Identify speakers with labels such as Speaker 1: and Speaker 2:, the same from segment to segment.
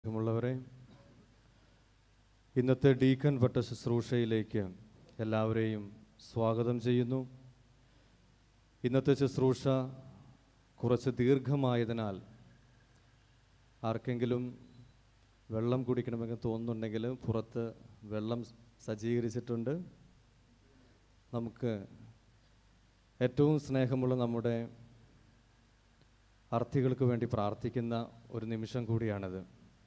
Speaker 1: പ്രിയമുള്ളവരെ ഇന്നത്തെ ഡീക്കൻ വട്ട ശുശ്രൂഷയിലേക്ക് എല്ലാവരെയും സ്വാഗതം ചെയ്യുന്നു ഇന്നത്തെ ശുശ്രൂഷ കുറച്ച് ദീർഘമായതിനാൽ ആർക്കെങ്കിലും വെള്ളം കുടിക്കണമെന്ന് തോന്നുന്നുണ്ടെങ്കിൽ പുറത്ത് വെള്ളം സജ്ജീകരിച്ചിട്ടുണ്ട് നമുക്ക് ഏറ്റവും സ്നേഹമുള്ള നമ്മുടെ അർത്ഥികൾക്ക് വേണ്ടി പ്രാർത്ഥിക്കുന്ന ഒരു നിമിഷം കൂടിയാണിത്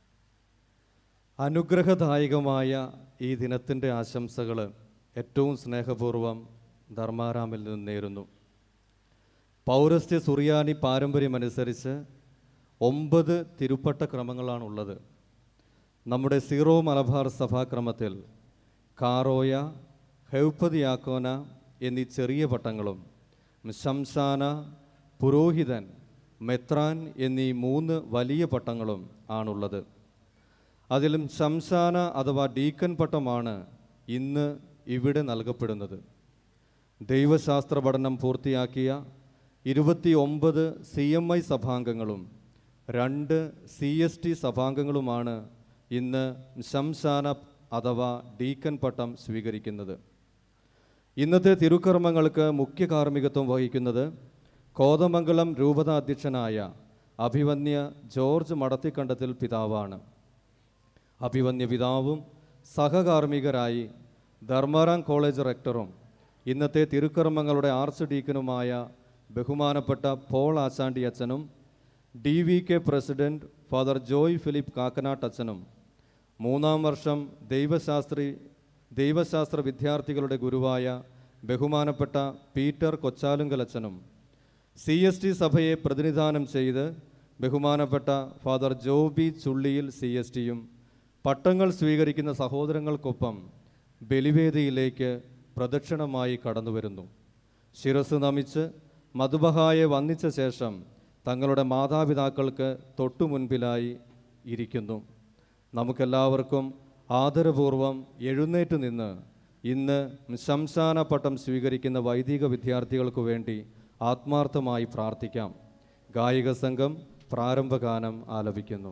Speaker 1: അനുഗ്രഹദായകമായ ഈ ദിനത്തിൻ്റെ ആശംസകൾ ഏറ്റവും സ്നേഹപൂർവം ധർമാരാമിൽ നിന്ന് നേരുന്നു പൗരസ്ത്യ സുറിയാനി പാരമ്പര്യമനുസരിച്ച് ഒമ്പത് തിരുപ്പട്ട ക്രമങ്ങളാണുള്ളത് നമ്മുടെ സീറോ മലബാർ സഭാക്രമത്തിൽ കാറോയ ഹൌപ്പതിയാക്കോന എന്നീ ചെറിയ പട്ടങ്ങളും ശംശാന പുരോഹിതൻ മെത്രാൻ എന്നീ മൂന്ന് വലിയ പട്ടങ്ങളും ആണുള്ളത് അതിലും ശംശാന അഥവാ ഡീക്കൻ പട്ടമാണ് ഇന്ന് ഇവിടെ നൽകപ്പെടുന്നത് ദൈവശാസ്ത്ര പഠനം പൂർത്തിയാക്കിയ ഇരുപത്തി ഒമ്പത് സി എം ഐ സഭാംഗങ്ങളും രണ്ട് സി എസ് ടി സഭാംഗങ്ങളുമാണ് ഇന്ന് ശംശാന അഥവാ ഡീക്കൻ പട്ടം സ്വീകരിക്കുന്നത് ഇന്നത്തെ തിരുക്കർമ്മങ്ങൾക്ക് മുഖ്യ കാർമ്മികത്വം വഹിക്കുന്നത് കോതമംഗലം രൂപത അധ്യക്ഷനായ അഭിവന്യ ജോർജ് മടത്തിക്കണ്ടത്തിൽ പിതാവാണ് അഭിവന്യ പിതാവും സഹകാർമ്മികരായി ധർമാറാം കോളേജ് റെക്ടറും ഇന്നത്തെ തിരുക്കർമ്മങ്ങളുടെ ആർച്ച് ഡീക്കനുമായ ബഹുമാനപ്പെട്ട പോൾ ആശാണ്ടി അച്ഛനും D V K president father Joy Philip Kakkanatt അച്ഛനും മൂന്നാം വർഷം ദൈവശാസ്ത്രി ദൈവശാസ്ത്ര വിദ്യാർത്ഥികളുടെ ഗുരുവായ ബഹുമാനപ്പെട്ട പീറ്റർ കൊച്ചാലുങ്കൽ അച്ഛനും സി എസ് ടി സഭയെ പ്രതിനിധാനം ചെയ്ത് ബഹുമാനപ്പെട്ട father Joby Chulliyil C S ടിയും പട്ടങ്ങൾ സ്വീകരിക്കുന്ന സഹോദരങ്ങൾക്കൊപ്പം ബലിവേദിയിലേക്ക് പ്രദക്ഷിണമായി കടന്നുവരുന്നു ശിരസ് നമിച്ച് മധുബഹായെ വന്ദിച്ച ശേഷം തങ്ങളുടെ മാതാപിതാക്കൾക്ക് തൊട്ടു മുൻപിലായി ഇരിക്കുന്നു നമുക്കെല്ലാവർക്കും ആദരപൂർവം എഴുന്നേറ്റ് നിന്ന് ഇന്ന് ശംശാന പട്ടം സ്വീകരിക്കുന്ന വൈദിക വിദ്യാർത്ഥികൾക്ക് വേണ്ടി ആത്മാർത്ഥമായി പ്രാർത്ഥിക്കാം ഗായിക സംഘം പ്രാരംഭഗാനം ആലപിക്കുന്നു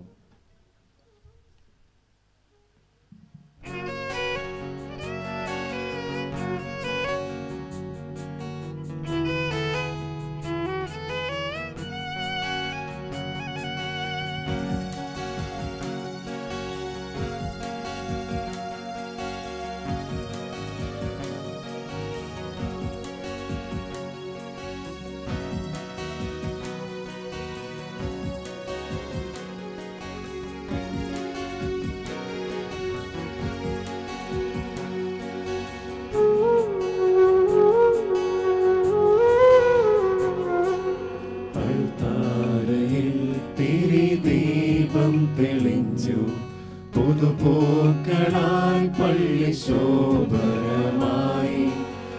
Speaker 2: അൾത്താരയിൽ തിരിദീപം തെളിഞ്ഞു പുതുപൂക്കളാൽ പള്ളി ശോഭരമായി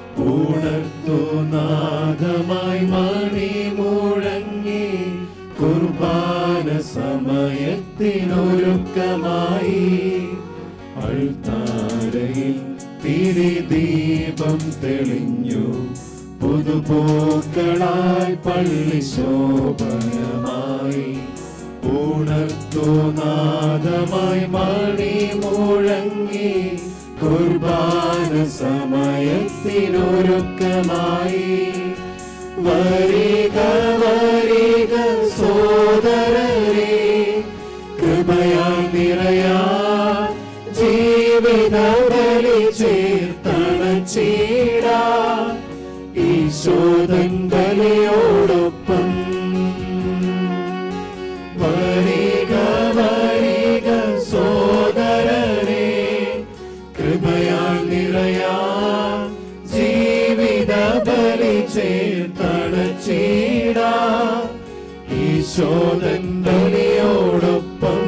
Speaker 2: ഉണർത്തുനാദമായി മണി മുഴങ്ങി കുർബാന സമയത്തിനൊരുക്കമായി അൾത്താരയിൽ തിരിദീപം തെളിഞ്ഞു പുതുപൂക്കളാൽ പള്ളി ശോഭനമായി ഉണർത്തുനാദമായി മണി മുഴങ്ങി കുർബാന സമയത്തിനൊരുക്കമായി വരിക വരിക സോദരരെ കൃപയാൽ നിറയാ ജീവിത ബലി ചേർത്തണച്ചീടാ ഈശോദൻ ബലിയോടൊപ്പം വരിക വരിക സോദരരെ കൃപയാൽ നിറയാ ജീവിത ബലി ചേർത്തണച്ചീടാ ഈശോദൻ ബലിയോടൊപ്പം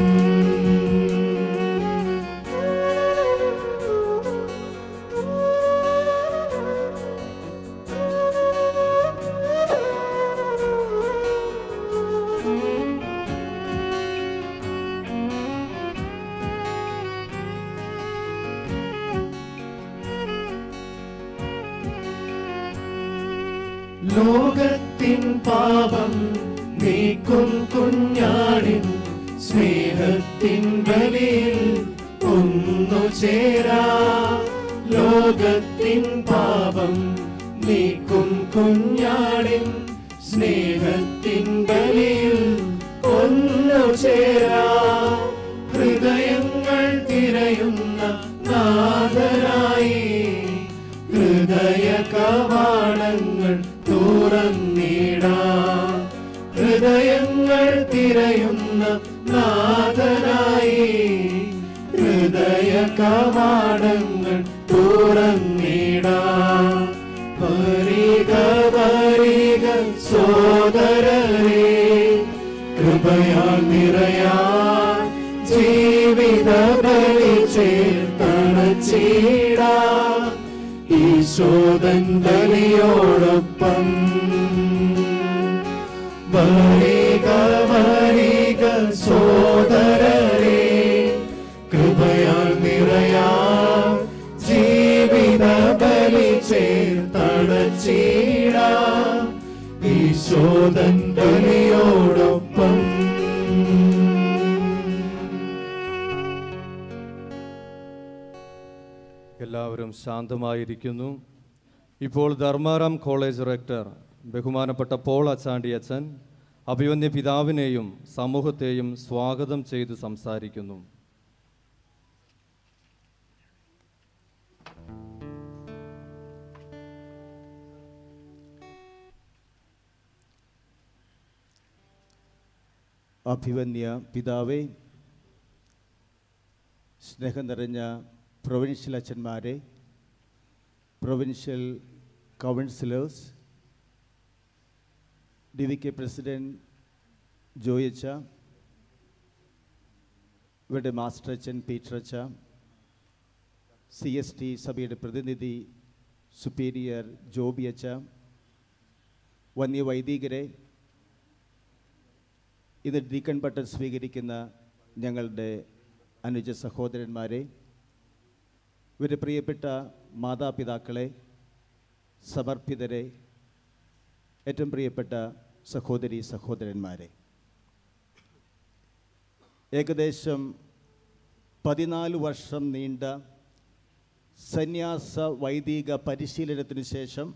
Speaker 2: ലോകത്തിൻ പാപം നീക്കും കുഞ്ഞാടിൻ സ്നേഹത്തിൻ ചേരാ ലോകത്തിൻ പാപം നീക്കും കുഞ്ഞാടിൻ സ്നേഹത്തിൻ ബലിയിൽ ഒന്നു ചേരാ ഹൃദയങ്ങൾ തിരയുന്ന നാഥനായി ഹൃദയ കവാടങ്ങൾ തുറന്നിടാ ഹൃദയങ്ങൾ തിരയുന്ന നാഥനായി ഹൃദയ കവാടങ്ങൾ തുറന്നിടാ വരിക വരിക സോദരരെ കൃപയാൽ നിറയാൻ ജീവിത ബലി ചേർത്തണച്ചീടാ ഈശോദൻ ബലിയോടൊപ്പം വരിക വരിക സോദരരെ കൃപയാൽ നിറയാൻ ജീവിത ബലി ചേർത്തണച്ചീടാ ഈശോദൻ ബലിയോടൊപ്പം
Speaker 1: എല്ലാവരും ശാന്തമായിരിക്കുന്നു ഇപ്പോൾ ധർമാറാം കോളേജ് റെക്ടർ ബഹുമാനപ്പെട്ട പോൾ അച്ചാണ്ടി അച്ഛൻ അഭിമന്യ പിതാവിനെയും സമൂഹത്തെയും സ്വാഗതം ചെയ്ത് സംസാരിക്കുന്നു
Speaker 3: അഭിവന്യ പിതാവേ സ്നേഹം നിറഞ്ഞ പ്രൊവിൻഷ്യൽ അച്ഛന്മാരെ provincial councillors D V K president ജോയച്ച ഇവരുടെ മാസ്റ്റർ അച്ഛൻ പീറ്റർ അച്ഛ സി എസ് ടി സഭയുടെ പ്രതിനിധി സുപ്പീരിയർ ജോബി അച്ഛ വന്യ വൈദികരെ ഇത് ഡീക്കൺ പട്ടം സ്വീകരിക്കുന്ന ഞങ്ങളുടെ അനുജ സഹോദരന്മാരെ ഇവരുടെ പ്രിയപ്പെട്ട മാതാപിതാക്കളെ സമർപ്പിതരെ ഏറ്റവും പ്രിയപ്പെട്ട സഹോദരി സഹോദരന്മാരെ ഏകദേശം പതിനാല് വർഷം നീണ്ട സന്യാസ വൈദിക പരിശീലനത്തിന് ശേഷം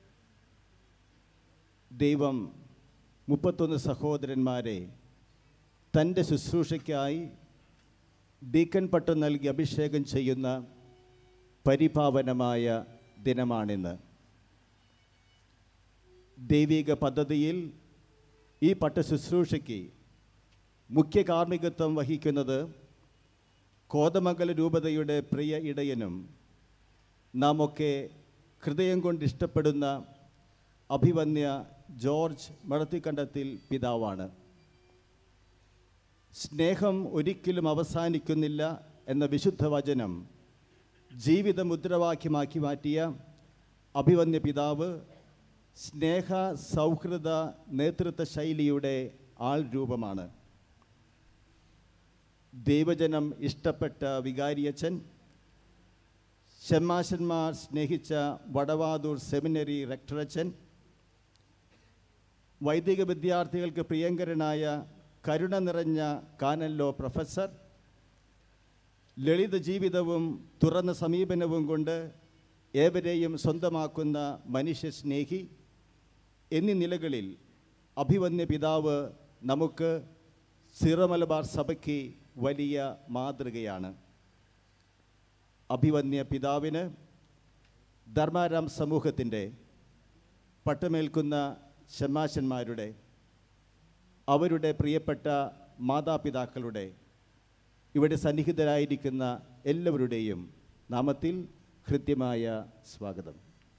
Speaker 3: ദൈവം മുപ്പത്തൊന്ന് സഹോദരന്മാരെ തൻ്റെ ശുശ്രൂഷയ്ക്കായി ഡീക്കൻ പട്ടം നൽകി അഭിഷേകം ചെയ്യുന്ന പരിപാവനമായ ദിനമാണിന്ന് ദൈവിക പദ്ധതിയിൽ ഈ പട്ട ശുശ്രൂഷയ്ക്ക് മുഖ്യ കാർമ്മികത്വം വഹിക്കുന്നത് കോതമംഗല രൂപതയുടെ പ്രിയ ഇടയനും നാം ഒക്കെ ഹൃദയം കൊണ്ട് ഇഷ്ടപ്പെടുന്ന അഭിവന്യ ജോർജ് മടത്തിക്കണ്ടത്തിൽ പിതാവാണ് സ്നേഹം ഒരിക്കലും അവസാനിക്കുന്നില്ല എന്ന വിശുദ്ധ വചനം ജീവിത മുദ്രാവാക്യമാക്കി മാറ്റിയ അഭിവന്യ പിതാവ് സ്നേഹ സൗഹൃദ നേതൃത്വ ശൈലിയുടെ ആൾ രൂപമാണ് ദൈവജനം ഇഷ്ടപ്പെട്ട വികാരിയച്ഛൻ ഷമ്മാശന്മാർ സ്നേഹിച്ച വടവാതൂർ സെമിനറി റെക്ടറച്ചൻ വൈദിക വിദ്യാർത്ഥികൾക്ക് പ്രിയങ്കരനായ കരുണ നിറഞ്ഞ കാനല്ലോ പ്രൊഫസർ ലളിത ജീവിതവും തുറന്ന സമീപനവും കൊണ്ട് ഏവരെയും സ്വന്തമാക്കുന്ന മനുഷ്യസ്നേഹി എന്നീ നിലകളിൽ അഭിവന്യ പിതാവ് നമുക്ക് സിറമലബാർ സഭയ്ക്ക് വലിയ മാതൃകയാണ് അഭിവന്യ പിതാവിന് ധർമാരാം സമൂഹത്തിൻ്റെ പട്ടമേൽക്കുന്ന ഷമാശന്മാരുടെ അവരുടെ പ്രിയപ്പെട്ട മാതാപിതാക്കളുടെ ഇവിടെ സന്നിഹിതരായിരിക്കുന്ന എല്ലാവരുടെയും നാമത്തിൽ ഹൃദ്യമായ സ്വാഗതം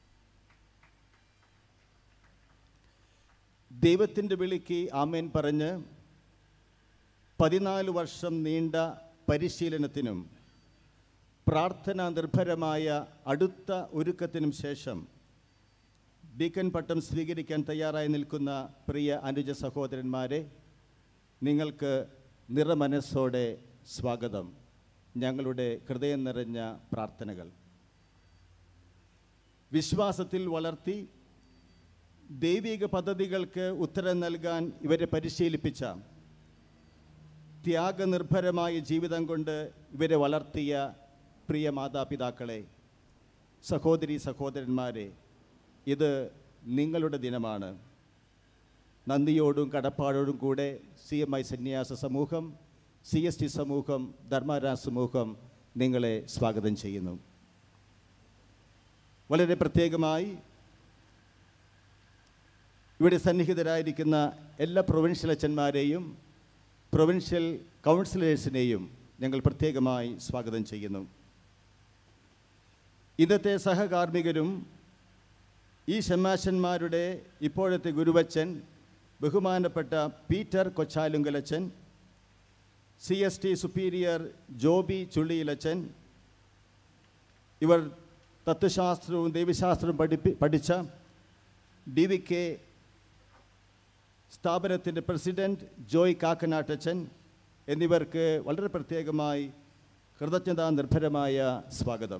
Speaker 3: ദൈവത്തിൻ്റെ വിളിക്ക് ആമേൻ പറഞ്ഞ് പതിനാല് വർഷം നീണ്ട പരിശീലനത്തിനും പ്രാർത്ഥന നിർഭരമായ അടുത്ത ഒരുക്കത്തിനും ശേഷം ഡീക്കൻ പട്ടം സ്വീകരിക്കാൻ തയ്യാറായി നിൽക്കുന്ന പ്രിയ അനുജ സഹോദരന്മാരെ നിങ്ങൾക്ക് നിറമനസ്സോടെ സ്വാഗതം ഞങ്ങളുടെ ഹൃദയം നിറഞ്ഞ പ്രാർത്ഥനകൾ വിശ്വാസത്തിൽ വളർത്തി ദൈവിക പദ്ധതികൾക്ക് ഉത്തരം നൽകാൻ ഇവരെ പരിശീലിപ്പിച്ച ത്യാഗനിർഭരമായ ജീവിതം കൊണ്ട് ഇവരെ വളർത്തിയ പ്രിയ മാതാപിതാക്കളെ സഹോദരി സഹോദരന്മാരെ ഇത് നിങ്ങളുടെ ദിനമാണ് നന്ദിയോടും കടപ്പാടോടും കൂടെ സി എം ഐ സന്യാസ സമൂഹം സി എസ് ടി സമൂഹം ധർമ്മരാ സമൂഹം നിങ്ങളെ സ്വാഗതം ചെയ്യുന്നു വളരെ പ്രത്യേകമായി ഇവിടെ സന്നിഹിതരായിരിക്കുന്ന എല്ലാ പ്രൊവിൻഷ്യൽ അച്ഛന്മാരെയും പ്രൊവിൻഷ്യൽ കൗൺസിലേഴ്സിനെയും ഞങ്ങൾ പ്രത്യേകമായി സ്വാഗതം ചെയ്യുന്നു ഇന്നത്തെ സഹകാർമ്മികരും ഈ ഷമ്മാശന്മാരുടെ ഇപ്പോഴത്തെ ഗുരുവച്ചൻ ബഹുമാനപ്പെട്ട പീറ്റർ കൊച്ചാലുങ്കലച്ചൻ C S T superior Joby ചുള്ളിയിലച്ചൻ ഇവർ തത്വശാസ്ത്രവും ദൈവശാസ്ത്രവും പഠിപ്പി പഠിച്ച ഡി വി കെ സ്ഥാപനത്തിൻ്റെ പ്രസിഡൻറ്റ് ജോയ് കാക്കനാട്ടച്ചൻ എന്നിവർക്ക് വളരെ പ്രത്യേകമായി കൃതജ്ഞതാ നിർഭരമായ സ്വാഗതം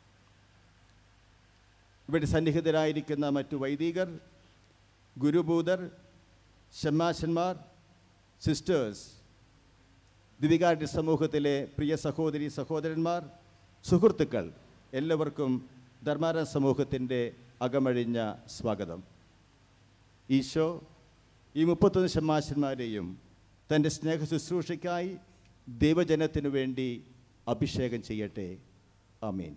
Speaker 3: ഇവിടെ സന്നിഹിതരായിരിക്കുന്ന മറ്റു വൈദികർ ഗുരുഭൂതർ ഷമ്മാശന്മാർ സിസ്റ്റേഴ്സ് ദിവികാരി സമൂഹത്തിലെ പ്രിയ സഹോദരി സഹോദരന്മാർ സുഹൃത്തുക്കൾ എല്ലാവർക്കും ധർമാര സമൂഹത്തിൻ്റെ അകമഴിഞ്ഞ സ്വാഗതം ഈശോ ഈ മുപ്പത്തൊന്ന് ഷമ്മാശന്മാരെയും തൻ്റെ സ്നേഹ ശുശ്രൂഷയ്ക്കായി ദൈവജനത്തിനു വേണ്ടി അഭിഷേകം ചെയ്യട്ടെ ആമീൻ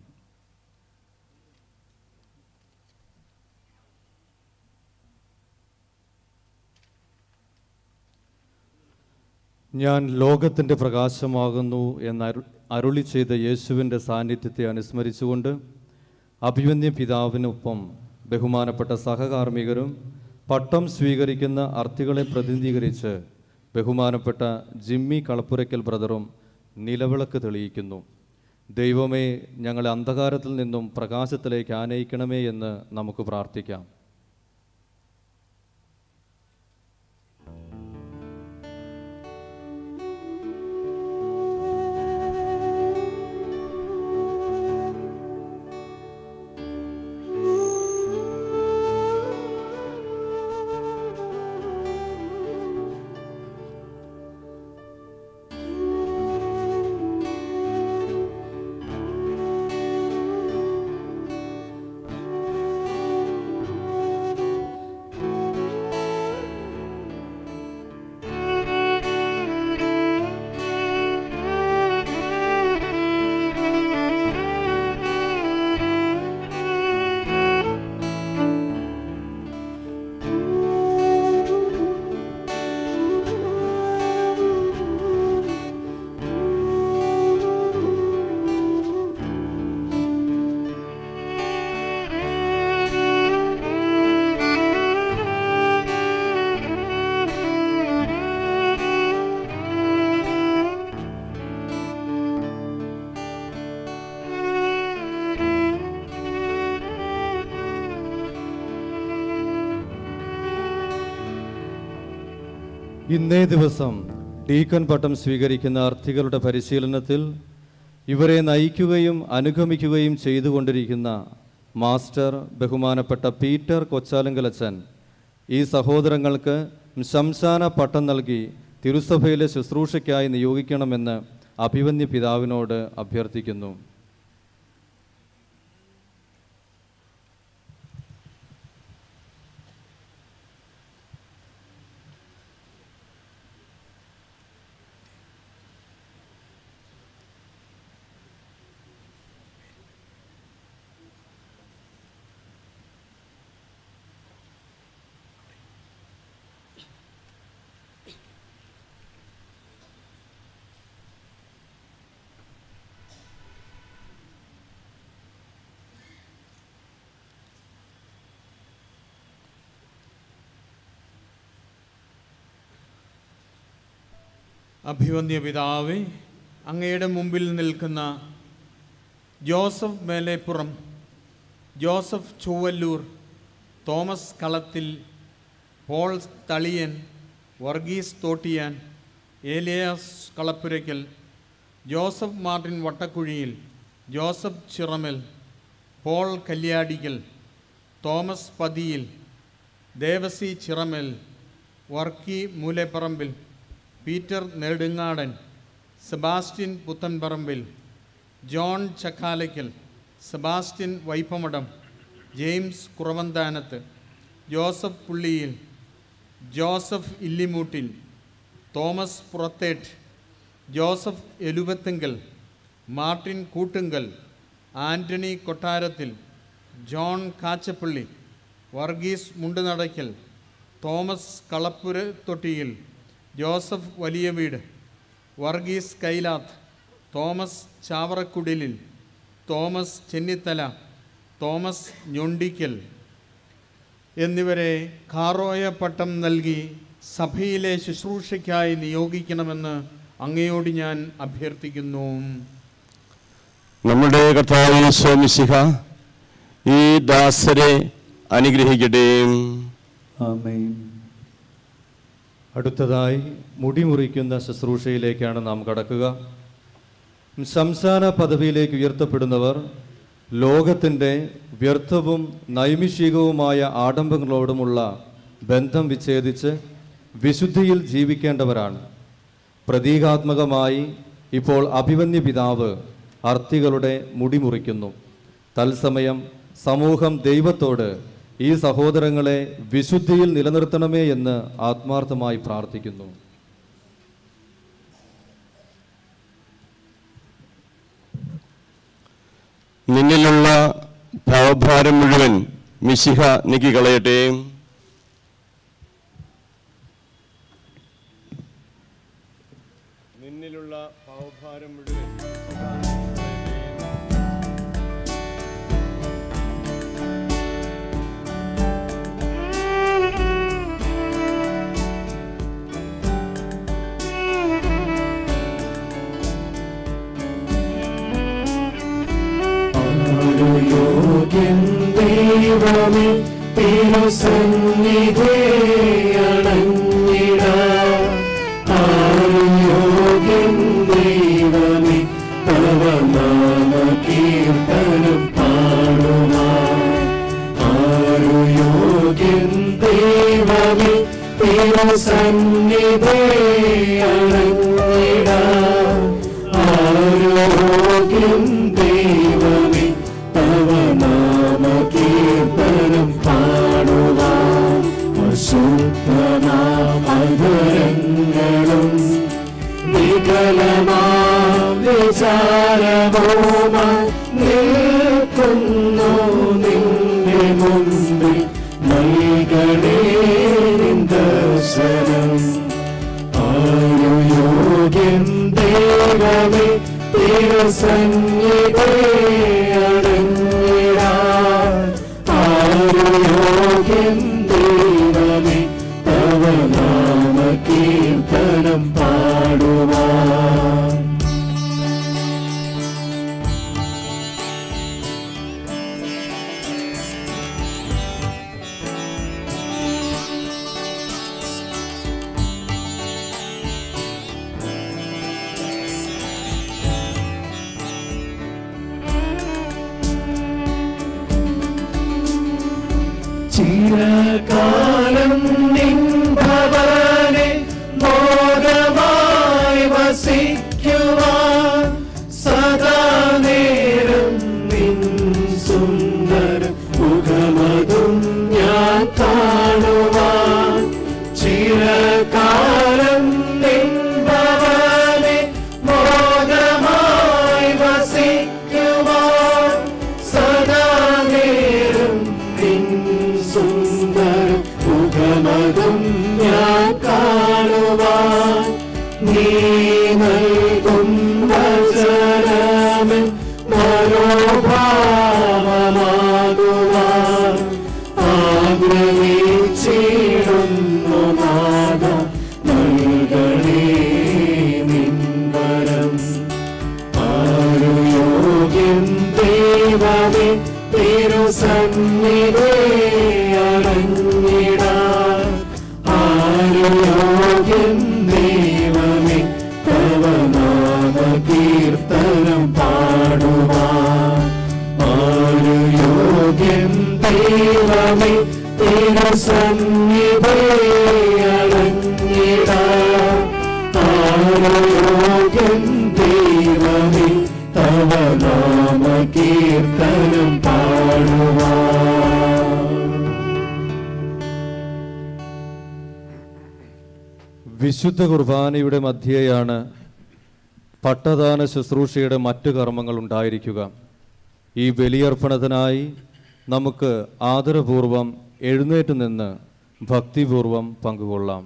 Speaker 1: ഞാൻ ലോകത്തിൻ്റെ പ്രകാശമാകുന്നു എന്ന് അരു അരുളി ചെയ്ത യേശുവിൻ്റെ സാന്നിധ്യത്തെ അനുസ്മരിച്ചുകൊണ്ട് അഭിമന്യ പിതാവിനൊപ്പം ബഹുമാനപ്പെട്ട സഹകാർമ്മികരും പട്ടം സ്വീകരിക്കുന്ന അർത്ഥികളെ പ്രതിനിധീകരിച്ച് ബഹുമാനപ്പെട്ട ജിമ്മി കളപ്പുരയ്ക്കൽ ബ്രദറും നിലവിളക്ക് തെളിയിക്കുന്നു ദൈവമേ ഞങ്ങളെ അന്ധകാരത്തിൽ നിന്നും പ്രകാശത്തിലേക്ക് ആനയിക്കണമേ എന്ന് നമുക്ക് പ്രാർത്ഥിക്കാം ഇന്നേ ദിവസം ഡീക്കൺ പട്ടം സ്വീകരിക്കുന്ന അർത്ഥികളുടെ പരിശീലനത്തിൽ ഇവരെ നയിക്കുകയും അനുഗമിക്കുകയും ചെയ്തുകൊണ്ടിരിക്കുന്ന മാസ്റ്റർ ബഹുമാനപ്പെട്ട പീറ്റർ കൊച്ചാലങ്കലച്ചൻ ഈ സഹോദരങ്ങൾക്ക് ശംശാന പട്ടം നൽകി തിരുസഭയിലെ ശുശ്രൂഷയ്ക്കായി നിയോഗിക്കണമെന്ന് അഭിവന്യ പിതാവിനോട് അഭ്യർത്ഥിക്കുന്നു
Speaker 4: അഭിവന്യ പിതാവേ അങ്ങയുടെ മുമ്പിൽ നിൽക്കുന്ന Joseph Meleppuram Joseph Chowallur Thomas Kalathil Paul Thaliyan Varghese Thottiyan Elias Kalappurakkal Joseph Martin Vattakuzhiyil Joseph Chiramal Paul Kalliyadikkal Thomas Pathiyil Devasy Chiramal Varkey Moolepparambil Peter Nedungadan Sebastian Puthenparambil John Chakkalakkal Sebastian Vaippamadam James Kuravanthanath Joseph Pulliyil Joseph Illimoottil Thomas Purathettu Joseph Eluppathunkal Martin Koottunkal Antony Kottarathil John Kachappilly Varghese Mundunadackal Thomas Kalappura Thottiyil Joseph Valiya Veedu Varghese Kailath Thomas Chavarakudiyil Thomas Chennithala Thomas Njondikkal എന്നിവരെ കാറോയ പട്ടം നൽകി സഭയിലെ ശുശ്രൂഷയ്ക്കായി നിയോഗിക്കണമെന്ന് അങ്ങയോട് ഞാൻ അഭ്യർത്ഥിക്കുന്നു
Speaker 2: നമ്മുടെ കർത്താവ് സ്വാമിശിഹ ഈ ദാസരെ അനുഗ്രഹിക്കട്ടെ
Speaker 5: ആമേൻ
Speaker 1: അടുത്തതായി മുടി മുറിക്കുന്ന ശുശ്രൂഷയിലേക്കാണ് നാം കടക്കുക സംസ്ഥാന പദവിയിലേക്ക് ഉയർത്തപ്പെടുന്നവർ ലോകത്തിൻ്റെ വ്യർത്ഥവും നൈമിഷികവുമായ ആഡംബരങ്ങളോടുമുള്ള ബന്ധം വിച്ഛേദിച്ച് വിശുദ്ധിയിൽ ജീവിക്കേണ്ടവരാണ് പ്രതീകാത്മകമായി ഇപ്പോൾ അഭിമന്യ പിതാവ് അർത്ഥികളുടെ മുടി മുറിക്കുന്നു തത്സമയം സമൂഹം ദൈവത്തോട് ഈ സഹോദരങ്ങളെ വിശുദ്ധിയിൽ നിലനിർത്തണമേ എന്ന് ആത്മാർത്ഥമായി പ്രാർത്ഥിക്കുന്നു
Speaker 2: നിന്നിലുള്ള ഭവഭാരം മുഴുവൻ മിശിഹ നീക്കിക്കളയട്ടെ നിന്നിലുള്ള ഭവഭാരം മുഴുവൻ
Speaker 5: യോഗ്യൻ ദൈവമേ തിരുസന്നിധേ അണഞ്ഞിട ആരും യോഗ്യൻ ദൈവമേ തവ നാമ കീർത്തനം പാടുവാൻ ആരു യോഗ്യൻ ദൈവമേ തിരുസന്നിധേ അണഞ്ഞിട ആരു യോഗ്യൻ ദൈവമേ തവ നാമ കീർത്തനം പാടുവാൻ അശുദ്ധനാമകരങ്ങളും വികലമാം വിചാരവുമായി നിൽക്കുന്നു നിന്റെ മുമ്പിൽ നൽകണേ നിൻ ദർശനം ആരു യോഗ്യൻ ദൈവമേ തിരുസന്നിധേ അടങ്ങിടാൻ ആരു യോഗ്യൻ ദൈവമേ തവ നാമ കീർത്തനം പാടുവാൻ ചിരകാലം നിൻ ഭവനെ മോദമായി വസിക്കുവാൻ സദാ നേരം നിൻ സുന്ദര മുഖമതും ഞാൻ കാണുവാൻ ചിരകാലം നിൻ ഭവനെ മോദമായി വസിക്കുവാൻ സദാ നേരം നിൻ സുന്ദര മുഖമതും ഞാൻ കാണുവാൻ നീ നൽകും വചനമൻ മനോഭാവമാകുവാൻ ആഗ്രഹിച്ചിടുന്നു നാദ നൽകണേ നിൻവരം ആരു യോഗ്യൻ ദൈവമേ തിരുസന്നിധേ അടങ്ങിടാൻ ആരു യോഗ്യൻ ദൈവമേ തവ നാമ കീർത്തനം പാടുവാൻ ആരു യോഗ്യൻ ദൈവമേ തിരുസന്നിധേ അടങ്ങിടാൻ ആരോഗ്യം ദൈവമേ തവ കീർത്തനം പാടുവാൻ
Speaker 1: വിശുദ്ധ കുർബാനയുടെ മധ്യേയാണ് പട്ടദാന ശുശ്രൂഷയുടെ മറ്റു കർമ്മങ്ങൾ ഉണ്ടായിരിക്കുക ഈ ബലിയർപ്പണത്തിനായി നമുക്ക് ആദരപൂർവം എഴുന്നേറ്റ് നിന്ന് ഭക്തിപൂർവം പങ്കുകൊള്ളാം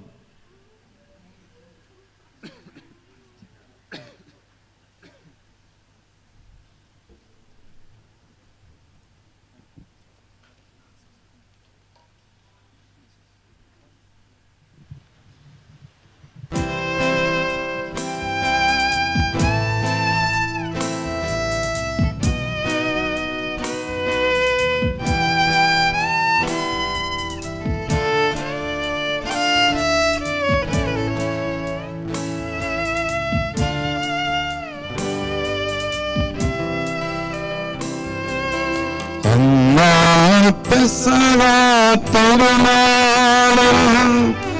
Speaker 2: പെസവാത്തിരുനാളിൽ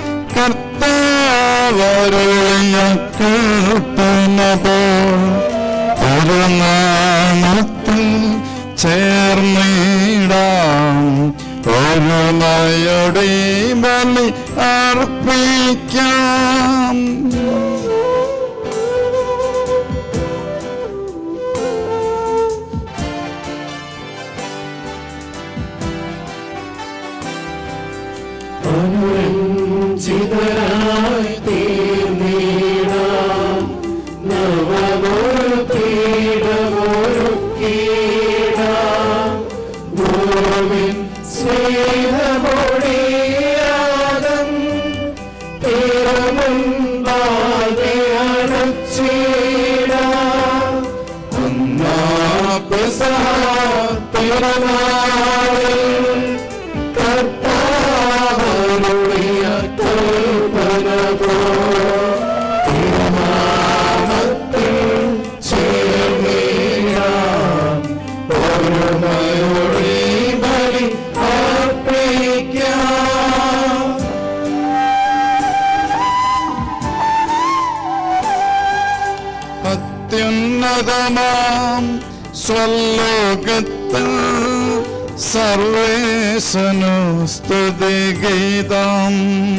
Speaker 2: കർത്താവരുളിയ കീർത്തനപോൽ തിരുനാമത്തിൽ ചേർന്നിടാം ഒരുമയുടെ ബലി അർപ്പിക്കാം
Speaker 5: അനുരഞ്ജിതരായി തീർന്നിടാം നവമൊരു പീഠമൊരുക്കിടാം ഗോവിൻ സ്നേഹമൊടിയാകം തിരുമുൻപാകെ അണച്ചിടാം തിരുനാളിൽ കർത്താവരുളിയ കൽപ്പന തിരുനാമത്തിൽ ചേർന്നിടാം ഒരുമയോടെ ബലി അർപ്പിക്കാം
Speaker 2: അത്യുന്നതമാം സ്വലോകത്തിൽ സർവേശനു സ്തുതിഗീതം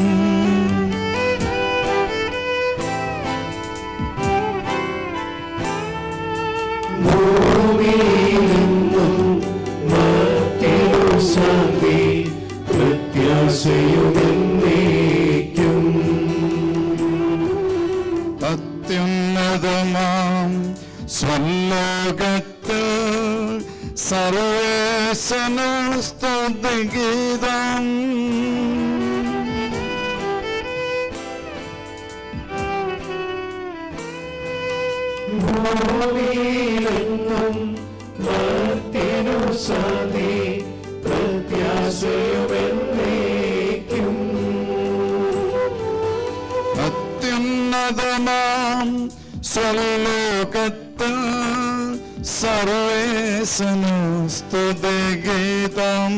Speaker 5: ഭൂമിയിലെങ്ങും മർത്യശാന്തി പ്രത്യാശയുമെന്നേക്കും
Speaker 2: അത്യുന്നതമാം സ്വലോകത്തിൽ സർവേശനു സ്തുതിഗീതം
Speaker 5: ഭൂമിയിലെങ്ങും മർത്യനു ശാന്തി പ്രത്യാശയുമെന്നേക്കും
Speaker 2: അത്യുന്നതമാം സ്വലോകത്തിൽ സർവേശനു സ്തുതിഗീതം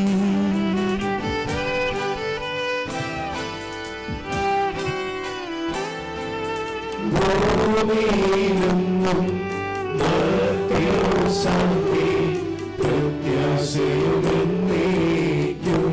Speaker 5: ഭൂമിയിലെങ്ങും മർത്യനു ശാന്തി പ്രത്യാശയുമെന്നേക്കും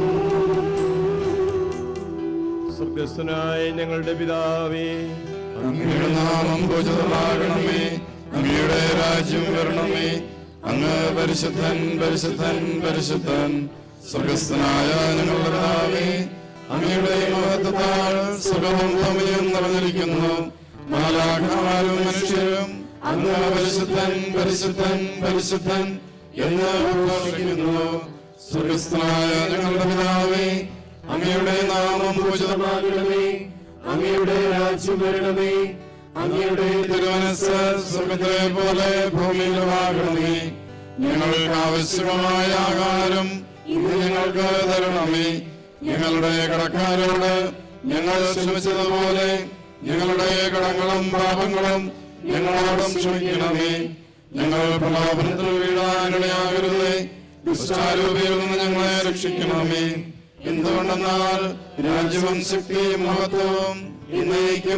Speaker 6: സ്വർഗസ്ഥനായ ഞങ്ങളുടെ പിതാവേ
Speaker 2: അങ്ങയുടെ നാമം പൂജിതമാകണമേ അങ്ങയുടെ രാജ്യം വരണമേ അങ്ങ് പരിശുദ്ധൻ പരിശുദ്ധൻ പരിശുദ്ധൻ സ്വർഗസ്ഥനായ ഞങ്ങളുടെ പിതാവേ അങ്ങയുടെ മഹത്വത്താൽ സുഖവും ഭൂമിയും നിറഞ്ഞിരിക്കുന്നു മാലാഖമാരും മനുഷ്യരും അങ്ങ് പരിശുദ്ധൻ പരിശുദ്ധൻ പരിശുദ്ധൻ എന്ന് ഘോഷിക്കുന്നു സ്വർഗസ്ഥനായ ഞങ്ങളുടെ പിതാവേ അങ്ങയുടെ നാമം പൂജിതമാകണമേ
Speaker 5: അങ്ങയുടെ രാജ്യം വരണമേ അങ്ങയുടെ
Speaker 2: തിരുവനസ് സ്വർഗത്തിലെ പോലെ ഭൂമിയിലുമാകണമേ ഞങ്ങൾക്ക് ആവശ്യമായ ആഹാരം ഇന്ന് ഞങ്ങൾക്ക് തരണമേ ഞങ്ങളുടെ കടക്കാരോട് ഞങ്ങൾ ക്ഷമിച്ചതുപോലെ ഞങ്ങളുടെ കടങ്ങളും പാപങ്ങളും ഞങ്ങളോടും ക്ഷമിക്കണമേ ഞങ്ങൾ പ്രലോഭനത്തിൽ വീഴാനിടയാകരുതേ ദുഷ്ടാരൂപിയിൽ നിന്ന് ഞങ്ങളെ രക്ഷിക്കണമേ എന്തുകൊണ്ടെന്നാൽ രാജ്യവും ശക്തിയും മഹത്വവും എന്നേക്കും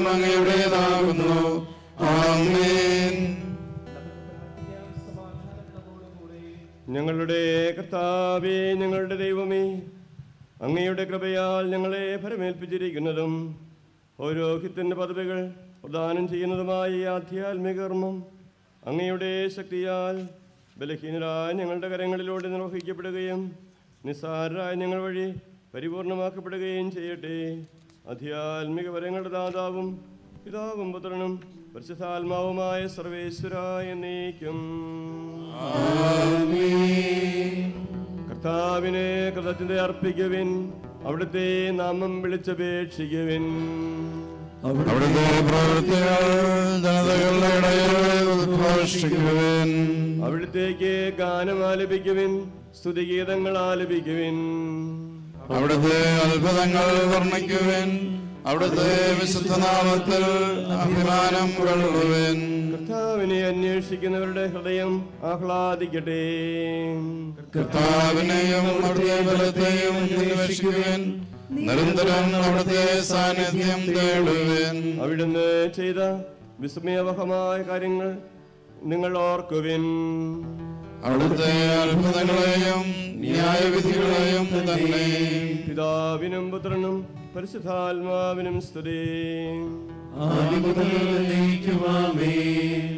Speaker 2: അങ്ങയുടേതാകുന്നു ആമേൻ
Speaker 6: ഞങ്ങളുടെ കർത്താവേ ഞങ്ങളുടെ ദൈവമേ അങ്ങയുടെ കൃപയാൽ ഞങ്ങളെ ഫലമേൽപ്പിച്ചിരിക്കുന്നതും പൗരോഹിത്യൻ്റെ പദവികൾ പ്രദാനം ചെയ്യുന്നതുമായ ഈ ആധ്യാത്മിക കർമ്മം അങ്ങയുടെ ശക്തിയാൽ ബലഹീനരായ ഞങ്ങളുടെ കരങ്ങളിലൂടെ നിർവഹിക്കപ്പെടുകയും നിസ്സാരരായ ഞങ്ങൾ വഴി പരിപൂർണമാക്കപ്പെടുകയും ചെയ്യട്ടെ ആധ്യാത്മിക വരങ്ങളുടെ ദാതാവും പിതാവും പുത്രനും പരിശുദ്ധാത്മാവുമായ സർവേശ്വരായ എന്നേക്കും കർത്താവിനെ കൃതജ്ഞത അർപ്പിക്കുവിൻ അവിടുത്തെ നാമം വിളിച്ചപേക്ഷിക്കുവിൻ
Speaker 2: അവിടുത്തെ പ്രവൃത്തികൾ ജനതകളുടെ ഇടയിൽ ഉദ്ഘോഷിക്കുവിൻ
Speaker 6: അവിടുത്തേക്ക് ഗാനം ആലപിക്കുവിൻ സ്തുതിഗീതങ്ങൾ ആലപിക്കുവിൻ
Speaker 2: അവിടുത്തെ അത്ഭുതങ്ങൾ വർണ്ണിക്കുവിൻ അവിടുത്തെ വിശുദ്ധനാമത്തിൽ അഭിമാനം കൊള്ളുവിൻ
Speaker 6: കർത്താവിനെ അന്വേഷിക്കുന്നവരുടെ ഹൃദയം ആഹ്ലാദിക്കട്ടെ
Speaker 2: കർത്താവിനെയും അവിടുത്തെ ബലത്തെയും അന്വേഷിക്കുവിൻ നിരന്തരം അവിടുത്തെ സാന്നിധ്യം തേടുവിൻ
Speaker 6: അവിടുന്ന് ചെയ്ത വിസ്മയവഹമായ കാര്യങ്ങൾ നിങ്ങൾ ഓർക്കുവിൻ
Speaker 2: അവിടുത്തെ അത്ഭുതങ്ങളെയും ന്യായവിധികളെയും തന്നെ
Speaker 6: പിതാവിനും പുത്രനും പരിശുദ്ധാത്മാവിനും സ്തുതി
Speaker 5: ആദിമുതൽ എന്നേക്കുമാമേൻ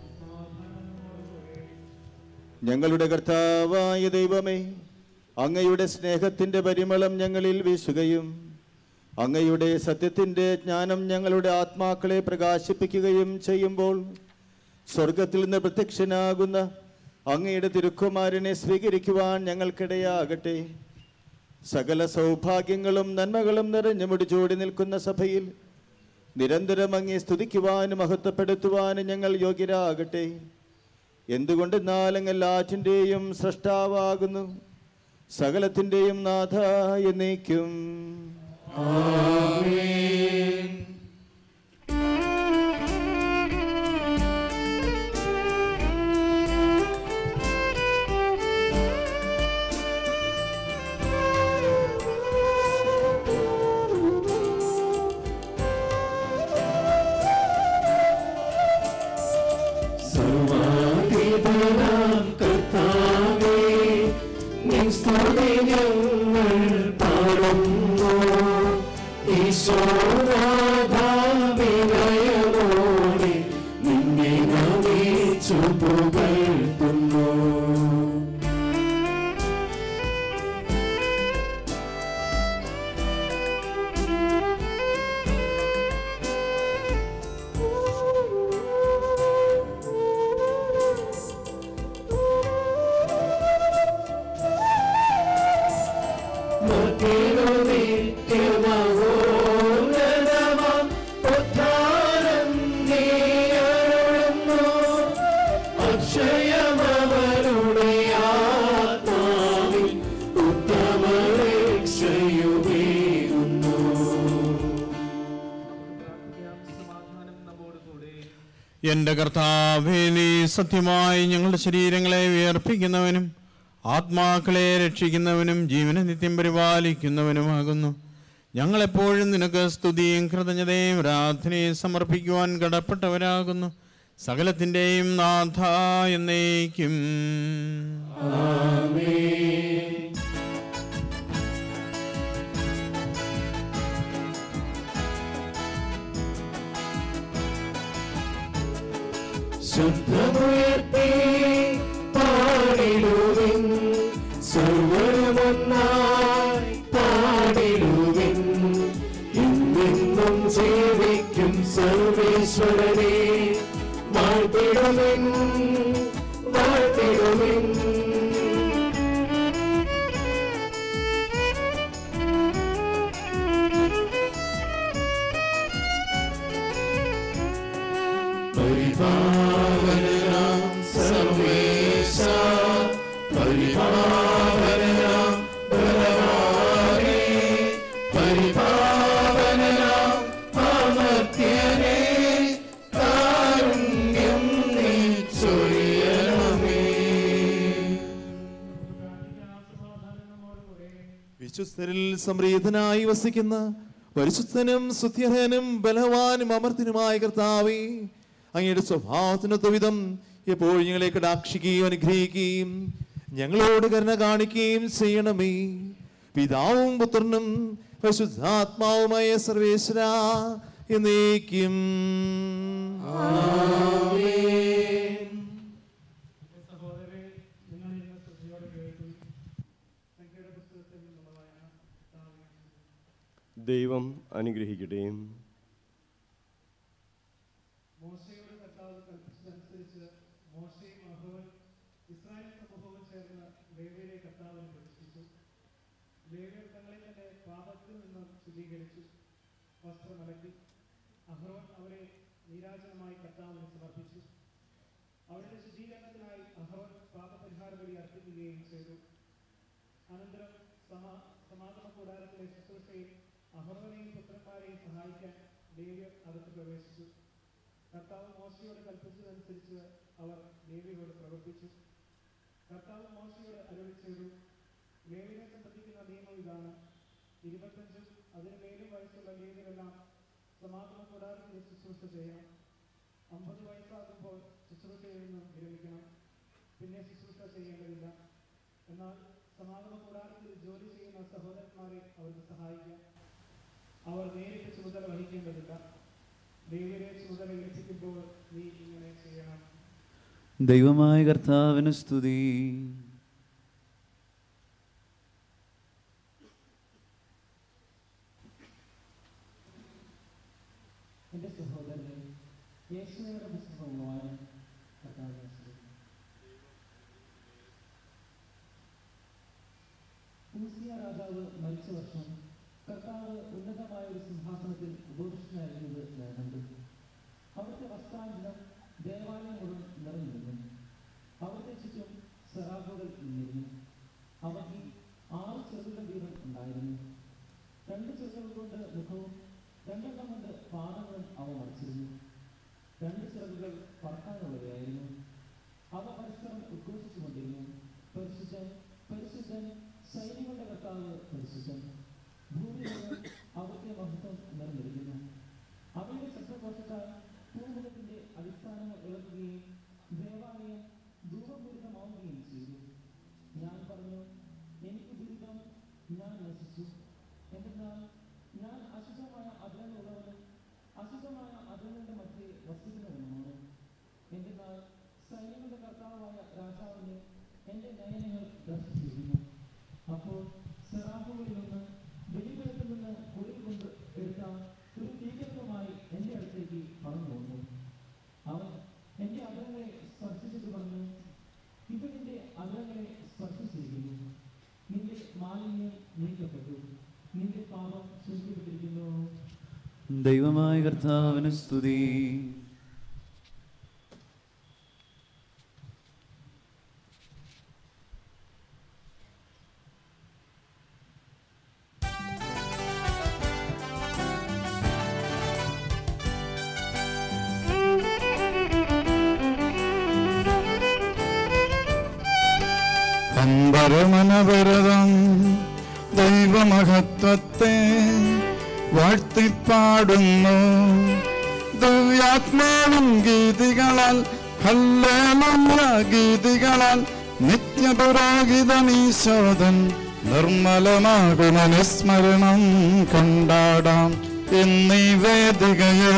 Speaker 3: ഞങ്ങളുടെ കർത്താവായ ദൈവമേ അങ്ങയുടെ സ്നേഹത്തിൻ്റെ പരിമളം ഞങ്ങളിൽ വീശുകയും അങ്ങയുടെ സത്യത്തിൻ്റെ ജ്ഞാനം ഞങ്ങളുടെ ആത്മാക്കളെ പ്രകാശിപ്പിക്കുകയും ചെയ്യുമ്പോൾ സ്വർഗത്തിൽ നിന്ന് പ്രത്യക്ഷനാകുന്ന അങ്ങയുടെ തിരുക്കുമാരനെ സ്വീകരിക്കുവാൻ ഞങ്ങൾക്കിടയാകട്ടെ സകല സൗഭാഗ്യങ്ങളും നന്മകളും നിറഞ്ഞു മുടിച്ചോടി നിൽക്കുന്ന സഭയിൽ നിരന്തരം അങ്ങേ സ്തുതിക്കുവാനും മഹത്വപ്പെടുത്തുവാനും ഞങ്ങൾ യോഗ്യരാകട്ടെ എന്തുകൊണ്ടെന്നാൽ അങ്ങ് എല്ലാറ്റിൻ്റെയും സൃഷ്ടാവാകുന്നു സകലത്തിൻ്റെയും നാഥ എന്നേക്കും
Speaker 5: സർവാധിപനാം കർത്താവേ നിൻ സ്തുതി ഞങ്ങൾ പാടുന്നു ഈശോനാഥാവിനയമോടെ നിന്നെ നമിച്ചു പുകഴ്ത്തുന്നു നിത്യമഹോന്നതമാം ഉദ്ധാരം നീയരുളുന്നു. അക്ഷയമവരുടെ ആത്മാവിൽ ഉത്തമരക്ഷയുമേകുന്നു
Speaker 4: എൻ്റെ കർത്താവേ നീ സത്യമായി ഞങ്ങളുടെ ശരീരങ്ങളെ വിയർപ്പിക്കുന്നവനും ആത്മാക്കളെ രക്ഷിക്കുന്നവനും ജീവനെ നിത്യം പരിപാലിക്കുന്നവനുമാകുന്നു ഞങ്ങളെപ്പോഴും നിനക്ക് സ്തുതിയും കൃതജ്ഞതയും പ്രാർത്ഥനയും സമർപ്പിക്കുവാൻ കടപ്പെട്ടവരാകുന്നു സകലത്തിൻ്റെയും നാഥ എന്നേക്കും
Speaker 5: ശബ്ദമുയർത്തി പാടിടുവിൻ സർവമൊന്നായി പാടിടുവിൻ എന്നെന്നും ജീവിക്കും സർവേശ്വരനെ വാഴ്ത്തിടുവിൻ വാഴ്ത്തിടുവിൻ
Speaker 2: പരിപാവനാം സർവേശ പരിപാവനാം ബലവാനേ പരിപാവനാം അമർത്യനേ കാരുണ്യം നീ ചൊരിയണമേ
Speaker 7: വിശ്വസ്തരിൽ സംപ്രീതനായി വസിക്കുന്ന പരിശുദ്ധനും സുത്യഹനും ബലവാനും അമർത്തിനുമായ കർത്താവേ അങ്ങയുടെ സ്വഭാവത്തിനൊത്ത വിധം എപ്പോഴും ഞങ്ങളെ കടാക്ഷിക്കുകയും അനുഗ്രഹിക്കുകയും ഞങ്ങളോട് കരുണ കാണിക്കുകയും ചെയ്യണമേ പിതാവും പുത്രനും പരിശുദ്ധാത്മാവുമായ സർവേശ്വര എന്നേക്കും
Speaker 8: സഹോദരരെ നിങ്ങൾ ഇന്ന് ശ്രദ്ധയോടെ കേൾക്കും സംഖ്യയുടെ പുസ്തകത്തിൽ നിന്നുള്ളതായ കർത്താവിന്റെ
Speaker 6: ദൈവം അനുഗ്രഹിക്കട്ടെ
Speaker 8: മോശയുടെ കർത്താവ് കൽപ്പിച്ചതനുസരിച്ച് മോശയും അഹ്റോൻ ഇസ്രായേൽ സമൂഹവും ചേർന്ന് ലേവിയരെ കർത്താവിനെ പ്രതിഷ്ഠിച്ചു ലേവിയർ തങ്ങളെ തന്നെ പാപത്തിൽ നിന്നും ശുദ്ധീകരിച്ചു വസ്ത്രമലക്കി അഹ്റോൻ അവരെ നീരാജനമായി കർത്താവിന് സമർപ്പിച്ചു അവരുടെ ശുദ്ധീകരണത്തിനായി അഹ്റോൻ പാപപരിഹാര ബലി അർപ്പിക്കുകയും ചെയ്തു അനന്തരം സമാ സമാഗമ കൂടാരത്തിലെ ശുശ്രൂഷയിൽ അഹ്റോനെയും പുത്രന്മാരെയും സഹായിക്കാൻ ലേവ്യർ അകത്ത് പ്രവേശിച്ചു കർത്താവ് മോശയോട് കൽപ്പിച്ചതനുസരിച്ച് അവർ ലേവിയോട് പ്രവർത്തിച്ചു കർത്താവ് മോശയോട് അരുളി ചെയ്തു ലേവിനെ സംബന്ധിക്കുന്ന നിയമം ഇതാണ് ഇരുപത്തഞ്ചും അതിന് മേലും വയസ്സുള്ള ലേവിയെല്ലാം സമാഗമ കൂടാരത്തിൽ ശുശ്രൂഷ ചെയ്യണം അമ്പത് വയസ്സാകുമ്പോൾ ശുശ്രൂഷയിൽ നിന്നും വിരമിക്കണം പിന്നെ ശുശ്രൂഷ ചെയ്യേണ്ടതില്ല എന്നാൽ സമാഗമ കൂടാരത്തിൽ ജോലി ചെയ്യുന്ന സഹോദരന്മാരെ അവർക്ക് സഹായിക്കാം അവർ നേരിട്ട് ചുമതല വഹിക്കേണ്ടതില്ല ലേവിയരെ ചുമതല ഏൽപ്പിക്കുമ്പോൾ നീ ഇങ്ങനെ ചെയ്യണം
Speaker 5: ദൈവമായ കർത്താവിന് സ്തുതി
Speaker 8: എൻ്റെ സഹോദരനെ യേശുവിന്റെ പുസ്തകമായ കർത്താവിനെ സ്തുതിക്കുന്നു. ഊസിയ രാജാവ് മരിച്ച വർഷം കർത്താവ് ഉന്നതമായ ഒരു സിംഹാസനത്തിൽ ഉപവിഷ്ടനായിരുന്നത് ഞാൻ കണ്ടു അവിടുത്തെ വസ്ത്രാഞ്ചലം ദേവാലയം മുഴുവൻ നിറഞ്ഞിരുന്നു അവിടുത്തെ ചുറ്റും സെറാബുകൾ നിന്നിരുന്നു അവയ്ക്ക് ആറ് ചെറുകൾ വീതം ഉണ്ടായിരുന്നു രണ്ട് ചെറുകൾ കൊണ്ട് മുഖവും രണ്ടെണ്ണം കൊണ്ട് പാദങ്ങളും അവ മറിച്ചിരുന്നു രണ്ട് ചിറകുകൾ പറക്കാനുള്ളവയായിരുന്നു അവ പരസ്പരം ഉദ്ഘോഷിച്ചുകൊണ്ടിരുന്നു പരിശുദ്ധൻ പരിശുദ്ധൻ സൈന്യങ്ങളുടെ കർത്താവ് പരിശുദ്ധൻ ഭൂമിയിൽ അവിടുത്തെ മഹത്വം നിറഞ്ഞിരിക്കുന്നു അവയുടെ ശബ്ദഘോഷത്താൽ ഭൂമുഖത്തിന്റെ അടിസ്ഥാനങ്ങൾ ഇളകുകയും ദേവാലയം ധൂപപൂരിതമാവുകയും ചെയ്തു ഞാൻ പറഞ്ഞു എനിക്ക് ദുരിതം ഞാൻ നശിച്ചു എന്തെന്നാൽ ഞാൻ അശുദ്ധമായ അതിരങ്ങളുള്ളവനും അശുദ്ധമായ അതിരങ്ങളുടെ മധ്യേ വസിക്കുന്നവനുമാണ് എന്തെന്നാൽ സൈന്യങ്ങളുടെ കർത്താവായ രാജാവിനെ എന്റെ നയനങ്ങൾ ദർശിച്ചിരുന്നു അപ്പോൾ സെറാഫുകളിൽ നിന്ന് വെളിപ്പെടുത്തിൽ നിന്ന് കുളിൽ കൊണ്ട് എടുത്ത ഒരു തീകരണമായി എന്റെ അടുത്തേക്ക് പറഞ്ഞു വന്നു അവൻ എന്റെ അകലങ്ങളെ സ്പർശിച്ചിട്ട് പറഞ്ഞു ഇത് നിന്റെ അകലങ്ങളെ സ്പർശിച്ചിരിക്കുന്നു നിന്റെ മാലിന്യം നീക്കപ്പെട്ടു നിന്റെ പാപം ശുദ്ധിപ്പെട്ടിരിക്കുന്നു
Speaker 5: ദൈവമായ കർത്താവിന് സ്തുതി
Speaker 4: അമ്പരമനവരതം ദൈവമഹത്വത്തെ വാഴ്ത്തിപ്പാടുന്നു ദിവ്യാത്മാവും ഗീതികളാൽ ഹല്ലേലൂയ ഗീതികളാൽ നിത്യപുരോഹിതനീശോദൻ നിർമ്മലമാകുമനുസ്മരണം കൊണ്ടാടാം എന്നീ വേദികയോ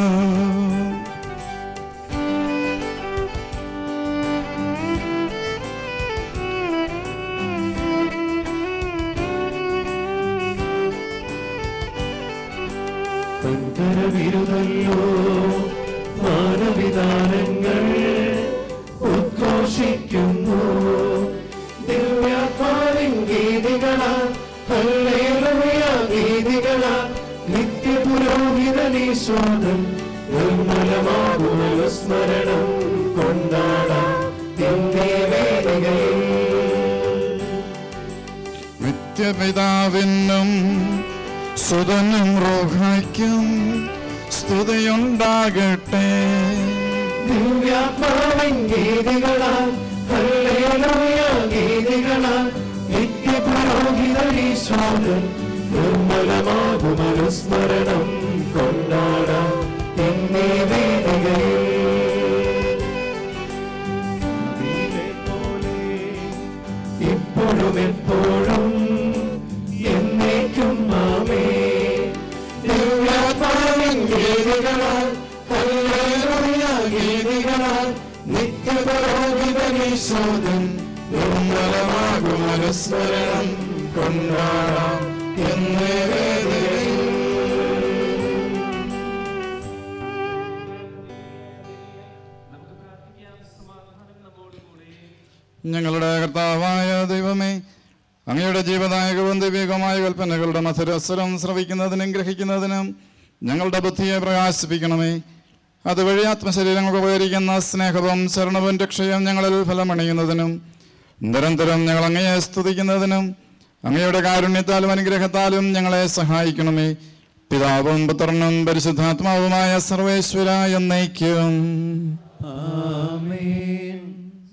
Speaker 5: കരവിരുതല്ലോ മാനവിധാനങ്ങൾ ഉദ്ഘോഷിക്കുന്നു ദിവ്യാത്മാവിൻ ഗീതികളാൽ ഹല്ലേലൂയ ഗീതികളാൽ നിത്യപുരോഹിതനീശ്വരൻ നിർമ്മലമാകുമനുസ്മരണം കൊണ്ടാടാം എന്നീ വേദികയിൽ
Speaker 4: നിത്യപിതാവിനും സുതനും റോഹായ്ക്കും സ്തുതിയുണ്ടാകട്ടെ
Speaker 5: ദിവ്യാത്മാവിൻ ഗീതികളാൽ ഹല്ലേലൂയ ഗീതികളാൽ നിത്യപുരോഹിതനീശ്വരൻ നിർമ്മലമാകുമനുസ്മരണം കൊണ്ടാടാം എന്നീ വേദികയിൽ ഇപ്പോഴും എപ്പോഴും എന്നേക്കും ആമേ ദിവ്യാത്മാവിൻ ഗീതികളാൽ ഹല്ലേലൂയ ഗീതികളാൽ നിത്യപരോഹിതനീശോദൻ നിർമ്മലമാകും അനുസ്മരണം കൊണ്ടാടാം എന്നേ വേദികയിൽ
Speaker 4: ഞങ്ങളുടെ കർത്താവായ ദൈവമേ അങ്ങയുടെ ജീവദായകവും ദൈവികമായ കൽപ്പനകളുടെ മധുരസ്വരം ശ്രവിക്കുന്നതിനും ഗ്രഹിക്കുന്നതിനും ഞങ്ങളുടെ ബുദ്ധിയെ പ്രകാശിപ്പിക്കണമേ അതുവഴി ആത്മശരീരങ്ങൾക്ക് ഉപകരിക്കുന്ന സ്നേഹവും ശരണവും രക്ഷയും ഞങ്ങളിൽ ഫലമണിയുന്നതിനും നിരന്തരം ഞങ്ങൾ അങ്ങയെ സ്തുതിക്കുന്നതിനും അങ്ങയുടെ കാരുണ്യത്താലും അനുഗ്രഹത്താലും ഞങ്ങളെ സഹായിക്കണമേ പിതാവും പുത്രനും പരിശുദ്ധാത്മാവുമായ സർവേശ്വര എന്നേക്കും
Speaker 5: ആമേൻ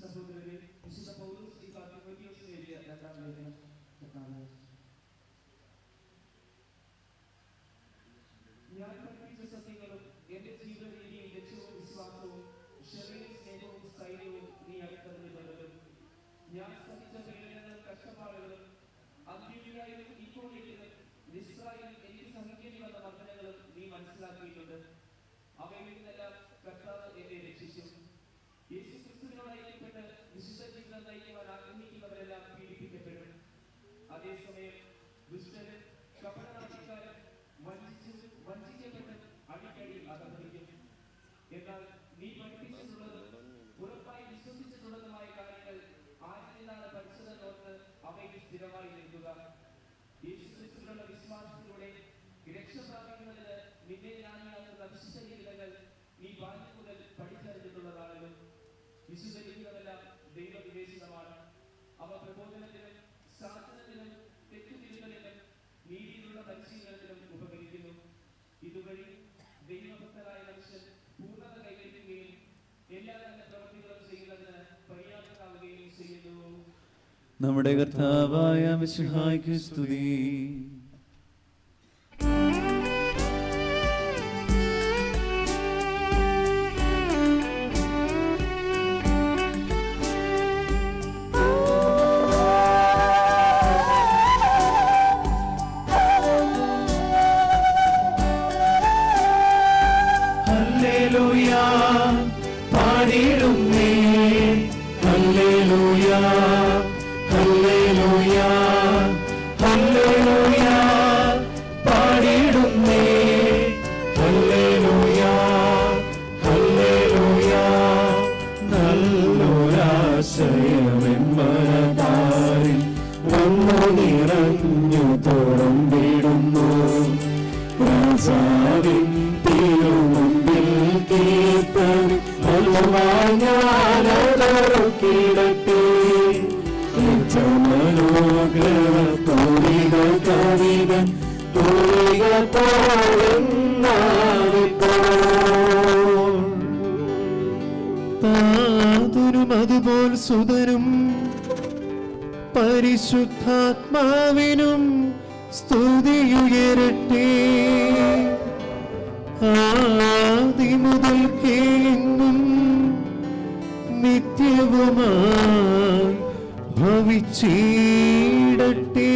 Speaker 8: ഞാൻ പഠിപ്പിച്ച സത്യങ്ങളും എന്റെ ജീവിത രീതിയും ലക്ഷ്യവും വിശ്വാസവും ക്ഷമയും സ്നേഹവും സ്ഥൈര്യവും നീ അടുത്തറിഞ്ഞു തരുന്നു ഞാൻ സഹിച്ച പീഡനങ്ങളും കഷ്ടപ്പാടുകളും അന്ത്യോന്യായും ഇക്കോണിയിലും നിസ്രായും എനിക്ക് സഹിക്കേണ്ടി വന്ന മർദ്ദനങ്ങളും നീ മനസ്സിലാക്കിയിട്ടുണ്ട് അവയിൽ നിന്നെല്ലാം കർത്താവ് എന്നെ രക്ഷിച്ചു യേശു ക്രിസ്തുവിനോട് ഐക്യപ്പെട്ട് വിശുദ്ധ ജീവിതം നയിക്കുവാൻ ആഗ്രഹിക്കുന്നവരെല്ലാം പീഡിപ്പിക്കപ്പെടും അതേസമയം ദുഷ്ടരും കപടനാശിക്കാരും വഞ്ചിച്ചു വഞ്ചിക്കപ്പെട്ട് അടിക്കടി അകന്നിരിക്കും എന്നാൽ നീ പഠിപ്പിച്ചിട്ടുള്ളതും ഉറപ്പായി വിശ്വസിച്ചിട്ടുള്ളതുമായ കാര്യങ്ങൾ ആരിൽ നിന്നാണ് പഠിച്ചതെന്നോർത്ത് അവയിൽ സ്ഥിരമായി നിൽക്കുക യേശുക്രിസ്തുവിനുള്ള വിശ്വാസത്തിലൂടെ രക്ഷ പ്രാപിക്കുന്നതിന് നിന്നെ ഞാനിയാക്കുന്ന വിശുദ്ധ ജീവിതങ്ങൾ നീ ബാല്യം മുതൽ പഠിച്ചറിഞ്ഞിട്ടുള്ളതാണല്ലോ വിശുദ്ധ ജീവിതമെല്ലാം ദൈവവിവേചിതമാണ് അവ പ്രബോധനത്തിനും ശാസനത്തിനും തെറ്റുതിരുത്തലിനും നീതിയിലുള്ള പരിശീലനത്തിനും ഉപകരിക്കുന്നു ഇതുവഴി ദൈവഭക്തരായ മനുഷ്യൻ പൂർണ്ണത കൈവരിക്കുകയും എല്ലാ നല്ല പ്രവൃത്തികളും ചെയ്യുന്നതിന് പര്യാപ്തരാവുകയും ചെയ്യുന്നു
Speaker 5: നമ്മുടെ കർത്താവായ മിശിഹായ്ക്ക് സ്തുതി ഹല്ലേലൂയ പാടിയിടുന്നേ ഹല്ലേലൂയ ഹല്ലേലൂയ ഹല്ലേലൂയ പാടിയിടുന്നേ ഹല്ലേലൂയ ഹല്ലേലൂയ നല്ലൊരാശയമെന്മനതാരിൽ വന്നു നിറഞ്ഞു തുറന്നിടുന്നു രാജാവിൻ തിരുമുമ്പിൽ കീർത്തൻ ഞാനതൊരുക്കിടട്ടെ മനോഗ്രഹ കവിത തൂരിക പോലെന്നാവിപ്പോൾ താതുരും അതുപോൽ സുതരും പരിശുദ്ധാത്മാവിനും സ്തുതിയുയരട്ടെ ആദി മുതൽ കേങ്ങും നിത്യവുമായി ഭവിച്ചിടട്ടെ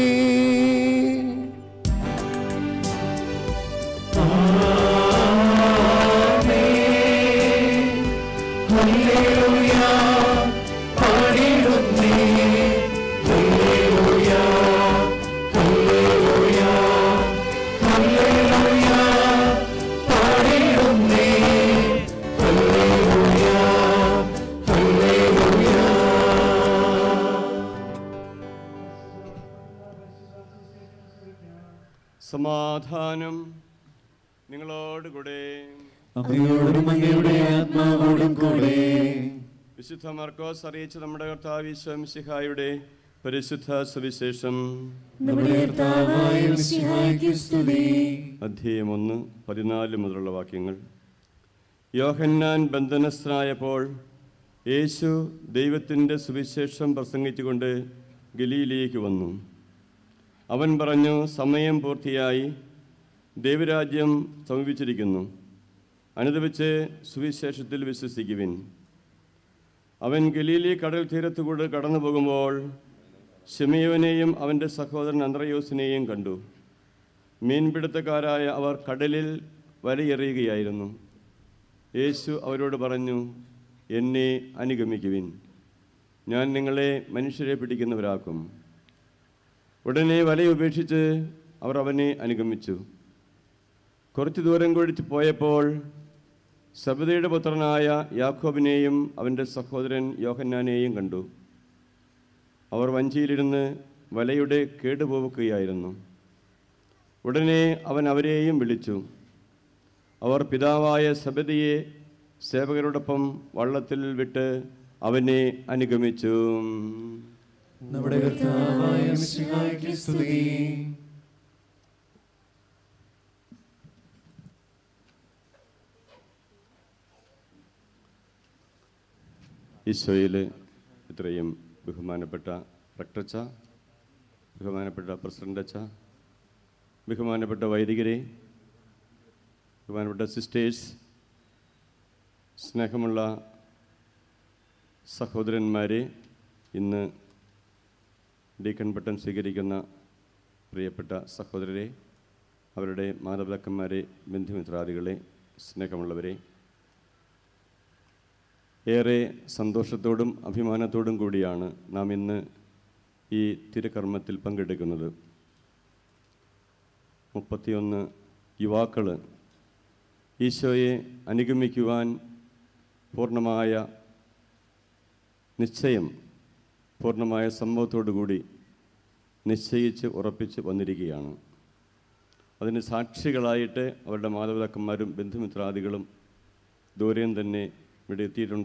Speaker 5: ഹല്ലേലൂയ പാടിടുന്നേ ഹല്ലേലൂയ ഹല്ലേലൂയ ഹല്ലേലൂയ പാടിടുന്നേ ഹല്ലേലൂയ ഹല്ലേലൂയ
Speaker 6: സമാധാനം നിങ്ങളോടുകൂടെ
Speaker 5: അങ്ങയോടും അങ്ങയുടെ ആത്മാവോടും കൂടെ
Speaker 6: വിശുദ്ധ മർക്കോസ് അറിയിച്ച നമ്മുടെ കർത്താവ് ഈശ്വംസിഹായുടെ പരിശുദ്ധ സുവിശേഷം
Speaker 5: നമ്മുടെ കർത്താവായ മിശിഹായ്ക്ക് സ്തുതി
Speaker 6: അധ്യായം ഒന്ന് പതിനാല് മുതലുള്ള വാക്യങ്ങൾ യോഹന്നാൻ ബന്ധനസ്ഥനായപ്പോൾ യേശു ദൈവത്തിൻ്റെ സുവിശേഷം പ്രസംഗിച്ചുകൊണ്ട് ഗലീലയിലേക്ക് വന്നു അവൻ പറഞ്ഞു സമയം പൂർത്തിയായി ദൈവരാജ്യം സമീപിച്ചിരിക്കുന്നു അനുദപിച്ച് സുവിശേഷത്തിൽ വിശ്വസിക്കുവിൻ അവൻ ഗലീലി കടൽ തീരത്തുകൂടെ കടന്നു പോകുമ്പോൾ ഷിമയോനെയും അവൻ്റെ സഹോദരൻ അന്ത്രയോസിനെയും കണ്ടു മീൻപിടുത്തക്കാരായ അവർ കടലിൽ വലയെറിയുകയായിരുന്നു യേശു അവരോട് പറഞ്ഞു എന്നെ അനുഗമിക്കുവിൻ ഞാൻ നിങ്ങളെ മനുഷ്യരെ പിടിക്കുന്നവരാക്കും ഉടനെ വലയുപേക്ഷിച്ച് അവർ അവനെ അനുഗമിച്ചു കുറച്ചു ദൂരം കൊഴിച്ച് പോയപ്പോൾ സബദയുടെ പുത്രനായ യാക്കോബിനെയും അവൻ്റെ സഹോദരൻ യോഹന്നാനെയും കണ്ടു അവർ വഞ്ചിയിലിരുന്ന് വലയുടെ കേടുപോവുകയായിരുന്നു ഉടനെ അവൻ അവരെയും വിളിച്ചു അവർ പിതാവായ സബദിയെ സേവകരോടൊപ്പം വള്ളത്തിൽ വിട്ട് അവനെ അനുഗമിച്ചു
Speaker 5: നമ്മുടെ കർത്താവായ മിശിഹായ്ക്ക് സ്തുതി
Speaker 6: ഈശോയിൽ ഇത്രയും ബഹുമാനപ്പെട്ട റക്ടച്ച ബഹുമാനപ്പെട്ട പ്രസിഡൻ്റച്ച ബഹുമാനപ്പെട്ട വൈദികരെ ബഹുമാനപ്പെട്ട സിസ്റ്റേഴ്സ് സ്നേഹമുള്ള സഹോദരന്മാരെ ഇന്ന് ഡീക്കൺ പട്ടം സ്വീകരിക്കുന്ന പ്രിയപ്പെട്ട സഹോദരരെ അവരുടെ മാതാപിതാക്കന്മാരെ ബന്ധുമിത്രാദികളെ സ്നേഹമുള്ളവരെ ഏറെ സന്തോഷത്തോടും അഭിമാനത്തോടും കൂടിയാണ് നാം ഇന്ന് ഈ തിരുക്കർമ്മത്തിൽ പങ്കെടുക്കുന്നത് മുപ്പത്തിയൊന്ന് യുവാക്കൾ ഈശോയെ അനുഗമിക്കുവാൻ പൂർണ്ണമായ നിശ്ചയം പൂർണ്ണമായ സംഭവത്തോടുകൂടി നിശ്ചയിച്ച് ഉറപ്പിച്ച് വന്നിരിക്കുകയാണ് അതിന് സാക്ഷികളായിട്ട് അവരുടെ മാതാപിതാക്കന്മാരും ബന്ധുമിത്രാദികളും ദൂരെയും തന്നെ ഇവിടെ എത്തിയിട്ടുണ്ട്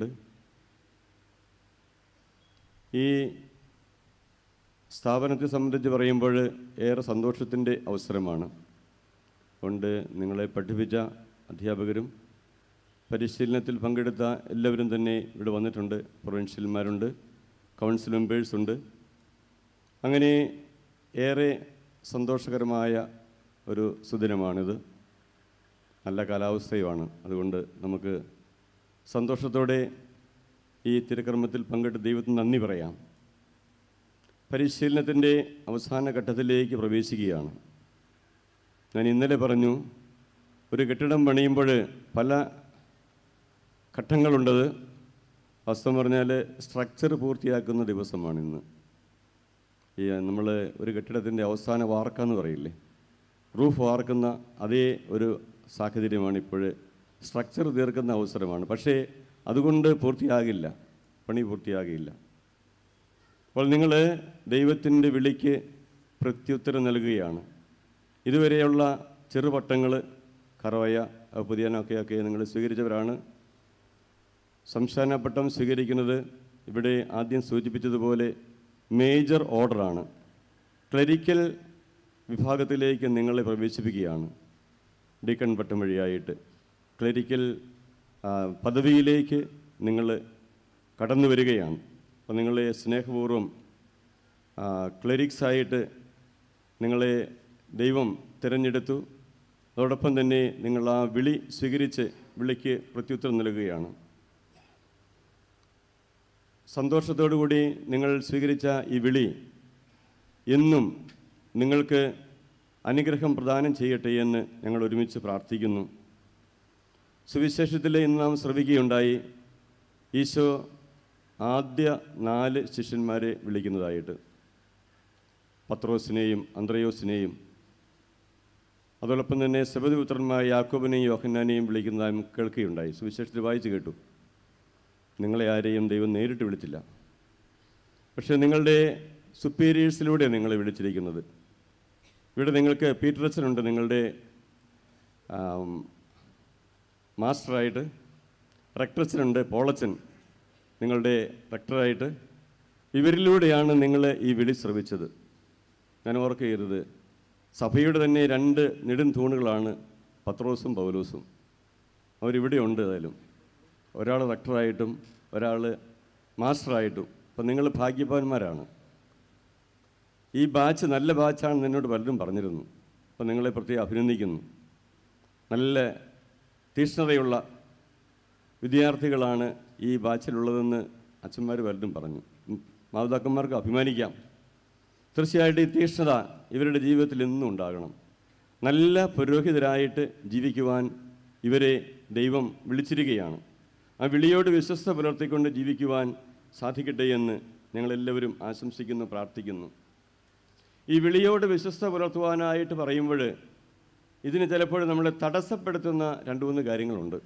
Speaker 6: ഈ സ്ഥാപനത്തെ സംബന്ധിച്ച് പറയുമ്പോൾ ഏറെ സന്തോഷത്തിൻ്റെ അവസരമാണ് അതുകൊണ്ട് നിങ്ങളെ പഠിപ്പിച്ച അധ്യാപകരും പരിശീലനത്തിൽ പങ്കെടുത്ത എല്ലാവരും തന്നെ ഇവിടെ വന്നിട്ടുണ്ട് പ്രൊവിൻഷ്യൽമാരുണ്ട് കൗൺസിൽ മെമ്പേഴ്സ് ഉണ്ട് അങ്ങനെ ഏറെ സന്തോഷകരമായ ഒരു സുദിനമാണിത് നല്ല കാലാവസ്ഥയുമാണ് അതുകൊണ്ട് നമുക്ക് സന്തോഷത്തോടെ ഈ തിരുക്കർമ്മത്തിൽ പങ്കെടുത്ത് ദൈവത്തിന് നന്ദി പറയാം പരിശീലനത്തിൻ്റെ അവസാന ഘട്ടത്തിലേക്ക് പ്രവേശിക്കുകയാണ് ഞാൻ ഇന്നലെ പറഞ്ഞു ഒരു കെട്ടിടം പണിയുമ്പോൾ പല ഘട്ടങ്ങളുണ്ടത് വാസ്തവം പറഞ്ഞാൽ സ്ട്രക്ചർ പൂർത്തിയാക്കുന്ന ദിവസമാണ് ഇന്ന് ഈ നമ്മൾ ഒരു കെട്ടിടത്തിൻ്റെ അവസാന വാർക്കാന്ന് പറയില്ലേ റൂഫ് വാർക്കുന്ന അതേ ഒരു സാഹചര്യമാണ് ഇപ്പോൾ സ്ട്രക്ചർ തീർക്കുന്ന അവസരമാണ് പക്ഷേ അതുകൊണ്ട് പൂർത്തിയാകില്ല പണി പൂർത്തിയാകില്ല അപ്പോൾ നിങ്ങൾ ദൈവത്തിൻ്റെ വിളിക്ക് പ്രത്യുത്തരം നൽകുകയാണ് ഇതുവരെയുള്ള ചെറുപട്ടങ്ങൾ കറവയ പുതിയനൊക്കെ ഒക്കെ നിങ്ങൾ സ്വീകരിച്ചവരാണ് സംസ്ഥാന പട്ടം സ്വീകരിക്കുന്നത് ഇവിടെ ആദ്യം സൂചിപ്പിച്ചതുപോലെ മേജർ ഓർഡറാണ് ക്ലരിക്കൽ വിഭാഗത്തിലേക്ക് നിങ്ങളെ പ്രവേശിപ്പിക്കുകയാണ് ഡീക്കൺ പട്ടം വഴിയായിട്ട് ക്ലരിക്കൽ ആ, പദവിയിലേക്ക് നിങ്ങൾ കടന്നു വരികയാണ് അപ്പോൾ നിങ്ങളെ സ്നേഹപൂർവ്വം ക്ലരിക്സായിട്ട് നിങ്ങളെ ദൈവം തിരഞ്ഞെടുത്തു അതോടൊപ്പം തന്നെ നിങ്ങൾ ആ വിളി സ്വീകരിച്ച് വിളിക്ക് പ്രത്യുത്തരം നൽകുകയാണ് സന്തോഷത്തോടുകൂടി നിങ്ങൾ സ്വീകരിച്ച ഈ വിളി എന്നും നിങ്ങൾക്ക് അനുഗ്രഹം പ്രദാനം ചെയ്യട്ടെ എന്ന് ഞങ്ങൾ ഒരുമിച്ച് പ്രാർത്ഥിക്കുന്നു സുവിശേഷത്തിൽ ഇന്ന് നാം ശ്രവിക്കുകയുണ്ടായി ഈശോ ആദ്യ നാല് ശിഷ്യന്മാരെ വിളിക്കുന്നതായിട്ട് പത്രോസിനെയും അന്ത്രയോസിനെയും അതോടൊപ്പം തന്നെ സബദിപുത്രന്മാർ യാക്കോബിനെയും യോഹന്നാനെയും വിളിക്കുന്നതായി നമുക്ക് കേൾക്കുകയുണ്ടായി സുവിശേഷത്തിൽ വായിച്ചു കേട്ടു നിങ്ങളെ ആരെയും ദൈവം നേരിട്ട് വിളിച്ചില്ല പക്ഷേ നിങ്ങളുടെ സുപ്പീരിയേഴ്സിലൂടെ നിങ്ങളെ വിളിച്ചിരിക്കുന്നത് ഇവിടെ നിങ്ങൾക്ക് പീറ്ററച്ചനുണ്ട് നിങ്ങളുടെ ആം, മാസ്റ്ററായിട്ട് റെക്ടറച്ചനുണ്ട് പോളച്ചൻ നിങ്ങളുടെ റെക്ടറായിട്ട് ഇവരിലൂടെയാണ് നിങ്ങൾ ഈ വിളി ശ്രവിച്ചത് ഞാൻ ഓർക്കുകയരുത് സഭയുടെ തന്നെ രണ്ട് നെടും തൂണുകളാണ് പത്രോസും പൗലോസും അവരിവിടെ ഉണ്ട് ഏതായാലും ഒരാൾ റെക്ടറായിട്ടും ഒരാൾ മാസ്റ്ററായിട്ടും അപ്പം നിങ്ങൾ ഭാഗ്യവാന്മാരാണ് ഈ ബാച്ച് നല്ല ബാച്ചാണെന്ന് എന്നോട് പലരും പറഞ്ഞിരുന്നു അപ്പം നിങ്ങളെ പ്രത്യേകം അഭിനന്ദിക്കുന്നു നല്ല തീക്ഷ്ണതയുള്ള വിദ്യാർത്ഥികളാണ് ഈ ബാച്ചിലുള്ളതെന്ന് അച്ഛന്മാർ പലരും പറഞ്ഞു ഉം, മാതാപിതാക്കന്മാർക്ക് അഭിമാനിക്കാം തീർച്ചയായിട്ടും ഈ തീക്ഷ്ണത ഇവരുടെ ജീവിതത്തിൽ എന്നും ഉണ്ടാകണം നല്ല പുരോഹിതരായിട്ട് ജീവിക്കുവാൻ ഇവരെ ദൈവം വിളിച്ചിരിക്കുകയാണ് ആ വിളിയോട് വിശ്വസ്ത പുലർത്തിക്കൊണ്ട് ജീവിക്കുവാൻ സാധിക്കട്ടെ എന്ന് ഞങ്ങളെല്ലാവരും ആശംസിക്കുന്നു പ്രാർത്ഥിക്കുന്നു ഈ വിളിയോട് വിശ്വസ്ത പുലർത്തുവാനായിട്ട് പറയുമ്പോൾ ഇതിന് ചിലപ്പോൾ നമ്മളെ തടസ്സപ്പെടുത്തുന്ന രണ്ട് മൂന്ന് കാര്യങ്ങളുണ്ട്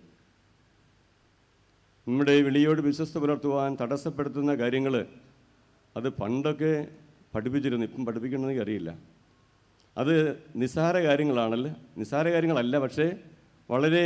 Speaker 6: നമ്മുടെ വിളിയോട് വിശ്വസ്ത പുലർത്തുവാൻ തടസ്സപ്പെടുത്തുന്ന കാര്യങ്ങൾ അത് പണ്ടൊക്കെ പഠിപ്പിച്ചിരുന്നു ഇപ്പം പഠിപ്പിക്കണമെന്ന് അറിയില്ല അത് നിസ്സാര കാര്യങ്ങളാണല്ലോ നിസ്സാര കാര്യങ്ങളല്ല പക്ഷേ വളരെ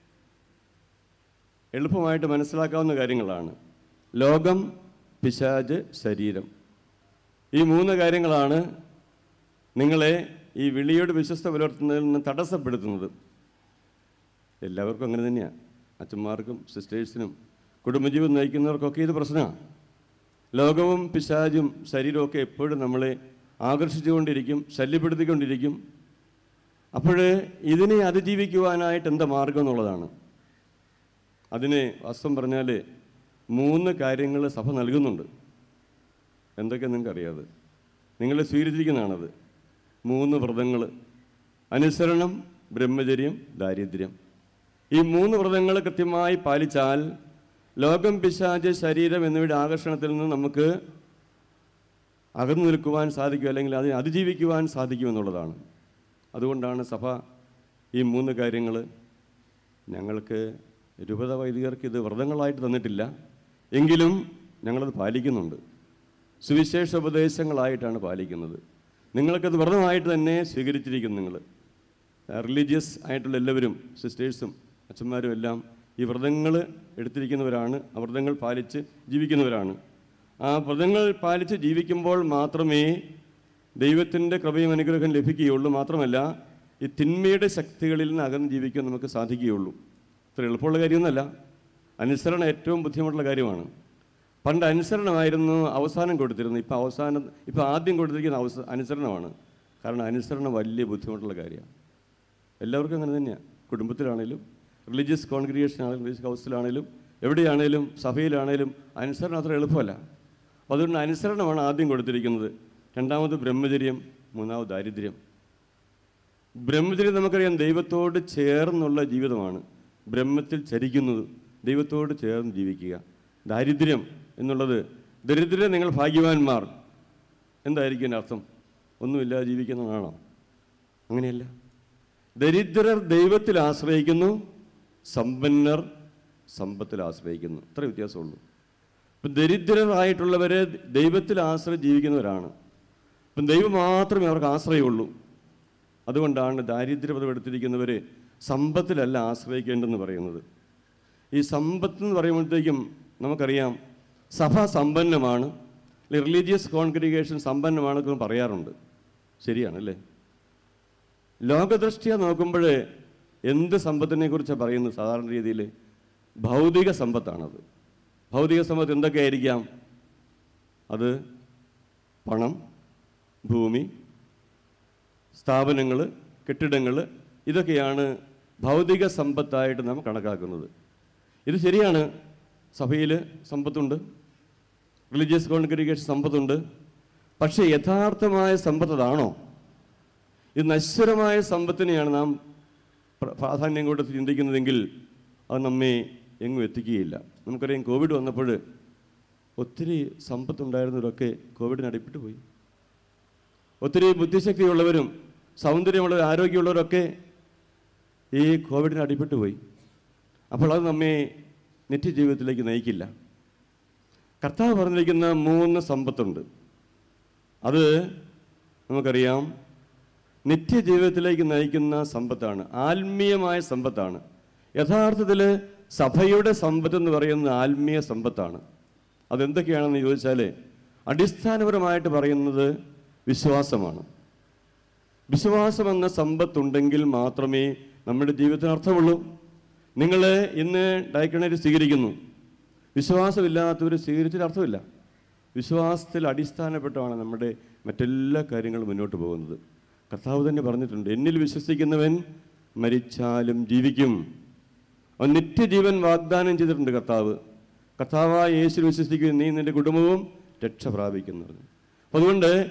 Speaker 6: എളുപ്പമായിട്ട് മനസ്സിലാക്കാവുന്ന കാര്യങ്ങളാണ് ലോകം പിശാജ് ശരീരം ഈ മൂന്ന് കാര്യങ്ങളാണ് നിങ്ങളെ ഈ വിളിയോട് വിശ്വസ്ത പുലർത്തുന്നതിൽ നിന്ന് തടസ്സപ്പെടുത്തുന്നത് എല്ലാവർക്കും അങ്ങനെ തന്നെയാണ് അച്ഛന്മാർക്കും സിസ്റ്റേഴ്സിനും കുടുംബജീവിതം നയിക്കുന്നവർക്കൊക്കെ ഇത് പ്രശ്നമാണ് ലോകവും പിശാചും ശരീരവും ഒക്കെ എപ്പോഴും നമ്മളെ ആകർഷിച്ചുകൊണ്ടിരിക്കും ശല്യപ്പെടുത്തിക്കൊണ്ടിരിക്കും അപ്പോൾ ഇതിനെ അതിജീവിക്കുവാനായിട്ട് എന്താ മാർഗം എന്നുള്ളതാണ് അതിന് വാസ്തവം പറഞ്ഞാൽ മൂന്ന് കാര്യങ്ങൾ സഭ നൽകുന്നുണ്ട് എന്തൊക്കെ നിങ്ങൾക്ക് അറിയാതെ നിങ്ങൾ സ്വീകരിച്ചിരിക്കുന്നതാണത് മൂന്ന് വ്രതങ്ങൾ അനുസരണം ബ്രഹ്മചര്യം ദാരിദ്ര്യം ഈ മൂന്ന് വ്രതങ്ങൾ കൃത്യമായി പാലിച്ചാൽ ലോകം പിശാച് ശരീരം എന്നിവയുടെ ആകർഷണത്തിൽ നിന്ന് നമുക്ക് അകന്നു നിൽക്കുവാൻ സാധിക്കും അല്ലെങ്കിൽ അതിനെ അതിജീവിക്കുവാൻ സാധിക്കുമെന്നുള്ളതാണ് അതുകൊണ്ടാണ് സഭ ഈ മൂന്ന് കാര്യങ്ങൾ ഞങ്ങൾക്ക് രൂപത വൈദികർക്ക് ഇത് വ്രതങ്ങളായിട്ട് തന്നിട്ടില്ല എങ്കിലും ഞങ്ങളത് പാലിക്കുന്നുണ്ട് സുവിശേഷ ഉപദേശങ്ങളായിട്ടാണ് പാലിക്കുന്നത് നിങ്ങൾക്കത് വ്രതമായിട്ട് തന്നെ സ്വീകരിച്ചിരിക്കുന്നു നിങ്ങൾ റിലീജിയസ് ആയിട്ടുള്ള എല്ലാവരും സിസ്റ്റേഴ്സും അച്ഛന്മാരും എല്ലാം ഈ വ്രതങ്ങൾ എടുത്തിരിക്കുന്നവരാണ് ആ വ്രതങ്ങൾ പാലിച്ച് ജീവിക്കുന്നവരാണ് ആ വ്രതങ്ങൾ പാലിച്ച് ജീവിക്കുമ്പോൾ മാത്രമേ ദൈവത്തിൻ്റെ കൃപയും അനുഗ്രഹം ലഭിക്കുകയുള്ളൂ മാത്രമല്ല ഈ തിന്മയുടെ ശക്തികളിൽ നിന്ന് അകന്ന് ജീവിക്കാൻ നമുക്ക് സാധിക്കുകയുള്ളൂ ഇത്ര എളുപ്പമുള്ള കാര്യമൊന്നുമല്ല അനുസരണം ഏറ്റവും ബുദ്ധിമുട്ടുള്ള കാര്യമാണ് പണ്ട് അനുസരണമായിരുന്നു അവസാനം കൊടുത്തിരുന്നത് ഇപ്പോൾ അവസാനം ഇപ്പോൾ ആദ്യം കൊടുത്തിരിക്കുന്ന അവസ അനുസരണമാണ് കാരണം അനുസരണം വലിയ ബുദ്ധിമുട്ടുള്ള കാര്യമാണ് എല്ലാവർക്കും അങ്ങനെ തന്നെയാണ് കുടുംബത്തിലാണേലും റിലീജിയസ് കോൺഗ്രിഗേഷൻ ആണെങ്കിലും റിലീജിയസ് ഹൗസിലാണേലും എവിടെയാണേലും സഭയിലാണേലും അനുസരണം അത്ര എളുപ്പമല്ല അപ്പോൾ അതുകൊണ്ട് അനുസരണമാണ് ആദ്യം കൊടുത്തിരിക്കുന്നത് രണ്ടാമത് ബ്രഹ്മചര്യം മൂന്നാമത് ദാരിദ്ര്യം ബ്രഹ്മചര്യം നമുക്കറിയാം ദൈവത്തോട് ചേർന്നുള്ള ജീവിതമാണ് ബ്രഹ്മത്തിൽ ചരിക്കുന്നത് ദൈവത്തോട് ചേർന്ന് ജീവിക്കുക ദാരിദ്ര്യം എന്നുള്ളത് ദരിദ്രം നിങ്ങൾ ഭാഗ്യവാന്മാർ എന്തായിരിക്കും അതിൻ്റെ അർത്ഥം ഒന്നുമില്ലാതെ ജീവിക്കുന്നതാണോ അങ്ങനെയല്ല ദരിദ്രർ ദൈവത്തിൽ ആശ്രയിക്കുന്നു സമ്പന്നർ സമ്പത്തിൽ ആശ്രയിക്കുന്നു ഇത്ര വ്യത്യാസമുള്ളൂ ഇപ്പം ദരിദ്രരായിട്ടുള്ളവരെ ദൈവത്തിൽ ആശ്രയം ജീവിക്കുന്നവരാണ് ഇപ്പം ദൈവം മാത്രമേ അവർക്ക് ആശ്രയമുള്ളൂ അതുകൊണ്ടാണ് ദാരിദ്ര്യപദം എടുത്തിരിക്കുന്നവരെ സമ്പത്തിലല്ല ആശ്രയിക്കേണ്ടെന്ന് പറയുന്നത് ഈ സമ്പത്ത് എന്ന് പറയുമ്പോഴത്തേക്കും നമുക്കറിയാം സഭ സമ്പന്നമാണ് റിലീജിയസ് കോൺഗ്രിഗേഷൻ സമ്പന്നമാണെന്ന് പറയാറുണ്ട് ശരിയാണ് അല്ലേ ലോകദൃഷ്ടിയ നോക്കുമ്പോൾ എന്ത് സമ്പത്തിനെ കുറിച്ചാണ് പറയുന്നത് സാധാരണ രീതിയിൽ ഭൗതിക സമ്പത്താണത് ഭൗതിക സമ്പത്ത് എന്തൊക്കെയായിരിക്കാം അത് പണം ഭൂമി സ്ഥാപനങ്ങൾ കെട്ടിടങ്ങൾ ഇതൊക്കെയാണ് ഭൗതിക സമ്പത്തായിട്ട് നാം കണക്കാക്കുന്നത് ഇത് ശരിയാണ് സഭയിൽ സമ്പത്തുണ്ട് റിലീജിയസ് കോൺഗ്രിഗേഷൻ സമ്പത്തുണ്ട് പക്ഷേ യഥാർത്ഥമായ സമ്പത്ത് അതാണോ ഇത് നശ്വരമായ സമ്പത്തിനെയാണ് നാം പ്ര- പ്രാധാന്യം കൊടുത്ത് ചിന്തിക്കുന്നതെങ്കിൽ അത് നമ്മെ എങ്ങും എത്തിക്കുകയില്ല നമുക്കറിയാം കോവിഡ് വന്നപ്പോൾ ഒത്തിരി സമ്പത്തുണ്ടായിരുന്നവരൊക്കെ കോവിഡിന് അടിപ്പെട്ട് പോയി ഒത്തിരി ബുദ്ധിശക്തിയുള്ളവരും സൗന്ദര്യമുള്ളവരും ആരോഗ്യമുള്ളവരൊക്കെ ഈ കോവിഡിന് അടിപ്പെട്ട് പോയി അപ്പോൾ അത് നമ്മെ നിത്യജീവിതത്തിലേക്ക് നയിക്കില്ല കർത്താവ് പറഞ്ഞിരിക്കുന്ന മൂന്ന് സമ്പത്തുണ്ട് അത് നമുക്കറിയാം നിത്യജീവിതത്തിലേക്ക് നയിക്കുന്ന സമ്പത്താണ് ആത്മീയമായ സമ്പത്താണ് യഥാർത്ഥത്തിൽ സഭയുടെ സമ്പത്ത് എന്ന് പറയുന്നത് ആത്മീയ സമ്പത്താണ് അതെന്തൊക്കെയാണെന്ന് ചോദിച്ചാൽ അടിസ്ഥാനപരമായിട്ട് പറയുന്നത് വിശ്വാസമാണ് വിശ്വാസം എന്ന സമ്പത്തുണ്ടെങ്കിൽ മാത്രമേ നമ്മുടെ ജീവിതത്തിന് അർത്ഥമുള്ളൂ നിങ്ങൾ ഇന്ന് ഡയക്കണേറ്റ് സ്വീകരിക്കുന്നു വിശ്വാസമില്ലാത്തവർ സ്വീകരിച്ചിട്ട് അർത്ഥമില്ല വിശ്വാസത്തിൽ അടിസ്ഥാനപ്പെട്ടാണ് നമ്മുടെ മറ്റെല്ലാ കാര്യങ്ങളും മുന്നോട്ട് പോകുന്നത് കർത്താവ് തന്നെ പറഞ്ഞിട്ടുണ്ട് എന്നിൽ വിശ്വസിക്കുന്നവൻ മരിച്ചാലും ജീവിക്കും അവൻ നിത്യജീവൻ വാഗ്ദാനം ചെയ്തിട്ടുണ്ട് കർത്താവ് കർത്താവായ യേശു വിശ്വസിക്കുകയും നീ നിന്റെ കുടുംബവും രക്ഷ പ്രാപിക്കുന്നു അപ്പോൾ അതുകൊണ്ട്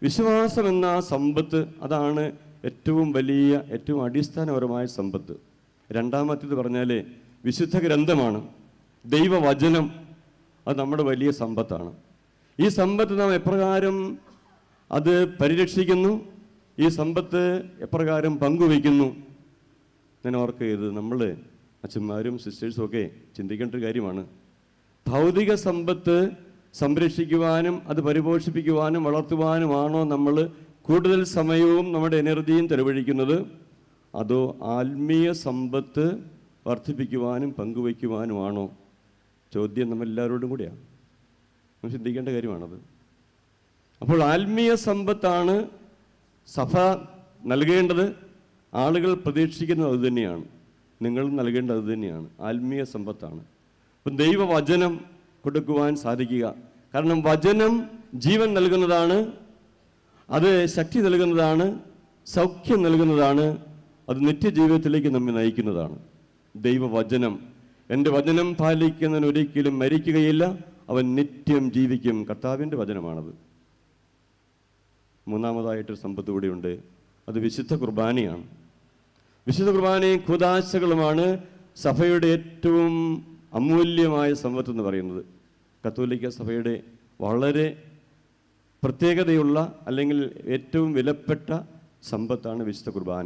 Speaker 6: വിശ്വാസം എന്ന ആ സമ്പത്ത് അതാണ് ഏറ്റവും വലിയ ഏറ്റവും അടിസ്ഥാനപരമായ സമ്പത്ത് രണ്ടാമത്തേത് പറഞ്ഞാൽ വിശുദ്ധ ഗ്രന്ഥമാണ് ദൈവവചനം അത് നമ്മുടെ വലിയ സമ്പത്താണ് ഈ സമ്പത്ത് നാം എപ്രകാരം അത് പരിരക്ഷിക്കുന്നു ഈ സമ്പത്ത് എപ്രകാരം പങ്കുവയ്ക്കുന്നു ഞാൻ ഓർക്കുകയത് നമ്മൾ അച്ഛന്മാരും സിസ്റ്റേഴ്സും ഒക്കെ ചിന്തിക്കേണ്ട ഒരു കാര്യമാണ് ഭൗതിക സമ്പത്ത് സംരക്ഷിക്കുവാനും അത് പരിപോഷിപ്പിക്കുവാനും വളർത്തുവാനുമാണോ നമ്മൾ കൂടുതൽ സമയവും നമ്മുടെ എനർജിയും ചെലവഴിക്കുന്നത് അതോ ആത്മീയ സമ്പത്ത് വർദ്ധിപ്പിക്കുവാനും പങ്കുവയ്ക്കുവാനുമാണോ ചോദ്യം നമ്മളെല്ലാവരോടും കൂടിയാണ് നമ്മൾ ചിന്തിക്കേണ്ട കാര്യമാണത് അപ്പോൾ ആത്മീയ സമ്പത്താണ് സഭ നൽകേണ്ടത് ആളുകൾ പ്രതീക്ഷിക്കുന്നത് അതുതന്നെയാണ് നിങ്ങൾ നൽകേണ്ടത് അതുതന്നെയാണ് ആത്മീയ സമ്പത്താണ് അപ്പം ദൈവവചനം കൊടുക്കുവാൻ സാധിക്കുക കാരണം വചനം ജീവൻ നൽകുന്നതാണ് അത് ശക്തി നൽകുന്നതാണ് സൗഖ്യം നൽകുന്നതാണ് അത് നിത്യജീവിതത്തിലേക്ക് നമ്മെ നയിക്കുന്നതാണ് ദൈവവചനം എൻ്റെ വചനം പാലിക്കുന്നവൻ ഒരിക്കലും മരിക്കുകയില്ല അവൻ നിത്യം ജീവിക്കും കർത്താവിൻ്റെ വചനമാണത് മൂന്നാമതായിട്ടൊരു സമ്പത്ത് കൂടിയുണ്ട് അത് വിശുദ്ധ കുർബാനയാണ് വിശുദ്ധ കുർബാനയും കുദാശകളുമാണ് സഭയുടെ ഏറ്റവും അമൂല്യമായ സമ്പത്ത് എന്ന് പറയുന്നത് കത്തോലിക്ക സഭയുടെ വളരെ പ്രത്യേകതയുള്ള അല്ലെങ്കിൽ ഏറ്റവും വിലപ്പെട്ട സമ്പത്താണ് വിശുദ്ധ കുർബാന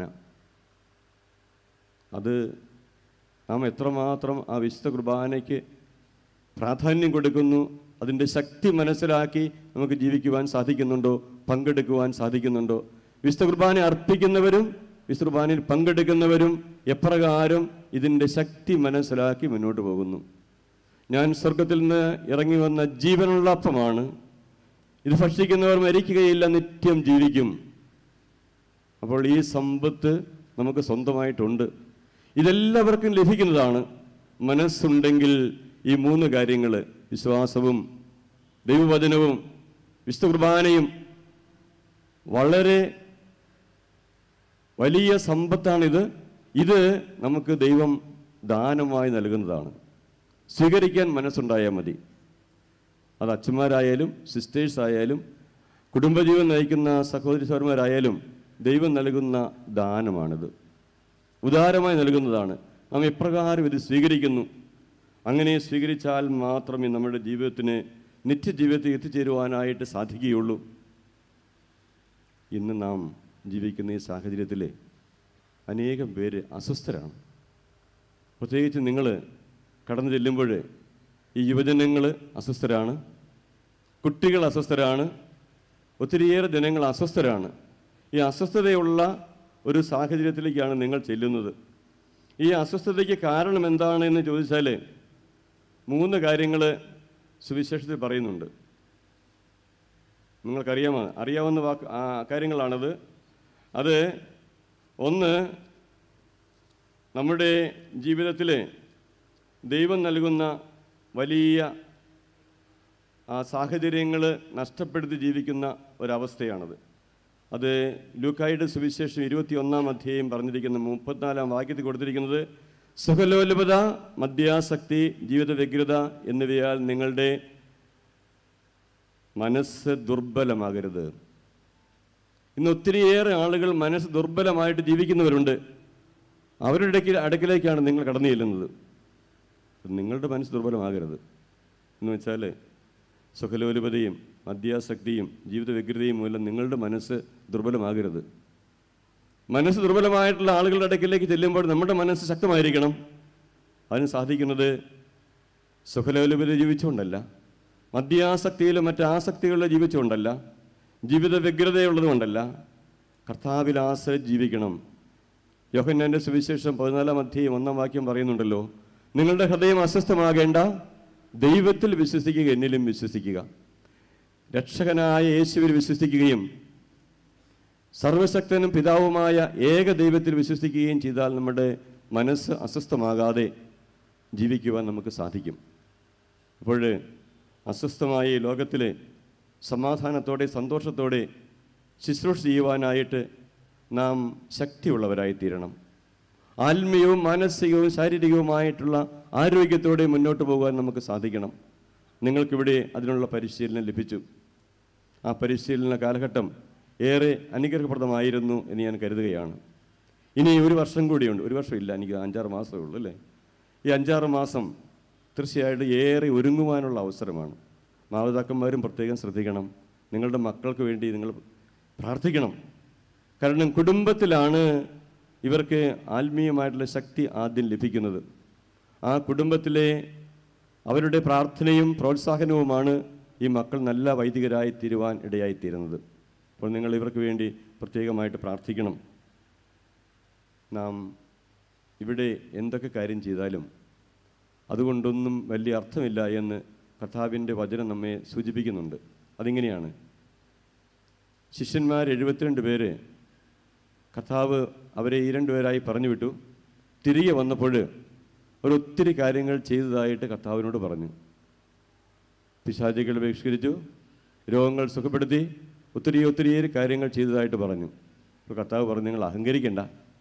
Speaker 6: അത് നാം എത്രമാത്രം ആ വിശുദ്ധ കുർബാനയ്ക്ക് പ്രാധാന്യം കൊടുക്കുന്നു അതിൻ്റെ ശക്തി മനസ്സിലാക്കി നമുക്ക് ജീവിക്കുവാൻ സാധിക്കുന്നുണ്ടോ പങ്കെടുക്കുവാൻ സാധിക്കുന്നുണ്ടോ വിശുദ്ധ കുർബാന അർപ്പിക്കുന്നവരും വിശുദ്ധ കുർബാനയിൽ പങ്കെടുക്കുന്നവരും എപ്രകാരം ഇതിൻ്റെ ശക്തി മനസ്സിലാക്കി മുന്നോട്ട് പോകുന്നു ഞാൻ സ്വർഗത്തിൽ നിന്ന് ഇറങ്ങി വന്ന ജീവനുള്ള അപ്പമാണ് ഇത് ഭക്ഷിക്കുന്നവർ മരിക്കുകയില്ല നിത്യം ജീവിക്കും അപ്പോൾ ഈ സമ്പത്ത് നമുക്ക് സ്വന്തമായിട്ടുണ്ട് ഇതെല്ലാവർക്കും ലഭിക്കുന്നതാണ് മനസ്സുണ്ടെങ്കിൽ ഈ മൂന്ന് കാര്യങ്ങൾ വിശ്വാസവും ദൈവവചനവും വിശുദ്ധ കുർബാനയും വളരെ വലിയ സമ്പത്താണിത് ഇത് നമുക്ക് ദൈവം ദാനമായി നൽകുന്നതാണ് സ്വീകരിക്കാൻ മനസ്സുണ്ടായാൽ മതി അത് അച്ഛന്മാരായാലും സിസ്റ്റേഴ്സ് ആയാലും കുടുംബജീവൻ നയിക്കുന്ന സഹോദരി സഹോദരന്മാരായാലും ദൈവം നൽകുന്ന ദാനമാണിത് ഉദാരമായി നൽകുന്നതാണ് നാം എപ്രകാരം ഇത് സ്വീകരിക്കുന്നു അങ്ങനെ സ്വീകരിച്ചാൽ മാത്രമേ നമ്മുടെ ജീവിതത്തിന് നിത്യജീവിതത്തിൽ എത്തിച്ചേരുവാനായിട്ട് സാധിക്കുകയുള്ളൂ ഇന്ന് നാം ജീവിക്കുന്ന ഈ സാഹചര്യത്തിൽ അനേകം പേര് അസ്വസ്ഥരാണ് പ്രത്യേകിച്ച് നിങ്ങൾ കടന്നു ചെല്ലുമ്പോൾ ഈ യുവജനങ്ങൾ അസ്വസ്ഥരാണ് കുട്ടികൾ അസ്വസ്ഥരാണ് ഒത്തിരിയേറെ ജനങ്ങൾ അസ്വസ്ഥരാണ് ഈ അസ്വസ്ഥതയുള്ള ഒരു സാഹചര്യത്തിലേക്കാണ് നിങ്ങൾ ചെല്ലുന്നത് ഈ അസ്വസ്ഥതയ്ക്ക് കാരണം എന്താണെന്ന് ചോദിച്ചാൽ മൂന്ന് കാര്യങ്ങൾ സുവിശേഷത്തിൽ പറയുന്നുണ്ട് നിങ്ങൾക്കറിയാമോ അറിയാവുന്ന വാക്ക് ആ കാര്യങ്ങളാണത് അത് ഒന്ന് നമ്മുടെ ജീവിതത്തിൽ ദൈവം നൽകുന്ന വലിയ ആ സാഹചര്യങ്ങൾ നഷ്ടപ്പെടുത്തി ജീവിക്കുന്ന ഒരവസ്ഥയാണത് അത് ലൂക്കായുടെ സുവിശേഷം ഇരുപത്തി ഒന്നാം അധ്യായം പറഞ്ഞിരിക്കുന്ന മുപ്പത്തിനാലാം വാക്യത്തിൽ കൊടുത്തിരിക്കുന്നത് സുഖലോലുപത മദ്യാസക്തി ജീവിത വ്യഗ്രത എന്നിവയാൽ നിങ്ങളുടെ മനസ്സ് ദുർബലമാകരുത് ഇന്ന് ഒത്തിരിയേറെ ആളുകൾ മനസ്സ് ദുർബലമായിട്ട് ജീവിക്കുന്നവരുണ്ട് അവരുടെ ഇടയ്ക്ക് അടുക്കിലേക്കാണ് നിങ്ങൾ കടന്നു ചെല്ലുന്നത് നിങ്ങളുടെ മനസ്സ് ദുർബലമാകരുത് എന്ന് വെച്ചാൽ സുഖലോലുപതയും മദ്യാസക്തിയും ജീവിത വ്യഗ്രതയും മൂലം നിങ്ങളുടെ മനസ്സ് ദുർബലമാകരുത് മനസ്സ് ദുർബലമായിട്ടുള്ള ആളുകളുടെ ഇടയ്ക്കിലേക്ക് ചെല്ലുമ്പോൾ നമ്മുടെ മനസ്സ് ശക്തമായിരിക്കണം അതിന് സാധിക്കുന്നത് സുഖലോലുപത ജീവിച്ചുകൊണ്ടല്ല മദ്യാസക്തിയിലും മറ്റ് ആസക്തികളിലും ജീവിച്ചുകൊണ്ടല്ല ജീവിത വ്യഗ്രതയുള്ളതുകൊണ്ടല്ല കർത്താവിൽ ആശ്രയിച്ച് ജീവിക്കണം യോഹന്നാൻ്റെ സുവിശേഷം പതിനാലാം അധ്യായം ഒന്നാം വാക്യം പറയുന്നുണ്ടല്ലോ നിങ്ങളുടെ ഹൃദയം അസ്വസ്ഥമാകേണ്ട ദൈവത്തിൽ വിശ്വസിക്കുക എന്നിലും വിശ്വസിക്കുക രക്ഷകനായ യേശുവിൽ വിശ്വസിക്കുകയും സർവശക്തനും പിതാവുമായ ഏക ദൈവത്തിൽ വിശ്വസിക്കുകയും ചെയ്താൽ നമ്മുടെ മനസ്സ് അസ്വസ്ഥമാകാതെ ജീവിക്കുവാൻ നമുക്ക് സാധിക്കും അപ്പോൾ അസ്വസ്ഥമായ ഈ ലോകത്തിൽ സമാധാനത്തോടെ സന്തോഷത്തോടെ ശുശ്രൂഷ ചെയ്യുവാനായിട്ട് നാം ശക്തിയുള്ളവരായി തീരണം ആത്മീയവും മാനസികവും ശാരീരികവുമായിട്ടുള്ള ആരോഗ്യത്തോടെ മുന്നോട്ട് പോകാൻ നമുക്ക് സാധിക്കണം നിങ്ങൾക്കിവിടെ അതിനുള്ള പരിശീലനം ലഭിച്ചു ആ പരിശീലന കാലഘട്ടം ഏറെ അനുഗ്രഹപ്രദമായിരുന്നു എന്ന് ഞാൻ കരുതുകയാണ് ഇനി ഒരു വർഷം കൂടിയുണ്ട് ഒരു വർഷമില്ല എനിക്ക് അഞ്ചാറ് മാസമേ ഉള്ളൂ അല്ലേ ഈ അഞ്ചാറ് മാസം തീർച്ചയായിട്ടും ഏറെ ഒരുങ്ങുവാനുള്ള അവസരമാണ് മാതാപിതാക്കന്മാരും പ്രത്യേകം ശ്രദ്ധിക്കണം നിങ്ങളുടെ മക്കൾക്ക് വേണ്ടി നിങ്ങൾ പ്രാർത്ഥിക്കണം കാരണം കുടുംബത്തിലാണ് ഇവർക്ക് ആത്മീയമായിട്ടുള്ള ശക്തി ആദ്യം ലഭിക്കുന്നത് ആ കുടുംബത്തിലെ അവരുടെ പ്രാർത്ഥനയും പ്രോത്സാഹനവുമാണ് ഈ മക്കൾ നല്ല വൈദികരായി തീരുവാൻ ഇടയായിത്തീരുന്നത് അപ്പോൾ നിങ്ങൾ ഇവർക്ക് വേണ്ടി പ്രത്യേകമായിട്ട് പ്രാർത്ഥിക്കണം നാം ഇവിടെ എന്തൊക്കെ കാര്യം ചെയ്താലും അതുകൊണ്ടൊന്നും വലിയ അർത്ഥമില്ല എന്ന് കർത്താവിൻ്റെ വചനം നമ്മെ സൂചിപ്പിക്കുന്നുണ്ട് അതിങ്ങനെയാണ് ശിഷ്യന്മാർ എഴുപത്തിരണ്ട് പേര് കർത്താവ് അവരെ ഈ രണ്ടുപേരായി പറഞ്ഞു വിട്ടു തിരികെ വന്നപ്പോൾ ഒരൊത്തിരി കാര്യങ്ങൾ ചെയ്തതായിട്ട് കർത്താവിനോട് പറഞ്ഞു പിശാചികൾ ബഹിഷ്കരിച്ചു രോഗങ്ങൾ സുഖപ്പെടുത്തി ഒത്തിരി ഒത്തിരിയേറെ കാര്യങ്ങൾ ചെയ്തതായിട്ട് പറഞ്ഞു അപ്പോൾ കർത്താവ് പറഞ്ഞു നിങ്ങൾ അഹങ്കരിക്കണ്ട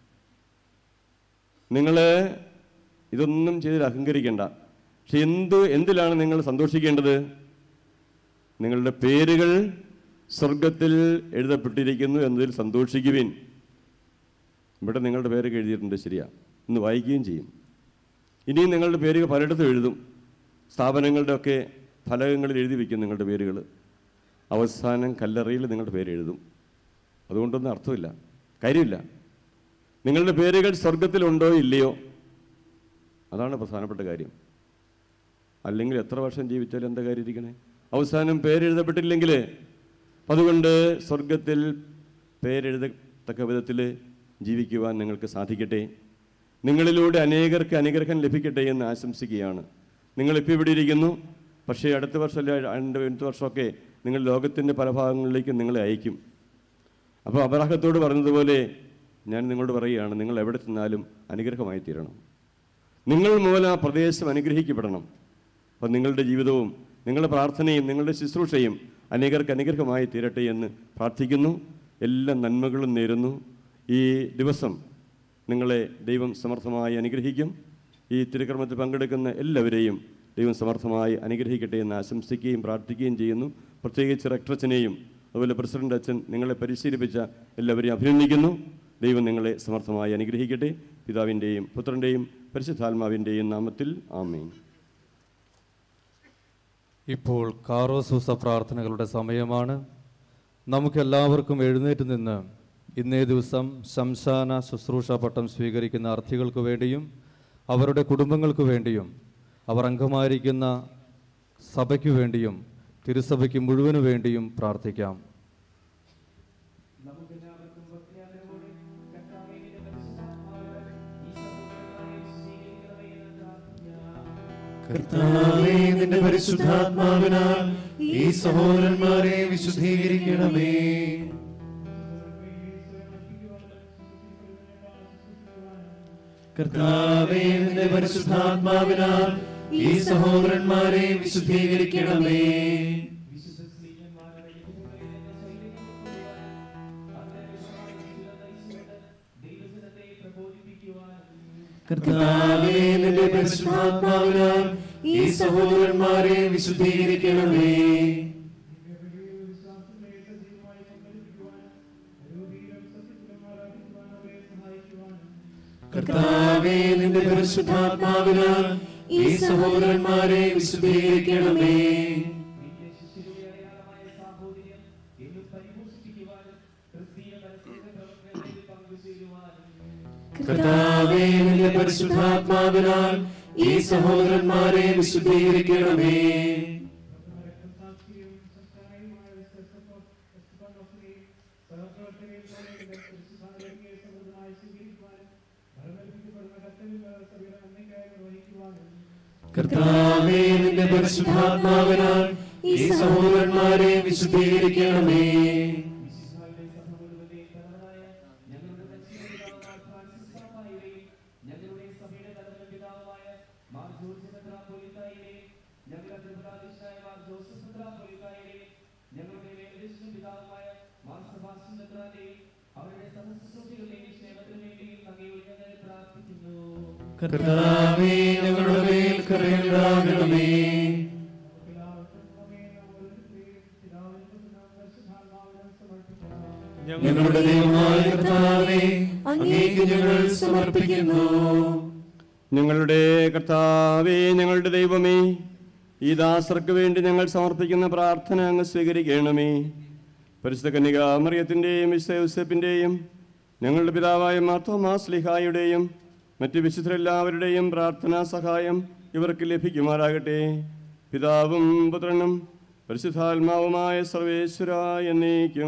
Speaker 6: നിങ്ങൾ ഇതൊന്നും ചെയ്തിൽ അഹങ്കരിക്കണ്ട പക്ഷെ എന്ത് എന്തിലാണ് നിങ്ങൾ സന്തോഷിക്കേണ്ടത് നിങ്ങളുടെ പേരുകൾ സ്വർഗത്തിൽ എഴുതപ്പെട്ടിരിക്കുന്നു എന്നതിൽ സന്തോഷിക്കുവിൻ ഇവിടെ നിങ്ങളുടെ പേരൊക്കെ എഴുതിയിട്ടുണ്ട് ശരിയാ ഇന്ന് വായിക്കുകയും ചെയ്യും ഇനിയും നിങ്ങളുടെ പേരുകൾ പലയിടത്തും എഴുതും സ്ഥാപനങ്ങളുടെയൊക്കെ ഫലകങ്ങളിൽ എഴുതി വയ്ക്കും നിങ്ങളുടെ പേരുകൾ അവസാനം കല്ലറയിൽ നിങ്ങളുടെ പേര് എഴുതും അതുകൊണ്ടൊന്നും അർത്ഥമില്ല കാര്യമില്ല നിങ്ങളുടെ പേരുകൾ സ്വർഗത്തിലുണ്ടോ ഇല്ലയോ അതാണ് പ്രധാനപ്പെട്ട കാര്യം അല്ലെങ്കിൽ എത്ര വർഷം ജീവിച്ചാലും എന്താ കാര്യം ഇരിക്കണേ അവസാനം പേരെഴുതപ്പെട്ടില്ലെങ്കിൽ അതുകൊണ്ട് സ്വർഗത്തിൽ പേരെഴുതത്തക്ക വിധത്തിൽ ജീവിക്കുവാൻ നിങ്ങൾക്ക് സാധിക്കട്ടെ നിങ്ങളിലൂടെ അനേകർക്ക് അനുഗ്രഹം ലഭിക്കട്ടെ എന്ന് ആശംസിക്കുകയാണ് നിങ്ങളിപ്പോൾ ഇവിടെ ഇരിക്കുന്നു പക്ഷേ അടുത്ത വർഷം അല്ല രണ്ട് അടുത്ത വർഷമൊക്കെ നിങ്ങൾ ലോകത്തിൻ്റെ പല ഭാഗങ്ങളിലേക്ക് നിങ്ങളെ അയക്കും അപ്പോൾ അബ്രാഹത്തോട് പറഞ്ഞതുപോലെ ഞാൻ നിങ്ങളോട് പറയുകയാണ് നിങ്ങൾ എവിടെ ചെന്നാലും അനുഗ്രഹമായി തീരണം നിങ്ങൾ മൂലം ആ പ്രദേശം അനുഗ്രഹിക്കപ്പെടണം അപ്പം നിങ്ങളുടെ ജീവിതവും നിങ്ങളുടെ പ്രാർത്ഥനയും നിങ്ങളുടെ ശുശ്രൂഷയും അനേകർക്ക് അനുഗ്രഹമായി തീരട്ടെ എന്ന് പ്രാർത്ഥിക്കുന്നു എല്ലാ നന്മകളും നേരുന്നു ഈ ദിവസം നിങ്ങളെ ദൈവം സമർത്ഥമായി അനുഗ്രഹിക്കും ഈ തിരുക്രമത്തിൽ പങ്കെടുക്കുന്ന എല്ലാവരെയും ദൈവം സമർത്ഥമായി അനുഗ്രഹിക്കട്ടെ എന്ന് ആശംസിക്കുകയും പ്രാർത്ഥിക്കുകയും ചെയ്യുന്നു പ്രത്യേകിച്ച് റക്ടറച്ചനെയും അതുപോലെ പ്രസിഡന്റ് അച്ഛൻ നിങ്ങളെ പരിശീലിപ്പിച്ച എല്ലാവരെയും അഭിനന്ദിക്കുന്നു ദൈവം നിങ്ങളെ സമർത്ഥമായി അനുഗ്രഹിക്കട്ടെ പിതാവിൻ്റെയും പുത്രൻ്റെയും പരിശുദ്ധാത്മാവിൻ്റെയും നാമത്തിൽ ആമേൻ
Speaker 1: ഇപ്പോൾ കാറോസൂസ പ്രാർത്ഥനകളുടെ സമയമാണ് നമുക്കെല്ലാവർക്കും എഴുന്നേറ്റ് നിന്ന് ഇന്നേ ദിവസം ശംശാന ശുശ്രൂഷ പട്ടം സ്വീകരിക്കുന്ന അർത്ഥികൾക്ക് വേണ്ടിയും അവരുടെ കുടുംബങ്ങൾക്ക് വേണ്ടിയും അവർ അംഗമായിരിക്കുന്ന സഭയ്ക്കു വേണ്ടിയും തിരുസഭയ്ക്ക് മുഴുവനു വേണ്ടിയും പ്രാർത്ഥിക്കാം
Speaker 8: നമുക്കെല്ലാവർക്കും ഭക്തിയാദരവോടെ കർത്താവേ നിന്റെ പരിശുദ്ധാത്മാവിനാൽ ഈ സഹോദരങ്ങളെ സ്വീകരിക്കണമേ എന്ന് പ്രാർത്ഥിക്കാം
Speaker 5: കർത്താവേ നിന്റെ പരിശുദ്ധാത്മാവിനാൽ ഈ സഹോദരന്മാരെ വിശുദ്ധീകരിക്കണമേ കർത്താവേ നിന്റെ പരിശുദ്ധാത്മാവിനാൽ ഈ സഹോദരന്മാരെ വിശുദ്ധീകരിക്കണമേ
Speaker 8: വിശുദ്ധ സ്ത്രീജന്മാരുടെ യുദ്ധങ്ങളിൽ നിന്ന് ശൈലിക്കുവാൻ അന്തരീക്ഷമാണ് ദൈവജനത്തെ പ്രബോധിപ്പിക്കുവാൻ
Speaker 5: കർത്താവേ നിന്റെ പരിശുദ്ധാത്മാവിനാൽ ഈ സഹോദരന്മാരെ വിശുദ്ധീകരിക്കണമേ കർത്താവേ നിന്റെ പരിശുദ്ധാത്മാവിനാൽ ഈ സഹോദരന്മാരെ വിശുദ്ധീകരിക്കണമേ
Speaker 8: നിന്റെ ശിഷ്യരുടെ അടയാളമായ സാഹോദര്യം എന്നും പരിപോഷിപ്പിക്കുവാനും ക്രിസ്തീയ പരസ്പര പ്രവർത്തനങ്ങളിൽ പങ്കുചേരുവാനും
Speaker 5: കർത്താവേ നിന്റെ പരിശുദ്ധാത്മാവിനാൽ ഈ സഹോദരന്മാരെ വിശുദ്ധീകരിക്കണമേ കർത്താവേ നിന്റെ പരിശുദ്ധാത്മാവിനാൽ ഈ സഹോദരന്മാരെ വിശുദ്ധീകരിക്കണമേ
Speaker 8: വിശുദ്ധാരുടെ സഭ മുഴുവന്റെ തലവനായ ഞങ്ങളുടെ പരിശുദ്ധപിതാവായ ഫ്രാൻസിസ് പാപ്പായുടെയും ഞങ്ങളുടെ സഭയുടെ തലവൻ പിതാവായ മാർ ജോർജ് മെത്രാപ്പൊലീത്തായുടെയും ഞങ്ങളുടെ തിരുപ്പതാധീശനായ മാർ ജോസഫ് മെത്രാപ്പൊലീത്തായുടെയും ഞങ്ങളുടെ വേദദേശം പിതാവുമായ മാർ സെബാസ്റ്റ്യൻ മെത്രാന്റെയും അവരുടെ സഹശുശ്രൂഷികളുടെയും ക്ഷേമത്തിനു വേണ്ടിയും അങ്ങയോട് ഞങ്ങൾ പ്രാർത്ഥിക്കുന്നു
Speaker 5: കർത്താവേ ഞങ്ങളുടെ മേൽ കരുണയുണ്ടാകണമേ
Speaker 8: പിതാവിനും പിതാവിനും പിതാവിനും
Speaker 5: ഞങ്ങളുടെ ദൈവമായ കർത്താവേ അങ്ങേക്ക് ഞങ്ങൾ സമർപ്പിക്കുന്നു
Speaker 6: ഞങ്ങളുടെ കർത്താവേ ഞങ്ങളുടെ ദൈവമേ ഈ ദാസർക്ക് വേണ്ടി ഞങ്ങൾ സമർപ്പിക്കുന്ന പ്രാർത്ഥന അങ്ങ് സ്വീകരിക്കണമേ പരിശുദ്ധ കന്യക മറിയത്തിൻ്റെയും വിശ്വസപ്പിൻ്റെയും ഞങ്ങളുടെ പിതാവായ മാത്തോമാസ് ലിഹായുടെയും മറ്റ് വിശുദ്ധരെല്ലാവരുടെയും പ്രാർത്ഥനാ സഹായം ഇവർക്ക് ലഭിക്കുമാറാകട്ടെ പിതാവും പുത്രനും പരിശുദ്ധാത്മാവുമായ സർവേശ്വര എന്നേക്കും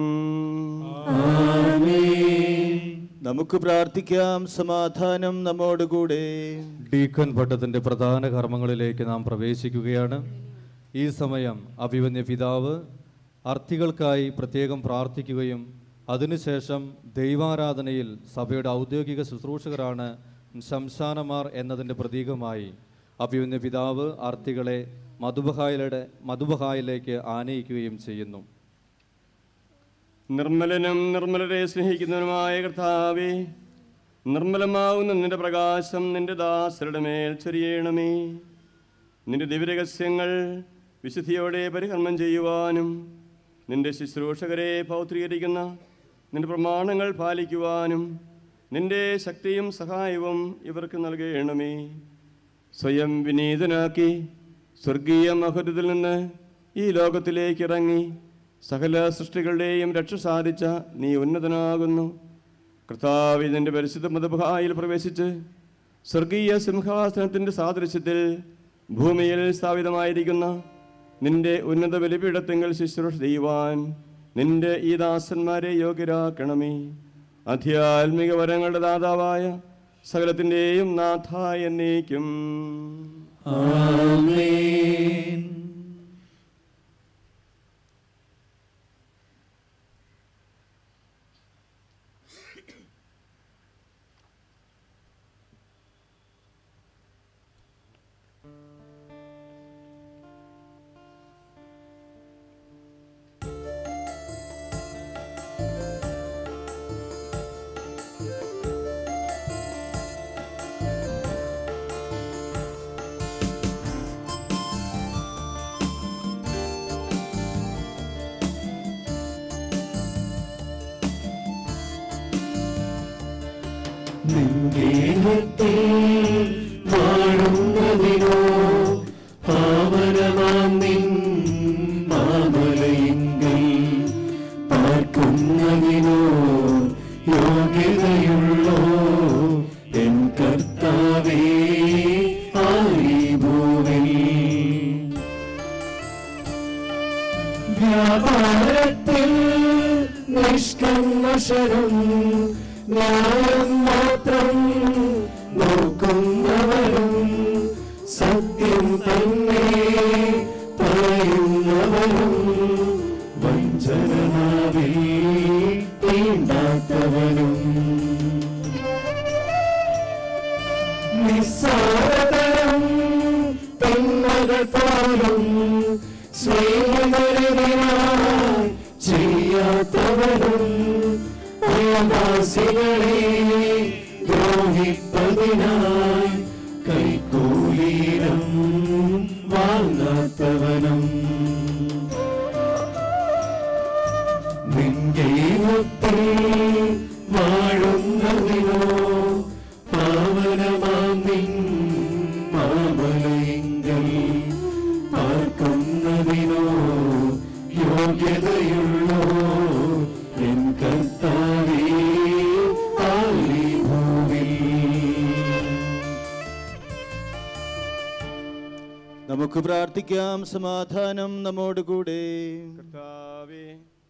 Speaker 3: നമുക്ക് പ്രാർത്ഥിക്കാം സമാധാനം നമ്മോടുകൂടെ
Speaker 1: ഡീക്കൻ പട്ടത്തിന്റെ പ്രധാന കർമ്മങ്ങളിലേക്ക് നാം പ്രവേശിക്കുകയാണ് ഈ സമയം അഭിവന്യ പിതാവ് അർത്ഥികൾക്കായി പ്രത്യേകം പ്രാർത്ഥിക്കുകയും അതിനുശേഷം ദൈവാരാധനയിൽ സഭയുടെ ഔദ്യോഗിക ശുശ്രൂഷകരാണ് ശംശാനമാർ എന്നതിൻ്റെ പ്രതീകമായി അഭിവന്യ പിതാവ് അർത്ഥികളെ മധുബഹായിലയുടെ മധുബഹായിലേക്ക് ആനയിക്കുകയും ചെയ്യുന്നു
Speaker 6: നിർമ്മലനും നിർമ്മലരെ സ്നേഹിക്കുന്നവനുമായ കർത്താവേ നിർമ്മലമാവുന്ന നിന്റെ പ്രകാശം നിന്റെ ദാസരുടെ മേൽ ചൊരിയണമേ നിന്റെ ദിവ്യരഹസ്യങ്ങൾ വിശുദ്ധിയോടെ പരികർമ്മം ചെയ്യുവാനും നിന്റെ ശുശ്രൂഷകരെ പൗത്രീകരിക്കുന്ന നിന്റെ പ്രമാണങ്ങൾ പാലിക്കുവാനും നിന്റെ ശക്തിയും സഹായവും ഇവർക്ക് നൽകണമേ സ്വയം വിനീതനാക്കി സ്വർഗീയ മഹുരത്തിൽ നിന്ന് ഈ ലോകത്തിലേക്ക് ഇറങ്ങി സകല സൃഷ്ടികളുടെയും രക്ഷ സാധിച്ച നീ ഉന്നതനാകുന്നു കർത്താവ് നിന്റെ പരിശുദ്ധ മതഭായിൽ പ്രവേശിച്ച് സ്വർഗീയ സിംഹാസനത്തിൻ്റെ സാദൃശ്യത്തിൽ ഭൂമിയിൽ സ്ഥാപിതമായിരിക്കുന്ന നിന്റെ ഉന്നത ബലിപീഠത്തെങ്കിൽ ശുശ്രൂഷ ചെയ്യുവാൻ നിന്റെ ഈ ദാസന്മാരെ യോഗ്യരാക്കണമേ അധ്യാത്മിക വരങ്ങളുടെ ദാതാവായ സകലത്തിൻ്റെയും നാഥ എന്നേക്കും
Speaker 5: ആമേൻ നിൻഗേഹത്തിൽ വാഴുന്നതിനോ പാവനമാം നിൻ മാമലയെങ്കിൽ പാർക്കുന്നതിനോ യോഗ്യതയുള്ളോ എൻ കർത്താവേ ആയി ഭൂവിൽ വ്യാപാരത്തിൽ നിഷ്കന്മഷരും ന്യായം മാത്രം നോക്കുന്നവരും സത്യം തന്നെ പറയുന്നവരും വഞ്ചനനാവിൽ തീണ്ടാത്തവരും നിസ്സാരതരം പെണ്ണകൾ പോലും സ്നേഹമരുതിനായി ചെയ്യാത്തവരും അയൽവാസികളെ ദ്രോഹിപ്പതിനായി കൈക്കൂലീരം വാങ്ങാത്തവനും നിൻദൈവത്തിൽ വാഴുന്നതിനോ പാവനമാം നിൻ മാമലയെങ്കിൽ പാർക്കുന്നതിനോ യോഗ്യതയുള്ളോ എൻ കർത്താവേ ആയി ഭൂവിൽ
Speaker 3: നമുക്ക് പ്രാർത്ഥിക്കാം സമാധാനം നമ്മോടുകൂടെ
Speaker 6: കർത്താവേ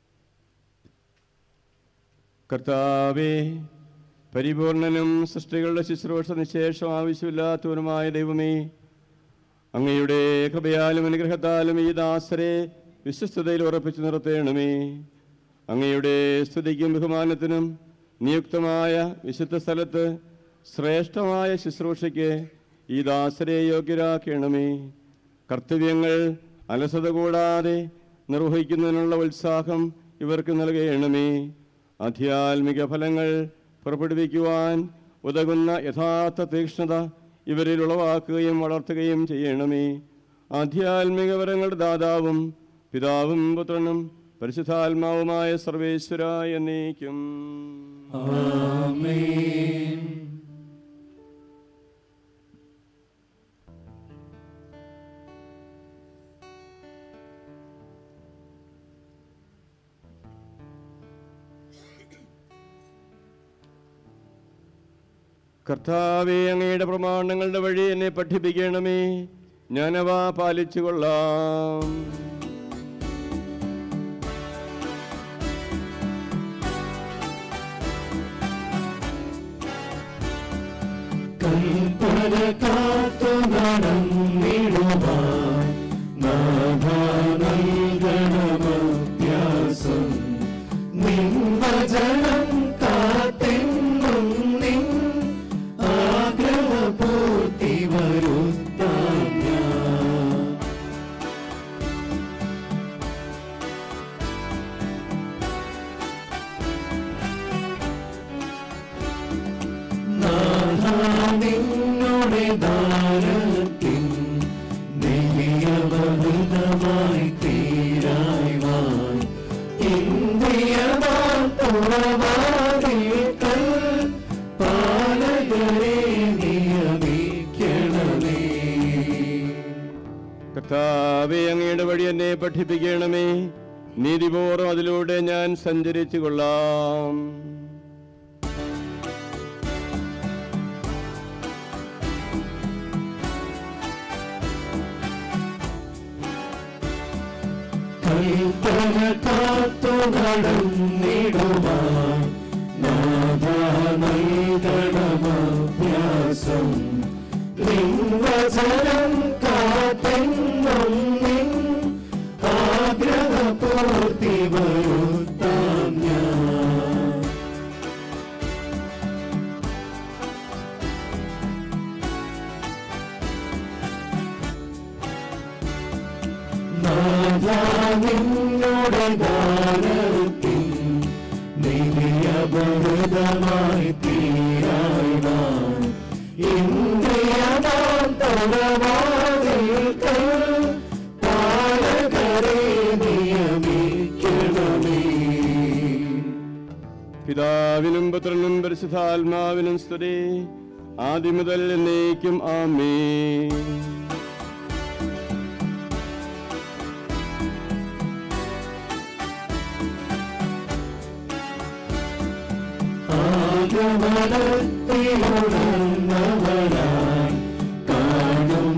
Speaker 6: കർത്താവേ പരിപൂർണനും സൃഷ്ടികളുടെ ശുശ്രൂഷ നിശേഷം ആവശ്യമില്ലാത്തവരുമായ ദൈവമേ അങ്ങയുടെ കൃപയാലും അനുഗ്രഹത്താലും ഈ ദാസരെ വിശ്വസ്തതയിൽ ഉറപ്പിച്ചു നിർത്തേണമേ അങ്ങയുടെ സ്തുതിക്കും ബഹുമാനത്തിനും നിയുക്തമായ വിശുദ്ധ സ്ഥലത്ത് ശ്രേഷ്ഠമായ ശുശ്രൂഷയ്ക്ക് ഈ ദാസരെ യോഗ്യരാക്കണമേ കർത്തവ്യങ്ങൾ അലസത കൂടാതെ നിർവഹിക്കുന്നതിനുള്ള ഉത്സാഹം ഇവർക്ക് നൽകണമേ ആധ്യാത്മിക ഫലങ്ങൾ പുറപ്പെടുവിക്കുവാൻ ഉതകുന്ന യഥാർത്ഥ തീക്ഷ്ണത ഇവരിൽ ഉളവാക്കുകയും വളർത്തുകയും ചെയ്യണമേ ആധ്യാത്മിക വരങ്ങളുടെ ദാതാവും പിതാവും പുത്രനും പരിശുദ്ധാത്മാവുമായ സർവേശ്വര എന്നേക്കും കർത്താവെ അങ്ങയുടെ പ്രമാണങ്ങളുടെ വഴി എന്നെ പഠിപ്പിക്കണമേ ഞാനവ പാലിച്ചു കൊള്ളാം
Speaker 5: കൽപ്പന കാത്തു നടന്നിടുവാൻ നാഥ നൽകണമഭ്യാസം നിൻ വചനം കാത്തെന്നും നിൻ ആഗ്രഹപൂർത്തി വരുത്താം ഞാൻ നിന്നുടെ ദാനത്തിൻ ദിവ്യമഹിതമായി തീരായ്വാൻ ഇന്ത്യമാൻ തുറവാതിൽക്കൽ പാലകരെ നിയമിക്കണമേ
Speaker 6: കർത്താവെ അങ്ങയുടെ വഴി എന്നെ പഠിപ്പിക്കണമേ നീതിപൂർവ്വം അതിലൂടെ ഞാൻ സഞ്ചരിച്ചു കൊള്ളാം
Speaker 5: കൽപ്പന കാത്തു നടന്നിടുവാൻ നാഥ നൽകണമഭ്യാസം നിൻ വചനം കാത്തെന്നും നിൻ ആഗ്രഹപൂർത്തി വരുത്താം ഞാൻ നിന്നുടെ ദാനത്തിൻ ദിവ്യബഹുതമായി തീരായ്വാൻ ഇന്ദ്രിയമാം തറവാതിൽക്കൽ പാലകരെ നിയമിക്കണമേ
Speaker 6: പിതാവിനും പുത്രനും പരിശുദ്ധാത്മാവിനും സ്തുതി ആദ്യം മുതൽ എന്നേക്കും ആമേ
Speaker 5: ആകമനത്തിലുണർന്നവനായി കാണും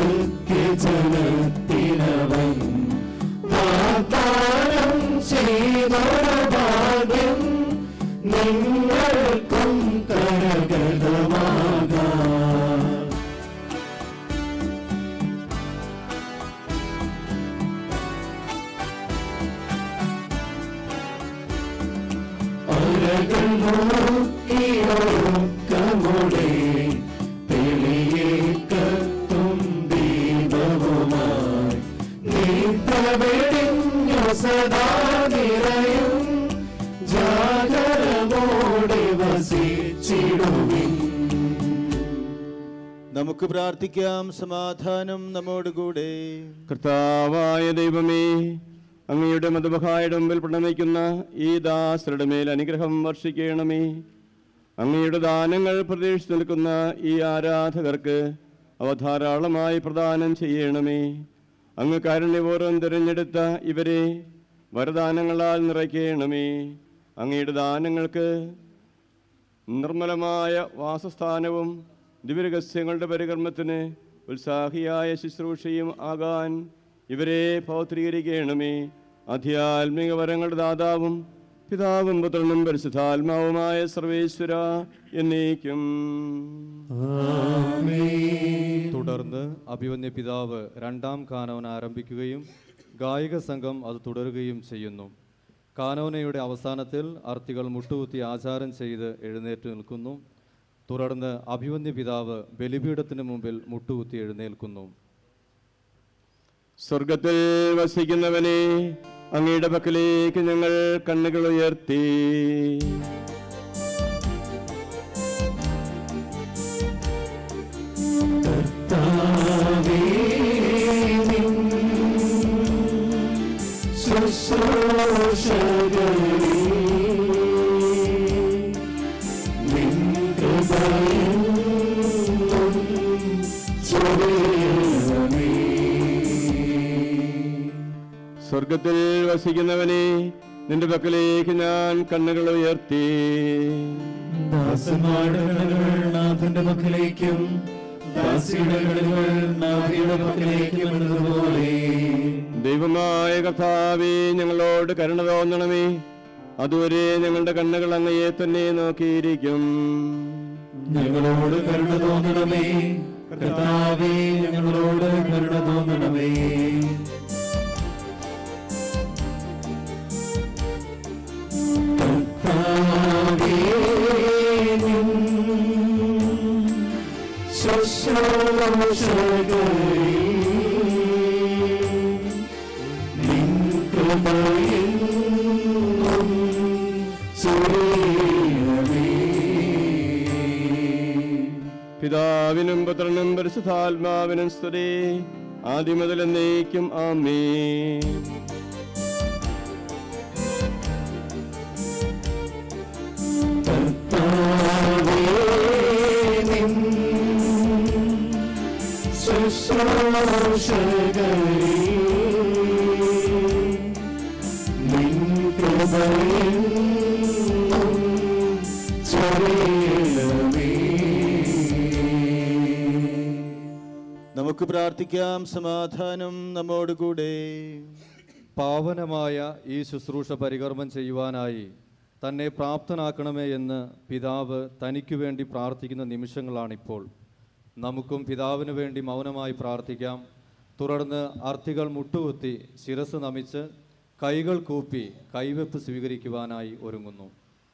Speaker 5: ഭൃത്യജനത്തിനവൻ വാഗ്ദാനം ചെയ്തൊരു ഭാഗ്യം നിങ്ങൾക്കും കരഗതമാകാം അരകൾ നോക്കിയൊരുക്കമുടെ തെളിയെ കത്തും ദീപവുമായി നീത്തവെടിഞ്ഞു സദാ നിറയും ജാഗരമോടെ വസിച്ചിടുവിൻ
Speaker 3: നമുക്ക് പ്രാർത്ഥിക്കാം സമാധാനം നമ്മോടുകൂടെ
Speaker 6: കർത്താവായ ദൈവമേ അങ്ങയുടെ മധുബഹായുടെ മുമ്പിൽ പ്രണമിക്കുന്ന ഈ ദാസരുടെ മേൽ അനുഗ്രഹം വർഷിക്കണമേ അങ്ങയുടെ ദാനങ്ങൾ പ്രതീക്ഷിച്ചു നിൽക്കുന്ന ഈ ആരാധകർക്ക് അവ ധാരാളമായി പ്രദാനം ചെയ്യണമേ അങ്ങ് കാരുണ്യപൂർവ്വം തിരഞ്ഞെടുത്ത ഇവരെ വരദാനങ്ങളാൽ നിറയ്ക്കണമേ അങ്ങയുടെ ദാനങ്ങൾക്ക് നിർമ്മലമായ വാസസ്ഥാനവും ദിവ്യരഹസ്യങ്ങളുടെ പരികർമ്മത്തിന് ഉത്സാഹിയായ ശുശ്രൂഷയും ആകാൻ ഇവരെ പൗത്രീകരിക്കണമേ ആധ്യാത്മിക വരങ്ങളുടെ ദാതാവും പിതാവും പുത്രനും പരിശുദ്ധാത്മാവുമായ സർവേശ്വര എന്നേക്കും
Speaker 1: തുടർന്ന് അഭിവന്യ പിതാവ് രണ്ടാം കാനോൻ ആരംഭിക്കുകയും ഗായക സംഘം അത് തുടരുകയും ചെയ്യുന്നു കാനോനയുടെ അവസാനത്തിൽ അർത്തികൾ മുട്ടുകുത്തി ആചാരം ചെയ്ത് എഴുന്നേറ്റ് നിൽക്കുന്നു തുടർന്ന് അഭിവന്യ പിതാവ് ബലിപീഠത്തിന് മുമ്പിൽ മുട്ടുകുത്തി എഴുന്നേൽക്കുന്നു
Speaker 6: സ്വർഗത്തിൽ വസിക്കുന്നവനെ അങ്ങയുടെ പക്കലേക്ക് ഞങ്ങൾ കണ്ണുകൾ ഉയർത്തി സ്വർഗത്തിൽ വസിക്കുന്നവനെ നിന്റെ പക്കലേക്ക് ഞാൻ കണ്ണുകൾ ഉയർത്തി
Speaker 5: ദാസന്മാരുടെ കണ്ണുകൾ നാഥന്റെ പക്കലേക്കും ദാസിയുടെ കണ്ണുകൾ നാഥയുടെ പക്കലേക്കും എന്നതുപോലെ
Speaker 6: ദൈവമായ കർത്താവേ ഞങ്ങളോട് കരുണ തോന്നണമേ അതുവരെ ഞങ്ങളുടെ കണ്ണുകൾ അങ്ങയെ തന്നെ നോക്കിയിരിക്കും
Speaker 5: ഞങ്ങളോട് കരുണ തോന്നണമേ കർത്താവേ ഞങ്ങളോട് കരുണ തോന്നണമേ കർത്താവേ, നിൻ ശുശ്രൂഷകരിൽ നിൻ കൃപയിൽ
Speaker 6: പിതാവിനും പുത്രനും പരിശുദ്ധാത്മാവിനും സ്തുതി ആദ്യം മുതൽ എന്നേക്കും ആമേ
Speaker 3: നമുക്ക് പ്രാർത്ഥിക്കാം സമാധാനം നമ്മോടുകൂടെ
Speaker 1: പാവനമായ ഈ ശുശ്രൂഷ പരികർമ്മം ചെയ്യുവാനായി തന്നെ പ്രാപ്തനാക്കണമേ എന്ന് പിതാവ് തനിക്കു വേണ്ടി പ്രാർത്ഥിക്കുന്ന നിമിഷങ്ങളാണിപ്പോൾ നമുക്കും പിതാവിന് വേണ്ടി മൗനമായി പ്രാർത്ഥിക്കാം തുടർന്ന് അർത്ഥികൾ മുട്ടുകുത്തി ശിരസ് നമിച്ച് കൈകൾ കൂപ്പി കൈവെപ്പ് സ്വീകരിക്കുവാനായി ഒരുങ്ങുന്നു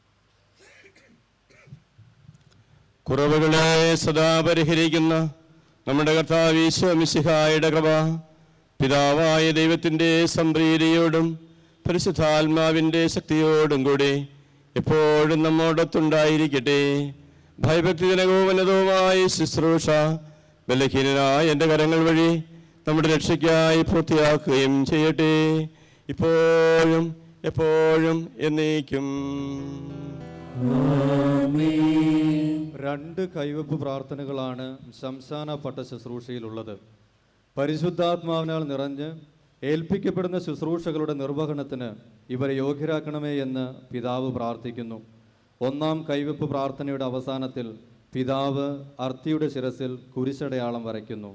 Speaker 6: കുറവുകളെ സദാ പരിഹരിക്കുന്ന നമ്മുടെ കർത്താവ് ഈശോമിശിഹായുടെ കൃപ പിതാവായ ദൈവത്തിൻ്റെ സംപ്രീതിയോടും പരിശുദ്ധാത്മാവിൻ്റെ ശക്തിയോടും കൂടി എപ്പോഴും നമ്മോടൊത്തുണ്ടായിരിക്കട്ടെ ഭയഭക്തിജനകവും ഉന്നതവുമായ ശുശ്രൂഷ ബലഹീനനായ എൻ്റെ കരങ്ങൾ വഴി നമ്മുടെ രക്ഷയ്ക്കായി പൂർത്തിയാക്കുകയും ചെയ്യട്ടെ ഇപ്പോഴും എപ്പോഴും എന്നേക്കും
Speaker 1: രണ്ട് കൈവെപ്പ് പ്രാർത്ഥനകളാണ് ശംശാന പട്ട ശുശ്രൂഷയിലുള്ളത് പരിശുദ്ധാത്മാവിനാൽ നിറഞ്ഞ് ഏൽപ്പിക്കപ്പെടുന്ന ശുശ്രൂഷകളുടെ നിർവഹണത്തിന് ഇവരെ യോഗ്യരാക്കണമേ എന്ന് പിതാവ് പ്രാർത്ഥിക്കുന്നു ഒന്നാം കൈവെപ്പ് പ്രാർത്ഥനയുടെ അവസാനത്തിൽ പിതാവ് അർത്തിയുടെ ശിരസിൽ കുരിശടയാളം വരയ്ക്കുന്നു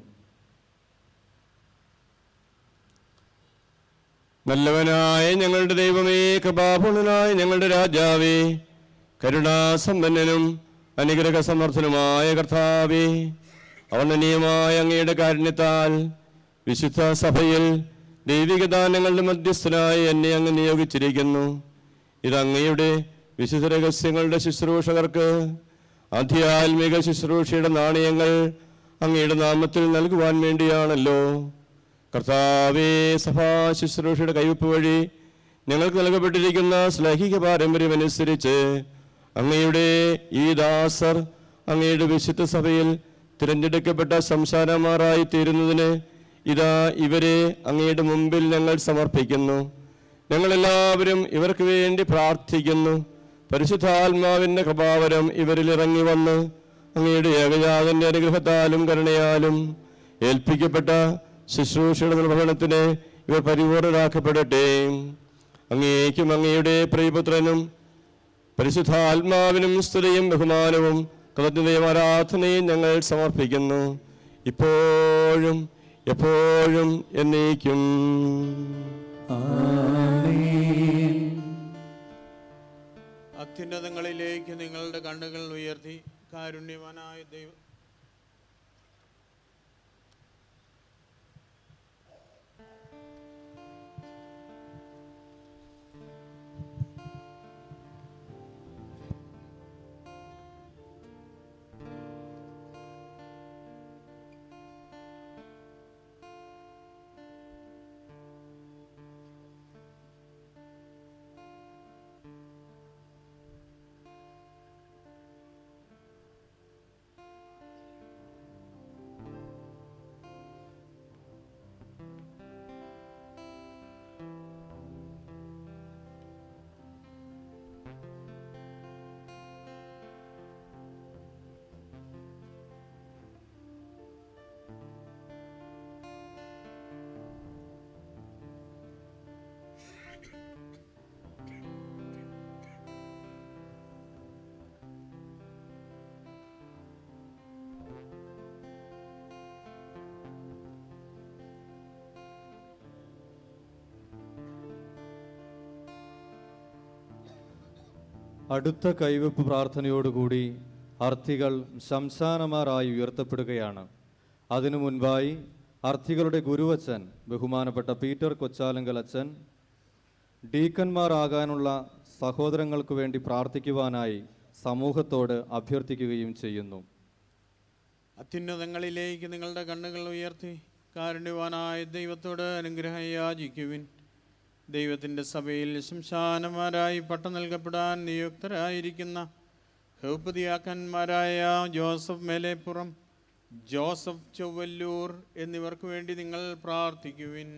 Speaker 6: നല്ലവനായ ഞങ്ങളുടെ ദൈവമേ കൃപാപൂർണനായ ഞങ്ങളുടെ രാജാവേ കരുണാസമ്പന്നനും അനുഗ്രഹ സമർത്ഥനുമായ കർത്താവേ അവർണ്ണനീയമായ അങ്ങയുടെ കാരുണ്യത്താൽ വിശുദ്ധ സഭയിൽ ദൈവിക ദാനങ്ങളുടെ മധ്യസ്ഥനായി എന്നെ അങ്ങ് നിയോഗിച്ചിരിക്കുന്നു ഇത് അങ്ങയുടെ വിശുദ്ധ രഹസ്യങ്ങളുടെ ശുശ്രൂഷകർക്ക് ആധ്യാത്മിക ശുശ്രൂഷയുടെ നാണയങ്ങൾ അങ്ങയുടെ നാമത്തിൽ നൽകുവാൻ വേണ്ടിയാണല്ലോ കർത്താവേ സഭാ ശുശ്രൂഷയുടെ കൈവപ്പ് വഴി ഞങ്ങൾക്ക് നൽകപ്പെട്ടിരിക്കുന്ന ശ്ലൈഹിക പാരമ്പര്യമനുസരിച്ച് അങ്ങയുടെ ഈ ദാസർ അങ്ങയുടെ വിശുദ്ധ സഭയിൽ തിരഞ്ഞെടുക്കപ്പെട്ട സംസാരമാറായി തീരുന്നതിന് ഇതാ ഇവരെ അങ്ങയുടെ മുമ്പിൽ ഞങ്ങൾ സമർപ്പിക്കുന്നു ഞങ്ങളെല്ലാവരും ഇവർക്ക് വേണ്ടി പ്രാർത്ഥിക്കുന്നു പരിശുദ്ധാത്മാവിൻ്റെ കൃപാവരം ഇവരിൽ ഇറങ്ങി വന്ന് അങ്ങയുടെ ഏകജാതന്റെ അനുഗ്രഹത്താലും കരുണയാലും ഏൽപ്പിക്കപ്പെട്ട ശുശ്രൂഷയുടെ നിർവഹണത്തിന് ഇവർ പരിപൂർണരാക്കപ്പെടട്ടെ അങ്ങേക്കും അങ്ങയുടെ പ്രിയപുത്രനും പരിശുദ്ധാത്മാവിനും സ്തുതിയും ബഹുമാനവും കൃതജ്ഞതയും ആരാധനയും ഞങ്ങൾ സമർപ്പിക്കുന്നു ഇപ്പോഴും എപ്പോഴും എന്നേക്കും
Speaker 9: അത്യുന്നതങ്ങളിലേക്ക് നിങ്ങളുടെ കണ്ണുകൾ ഉയർത്തി കാരുണ്യവാനായ ദൈവം
Speaker 1: അടുത്ത കൈവെപ്പ് പ്രാർത്ഥനയോടുകൂടി അർത്ഥികൾ ശംശാനമാരായി ഉയർത്തപ്പെടുകയാണ് അതിനു മുൻപായി അർത്ഥികളുടെ ഗുരുവച്ചൻ ബഹുമാനപ്പെട്ട പീറ്റർ കൊച്ചാലങ്കൽ അച്ഛൻ ഡീക്കന്മാരാകാനുള്ള സഹോദരങ്ങൾക്ക് വേണ്ടി പ്രാർത്ഥിക്കുവാനായി സമൂഹത്തോട് അഭ്യർത്ഥിക്കുകയും ചെയ്യുന്നു
Speaker 9: അത്യുന്നതങ്ങളിലേക്ക് നിങ്ങളുടെ കണ്ണുകൾ ഉയർത്തി കാരുണ്യവാനായ ദൈവത്തോട് അനുഗ്രഹം യാചിക്കുവിൻ ദൈവത്തിൻ്റെ സഭയിൽ ശംശാനമാരായി പട്ടം നൽകപ്പെടാൻ നിയുക്തരായിരിക്കുന്ന ഹൗപതിയാക്കന്മാരായ ജോസഫ് മേലേപ്പുറം ജോസഫ് ചൊവ്വല്ലൂർ എന്നിവർക്ക് വേണ്ടി നിങ്ങൾ പ്രാർത്ഥിക്കുവിൻ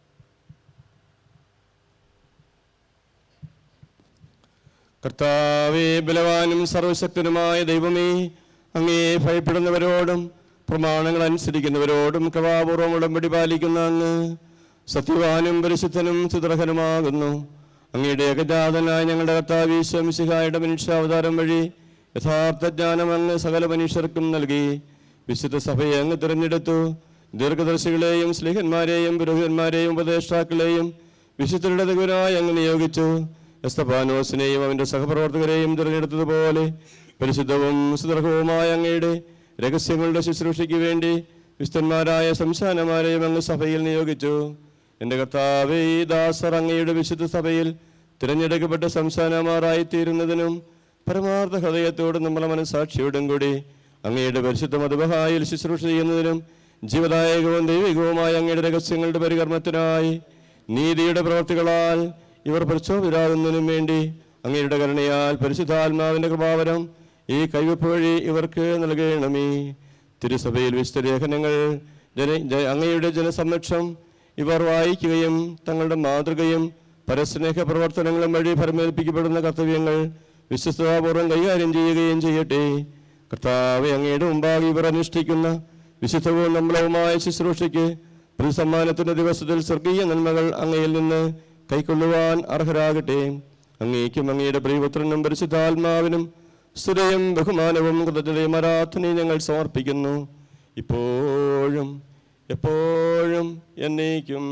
Speaker 6: കർത്താവേ ബലവാനും സർവശക്തനുമായ ദൈവമേ അങ്ങേ ഭയപ്പെടുന്നവരോടും പ്രമാണങ്ങൾ അനുസരിക്കുന്നവരോടും കൃപാപൂർവം ഉടമ്പടി പാലിക്കുന്ന അങ്ങ് സത്യവാനും പരിശുദ്ധനും സുദർഹനുമാകുന്നു അങ്ങയുടെ ഏകജാതനായ ഞങ്ങളുടെ കർത്താവീശ്വംശിഹായുടെ മനുഷ്യാവതാരം വഴി യഥാർത്ഥ ജ്ഞാനം അങ്ങ് സകല മനുഷ്യർക്കും നൽകി വിശുദ്ധ സഭയെ അങ്ങ് തിരഞ്ഞെടുത്തു ദീർഘദർശികളെയും സ്ലിഹന്മാരെയും പുരോഹിതന്മാരെയും ഉപദേഷ്ടാക്കളെയും വിശുദ്ധരുടെ ദുരായി അങ്ങ് നിയോഗിച്ചു എസ്തപാനോസിനെയും അവന്റെ സഹപ്രവർത്തകരെയും തിരഞ്ഞെടുത്തതുപോലെ പരിശുദ്ധവും സുദർഹവുമായ അങ്ങയുടെ രഹസ്യങ്ങളുടെ ശുശ്രൂഷയ്ക്ക് വേണ്ടി വിശുദ്ധന്മാരായ സംസ്ഥാനമാരെയും അങ്ങ് സഭയിൽ നിയോഗിച്ചു എൻ്റെ കർത്താവേ ഈ ദാസർ അങ്ങയുടെ വിശുദ്ധ സഭയിൽ തിരഞ്ഞെടുക്കപ്പെട്ട സംസ്ഥാനമാരായി തീരുന്നതിനും പരമാർത്ഥ ഹൃദയത്തോടും നമ്മളെ മനസാക്ഷിയോടും കൂടി അങ്ങയുടെ പരിശുദ്ധ മതബഹായിൽ ശുശ്രൂഷ ചെയ്യുന്നതിനും ജീവദായകവും ദൈവികവുമായ അങ്ങയുടെ രഹസ്യങ്ങളുടെ പരികർമ്മത്തിനായി നീതിയുടെ പ്രവർത്തികളാൽ ഇവർ പ്രക്ഷോഭിതരാകുന്നതിനും വേണ്ടി അങ്ങയുടെ കരുണയാൽ പരിശുദ്ധാത്മാവിന്റെ കൃപാവരം ഈ കൈവപ്പ് വഴി ഇവർക്ക് നൽകണമേ തിരുസഭയിൽ വിശുദ്ധ ലേഖനങ്ങൾ ജന ജ- അങ്ങയുടെ ജനസംരക്ഷണം ഇവർ വായിക്കുകയും തങ്ങളുടെ മാതൃകയും പരസ്നേഹ പ്രവർത്തനങ്ങളും വഴി ഫലമേൽപ്പിക്കപ്പെടുന്ന കർത്തവ്യങ്ങൾ വിശ്വസ്തതാപൂർവ്വം കൈകാര്യം ചെയ്യുകയും ചെയ്യട്ടെ കർത്താവെ അങ്ങയുടെ മുമ്പാകെ ഇവർ അനുഷ്ഠിക്കുന്ന വിശുദ്ധവും നമ്മളവുമായ ശുശ്രൂഷയ്ക്ക് പ്രതിസമ്മാനത്തിന്റെ ദിവസത്തിൽ സ്വർഗീയ നന്മകൾ അങ്ങയിൽ നിന്ന് കൈക്കൊള്ളുവാൻ അർഹരാകട്ടെ അങ്ങേക്കും അങ്ങയുടെ പ്രിയപുത്രനും പരിശുദ്ധാത്മാവിനും സ്തുതയും ബഹുമാനവും കൃതജ്ഞതയും ആരാധനയും ഞങ്ങൾ സമർപ്പിക്കുന്നു ഇപ്പോഴും എപ്പോഴും എന്നേക്കും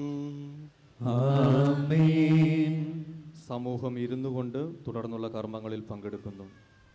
Speaker 1: സമൂഹം ഇരുന്നു കൊണ്ട് തുടർന്നുള്ള കർമ്മങ്ങളിൽ പങ്കെടുക്കുന്നു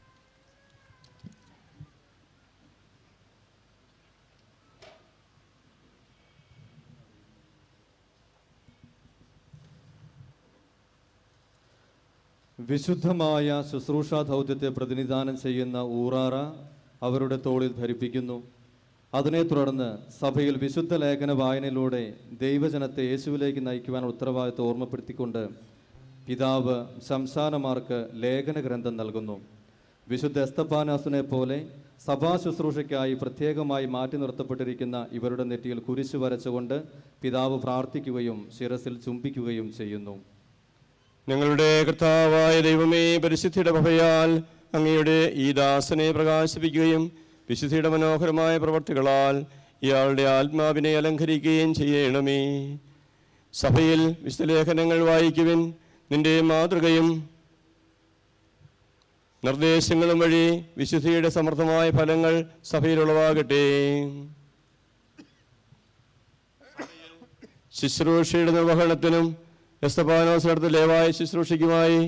Speaker 1: വിശുദ്ധമായ ശുശ്രൂഷാ ദൗത്യത്തെ പ്രതിനിധാനം ചെയ്യുന്ന ഊറാറ അവരുടെ തോളിൽ ധരിപ്പിക്കുന്നു അതിനെ തുടർന്ന് സഭയിൽ വിശുദ്ധ ലേഖന വായനയിലൂടെ ദൈവജനത്തെ യേശുവിലേക്ക് നയിക്കുവാൻ ഉത്തരവാദിത്വം ഓർമ്മപ്പെടുത്തിക്കൊണ്ട് പിതാവ് ശംശാനമാർക്ക് ലേഖന ഗ്രന്ഥം നൽകുന്നു വിശുദ്ധ എസ്തപ്പാനാസിനെ പോലെ സഭാ ശുശ്രൂഷയ്ക്കായി പ്രത്യേകമായി മാറ്റി നിർത്തപ്പെട്ടിരിക്കുന്ന ഇവരുടെ നെറ്റിയിൽ കുരിശു വരച്ചുകൊണ്ട് പിതാവ് പ്രാർത്ഥിക്കുകയും ശിരസിൽ ചുംബിക്കുകയും ചെയ്യുന്നു
Speaker 6: ഞങ്ങളുടെ കർത്താവായ ദൈവമേ പരിശുദ്ധിയുടെ ഭവയാൽ അങ്ങയുടെ ഈ ദാസനെ പ്രകാശിപ്പിക്കുകയും വിശുദ്ധിയുടെ മനോഹരമായ പ്രവർത്തികളാൽ ഇയാളുടെ ആത്മാവിനെ അലങ്കരിക്കുകയും ചെയ്യണമേ സഭയിൽ വിശുദ്ധലേഖനങ്ങൾ വായിക്കുവിൻ നിന്റെ മാതൃകയും നിർദ്ദേശങ്ങളും വഴി വിശുദ്ധിയുടെ സമർത്ഥമായ ഫലങ്ങൾ സഭയിലുളവാകട്ടെ ശുശ്രൂഷയുടെ നിർവഹണത്തിനും എസ്തപാനോസ് നടത്ത ലേവായ ശുശ്രൂഷയ്ക്കുമായി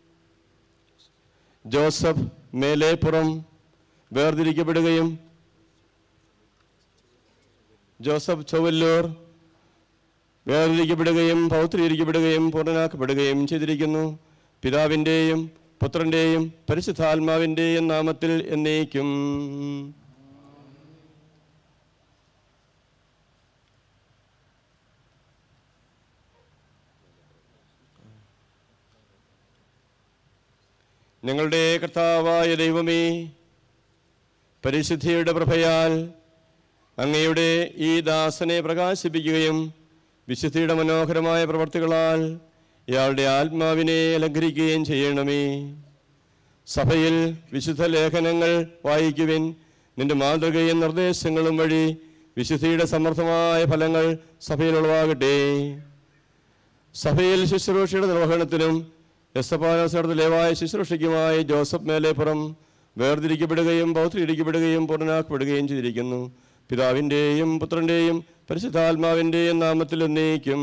Speaker 6: ജോസഫ് മേലേപ്പുറം വേർതിരിക്കപ്പെടുകയും ജോസഫ് ചൊവ്വല്ലൂർ വേർതിരിക്കപ്പെടുകയും പൗത്രീകരിക്കപ്പെടുകയും പൂർണ്ണനാക്കപ്പെടുകയും ചെയ്തിരിക്കുന്നു പിതാവിൻ്റെയും പുത്രൻ്റെയും പരിശുദ്ധാത്മാവിൻ്റെയും നാമത്തിൽ എന്നേക്കും ഞങ്ങളുടെ കർത്താവായ ദൈവമേ പരിശുദ്ധിയുടെ പ്രഭയാൽ അങ്ങയുടെ ഈ ദാസനെ പ്രകാശിപ്പിക്കുകയും വിശുദ്ധിയുടെ മനോഹരമായ പ്രവർത്തികളാൽ ഇയാളുടെ ആത്മാവിനെ അലങ്കരിക്കുകയും ചെയ്യണമേ സഭയിൽ വിശുദ്ധ ലേഖനങ്ങൾ വായിക്കുവിൻ നിന്റെ മാതൃകയും നിർദ്ദേശങ്ങളും വഴി വിശുദ്ധിയുടെ സമർത്ഥമായ ഫലങ്ങൾ സഭയിൽ ഉളവാകട്ടെ സഭയിൽ ശുശ്രൂഷയുടെ നിർവഹണത്തിനും എസ്തപാനോസടത്ത് ലേവായ ശുശ്രൂഷയ്ക്കുമായി ജോസഫ് മേലേപ്പുറം വേർതിരിക്കപ്പെടുകയും പൗത്രീകരിക്കപ്പെടുകയും പൂർണ്ണനാക്കപ്പെടുകയും ചെയ്തിരിക്കുന്നു പിതാവിൻ്റെയും പുത്രൻ്റെയും പരിശുദ്ധാത്മാവിൻ്റെയും നാമത്തിൽ എന്നേക്കും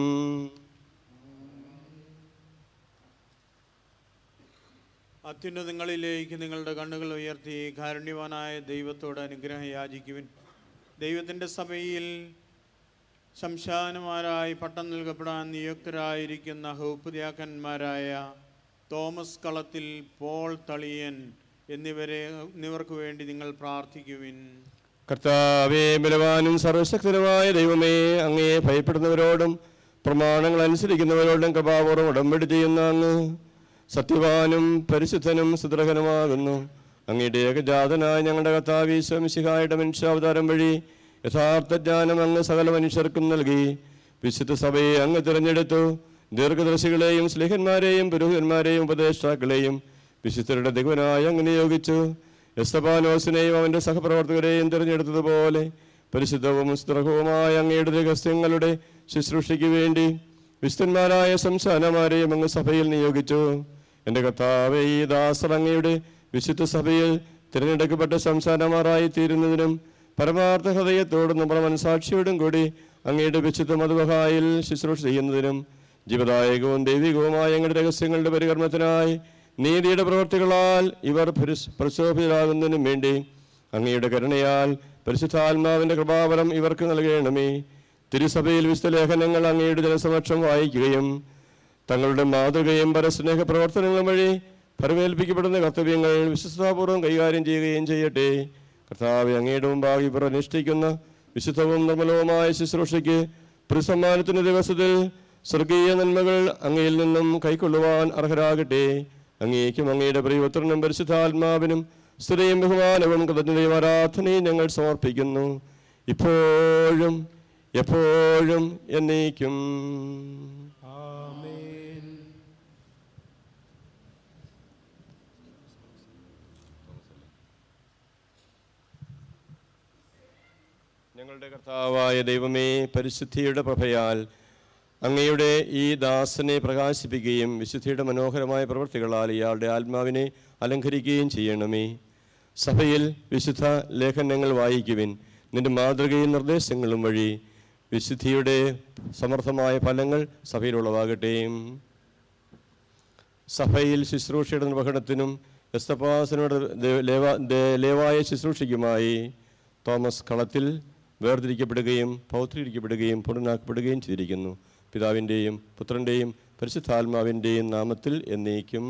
Speaker 9: അത്യുന്നതങ്ങളിലേക്ക് നിങ്ങളുടെ കണ്ണുകൾ ഉയർത്തി കാരുണ്യവാനായ ദൈവത്തോട് അനുഗ്രഹം യാചിക്കുവിൻ ദൈവത്തിൻ്റെ സഭയിൽ ശംശാനമാരായി പട്ടം നൽകപ്പെടാൻ നിയുക്തരായിരിക്കുന്ന ഹൗപ്പുദ്യാക്കന്മാരായ തോമസ് കളത്തിൽ പോൾ തളിയൻ എന്നിവരെ എന്നിവർക്ക് വേണ്ടി നിങ്ങൾ പ്രാർത്ഥിക്കുവിൻ
Speaker 6: കർത്താവേ ബലവാനും സർവശക്തനുമായ ദൈവമേ അങ്ങയെ ഭയപ്പെടുന്നവരോടും പ്രമാണങ്ങൾ അനുസരിക്കുന്നവരോടും കൃപാപൂർവ്വം ഉടമ്പടി ചെയ്യുന്ന അങ്ങ് സത്യവാനും പരിശുദ്ധനും സുദ്രഹനുമാകുന്നു അങ്ങയുടെ ഏകജാതനായ ഞങ്ങളുടെ കർത്താവീശ്വമിശിഹായുടെ മനുഷ്യാവതാരം വഴി യഥാർത്ഥ ജ്ഞാനം അങ്ങ് സകല മനുഷ്യർക്കും നൽകി വിശുദ്ധ സഭയെ അങ്ങ് തിരഞ്ഞെടുത്തു ദീർഘദർശികളെയും സ്ലിഹന്മാരെയും പുരോഹിതന്മാരെയും ഉപദേഷ്ടാക്കളെയും വിശുദ്ധരുടെ ദിഗുനായി അങ്ങ് നിയോഗിച്ചു എസ്തപാനോസിനെയും അവൻ്റെ സഹപ്രവർത്തകരെയും തിരഞ്ഞെടുത്തതുപോലെ പരിശുദ്ധവും സ്ത്രഹവുമായ അങ്ങയുടെ രഹസ്യങ്ങളുടെ ശുശ്രൂഷയ്ക്ക് വേണ്ടി വിശുദ്ധന്മാരായ സംസ്ഥാനമാരെയും അങ്ങ് സഭയിൽ നിയോഗിച്ചു എൻ്റെ കർത്താവെ ഈ ദാസർ അങ്ങയുടെ വിശുദ്ധ സഭയിൽ തിരഞ്ഞെടുക്കപ്പെട്ട സംസ്ഥാനമാരായി തീരുന്നതിനും പരമാർത്ഥ ഹൃദയത്തോടും നമ്മുടെ മനസാക്ഷിയോടും കൂടി അങ്ങയുടെ വിശുദ്ധ മധുവഹായിൽ ശുശ്രൂഷ ചെയ്യുന്നതിനും ജീവദായകവും ദൈവികവുമായ അങ്ങയുടെ രഹസ്യങ്ങളുടെ പരികർമ്മത്തിനായി നീതിയുടെ പ്രവർത്തികളാൽ ഇവർ പരിസ്- പ്രശോഭിതരാകുന്നതിനും വേണ്ടി അങ്ങയുടെ കരുണയാൽ പരിശുദ്ധാത്മാവിൻ്റെ കൃപാവരം ഇവർക്ക് നൽകണമേ തിരുസഭയിൽ വിശുദ്ധ ലേഖനങ്ങൾ അങ്ങയുടെ ജനസമക്ഷം വായിക്കുകയും തങ്ങളുടെ മാതൃകയും പരസ്നേഹ പ്രവർത്തനങ്ങളും വഴി ഫലമേൽപ്പിക്കപ്പെടുന്ന കർത്തവ്യങ്ങൾ വിശ്വസ്താപൂർവ്വം കൈകാര്യം ചെയ്യുകയും ചെയ്യട്ടെ കർത്താവ് അങ്ങയുടെ മുമ്പാകെ ഇവർ അനുഷ്ഠിക്കുന്ന വിശുദ്ധവും നിർമ്മലവുമായ ശുശ്രൂഷയ്ക്ക് പ്രതിസമ്മാനത്തിന്റെ ദിവസത്തിൽ സ്വർഗീയ നന്മകൾ അങ്ങയിൽ നിന്നും കൈക്കൊള്ളുവാൻ അർഹരാകട്ടെ അങ്ങേക്കും അങ്ങയുടെ പ്രിയപുത്രനും പരിശുദ്ധാത്മാവിനും സ്തുതിയും ബഹുമാനവും കൃതജ്ഞതയും ആരാധനയും ഞങ്ങൾ സമർപ്പിക്കുന്നു ഇപ്പോഴും എപ്പോഴും എന്നേക്കും ഞങ്ങളുടെ കർത്താവായ ദൈവമേ പരിശുദ്ധിയുടെ പ്രഭയാൽ അങ്ങയുടെ ഈ ദാസനെ പ്രകാശിപ്പിക്കുകയും വിശുദ്ധിയുടെ മനോഹരമായ പ്രവൃത്തികളാൽ ഇയാളുടെ ആത്മാവിനെ അലങ്കരിക്കുകയും ചെയ്യണമേ സഭയിൽ വിശുദ്ധ ലേഖനങ്ങൾ വായിക്കുവിൻ നിന്റെ മാതൃകയും നിർദ്ദേശങ്ങളും വഴി വിശുദ്ധിയുടെ സമർത്ഥമായ ഫലങ്ങൾ സഭയിലുള്ളതാകട്ടെ സഭയിൽ ശുശ്രൂഷയുടെ നിർവഹണത്തിനും എസ്തപാസനോട് ലേവായ ശുശ്രൂഷയ്ക്കുമായി തോമസ് കളത്തിൽ വേർതിരിക്കപ്പെടുകയും പൗത്രീകരിക്കപ്പെടുകയും പുനരാക്കപ്പെടുകയും ചെയ്തിരിക്കുന്നു പിതാവിൻ്റെയും പുത്രൻ്റെയും പരിശുദ്ധാത്മാവിൻ്റെയും നാമത്തിൽ എന്നേക്കും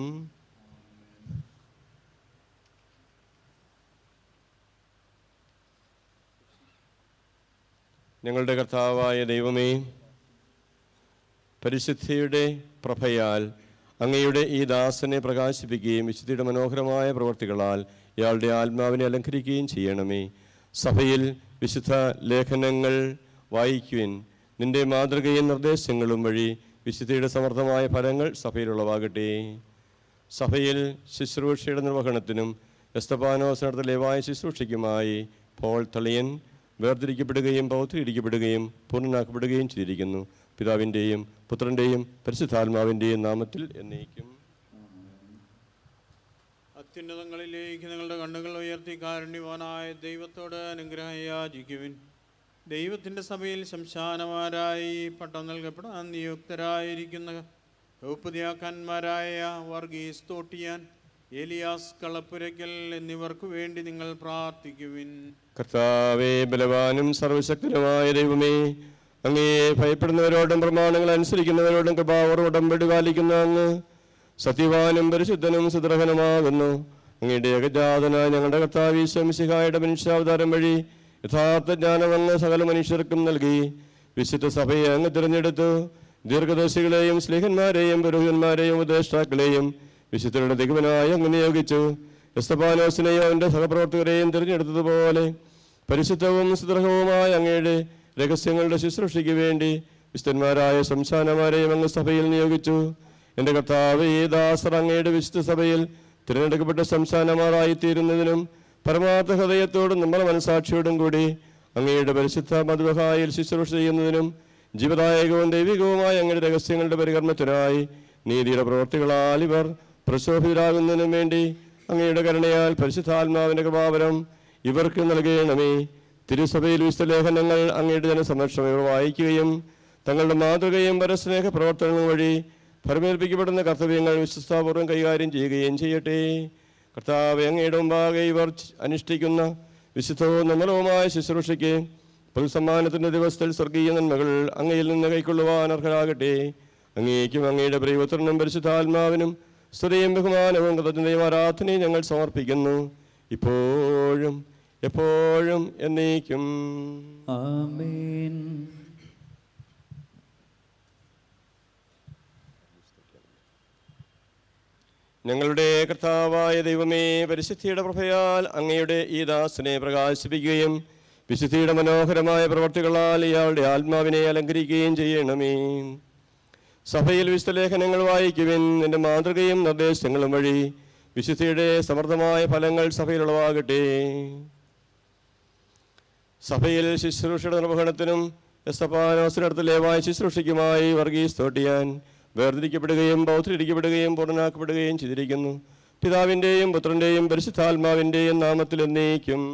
Speaker 6: ഞങ്ങളുടെ കർത്താവായ ദൈവമേ പരിശുദ്ധിയുടെ പ്രഭയാൽ അങ്ങയുടെ ഈ ദാസനെ പ്രകാശിപ്പിക്കുകയും വിശുദ്ധിയുടെ മനോഹരമായ പ്രവർത്തികളാൽ ഇയാളുടെ ആത്മാവിനെ അലങ്കരിക്കുകയും ചെയ്യണമേ സഭയിൽ വിശുദ്ധ ലേഖനങ്ങൾ വായിക്കുവിൻ നിന്റെ മാതൃകയും നിർദ്ദേശങ്ങളും വഴി വിശുദ്ധിയുടെ സമർത്ഥമായ ഫലങ്ങൾ സഭയിലുള്ളവാകട്ടെ സഭയിൽ ശുശ്രൂഷയുടെ നിർവഹണത്തിനും എസ്തപാനോസ് നടത്ത ലേവായ ശുശ്രൂഷയ്ക്കുമായി പോൾ തളിയൻ വേർതിരിക്കപ്പെടുകയും പൗത്രീകരിക്കപ്പെടുകയും പൂർണ്ണനാക്കപ്പെടുകയും ചെയ്തിരിക്കുന്നു പിതാവിൻ്റെയും പുത്രൻ്റെയും പരിശുദ്ധാത്മാവിൻ്റെയും നാമത്തിൽ എന്നേക്കും
Speaker 9: അത്യുന്നതങ്ങളിലേക്ക് നിങ്ങളുടെ കണ്ണുകൾ ഉയർത്തി കാരുണ്യവാനായ ദൈവത്തോട് അനുഗ്രഹം യാചിക്കുവിൻ ദൈവത്തിൻ്റെ സഭയിൽ ശംശാനമാരായി പട്ടം നൽകപ്പെടാൻ നിയുക്തരായിരിക്കുന്ന ഔപ്പതിയാക്കന്മാരായ വർഗീസ് തോട്ടിയാൻ ഏലിയാസ് കളപ്പുരയ്ക്കൽ എന്നിവർക്ക് വേണ്ടി നിങ്ങൾ പ്രാർത്ഥിക്കുവിൻ
Speaker 6: കർത്താവേ ബലവാനും സർവശക്തനുമായ ദൈവമേ അങ്ങയെ ഭയപ്പെടുന്നവരോടും പ്രമാണങ്ങൾ അനുസരിക്കുന്നവരോടും കൃപാവർ ഉടമ്പടി പാലിക്കുന്ന അങ്ങ് സത്യവാനും പരിശുദ്ധനും സുദ്രഹനുമാകുന്നു അങ്ങയുടെ ഏകജാതനായ ഞങ്ങളുടെ കർത്താവീശ്വംസിഹായുടെ മനുഷ്യാവതാരം വഴി യഥാർത്ഥ ജ്ഞാനം അങ്ങ് സകല മനുഷ്യർക്കും നൽകി വിശുദ്ധ സഭയെ അങ്ങ് തിരഞ്ഞെടുത്തു ദീർഘദർശികളെയും സ്നേഹന്മാരെയും പുരോഹിതന്മാരെയും ഉപദേഷ്ടാക്കളെയും വിശുദ്ധരുടെ ദിഗമനായി അങ്ങ് നിയോഗിച്ചു എസ്തപാനോസിനെയും അവൻ്റെ സഹപ്രവർത്തകരെയും തിരഞ്ഞെടുത്തതുപോലെ പരിശുദ്ധവും സുദൃഢവുമായ അങ്ങയുടെ രഹസ്യങ്ങളുടെ ശുശ്രൂഷയ്ക്ക് വേണ്ടി വിശുദ്ധന്മാരായ സംസ്ഥാനമാരെയും അങ്ങ് സഭയിൽ നിയോഗിച്ചു എൻ്റെ കർത്താവ് ഈ ദാസർ അങ്ങയുടെ വിശുദ്ധ സഭയിൽ തിരഞ്ഞെടുക്കപ്പെട്ട സംസ്ഥാനമാരായി തീരുന്നതിനും പരമാർത്ഥ ഹൃദയത്തോടും നമ്മുടെ മനസാക്ഷിയോടും കൂടി അങ്ങയുടെ പരിശുദ്ധ മധുവഹായിൽ ശുശ്രൂഷ ചെയ്യുന്നതിനും ജീവദായകവും ദൈവികവുമായ അങ്ങയുടെ രഹസ്യങ്ങളുടെ പരികർമ്മത്തിനായി നീതിയുടെ പ്രവർത്തികളാൽ ഇവർ പ്രശോഭിതരാകുന്നതിനും വേണ്ടി അങ്ങയുടെ കരുണയാൽ പരിശുദ്ധാത്മാവിൻ്റെ കൃപാവരം ഇവർക്ക് നൽകണമേ തിരുസഭയിൽ വിശുദ്ധ ലേഖനങ്ങൾ അങ്ങയുടെ ജനസംരക്ഷണം ഇവർ വായിക്കുകയും തങ്ങളുടെ മാതൃകയും പരസ്നേഹ പ്രവർത്തനങ്ങൾ വഴി ഫലമേൽപ്പിക്കപ്പെടുന്ന കർത്തവ്യങ്ങൾ വിശ്വസ്താപൂർവ്വം കൈകാര്യം ചെയ്യുകയും ചെയ്യട്ടെ കർത്താവ് അങ്ങയുടെ മുമ്പാകെ ഇവർ അനുഷ്ഠിക്കുന്ന വിശുദ്ധവും നിർമ്മലവുമായ ശുശ്രൂഷയ്ക്ക് പുൽസമ്മാനത്തിൻ്റെ ദിവസത്തിൽ സ്വർഗീയ നന്മകൾ അങ്ങയിൽ നിന്ന് കൈക്കൊള്ളുവാൻ അർഹരാകട്ടെ അങ്ങേക്കും അങ്ങയുടെ പ്രിയപുത്രനും പരിശുദ്ധാത്മാവിനും സ്തുതിയും ബഹുമാനവും കൃതജ്ഞതയും ആരാധനയും ഞങ്ങൾ സമർപ്പിക്കുന്നു ഇപ്പോഴും എപ്പോഴും എന്നേക്കും
Speaker 5: ആമേൻ
Speaker 6: ഞങ്ങളുടെ കർത്താവായ ദൈവമേ പരിശുദ്ധിയുടെ പ്രഭയാൽ അങ്ങയുടെ ഈ ദാസനെ പ്രകാശിപ്പിക്കുകയും വിശുദ്ധിയുടെ മനോഹരമായ പ്രവർത്തികളാൽ ഇയാളുടെ ആത്മാവിനെ അലങ്കരിക്കുകയും ചെയ്യണമേ സഭയിൽ വിശുദ്ധലേഖനങ്ങൾ വായിക്കുവിൻ നിന്റെ മാതൃകയും നിർദ്ദേശങ്ങളും വഴി വിശുദ്ധിയുടെ സമൃദ്ധമായ ഫലങ്ങൾ സഭയിലുളവാകട്ടെ സഭയിൽ ശുശ്രൂഷയുടെ നിർവഹണത്തിനും എസ്തപാനോസിനടുത്ത് ലേവായ ശുശ്രൂഷയ്ക്കുമായി വർഗീസ് തോട്ടിയാൻ വേർതിരിക്കപ്പെടുകയും ബൗദ്ധരിക്കപ്പെടുകയും പൂർണ്ണനാക്കപ്പെടുകയും ചെയ്തിരിക്കുന്നു പിതാവിൻ്റെയും പുത്രൻ്റെയും പരിശുദ്ധാത്മാവിൻ്റെയും നാമത്തിൽ എന്നേക്കും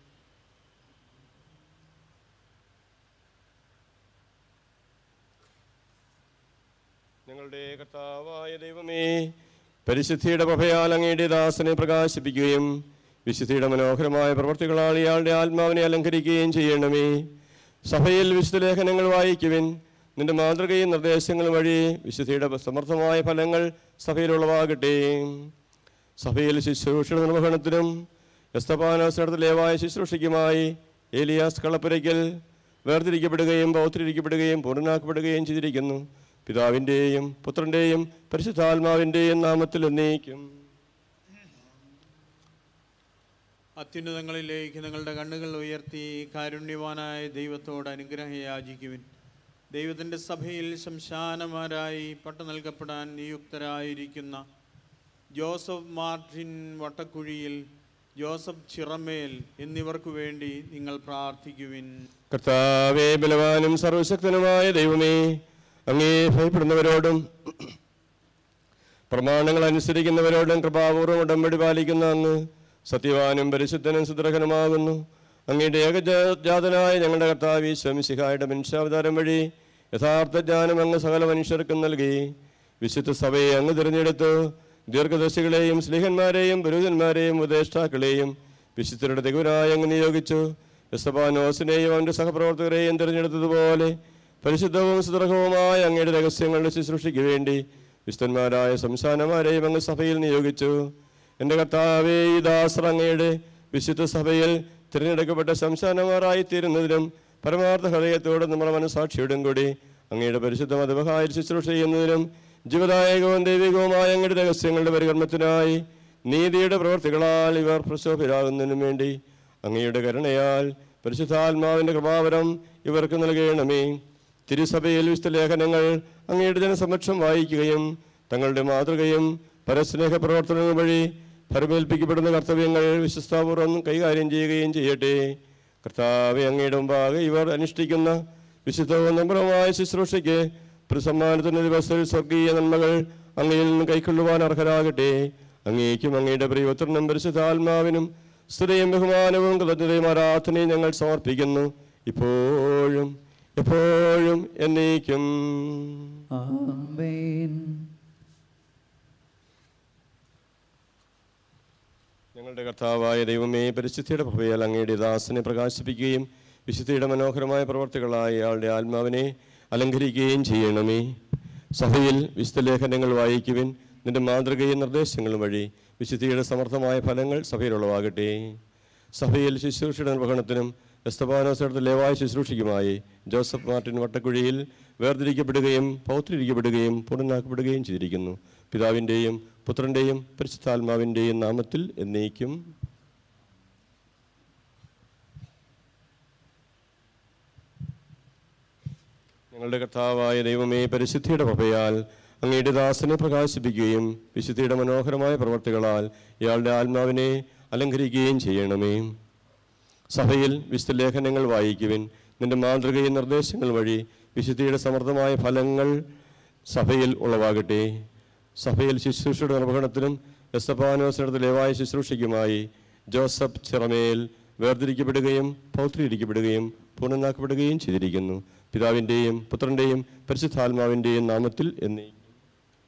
Speaker 6: ഞങ്ങളുടെ കർത്താവായ ദൈവമേ പരിശുദ്ധിയുടെ പ്രഭയാൽ അങ്ങയുടെ ദാസനെ പ്രകാശിപ്പിക്കുകയും വിശുദ്ധിയുടെ മനോഹരമായ പ്രവർത്തികളാൽ ഇയാളുടെ ആത്മാവിനെ അലങ്കരിക്കുകയും ചെയ്യണമേ സഭയിൽ വിശുദ്ധ ലേഖനങ്ങൾ വായിക്കുവിൻ നിന്റെ മാതൃകയും നിർദ്ദേശങ്ങളും വഴി വിശുദ്ധിയുടെ സമർത്ഥമായ ഫലങ്ങൾ സഭയിലുളവാകട്ടെ സഭയിൽ ശുശ്രൂഷയുടെ നിർവഹണത്തിനും എസ്തപാനോസിനടുത്ത് ലേവായ ശുശ്രൂഷയ്ക്കുമായി ഏലിയാസ് കളപ്പുരയ്ക്കൽ വേർതിരിക്കപ്പെടുകയും പൗത്രിരിക്കപ്പെടുകയും പൂർണ്ണനാക്കപ്പെടുകയും ചെയ്തിരിക്കുന്നു പിതാവിൻ്റെയും പുത്രൻ്റെയും പരിശുദ്ധാത്മാവിൻ്റെയും നാമത്തിൽ എന്നേക്കും
Speaker 9: അത്യുന്നതങ്ങളിലേക്ക് നിങ്ങളുടെ കണ്ണുകൾ ഉയർത്തി കാരുണ്യവാനായ ദൈവത്തോട് അനുഗ്രഹം യാചിക്കുവിൻ ദൈവത്തിൻ്റെ സഭയിൽ ശംശാനമാരായി പട്ടു നൽകപ്പെടാൻ നിയുക്തരായിരിക്കുന്ന Joseph Martin Vattakuzhiyil Joseph Chiramel എന്നിവർക്കു വേണ്ടി നിങ്ങൾ പ്രാർത്ഥിക്കുവിൻ
Speaker 6: കർത്താവേ ബലവാനും സർവശക്തനുമായ ദൈവമേ അങ്ങേ ഭയപ്പെടുന്നവരോടും പ്രമാണങ്ങൾ അനുസരിക്കുന്നവരോടും കൃപാപൂർവ്വം ഉടമ്പടി പാലിക്കുന്ന അങ്ങ് സത്യവാനും പരിശുദ്ധനും സുദ്രഹനുമാകുന്നു അങ്ങയുടെ ഏകജാതനായ ഞങ്ങളുടെ കർത്താവ് ശംസിഹായുടെ മനുഷ്യാവതാരം വഴി യഥാർത്ഥ ജ്ഞാനം അങ്ങ് സകല മനുഷ്യർക്കും നൽകി വിശുദ്ധ സഭയെ അങ്ങ് തിരഞ്ഞെടുത്തു ദീർഘദർശികളെയും സ്നേഹന്മാരെയും പുരോഹിതന്മാരെയും ഉപദേഷ്ടാക്കളെയും വിശുദ്ധരുടെ തികുരായി അങ്ങ് നിയോഗിച്ചു യസ്തപാനോസിനെയും അവൻ്റെ സഹപ്രവർത്തകരെയും തിരഞ്ഞെടുത്തതുപോലെ പരിശുദ്ധവും സുദൃഢവുമായ അങ്ങയുടെ രഹസ്യങ്ങളുടെ ശുശ്രൂഷയ്ക്ക് വേണ്ടി വിശുദ്ധന്മാരായ സംസ്ഥാനമാരെയും അങ്ങ് സഭയിൽ നിയോഗിച്ചു എൻ്റെ കർത്താവേ ഈ ദാസർ അങ്ങയുടെ വിശുദ്ധ സഭയിൽ തിരഞ്ഞെടുക്കപ്പെട്ട സംസ്ഥാനമാരായി തീരുന്നതിനും പരമാർത്ഥ ഹൃദയത്തോടെ നമ്മുടെ മനസാക്ഷിയോടും കൂടി അങ്ങയുടെ പരിശുദ്ധ മതമഹായ ശുശ്രൂഷ ചെയ്യുന്നതിനും ജീവദായകവും ദൈവികവുമായ അങ്ങയുടെ രഹസ്യങ്ങളുടെ പരികർമ്മത്തിനായി നീതിയുടെ പ്രവർത്തികളാൽ ഇവർ പ്രശോഭിതരാകുന്നതിനും വേണ്ടി അങ്ങയുടെ കരുണയാൽ പരിശുദ്ധാത്മാവിൻ്റെ കൃപാവരം ഇവർക്ക് നൽകണമേ തിരുസഭയിൽ വിശുദ്ധ ലേഖനങ്ങൾ അങ്ങയുടെ ജനസമക്ഷം വായിക്കുകയും തങ്ങളുടെ മാതൃകയും പരസ്നേഹ പ്രവർത്തനങ്ങൾ വഴി ഫലമേൽപ്പിക്കപ്പെടുന്ന കർത്തവ്യങ്ങൾ വിശ്വസ്താപൂർവ്വം കൈകാര്യം ചെയ്യുകയും ചെയ്യട്ടെ കർത്താവെ അങ്ങയുടെ മുമ്പാകെ ഇവർ അനുഷ്ഠിക്കുന്ന വിശുദ്ധവും നമ്രമായ ശുശ്രൂഷയ്ക്ക് പ്രസമ്മാനത്തിൻ്റെ ദിവസത്തിൽ സ്വർഗീയ നന്മകൾ അങ്ങയിൽ നിന്ന് കൈക്കൊള്ളുവാൻ അർഹരാകട്ടെ അങ്ങേക്കും അങ്ങയുടെ പ്രിയപുത്രനും പരിശുദ്ധാത്മാവിനും സ്തുതയും ബഹുമാനവും കൃതജ്ഞതയും ആരാധനയും ഞങ്ങൾ സമർപ്പിക്കുന്നു ഇപ്പോഴും എപ്പോഴും എന്നേക്കും
Speaker 5: ആമേൻ
Speaker 6: ഞങ്ങളുടെ കർത്താവായ ദൈവമേ പരിശുദ്ധിയുടെ പ്രഭയാൽ അങ്ങയുടെ ദാസനെ പ്രകാശിപ്പിക്കുകയും വിശുദ്ധിയുടെ മനോഹരമായ പ്രവർത്തികളായ അയാളുടെ ആത്മാവിനെ അലങ്കരിക്കുകയും ചെയ്യണമേ സഭയിൽ വിശുദ്ധ ലേഖനങ്ങൾ വായിക്കുവിൻ നിന്റെ മാതൃകയും നിർദ്ദേശങ്ങളും വഴി വിശുദ്ധിയുടെ സമർത്ഥമായ ഫലങ്ങൾ സഭയിലുള്ളവാകട്ടെ സഭയിൽ ശുശ്രൂഷയുടെ നിർവഹണത്തിനും എസ്തപാനോസെടുത്ത് ലേവായ ശുശ്രൂഷയ്ക്കുമായി ജോസഫ് മാർട്ടിൻ വട്ടക്കുഴിയിൽ വേർതിരിക്കപ്പെടുകയും പൗത്രിരിക്കപ്പെടുകയും പൂർണ്ണനാക്കപ്പെടുകയും ചെയ്തിരിക്കുന്നു പിതാവിൻ്റെയും പുത്രൻ്റെയും പരിശുദ്ധാത്മാവിൻ്റെയും നാമത്തിൽ എന്നേക്കും ഞങ്ങളുടെ കർത്താവായ ദൈവമേ പരിശുദ്ധിയുടെ പ്രഭയാൽ അങ്ങയുടെ ദാസനെ പ്രകാശിപ്പിക്കുകയും വിശുദ്ധിയുടെ മനോഹരമായ പ്രവർത്തികളാൽ ഇയാളുടെ ആത്മാവിനെ അലങ്കരിക്കുകയും ചെയ്യണമേ സഭയിൽ വിശുദ്ധ ലേഖനങ്ങൾ വായിക്കുവിൻ നിന്റെ മാതൃകയും നിർദ്ദേശങ്ങൾ വഴി വിശുദ്ധിയുടെ സമൃദ്ധമായ ഫലങ്ങൾ സഭയിൽ ഉളവാകട്ടെ സഭയിൽ ശുശ്രൂഷയുടെ നിർവഹണത്തിനും എസ്തപാനോസിനടുത്ത് ലേവായ ശുശ്രൂഷയ്ക്കുമായി ജോസഫ് ചിറമേൽ വേർതിരിക്കപ്പെടുകയും പൗത്രീകരിക്കപ്പെടുകയും പൂർണ്ണനാക്കപ്പെടുകയും ചെയ്തിരിക്കുന്നു പിതാവിൻ്റെയും പുത്രൻ്റെയും പരിശുദ്ധാത്മാവിൻ്റെയും നാമത്തിൽ എന്നേ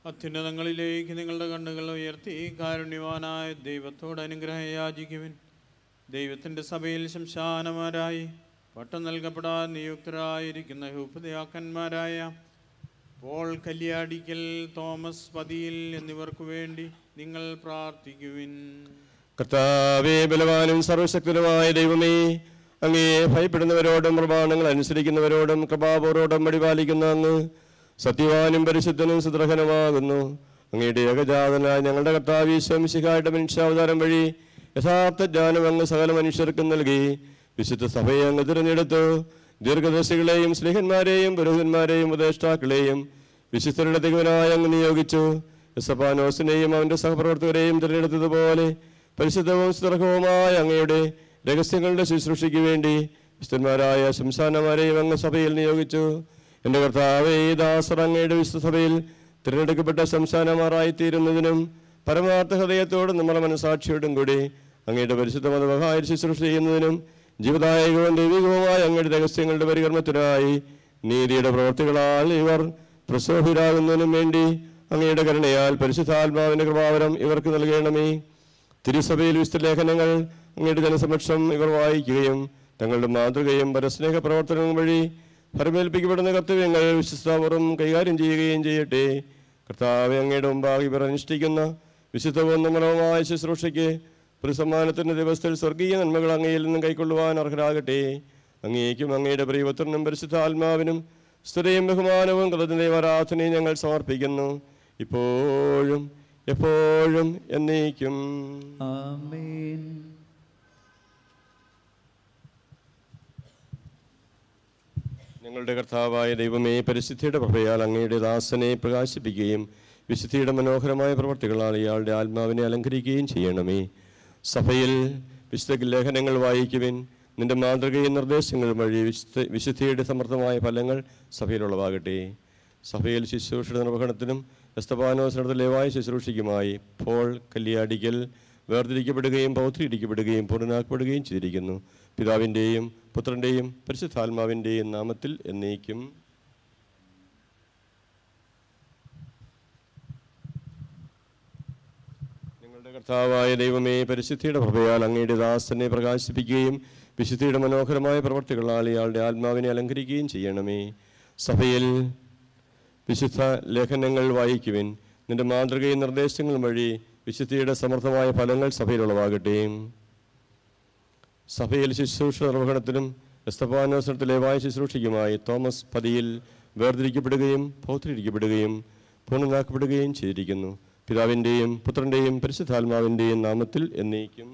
Speaker 9: അത്യുന്നതങ്ങളിലേക്ക് നിങ്ങളുടെ കണ്ണുകൾ ഉയർത്തി കാരുണ്യവാനായ ദൈവത്തോട് അനുഗ്രഹം യാചിക്കുവിൻ ദൈവത്തിൻ്റെ സഭയിൽ ശംശാനമാരായി പട്ടം നൽകപ്പെടാൻ നിയുക്തരായിരിക്കുന്ന ഉപദേയാക്കന്മാരായ പോൾ കല്യാടിക്കൽ തോമസ് പതിയിൽ എന്നിവർക്കു വേണ്ടി നിങ്ങൾ പ്രാർത്ഥിക്കുവിൻ
Speaker 6: കർത്താവേ ബലവാനും സർവശക്തനുമായ ദൈവമേ അങ്ങേ ഭയപ്പെടുന്നവരോടും പ്രമാണങ്ങൾ അനുസരിക്കുന്നവരോടും കൃപാപൂർവോടും പരിപാലിക്കുന്ന അങ്ങ് സത്യവാനും പരിശുദ്ധനും സുദ്രഹനുമാകുന്നു അങ്ങയുടെ ഏകജാതനായ ഞങ്ങളുടെ കർത്താവീശ്വംശികായുടെ മനുഷ്യാവതാരം വഴി യഥാർത്ഥ ജ്ഞാനം അങ്ങ് സകല മനുഷ്യർക്കും നൽകി വിശുദ്ധ സഭയെ അങ്ങ് തിരഞ്ഞെടുത്തു ദീർഘദർശികളെയും സ്നേഹന്മാരെയും പുരോഹിതന്മാരെയും ഉപദേഷ്ടാക്കളെയും വിശുദ്ധരുടെ തികവനായി അങ്ങ് നിയോഗിച്ചു യസപ്പാനോസിനെയും അവന്റെ സഹപ്രവർത്തകരെയും തിരഞ്ഞെടുത്തതുപോലെ പരിശുദ്ധവും സുദർഹവുമായ അങ്ങയുടെ രഹസ്യങ്ങളുടെ ശുശ്രൂഷയ്ക്ക് വേണ്ടി വിശുദ്ധന്മാരായ ശംശാനമാരെയും അങ്ങ് സഭയിൽ നിയോഗിച്ചു എൻ്റെ കർത്താവേ ഈ ദാസർ അങ്ങയുടെ വിശുദ്ധ സഭയിൽ തിരഞ്ഞെടുക്കപ്പെട്ട ശംശാനമാരായി തീരുന്നതിനും പരമാർത്ഥ ഹൃദയത്തോടും നമ്മുടെ മനസാക്ഷിയോടും കൂടി അങ്ങയുടെ പരിശുദ്ധ മതമഹായ ശുശ്രൂഷ ചെയ്യുന്നതിനും ജീവദായകവും ദൈവികവുമായ അങ്ങയുടെ രഹസ്യങ്ങളുടെ പരികർമ്മത്തിനായി നീതിയുടെ പ്രവർത്തികളാൽ ഇവർ പ്രസോഭിരാകുന്നതിനും വേണ്ടി അങ്ങയുടെ കരുണയാൽ പരിശുദ്ധാത്മാവിന്റെ കൃപാവരം ഇവർക്ക് നൽകണമേ തിരുസഭയിൽ വിശുദ്ധ ലേഖനങ്ങൾ അങ്ങയുടെ ജനസമക്ഷം ഇവർ വായിക്കുകയും തങ്ങളുടെ മാതൃകയും പരസ്നേഹ പ്രവർത്തനവും വഴി ഫലമേൽപ്പിക്കപ്പെടുന്ന കർത്തവ്യങ്ങൾ വിശ്വസ്താപുറം കൈകാര്യം ചെയ്യുകയും ചെയ്യട്ടെ കർത്താവ് അങ്ങയുടെ മുമ്പാകെ ഇവർ അനുഷ്ഠിക്കുന്ന വിശുദ്ധവും നിർമ്മലവുമായ ശുശ്രൂഷയ്ക്ക് പ്രതിസമ്മാനത്തിൻ്റെ ദിവസത്തിൽ സ്വർഗീയ നന്മകൾ അങ്ങയിൽ നിന്നും കൈക്കൊള്ളുവാൻ അർഹരാകട്ടെ അങ്ങേക്കും അങ്ങയുടെ പ്രിയപുത്രനും പരിശുദ്ധാത്മാവിനും സ്തുതയും ബഹുമാനവും കൃതജ്ഞതയും ആരാധനയും ഞങ്ങൾ സമർപ്പിക്കുന്നു ഇപ്പോഴും എപ്പോഴും എന്നേക്കും
Speaker 5: ആമേൻ
Speaker 6: ഞങ്ങളുടെ കർത്താവായ ദൈവമേ പരിശുദ്ധിയുടെ പ്രഭയാൽ അങ്ങയുടെ ദാസനെ പ്രകാശിപ്പിക്കുകയും വിശുദ്ധിയുടെ മനോഹരമായ പ്രവർത്തികളാൽ ഇയാളുടെ ആത്മാവിനെ അലങ്കരിക്കുകയും ചെയ്യണമേ സഭയിൽ വിശുദ്ധ ലേഖനങ്ങൾ വായിക്കുവിൻ നിന്റെ മാതൃകയും നിർദ്ദേശങ്ങളും വഴി വിശുദ്ധ വിശുദ്ധിയുടെ സമർത്ഥമായ ഫലങ്ങൾ സഭയിലുള്ളതാകട്ടെ സഭയിൽ ശുശ്രൂഷയുടെ നിർവഹണത്തിനും എസ്തപാനോസനത്തിലേവായ ശുശ്രൂഷയ്ക്കുമായി പോൾ കല്യാടിക്കൽ വേർതിരിക്കപ്പെടുകയും പൗത്രീകരിക്കപ്പെടുകയും പൂർണ്ണനാക്കപ്പെടുകയും ചെയ്തിരിക്കുന്നു പിതാവിൻ്റെയും പുത്രൻ്റെയും പരിശുദ്ധാത്മാവിൻ്റെയും നാമത്തിൽ എന്നേക്കും നിങ്ങളുടെ കർത്താവായ ദൈവമേ പരിശുദ്ധിയുടെ പ്രഭയാൽ അങ്ങയുടെ ദാസനെ പ്രകാശിപ്പിക്കുകയും വിശുദ്ധിയുടെ മനോഹരമായ പ്രവർത്തികളാൽ ഇയാളുടെ ആത്മാവിനെ അലങ്കരിക്കുകയും ചെയ്യണമേ സഭയിൽ വിശുദ്ധ ലേഖനങ്ങൾ വായിക്കുവിൻ നിന്റെ മാതൃകയും നിർദ്ദേശങ്ങളും വഴി വിശുദ്ധിയുടെ സമർത്ഥമായ ഫലങ്ങൾ സഭയിലുള്ളതാകട്ടെ സഭയിൽ ശുശ്രൂഷ നിർവഹണത്തിനും എസ്തപാനോസനത്തിലേവായ ശുശ്രൂഷയ്ക്കുമായി തോമസ് പതിയിൽ വേർതിരിക്കപ്പെടുകയും പൗത്രീകരിക്കപ്പെടുകയും പൂർണ്ണനാക്കപ്പെടുകയും ചെയ്തിരിക്കുന്നു പിതാവിൻ്റെയും പുത്രൻ്റെയും പരിശുദ്ധാത്മാവിൻ്റെയും നാമത്തിൽ എന്നേക്കും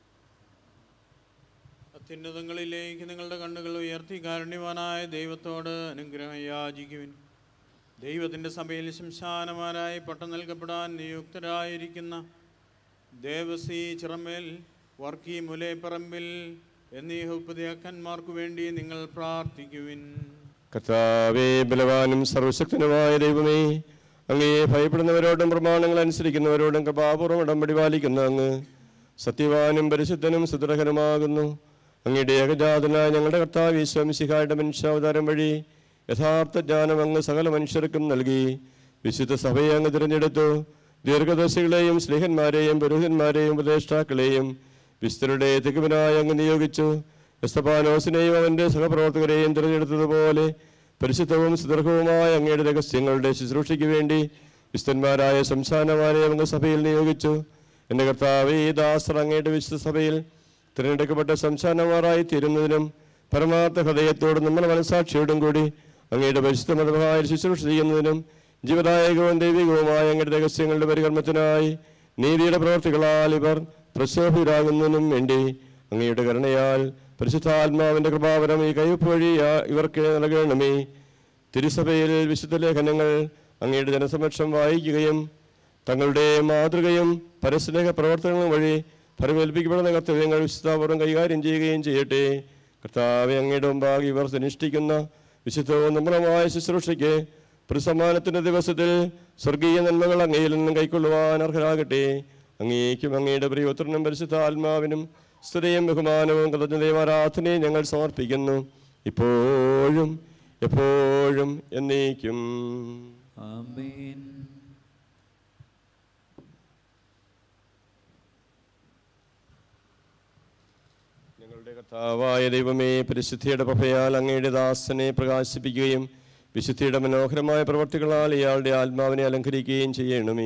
Speaker 9: അത്യുന്നതങ്ങളിലേക്ക് നിങ്ങളുടെ കണ്ണുകൾ ഉയർത്തി കാരുണ്യവാനായ ദൈവത്തോട് അനുഗ്രഹം യാചിക്കുവിൻ ദൈവത്തിൻ്റെ സഭയിൽ ശംശാനമാരായി പട്ടം നൽകപ്പെടാൻ നിയുക്തരായിരിക്കുന്ന ദേവസി ചിറമേൽ വർക്കി മുലേപ്പറമ്പിൽ എന്നീ ഉപദേക്കന്മാർക്കു വേണ്ടി നിങ്ങൾ പ്രാർത്ഥിക്കുവിൻ
Speaker 6: കർത്താവേ ബലവാനും സർവശക്തനുമായ ദൈവമേ അങ്ങയെ ഭയപ്പെടുന്നവരോടും പ്രമാണങ്ങൾ അനുസരിക്കുന്നവരോടും കൃപാപൂർവ്വം ഉടമ്പടി പാലിക്കുന്ന അങ്ങ് സത്യവാനും പരിശുദ്ധനും സുദൃഹനുമാകുന്നു അങ്ങയുടെ ഏകജാതനായ ഞങ്ങളുടെ കർത്താവ് ഈശ്വംശിഹായുടെ മനുഷ്യാവതാരം വഴി യഥാർത്ഥ ജ്ഞാനം അങ്ങ് സകല മനുഷ്യർക്കും നൽകി വിശുദ്ധ സഭയെ അങ്ങ് തിരഞ്ഞെടുത്തു ദീർഘദർശികളെയും സ്നേഹന്മാരെയും പുരോഹിതന്മാരെയും ഉപദേഷ്ടാക്കളെയും വിസ്തരുടെ തികവനായി അങ്ങ് നിയോഗിച്ചു എസ്തപാനോസിനെയും അവൻ്റെ സഹപ്രവർത്തകരെയും തിരഞ്ഞെടുത്തതുപോലെ പരിശുദ്ധവും സുദീർഘവുമായ അങ്ങയുടെ രഹസ്യങ്ങളുടെ ശുശ്രൂഷയ്ക്ക് വേണ്ടി വിസ്തന്മാരായ സംസ്ഥാനമാരെ അങ്ങ് സഭയിൽ നിയോഗിച്ചു എൻ്റെ കർത്താവ് ഈ ദാസർ അങ്ങയുടെ വിശുദ്ധ സഭയിൽ തിരഞ്ഞെടുക്കപ്പെട്ട സംസ്ഥാനമാരായി തീരുന്നതിനും പരമാർത്ഥ ഹൃദയത്തോടും നമ്മുടെ മനസാക്ഷിയോടും കൂടി അങ്ങയുടെ പരിശുദ്ധ മതമായ ശുശ്രൂഷ ചെയ്യുന്നതിനും ജീവദായകവും ദൈവികവുമായ അങ്ങയുടെ രഹസ്യങ്ങളുടെ പരികർമ്മത്തിനായി നീതിയുടെ പ്രവർത്തികളാൽ ഇവർ പ്രശോഭിതരാകുന്നതിനും വേണ്ടി അങ്ങയുടെ കരുണയാൽ പരിശുദ്ധാത്മാവിന്റെ കൃപാവരം ഈ കയ്യൊപ്പ് വഴി ആ- ഇവർക്ക് നൽകണമേ തിരുസഭയിൽ വിശുദ്ധ ലേഖനങ്ങൾ അങ്ങയുടെ ജനസമക്ഷം വായിക്കുകയും തങ്ങളുടെ മാതൃകയും പരസ്നേഹ പ്രവർത്തനങ്ങളും വഴി ഫലമേൽപ്പിക്കപ്പെടുന്ന കർത്തവ്യങ്ങൾ വിശുദ്ധാപൂർവ്വം കൈകാര്യം ചെയ്യുകയും ചെയ്യട്ടെ കർത്താവെ അങ്ങയുടെ മുമ്പാകെ ഇവർ അനുഷ്ഠിക്കുന്ന വിശുദ്ധവും നിർമ്മലമായ ശുശ്രൂഷയ്ക്ക് പ്രതിസമ്മാനത്തിന്റെ ദിവസത്തിൽ സ്വർഗീയ നന്മകൾ അങ്ങയിൽ നിന്നും കൈക്കൊള്ളുവാൻ അർഹരാകട്ടെ അങ്ങേക്കും അങ്ങയുടെ പ്രിയപുത്രനും പരിശുദ്ധ ആത്മാവിനും സ്തുതയും ബഹുമാനവും കൃതജ്ഞതയും ആരാധനയും ഞങ്ങൾ സമർപ്പിക്കുന്നു ഇപ്പോഴും എപ്പോഴും എന്നേക്കും
Speaker 5: ആമേൻ
Speaker 6: കർത്താവായ ദൈവമേ പരിശുദ്ധിയുടെ പ്രഭയാൽ അങ്ങയുടെ ദാസനെ പ്രകാശിപ്പിക്കുകയും വിശുദ്ധിയുടെ മനോഹരമായ പ്രവർത്തികളാൽ ഇയാളുടെ ആത്മാവിനെ അലങ്കരിക്കുകയും ചെയ്യണമേ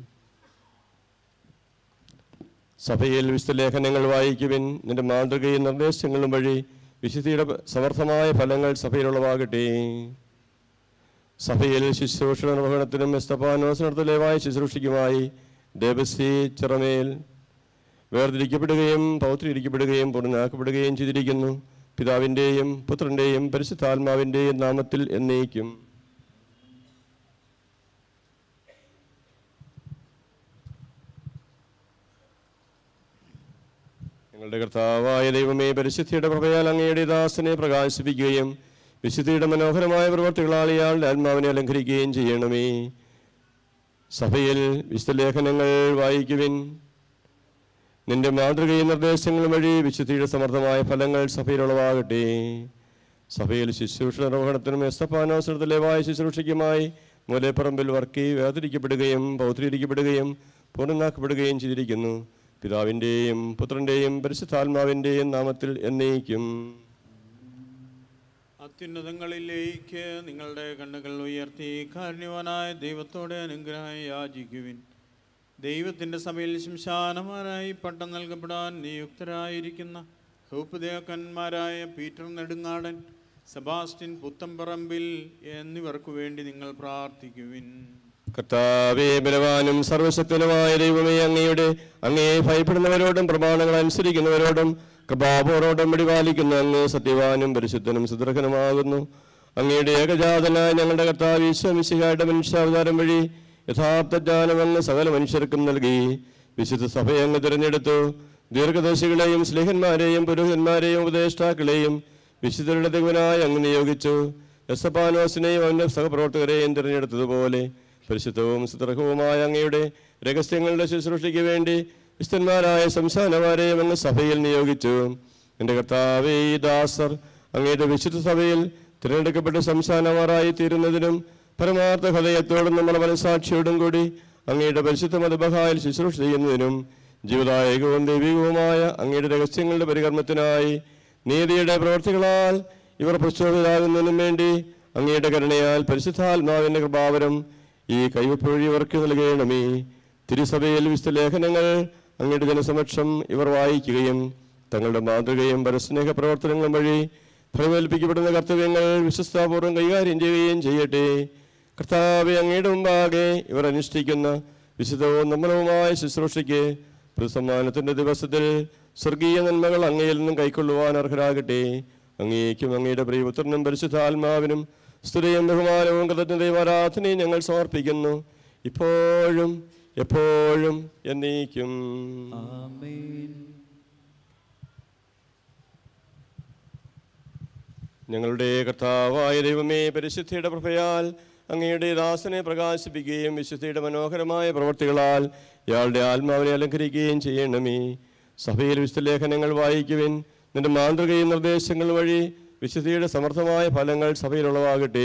Speaker 6: സഭയിൽ വിശുദ്ധ ലേഖനങ്ങൾ വായിക്കുവിൻ നിന്റെ മാതൃകയും നിർദ്ദേശങ്ങളും വഴി വിശുദ്ധിയുടെ സമർത്ഥമായ ഫലങ്ങൾ സഭയിലുളവാകട്ടെ സഭയിൽ ശുശ്രൂഷ നിർവഹണത്തിനും എസ്തപ്പാനോസ് നടത്തലേവായ ശുശ്രൂഷയ്ക്കുമായി ദേവസി ചിറമേൽ വേർതിരിക്കപ്പെടുകയും പൗത്രീകരിക്കപ്പെടുകയും പൂർണ്ണാക്കപ്പെടുകയും ചെയ്തിരിക്കുന്നു പിതാവിൻ്റെയും പുത്രൻ്റെയും പരിശുദ്ധാത്മാവിൻ്റെയും നാമത്തിൽ എന്നേക്കും ഞങ്ങളുടെ കർത്താവായ ദൈവമേ പരിശുദ്ധിയുടെ പ്രഭയാൽ അങ്ങയുടെ ദാസനെ പ്രകാശിപ്പിക്കുകയും വിശുദ്ധിയുടെ മനോഹരമായ പ്രവർത്തികളാൽ ഇയാളുടെ ആത്മാവിനെ അലങ്കരിക്കുകയും ചെയ്യണമേ സഭയിൽ വിശുദ്ധ ലേഖനങ്ങൾ വായിക്കുവിൻ നിന്റെ മാതൃകയും നിർദ്ദേശങ്ങളും വഴി വിശുദ്ധിയുടെ സമർത്ഥമായ ഫലങ്ങൾ സഭയിലുളവാകട്ടെ സഭയിൽ ശുശ്രൂഷ നിർവഹണത്തിനും എസ്തപ്പാനോസരത്തിലേവായ ശുശ്രൂഷയ്ക്കുമായി മൂലപ്പറമ്പിൽ വർക്കി വേർതിരിക്കപ്പെടുകയും പൗത്രീകരിക്കപ്പെടുകയും പൂർണ്ണനാക്കപ്പെടുകയും ചെയ്തിരിക്കുന്നു പിതാവിൻ്റെയും പുത്രൻ്റെയും പരിശുദ്ധാത്മാവിൻ്റെയും നാമത്തിൽ എന്നേക്കും
Speaker 9: അത്യുന്നതങ്ങളിലേക്ക് നിങ്ങളുടെ കണ്ണുകൾ ഉയർത്തി കാരുണ്യവാനായ ദൈവത്തോടെ അനുഗ്രഹം യാചിക്കുവിൻ ദൈവത്തിൻ്റെ സഭയിൽ ശംശാനമാരായി പട്ടം നൽകപ്പെടാൻ നിയുക്തരായിരിക്കുന്ന ഹൂപ്പദേവക്കന്മാരായ പീറ്റർ നെടുങ്ങാടൻ സെബാസ്റ്റ്യൻ പുത്തമ്പറമ്പിൽ എന്നിവർക്കു വേണ്ടി നിങ്ങൾ പ്രാർത്ഥിക്കുവിൻ
Speaker 6: കർത്താവേ ബലവാനും സർവശക്തനുമായ ദൈവമേ അങ്ങയുടെ അങ്ങയെ ഭയപ്പെടുന്നവരോടും പ്രമാണങ്ങൾ അനുസരിക്കുന്നവരോടും കൃപാപോരോടും പിടിപാലിക്കുന്ന അങ്ങ് സത്യവാനും പരിശുദ്ധനും സുദൃഹനുമാകുന്നു അങ്ങയുടെ ഏകജാതനായ ഞങ്ങളുടെ കർത്താവ് ഈശ്വമിശിഹായുടെ മനുഷ്യാവതാരം വഴി യഥാർത്ഥ ജ്ഞാനം അങ്ങ് സകല മനുഷ്യർക്കും നൽകി വിശുദ്ധ സഭയെ അങ്ങ് തിരഞ്ഞെടുത്തു ദീർഘദർശികളെയും സ്ലേഹന്മാരെയും പുരോഹിതന്മാരെയും ഉപദേഷ്ടാക്കളെയും വിശുദ്ധരുടെ തികവനായി അങ്ങ് നിയോഗിച്ചു എസപ്പാനോസിനെയും അവൻ്റെ സഹപ്രവർത്തകരെയും തിരഞ്ഞെടുത്തതുപോലെ പരിശുദ്ധവും സുദൃഹവുമായ അങ്ങയുടെ രഹസ്യങ്ങളുടെ ശുശ്രൂഷയ്ക്ക് വേണ്ടി വിശുദ്ധന്മാരായ സംസ്ഥാനമാരെയും അങ്ങ് സഭയിൽ നിയോഗിച്ചു എൻ്റെ കർത്താവേ ഈ ദാസർ അങ്ങയുടെ വിശുദ്ധ സഭയിൽ തിരഞ്ഞെടുക്കപ്പെട്ട സംസ്ഥാനമാരായി തീരുന്നതിനും പരമാർത്ഥ ഹൃദയത്തോടും നമ്മുടെ മനസാക്ഷിയോടും കൂടി അങ്ങയുടെ പരിശുദ്ധ മതബഹായിൽ ശുശ്രൂഷ ചെയ്യുന്നതിനും ജീവദായകവും ദൈവികവുമായ അങ്ങയുടെ രഹസ്യങ്ങളുടെ പരികർമ്മത്തിനായി നീതിയുടെ പ്രവർത്തികളാൽ ഇവർ പ്രചോദിതരാകുന്നതിനും വേണ്ടി അങ്ങയുടെ കരുണയാൽ പരിശുദ്ധാത്മാവിൻ്റെ കൃപാവരം ഈ കൈവപ്പ് വഴി ഇവർക്ക് നൽകണമേ തിരുസഭയിൽ വിശുദ്ധ ലേഖനങ്ങൾ അങ്ങയുടെ ജനസമക്ഷം ഇവർ വായിക്കുകയും തങ്ങളുടെ മാതൃകയും പരസ്നേഹ പ്രവർത്തനങ്ങളും വഴി ഫലമേൽപ്പിക്കപ്പെടുന്ന കർത്തവ്യങ്ങൾ വിശ്വസ്താപൂർവ്വം കൈകാര്യം ചെയ്യുകയും ചെയ്യട്ടെ കർത്താവെ അങ്ങയുടെ മുമ്പാകെ ഇവർ അനുഷ്ഠിക്കുന്ന വിശുദ്ധവും നിർമ്മലവുമായ ശുശ്രൂഷയ്ക്ക് പ്രതിസമ്മാനത്തിൻ്റെ ദിവസത്തിൽ സ്വർഗീയ നന്മകൾ അങ്ങയിൽ നിന്നും കൈക്കൊള്ളുവാൻ അർഹരാകട്ടെ അങ്ങേക്കും അങ്ങയുടെ പ്രിയപുത്രനും പരിശുദ്ധാത്മാവിനും സ്തുതിയും ബഹുമാനവും കൃതജ്ഞതയും ആരാധനയും ഞങ്ങൾ സമർപ്പിക്കുന്നു ഇപ്പോഴും എപ്പോഴും എന്നേക്കും
Speaker 5: ആമേൻ
Speaker 6: ഞങ്ങളുടെ കർത്താവായ ദൈവമേ പരിശുദ്ധിയുടെ പ്രഭയാൽ അങ്ങയുടെ ദാസനെ പ്രകാശിപ്പിക്കുകയും വിശുദ്ധിയുടെ മനോഹരമായ പ്രവർത്തികളാൽ ഇയാളുടെ ആത്മാവിനെ അലങ്കരിക്കുകയും ചെയ്യണമേ സഭയിൽ വിശുദ്ധ ലേഖനങ്ങൾ വായിക്കുവിൻ നിന്റെ മാതൃകയും നിർദ്ദേശങ്ങൾ വഴി വിശുദ്ധിയുടെ സമർത്ഥമായ ഫലങ്ങൾ സഭയിലുളവാകട്ടെ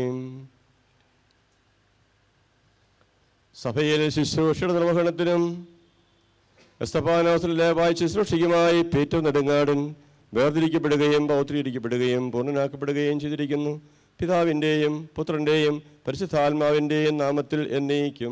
Speaker 6: സഭയിൽ ശുശ്രൂഷയുടെ നിർവഹണത്തിനും എസ്തപാനോസിലെ വായി ശുശ്രൂഷയ്ക്കുമായി പീറ്റർ നെടുങ്ങാടൻ വേർതിരിക്കപ്പെടുകയും പൗത്രീകരിക്കപ്പെടുകയും പൂർണ്ണനാക്കപ്പെടുകയും ചെയ്തിരിക്കുന്നു പിതാവിൻ്റെയും പുത്രൻ്റെയും പരിശുദ്ധാത്മാവിൻ്റെയും നാമത്തിൽ എന്നേക്കും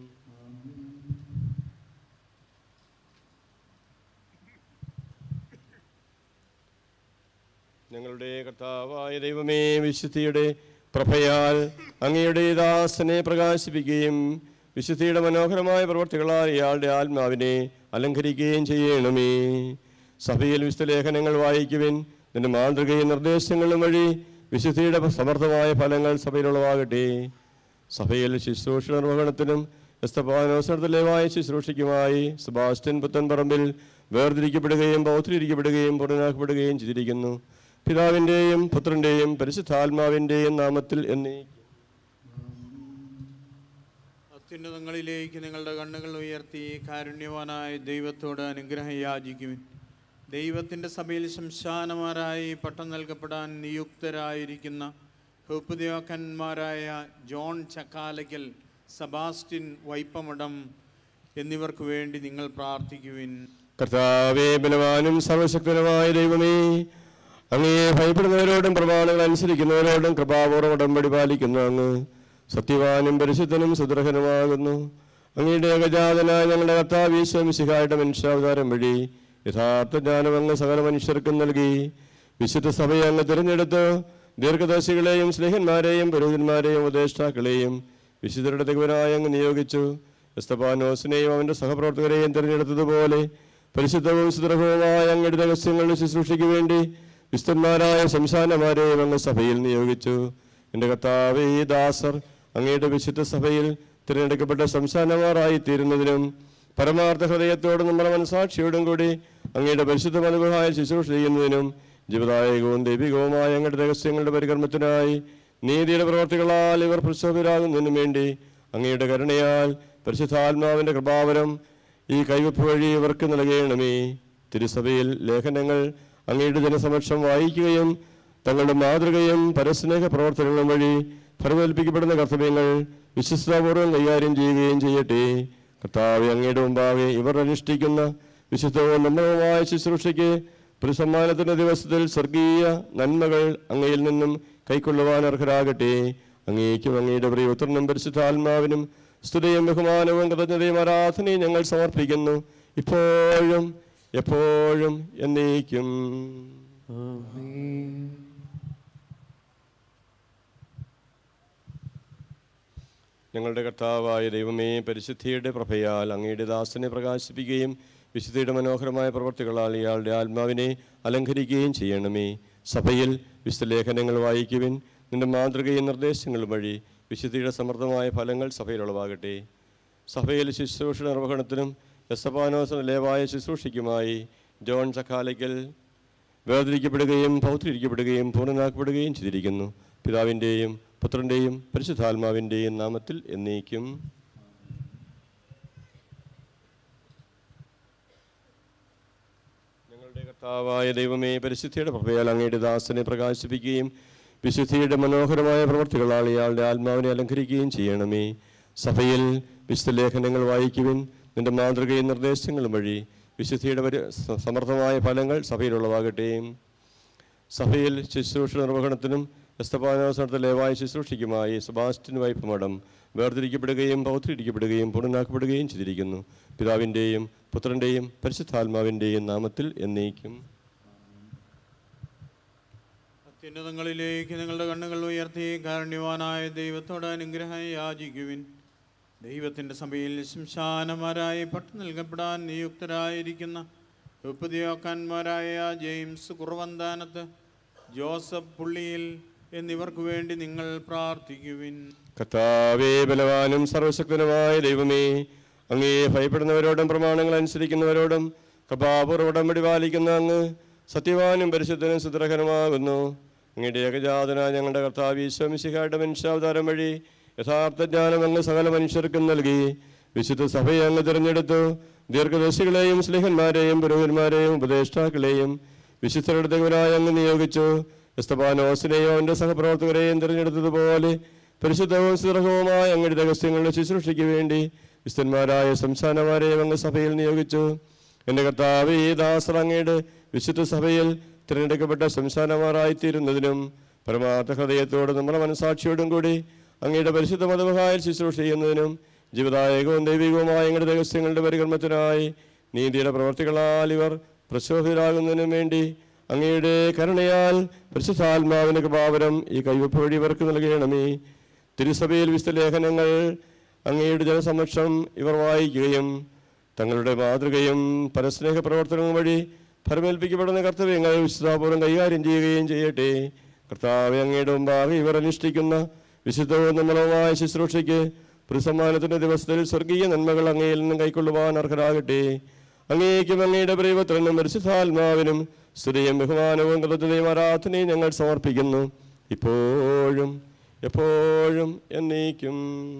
Speaker 6: ഞങ്ങളുടെ കർത്താവായ ദൈവമേ വിശുദ്ധിയുടെ പ്രഭയാൽ അങ്ങയുടെ ദാസനെ പ്രകാശിപ്പിക്കുകയും വിശുദ്ധിയുടെ മനോഹരമായ പ്രവർത്തികളാൽ ഇയാളുടെ ആത്മാവിനെ അലങ്കരിക്കുകയും ചെയ്യണമേ സഭയിൽ വിശുദ്ധ ലേഖനങ്ങൾ വായിക്കുവിൻ നിന്റെ മാതൃകയും നിർദ്ദേശങ്ങളും വഴി വിശുദ്ധിയുടെ സമർത്ഥമായ ഫലങ്ങൾ സഭയിലുള്ളവാകട്ടെ സഭയിൽ ശുശ്രൂഷ നിർവഹണത്തിനും എസ്തപാനോസരത്തിലേവായ ശുശ്രൂഷയ്ക്കുമായി സെബാസ്റ്റ്യൻ പുത്തൻപറമ്പിൽ വേർതിരിക്കപ്പെടുകയും പൗത്രീകരിക്കപ്പെടുകയും പൂർണ്ണനാക്കപ്പെടുകയും ചെയ്തിരിക്കുന്നു പിതാവിൻ്റെയും പുത്രൻ്റെയും പരിശുദ്ധാത്മാവിൻ്റെയും നാമത്തിൽ എന്നേ
Speaker 9: അത്യുന്നതങ്ങളിലേക്ക് നിങ്ങളുടെ കണ്ണുകൾ ഉയർത്തി കാരുണ്യവാനായ ദൈവത്തോട് അനുഗ്രഹം യാചിക്കുവിൻ ദൈവത്തിൻ്റെ സഭയിൽ ശംശാനമാരായി പട്ടം നൽകപ്പെടാൻ നിയുക്തരായിരിക്കുന്ന ഹൂപ്പദേവക്കന്മാരായ ജോൺ ചക്കാലയ്ക്കൽ സബാസ്റ്റിൻ വൈപ്പമഠം എന്നിവർക്ക് വേണ്ടി നിങ്ങൾ പ്രാർത്ഥിക്കുവിൻ
Speaker 6: കർത്താവേ ബലവാനും സർവശക്തനുമായ ദൈവമേ അങ്ങേ ഭയപ്പെടുന്നവരോടും പ്രമാണങ്ങൾ അനുസരിക്കുന്നവരോടും കൃപാപൂർവ്വം ഉടമ്പടി പാലിക്കുന്ന അങ്ങ് സത്യവാനും പരിശുദ്ധനും സുദൃഹനുമാകുന്നു അങ്ങയുടെ ഏകജാതനായ ഞങ്ങളുടെ കർത്താവ് ഈശ്വമിശിഹായുടെ മനുഷ്യാവതാരം വഴി യഥാർത്ഥ ജ്ഞാനം അങ്ങ് സകല മനുഷ്യർക്കും നൽകി വിശുദ്ധ സഭയെ അങ്ങ് തിരഞ്ഞെടുത്ത് ദീർഘദർശികളെയും സ്നേഹന്മാരെയും പുരോഹിതന്മാരെയും ഉപദേഷ്ടാക്കളെയും വിശുദ്ധരുടെ തികവനായി അങ്ങ് നിയോഗിച്ചു എസ്തപാനോസിനെയും അവന്റെ സഹപ്രവർത്തകരെയും തിരഞ്ഞെടുത്തതുപോലെ പരിശുദ്ധവും സുദൃഢവുമായ അങ്ങയുടെ രഹസ്യങ്ങളുടെ ശുശ്രൂഷയ്ക്ക് വേണ്ടി വിസ്തന്മാരായ സംസ്ഥാനമാരെയും അങ്ങ് സഭയിൽ നിയോഗിച്ചു എൻ്റെ കർത്താവ് ഈ ദാസർ അങ്ങയുടെ വിശുദ്ധ സഭയിൽ തിരഞ്ഞെടുക്കപ്പെട്ട സംസ്ഥാനമാരായി തീരുന്നതിനും പരമാർത്ഥ ഹൃദയത്തോടും നമ്മുടെ മനസാക്ഷിയോടും കൂടി അങ്ങയുടെ പരിശുദ്ധ മനുഭവമായ ശുശ്രൂഷ ചെയ്യുന്നതിനും ജീവദായകവും ദൈവികവുമായ അങ്ങയുടെ രഹസ്യങ്ങളുടെ പരികർമ്മത്തിനായി നീതിയുടെ പ്രവർത്തികളാൽ ഇവർ പ്രക്ഷോഭരാകുന്നതിനും വേണ്ടി അങ്ങയുടെ കരുണയാൽ പരിശുദ്ധാത്മാവിൻ്റെ കൃപാവരം ഈ കൈവപ്പ് വഴി ഇവർക്ക് നൽകണമേ തിരുസഭയിൽ ലേഖനങ്ങൾ അങ്ങയുടെ ജനസമക്ഷം വായിക്കുകയും തങ്ങളുടെ മാതൃകയും പരസ്നേഹ പ്രവർത്തനങ്ങളും വഴി ഫലമേൽപ്പിക്കപ്പെടുന്ന കർത്തവ്യങ്ങൾ വിശ്വസ്താപൂർവ്വം കൈകാര്യം ചെയ്യുകയും ചെയ്യട്ടെ കർത്താവ് അങ്ങയുടെ മുമ്പാകെ ഇവർ അനുഷ്ഠിക്കുന്ന വിശുദ്ധവും നിർമ്മലവുമായ ശുശ്രൂഷയ്ക്ക് ഒരു സമ്മാനത്തിന്റെ ദിവസത്തിൽ സ്വർഗീയ നന്മകൾ അങ്ങയിൽ നിന്നും കൈക്കൊള്ളുവാൻ അർഹരാകട്ടെ അങ്ങേക്കും അങ്ങയുടെ പ്രിയപുത്രനും പരിശുദ്ധാത്മാവിനും സ്തുതിയും ബഹുമാനവും കൃതജ്ഞതയും ആരാധനയും ഞങ്ങൾ സമർപ്പിക്കുന്നു ഇപ്പോഴും എപ്പോഴും എന്നേക്കും ഞങ്ങളുടെ കർത്താവായ ദൈവമേ പരിശുദ്ധിയുടെ പ്രഭയാൽ അങ്ങയുടെ ദാസനെ പ്രകാശിപ്പിക്കുകയും വിശുദ്ധിയുടെ മനോഹരമായ പ്രവർത്തികളാൽ ഇയാളുടെ ആത്മാവിനെ അലങ്കരിക്കുകയും ചെയ്യണമേ സഭയിൽ വിശുദ്ധ ലേഖനങ്ങൾ വായിക്കുവിൻ നിന്റെ മാതൃകയും നിർദ്ദേശങ്ങളും വഴി വിശുദ്ധിയുടെ സമൃദ്ധമായ ഫലങ്ങൾ സഭയിൽ ഉളവാകട്ടെ സഭയിൽ ശുശ്രൂഷ നിർവഹണത്തിനും എസ്തപാനോസിന് ലേവായ ശുശ്രൂഷയ്ക്കുമായി ജോൺ ചക്കാലയ്ക്കൽ വേർതിരിക്കപ്പെടുകയും പൗത്രീകരിക്കപ്പെടുകയും പൂർണ്ണനാക്കപ്പെടുകയും ചെയ്തിരിക്കുന്നു പിതാവിൻ്റെയും പുത്രൻ്റെയും പരിശുദ്ധാത്മാവിൻ്റെയും നാമത്തിൽ എന്നേക്കും ഞങ്ങളുടെ കർത്താവായ ദൈവമേ പരിശുദ്ധിയുടെ പ്രഭയാൽ അങ്ങയുടെ ദാസനെ പ്രകാശിപ്പിക്കുകയും വിശുദ്ധിയുടെ മനോഹരമായ പ്രവർത്തികളാൽ ഇയാളുടെ ആത്മാവിനെ അലങ്കരിക്കുകയും ചെയ്യണമേ സഭയിൽ വിശുദ്ധ ലേഖനങ്ങൾ വായിക്കുവിൻ നിന്റെ മാതൃകയും നിർദ്ദേശങ്ങളും വഴി വിശുദ്ധിയുടെ പരി സ- സമർത്ഥമായ ഫലങ്ങൾ സഭയിലുള്ളവാകട്ടെ സഭയിൽ ശുശ്രൂഷ നിർവഹണത്തിനും എസ്തപാനോസനത്തെ ലേവായ ശുശ്രൂഷയ്ക്കുമായി സെബാസ്റ്റ്യൻ വൈഫ് മഠം വേർതിരിക്കപ്പെടുകയും പൗത്രീകരിക്കപ്പെടുകയും പൂർണ്ണനാക്കപ്പെടുകയും ചെയ്തിരിക്കുന്നു പിതാവിൻ്റെയും പുത്രൻ്റെയും പരിശുദ്ധാത്മാവിൻ്റെയും നാമത്തിൽ എന്നേക്കും
Speaker 9: അത്യുന്നതങ്ങളിലേക്ക് നിങ്ങളുടെ കണ്ണുകൾ ഉയർത്തി കാരുണ്യവാനായ ദൈവത്തോട് അനുഗ്രഹം യാചിക്കുവിൻ ദൈവത്തിൻ്റെ സഭയിൽ ശംശാനമാരായി പട്ടു നൽകപ്പെടാൻ നിയുക്തരായിരിക്കുന്ന ഉപ്പതിയോക്കാന്മാരായ ജെയിംസ് കുറവന്താനത്ത് ജോസഫ് പുള്ളിയിൽ എന്നിവർക്ക് വേണ്ടി നിങ്ങൾ പ്രാർത്ഥിക്കുവിൻ
Speaker 6: കർത്താവേ ബലവാനും സർവശക്തനുമായ ദൈവമേ അങ്ങേ ഭയപ്പെടുന്നവരോടും പ്രമാണങ്ങൾ അനുസരിക്കുന്നവരോടും കൃപാപൂർവ്വം ഉടമ്പടി പാലിക്കുന്ന അങ്ങ് സത്യവാനും പരിശുദ്ധനും സുദ്രഹനുമാകുന്നു അങ്ങയുടെ ഏകജാതനായ ഞങ്ങളുടെ കർത്താവ് ഈശ്വമിശിഹായുടെ മനുഷ്യാവതാരം വഴി യഥാർത്ഥ ജ്ഞാനം അങ്ങ് സകല മനുഷ്യർക്കും നൽകി വിശുദ്ധ സഭയെ അങ്ങ് തിരഞ്ഞെടുത്തു ദീർഘദർശികളെയും സ്നേഹന്മാരെയും പുരോഹിതന്മാരെയും ഉപദേഷ്ടാക്കളെയും വിശുദ്ധരുടെ ദൈവനായി അങ്ങ് നിയോഗിച്ചു എസ്തപാനോസിനെയും അവന്റെ സഹപ്രവർത്തകരെയും തിരഞ്ഞെടുത്തതുപോലെ പരിശുദ്ധവും സുദൃഹവുമായ അങ്ങയുടെ രഹസ്യങ്ങളുടെ ശുശ്രൂഷയ്ക്ക് വേണ്ടി വിശുദ്ധന്മാരായ സംസ്ഥാനമാരെയും അങ്ങ് സഭയിൽ നിയോഗിച്ചു എൻ്റെ കർത്താവ് ഈ ദാസർ അങ്ങയുടെ വിശുദ്ധ സഭയിൽ തിരഞ്ഞെടുക്കപ്പെട്ട സംസ്ഥാനമാരായിത്തീരുന്നതിനും പരമാർത്ഥ ഹൃദയത്തോടും നമ്മുടെ മനസാക്ഷിയോടും കൂടി അങ്ങയുടെ പരിശുദ്ധ മതമഹായ ശുശ്രൂഷ ചെയ്യുന്നതിനും ജീവദായകവും ദൈവികവുമായ അങ്ങയുടെ രഹസ്യങ്ങളുടെ പരികർമ്മത്തിനായി നീതിയുടെ പ്രവർത്തികളാൽ ഇവർ പ്രശോഭിതരാകുന്നതിനും വേണ്ടി അങ്ങയുടെ കരുണയാൽ പരിശുദ്ധാത്മാവിന് കൃപാവരം ഈ കൈവപ്പ് വഴി ഇവർക്ക് നൽകണമേ തിരുസഭയിൽ വിശുദ്ധ ലേഖനങ്ങൾ അങ്ങയുടെ ജനസമക്ഷം ഇവർ വായിക്കുകയും തങ്ങളുടെ മാതൃകയും പരസ്നേഹ പ്രവർത്തനവും വഴി ഫലമേൽപ്പിക്കപ്പെടുന്ന കർത്തവ്യങ്ങൾ വിശുദ്ധാപൂർവ്വം കൈകാര്യം ചെയ്യുകയും ചെയ്യട്ടെ കർത്താവ് അങ്ങയുടെ മുമ്പാകെ ഇവർ അനുഷ്ഠിക്കുന്ന വിശുദ്ധവും നിർമ്മലവുമായ ശുശ്രൂഷയ്ക്ക് പുരുസമ്മാനത്തിന്റെ ദിവസത്തിൽ സ്വർഗീയ നന്മകൾ അങ്ങയിൽ നിന്നും കൈക്കൊള്ളുവാൻ അർഹരാകട്ടെ അങ്ങേക്കും അങ്ങയുടെ പ്രിയപുത്രനും പരിശുദ്ധാത്മാവിനും സ്തുതിയും ബഹുമാനവും കൃതജ്ഞതയും ആരാധനയും ഞങ്ങൾ സമർപ്പിക്കുന്നു ഇപ്പോഴും എപ്പോഴും എന്നേക്കും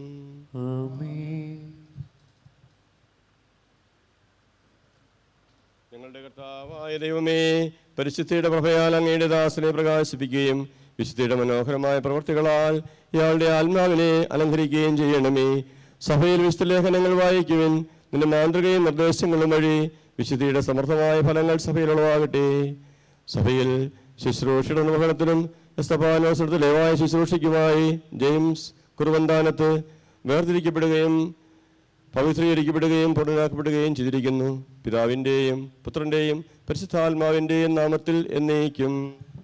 Speaker 6: ഞങ്ങളുടെ കർത്താവായ ദൈവമേ പരിശുദ്ധിയുടെ പ്രഭയാൽ അങ്ങയുടെ ദാസനെ പ്രകാശിപ്പിക്കുകയും വിശുദ്ധിയുടെ മനോഹരമായ പ്രവർത്തികളാൽ ഇയാളുടെ ആത്മാവിനെ അലങ്കരിക്കുകയും ചെയ്യണമേ സഭയിൽ വിശുദ്ധ ലേഖനങ്ങൾ വായിക്കുവിൻ നിന്റെ മാതൃകയും നിർദ്ദേശങ്ങളും വഴി വിശുദ്ധിയുടെ സമർത്ഥമായ ഫലങ്ങൾ സഭയിൽ ഉളവാകട്ടെ സഭയിൽ ശുശ്രൂഷയുടെ നിർവഹണത്തിനും എസ്തപാനോസെടുത്ത് ലയവായ ശുശ്രൂഷയ്ക്കുമായി ജെയിംസ് കുറുവന്താനത്ത് വേർതിരിക്കപ്പെടുകയും പവിത്രീകരിക്കപ്പെടുകയും പൂർണ്ണനാക്കപ്പെടുകയും ചെയ്തിരിക്കുന്നു പിതാവിൻ്റെയും പുത്രൻ്റെയും പരിശുദ്ധാത്മാവിൻ്റെയും നാമത്തിൽ എന്നേക്കും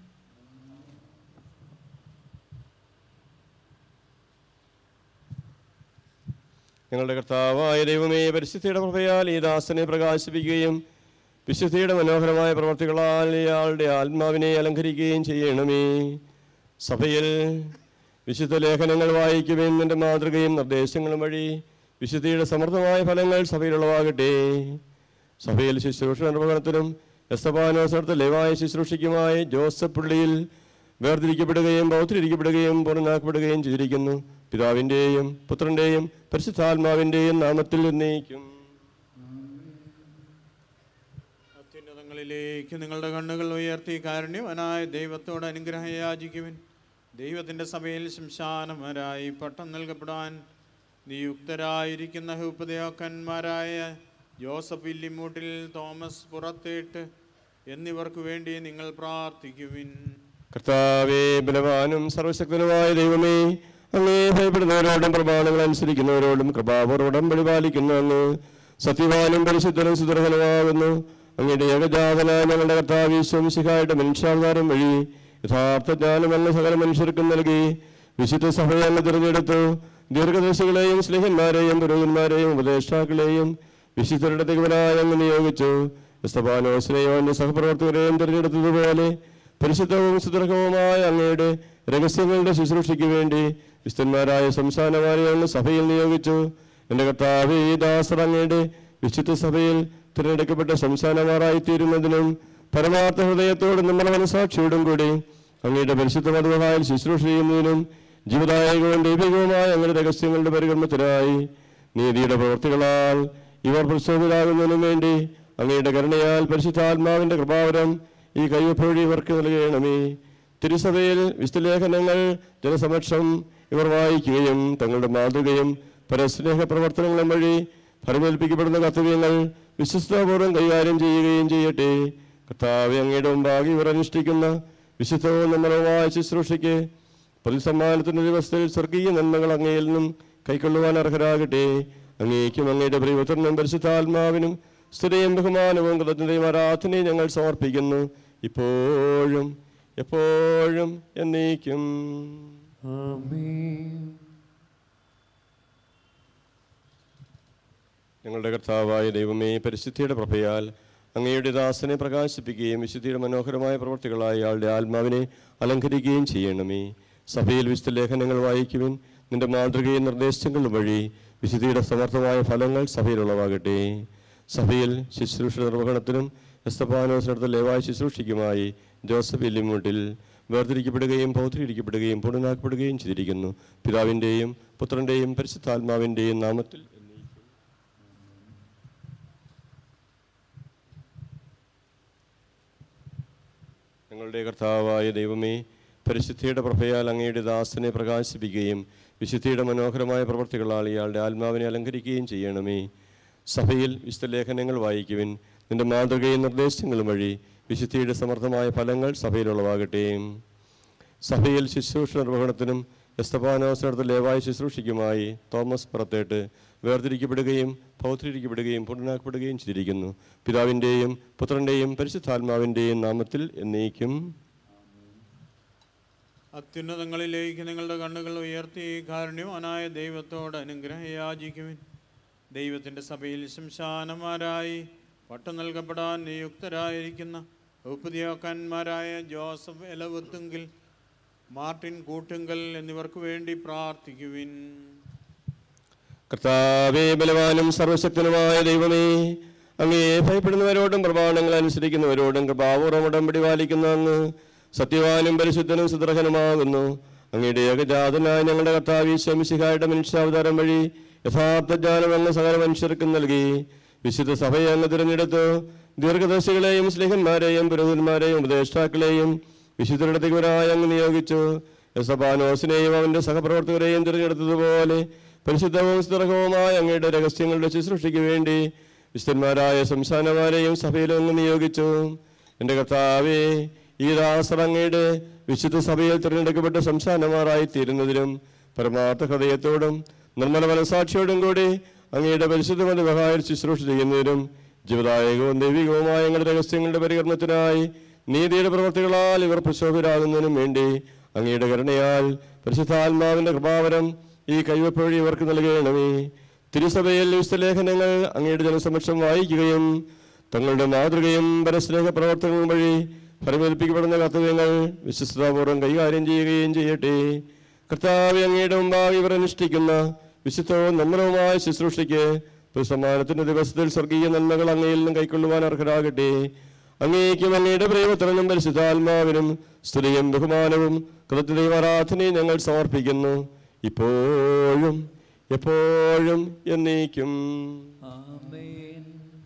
Speaker 6: ഞങ്ങളുടെ കർത്താവായ ദൈവമേ പരിശുദ്ധിയുടെ കൃപയാൽ ഈ ദാസനെ പ്രകാശിപ്പിക്കുകയും വിശുദ്ധിയുടെ മനോഹരമായ പ്രവർത്തികളാൽ ഇയാളുടെ ആത്മാവിനെ അലങ്കരിക്കുകയും ചെയ്യണമേ സഭയിൽ വിശുദ്ധ ലേഖനങ്ങൾ വായിക്കുവാൻ നിന്റെ മാതൃകയും നിർദ്ദേശങ്ങളും വഴി വിശുദ്ധിയുടെ സമൃദ്ധമായ ഫലങ്ങൾ സഭയിലുള്ളവാകട്ടെ സഭയിൽ ശുശ്രൂഷ നിർവഹണത്തിനും എസ്തപാനോസർത്ത് ലവായ ശുശ്രൂഷയ്ക്കുമായി ജോസഫ് പുള്ളിയിൽ വേർതിരിക്കപ്പെടുകയും ബൗദ്ധരിക്കപ്പെടുകയും പൂർണ്ണനാക്കപ്പെടുകയും ചെയ്തിരിക്കുന്നു പിതാവിൻ്റെയും പുത്രൻ്റെയും പരിശുദ്ധാത്മാവിൻ്റെയും നാമത്തിൽ എന്നേക്കും
Speaker 9: അത്യുന്നതങ്ങളിലേക്ക് നിങ്ങളുടെ കണ്ണുകൾ ഉയർത്തി കാരുണ്യവനായ ദൈവത്തോട് അനുഗ്രഹം യാചിക്കുവിൻ ദൈവത്തിൻ്റെ സഭയിൽ ശംശാനമരായി പട്ടം നൽകപ്പെടാൻ നിയുക്തരായിരിക്കുന്ന ഉപദേവക്കന്മാരായ ജോസഫ് ഇല്ലിമൂട്ടിൽ തോമസ് പുറത്തേട്ട് എന്നിവർക്ക് വേണ്ടി നിങ്ങൾ പ്രാർത്ഥിക്കുവിൻ
Speaker 6: കർത്താവേ ബലവാനും സർവശക്തനുമായ ദൈവമേ അങ്ങേ ഭയപ്പെടുന്നവരോടും പ്രമാണങ്ങൾ അനുസരിക്കുന്നവരോടും കൃപാപൂർവ്വം പരിപാലിക്കുന്ന അങ്ങ് സത്യവാനും പരിശുദ്ധനും സുദർഹനമാകുന്നു അങ്ങയുടെ ഏകജാതനായ ഞങ്ങളുടെ കർത്താവീശ്വം ശിഖായിട്ട് മനുഷ്യാവതാരം വഴി യഥാർത്ഥ ജ്ഞാനം എന്ന സകല മനുഷ്യർക്കും നൽകി വിശുദ്ധ സഭയെ അങ്ങ് തിരഞ്ഞെടുത്തു ദീർഘദർശികളെയും സ്നേഹന്മാരെയും പുരോഹിതന്മാരെയും ഉപദേഷ്ടാക്കളെയും വിശുദ്ധരുടെ തികവനായ അങ്ങ് നിയോഗിച്ചു സ്തപാനോസിനെയോ അന്യ സഹപ്രവർത്തകരെയും തിരഞ്ഞെടുത്തതുപോലെ പരിശുദ്ധവും സുദൃഢവുമായ അങ്ങയുടെ രഹസ്യങ്ങളുടെ ശുശ്രൂഷയ്ക്ക് വേണ്ടി വിശുദ്ധന്മാരായ സംസ്ഥാനമാരെ അങ്ങ് സഭയിൽ നിയോഗിച്ചു എൻ്റെ കർത്താവ് ഈ ദാസർ അങ്ങയുടെ വിശുദ്ധ സഭയിൽ തിരഞ്ഞെടുക്കപ്പെട്ട സംസ്ഥാനമാരായി തീരുന്നതിനും പരമാർത്ഥ ഹൃദയത്തോടും നമ്മുടെ മനസാക്ഷിയോടും കൂടി അങ്ങയുടെ പരിശുദ്ധ മതമായി ശുശ്രൂഷ ചെയ്യുന്നതിനും ജീവദായകവും ദൈവികവുമായ അങ്ങയുടെ രഹസ്യങ്ങളുടെ പരികർമ്മത്തിനായി നീതിയുടെ പ്രവൃത്തികളാൽ ഇവർ പ്രക്ഷോഭിതരാകുന്നതിനും വേണ്ടി അങ്ങയുടെ കരുണയാൽ പരിശുദ്ധാത്മാവിന്റെ കൃപാവരം ഈ കയ്യൊപ്പഴി ഇവർക്ക് നൽകണമേ തിരുസഭയിൽ വിശുദ്ധലേഖനങ്ങൾ ജനസമക്ഷം ഇവർ വായിക്കുകയും തങ്ങളുടെ മാതൃകയും പരസ്നേഹ പ്രവർത്തനങ്ങളും വഴി ഫലമേൽപ്പിക്കപ്പെടുന്ന കർത്തവ്യങ്ങൾ വിശ്വസ്തപൂർവ്വം കൈകാര്യം ചെയ്യുകയും ചെയ്യട്ടെ കർത്താവ് അങ്ങയുടെ മുമ്പാകെ ഇവർ അനുഷ്ഠിക്കുന്ന വിശുദ്ധവും നിർമ്മലവുമായ ശുശ്രൂഷയ്ക്ക് പ്രതിസമ്മാനത്തിന്റെ ദിവസത്തിൽ സ്വർഗീയ നന്മകൾ അങ്ങയിൽ നിന്നും കൈക്കൊള്ളുവാൻ അർഹരാകട്ടെ അങ്ങേക്കും അങ്ങയുടെ പ്രിയപുത്രനും പരിശുദ്ധാത്മാവിനും സ്ഥിരയും ബഹുമാനവും കൃതജ്ഞതയും ആരാധനയും ഞങ്ങൾ സമർപ്പിക്കുന്നു ഇപ്പോഴും എപ്പോഴും എന്നേക്കും ഞങ്ങളുടെ കർത്താവായ ദൈവമേ പരിശുദ്ധിയുടെ പ്രഭയാൽ അങ്ങയുടെ ദാസനെ പ്രകാശിപ്പിക്കുകയും വിശുദ്ധിയുടെ മനോഹരമായ പ്രവർത്തികളായ അയാളുടെ ആത്മാവിനെ അലങ്കരിക്കുകയും ചെയ്യണമേ സഭയിൽ വിശുദ്ധ ലേഖനങ്ങൾ വായിക്കുവിൻ നിന്റെ മാതൃകയും നിർദ്ദേശങ്ങളും വഴി വിശുദ്ധിയുടെ സമർത്ഥമായ ഫലങ്ങൾ സഭയിലുള്ളവാകട്ടെ സഭയിൽ ശുശ്രൂഷ നിർവഹണത്തിനും എസ്തപാനോസിനടുത്ത ലേവായ ശുശ്രൂഷയ്ക്കുമായി ജോസഫ് എല്ലിമൂട്ടിൽ വേർതിരിക്കപ്പെടുകയും പൗത്രീകരിക്കപ്പെടുകയും പൂർണ്ണനാക്കപ്പെടുകയും ചെയ്തിരിക്കുന്നു പിതാവിൻ്റെയും പുത്രൻ്റെയും പരിശുദ്ധാത്മാവിൻ്റെയും നാമത്തിൽ ഞങ്ങളുടെ കർത്താവായ ദൈവമേ പരിശുദ്ധിയുടെ പ്രഭയാൽ അങ്ങയുടെ ദാസനെ പ്രകാശിപ്പിക്കുകയും വിശുദ്ധിയുടെ മനോഹരമായ പ്രവർത്തികളാൽ ഇയാളുടെ ആത്മാവിനെ അലങ്കരിക്കുകയും ചെയ്യണമേ സഭയിൽ വിശുദ്ധ ലേഖനങ്ങൾ വായിക്കുവിൻ നിന്റെ മാതൃകയും നിർദ്ദേശങ്ങളും വഴി വിശുദ്ധിയുടെ സമർത്ഥമായ ഫലങ്ങൾ സഭയിലുള്ളവാകട്ടെ സഭയിൽ ശുശ്രൂഷ നിർവഹണത്തിനും എസ്തപാനോസിനടുത്ത് ലേവായ ശുശ്രൂഷയ്ക്കുമായി തോമസ് പുറത്തേട്ട് വേർതിരിക്കപ്പെടുകയും പൗത്രീകരിക്കപ്പെടുകയും പൂർണ്ണനാക്കപ്പെടുകയും ചെയ്തിരിക്കുന്നു പിതാവിൻ്റെയും പുത്രൻ്റെയും പരിശുദ്ധാത്മാവിൻ്റെയും നാമത്തിൽ എന്നേക്കും
Speaker 9: അത്യുന്നതങ്ങളിലേക്ക് നിങ്ങളുടെ കണ്ണുകൾ ഉയർത്തി കാരുണ്യവാനായ ദൈവത്തോട് അനുഗ്രഹം യാചിക്കുവിൻ ദൈവത്തിൻ്റെ സഭയിൽ ശംശാനമാരായി പട്ടം നൽകപ്പെടാൻ നിയുക്തരായിരിക്കുന്ന ഉപദ്യോക്കന്മാരായ ജോസഫ് എലവത്തുങ്കിൽ മാർട്ടിൻ കൂട്ടുങ്കൽ എന്നിവർക്ക് വേണ്ടി പ്രാർത്ഥിക്കുവിൻ
Speaker 6: കർത്താവേ ബലവാനും സർവശക്തനുമായ ദൈവമേ അങ്ങേ ഭയപ്പെടുന്നവരോടും പ്രമാണങ്ങൾ അനുസരിക്കുന്നവരോടും കൃപാപൂർവ്വം ഉടമ്പടി പാലിക്കുന്ന അങ്ങ് സത്യവാനും പരിശുദ്ധനും സുദ്രഹനുമാകുന്നു അങ്ങയുടെ ഏകജാതനായ ഞങ്ങളുടെ കർത്താവ് ശമിശിഹായുടെ മനുഷ്യാവതാരം വഴി യഥാർത്ഥ ജ്ഞാനം അങ്ങ് സകല മനുഷ്യർക്കും നൽകി വിശുദ്ധ സഭയെ അങ്ങ് തിരഞ്ഞെടുത്തു ദീർഘദർശികളെയും സ്നേഹന്മാരെയും പുരോഹിതന്മാരെയും ഉപദേഷ്ടാക്കളെയും വിശുദ്ധരുടെ തികുവരായി അങ്ങ് നിയോഗിച്ചു യസപാനോസിനെയും അവന്റെ സഹപ്രവർത്തകരെയും തിരഞ്ഞെടുത്തതുപോലെ പരിശുദ്ധവും സ്ഥിരകവുമായ അങ്ങയുടെ രഹസ്യങ്ങളുടെ ശുശ്രൂഷയ്ക്ക് വേണ്ടി വിശുദ്ധന്മാരായ സംസ്ഥാനമാരെയും സഭയിലൊന്ന് നിയോഗിച്ചു എൻ്റെ കർത്താവേ ഈ ദാസർ അങ്ങയുടെ വിശുദ്ധ സഭയിൽ തിരഞ്ഞെടുക്കപ്പെട്ട സംസ്ഥാനമാരായി തീരുന്നതിനും പരമാർത്ഥ ഹൃദയത്തോടും നിർമ്മല മനസാക്ഷിയോടും കൂടി അങ്ങയുടെ പരിശുദ്ധമത വ്യവഹാര ശുശ്രൂഷ ചെയ്യുന്നതിനും ജീവദായകവും ദൈവികവുമായ ഞങ്ങളുടെ രഹസ്യങ്ങളുടെ പരികരണത്തിനായി നീതിയുടെ പ്രവർത്തികളാൽ ഇവർ പ്രശോഭരാകുന്നതിനും വേണ്ടി അങ്ങയുടെ കരുണയാൽ പരിശുദ്ധാത്മാവിന്റെ കൃപാവരം ഈ കൈവപ്പ് വഴി ഇവർക്ക് നൽകണമേ തിരുസഭയിൽ വിശുദ്ധലേഖനങ്ങൾ അങ്ങയുടെ ജനസമക്ഷം വായിക്കുകയും തങ്ങളുടെ മാതൃകയും പരസ്നേഹ പ്രവർത്തനങ്ങളും വഴി ഫലമേൽപ്പിക്കപ്പെടുന്ന കർത്തവ്യങ്ങൾ വിശ്വസ്തതാപൂർവ്വം കൈകാര്യം ചെയ്യുകയും ചെയ്യട്ടെ കർത്താവ് അങ്ങയുടെ മുമ്പാകെ ഇവർ അനുഷ്ഠിക്കുന്ന വിശുദ്ധവും നന്മനവുമായ ശുശ്രൂഷയ്ക്ക് സമ്മാനത്തിന്റെ ദിവസത്തിൽ സ്വർഗീയ നന്മകൾ അങ്ങയിൽ നിന്നും കൈക്കൊള്ളുവാൻ അർഹരാകട്ടെ അങ്ങേക്കും അങ്ങയുടെ പ്രേമത്തിനും പരിശുദ്ധാത്മാവിനും സ്തുതിയും ബഹുമാനവും കൃത്യതയും ആരാധനയും ഞങ്ങൾ സമർപ്പിക്കുന്നു ഇപ്പോഴും എപ്പോഴും എന്നേക്കും
Speaker 5: ആമേൻ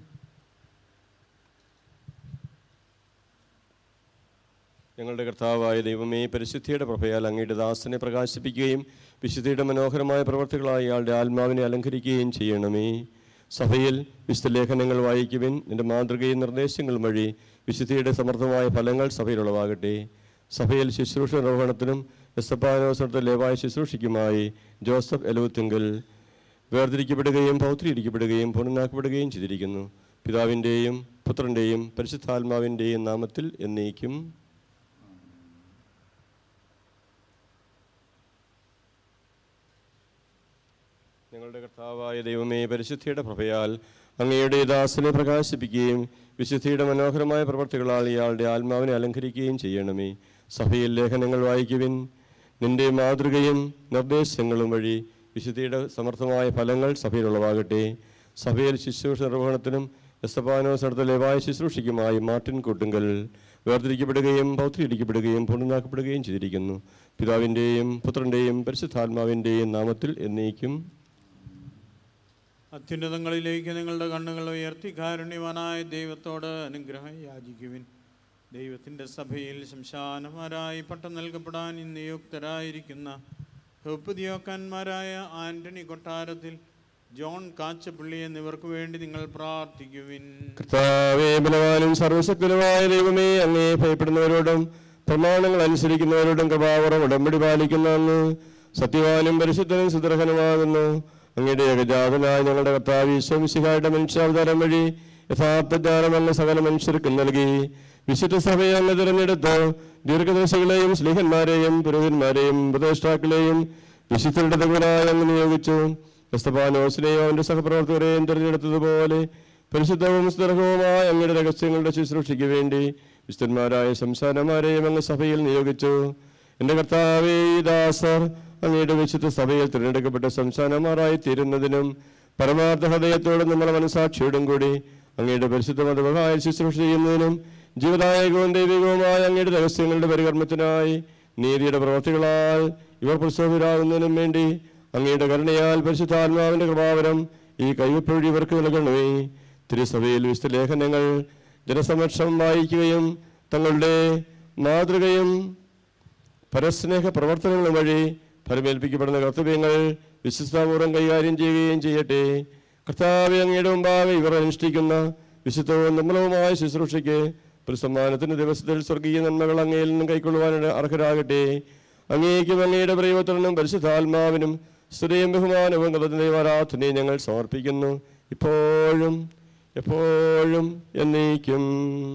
Speaker 6: ഞങ്ങളുടെ കർത്താവായ ദൈവമേ പരിശുദ്ധിയുടെ പ്രഭയാൽ അങ്ങയുടെ ദാസനെ പ്രകാശിപ്പിക്കുകയും വിശുദ്ധിയുടെ മനോഹരമായ പ്രവർത്തികളായി അയാളുടെ ആത്മാവിനെ അലങ്കരിക്കുകയും ചെയ്യണമേ സഭയിൽ വിശുദ്ധ ലേഖനങ്ങൾ വായിക്കുവിൻ നിന്റെ മാതൃകയും നിർദ്ദേശങ്ങളും വഴി വിശുദ്ധിയുടെ സമർത്ഥമായ ഫലങ്ങൾ സഭയിലുളവാകട്ടെ സഭയിൽ ശുശ്രൂഷ നിർവഹണത്തിനും എസ്തപ്പാനോസത്തെ ലേവായ ശുശ്രൂഷയ്ക്കുമായി ജോസഫ് എലൂത്തിങ്കൽ വേർതിരിക്കപ്പെടുകയും പൗത്രീകരിക്കപ്പെടുകയും പൂർണ്ണനാക്കപ്പെടുകയും ചെയ്തിരിക്കുന്നു പിതാവിൻ്റെയും പുത്രൻ്റെയും പരിശുദ്ധാത്മാവിൻ്റെയും നാമത്തിൽ എന്നേക്കും ഞങ്ങളുടെ കർത്താവായ ദൈവമേ പരിശുദ്ധിയുടെ പ്രഭയാൽ അങ്ങയുടെ ദാസനെ പ്രകാശിപ്പിക്കുകയും വിശുദ്ധിയുടെ മനോഹരമായ പ്രവർത്തികളാൽ ഇയാളുടെ ആത്മാവിനെ അലങ്കരിക്കുകയും ചെയ്യണമേ സഭയിൽ ലേഖനങ്ങൾ വായിക്കുവിൻ നിന്റെ മാതൃകയും നിർദ്ദേശങ്ങളും വഴി വിശുദ്ധിയുടെ സമർത്ഥമായ ഫലങ്ങൾ സഭയിലുളവാകട്ടെ സഭയിൽ ശുശ്രൂഷ നിർവഹണത്തിനും എസ്തപാനോസ് നടത്ത ലേവായ ശുശ്രൂഷയ്ക്കുമായി മാർട്ടിൻ കൂട്ടുങ്കൽ വേർതിരിക്കപ്പെടുകയും പൗത്രീകരിക്കപ്പെടുകയും പൂർണ്ണനാക്കപ്പെടുകയും ചെയ്തിരിക്കുന്നു പിതാവിൻ്റെയും പുത്രൻ്റെയും പരിശുദ്ധാത്മാവിൻ്റെയും നാമത്തിൽ എന്നേക്കും
Speaker 9: അത്യുന്നതങ്ങളിലേക്ക് നിങ്ങളുടെ കണ്ണുകൾ ഉയർത്തി കാരുണ്യവാനായ ദൈവത്തോട് അനുഗ്രഹം യാചിക്കുവിൻ ദൈവത്തിൻ്റെ സഭയിൽ ശംശാനമാരായി പട്ടം നൽകപ്പെടാൻ ഇന്ന് നിയുക്തരായിരിക്കുന്ന ഹെപ്പുദിയോക്കന്മാരായ ആന്റണി കൊട്ടാരത്തിൽ ജോൺ കാച്ചപ്പള്ളി എന്നിവർക്ക് വേണ്ടി നിങ്ങൾ പ്രാർത്ഥിക്കുവിൻ
Speaker 6: കർത്താവേ ബലവാനും സർവശക്തനുമായ ദൈവമേ അങ്ങേ ഭയപ്പെടുന്നവരോടും പ്രമാണങ്ങൾ അനുസരിക്കുന്നവരോടും കൃപാവറം ഉടമ്പടി പാലിക്കുന്ന അങ്ങ് സത്യവാനും പരിശുദ്ധനും സുദർഹനുമാകുന്നു അങ്ങയുടെ ഏകജാതനായ ഞങ്ങളുടെ കർത്താവ് ഈശ്വമിശിഹായുടെ മനുഷ്യാവതാരം വഴി യഥാർത്ഥ ജ്ഞാനം അങ്ങ് സകല മനുഷ്യർക്കും നൽകി വിശുദ്ധ സഭയെ അങ്ങ് തിരഞ്ഞെടുത്ത് ദീർഘദർശികളെയും സ്ലീഹന്മാരെയും പുരോഹിതന്മാരെയും ഉപദേഷ്ടാക്കളെയും വിശുദ്ധരുടെ തകവനായി അങ്ങ് നിയോഗിച്ചു എസ്തപാനോസിനെയും അവന്റെ സഹപ്രവർത്തകരെയും തിരഞ്ഞെടുത്തതുപോലെ പരിശുദ്ധവും സുദർഹവുമായ അങ്ങയുടെ രഹസ്യങ്ങളുടെ ശുശ്രൂഷയ്ക്ക് വേണ്ടി വിശുദ്ധന്മാരായ സംസ്ഥാനമാരെയും അങ്ങ് സഭയിൽ നിയോഗിച്ചു എൻ്റെ കർത്താവേ ഈ ദാസർ അങ്ങയുടെ വിശുദ്ധ സഭയിൽ തിരഞ്ഞെടുക്കപ്പെട്ട സംസ്ഥാനമാരായി തീരുന്നതിനും പരമാർത്ഥ ഹൃദയത്തോടും നമ്മുടെ മനസാക്ഷിയോടും കൂടി അങ്ങയുടെ പരിശുദ്ധ മതപരമായ ശുശ്രൂഷ ചെയ്യുന്നതിനും ജീവദായകവും ദൈവികവുമായ അങ്ങയുടെ രഹസ്യങ്ങളുടെ പരികർമ്മത്തിനായി നീതിയുടെ പ്രവർത്തികളാൽ ഇവർ പ്രസവരാകുന്നതിനും വേണ്ടി അങ്ങയുടെ കരുണയാൽ പരിശുദ്ധാത്മാവിന്റെ കൃപാവരം ഈ കൈവപ്പഴി ഇവർക്ക് നൽകണമേ തിരുസഭയിൽ വിശുദ്ധ ലേഖനങ്ങൾ ജനസമക്ഷം വായിക്കുകയും തങ്ങളുടെ മാതൃകയും പരസ്നേഹ പ്രവർത്തനങ്ങൾ വഴി ഫലമേൽപ്പിക്കപ്പെടുന്ന കർത്തവ്യങ്ങൾ വിശ്വസ്താപൂർവ്വം കൈകാര്യം ചെയ്യുകയും ചെയ്യട്ടെ കർത്താവ് അങ്ങയുടെ മുമ്പാകെ ഇവർ അനുഷ്ഠിക്കുന്ന വിശുദ്ധവും നിർമ്മലവുമായ ശുശ്രൂഷയ്ക്ക് ഒരു സമ്മാനത്തിന്റെ ദിവസത്തിൽ സ്വർഗീയ നന്മകൾ അങ്ങയിൽ നിന്നും കൈക്കൊള്ളുവാൻ അർഹരാകട്ടെ അങ്ങേക്കും അങ്ങയുടെ പ്രയോജനം പരിശുദ്ധാത്മാവിനും സ്തുതിയും ബഹുമാനവും കൃതജ്ഞതയും ആരാധനയും ഞങ്ങൾ സമർപ്പിക്കുന്നു ഇപ്പോഴും എപ്പോഴും എന്നേക്കും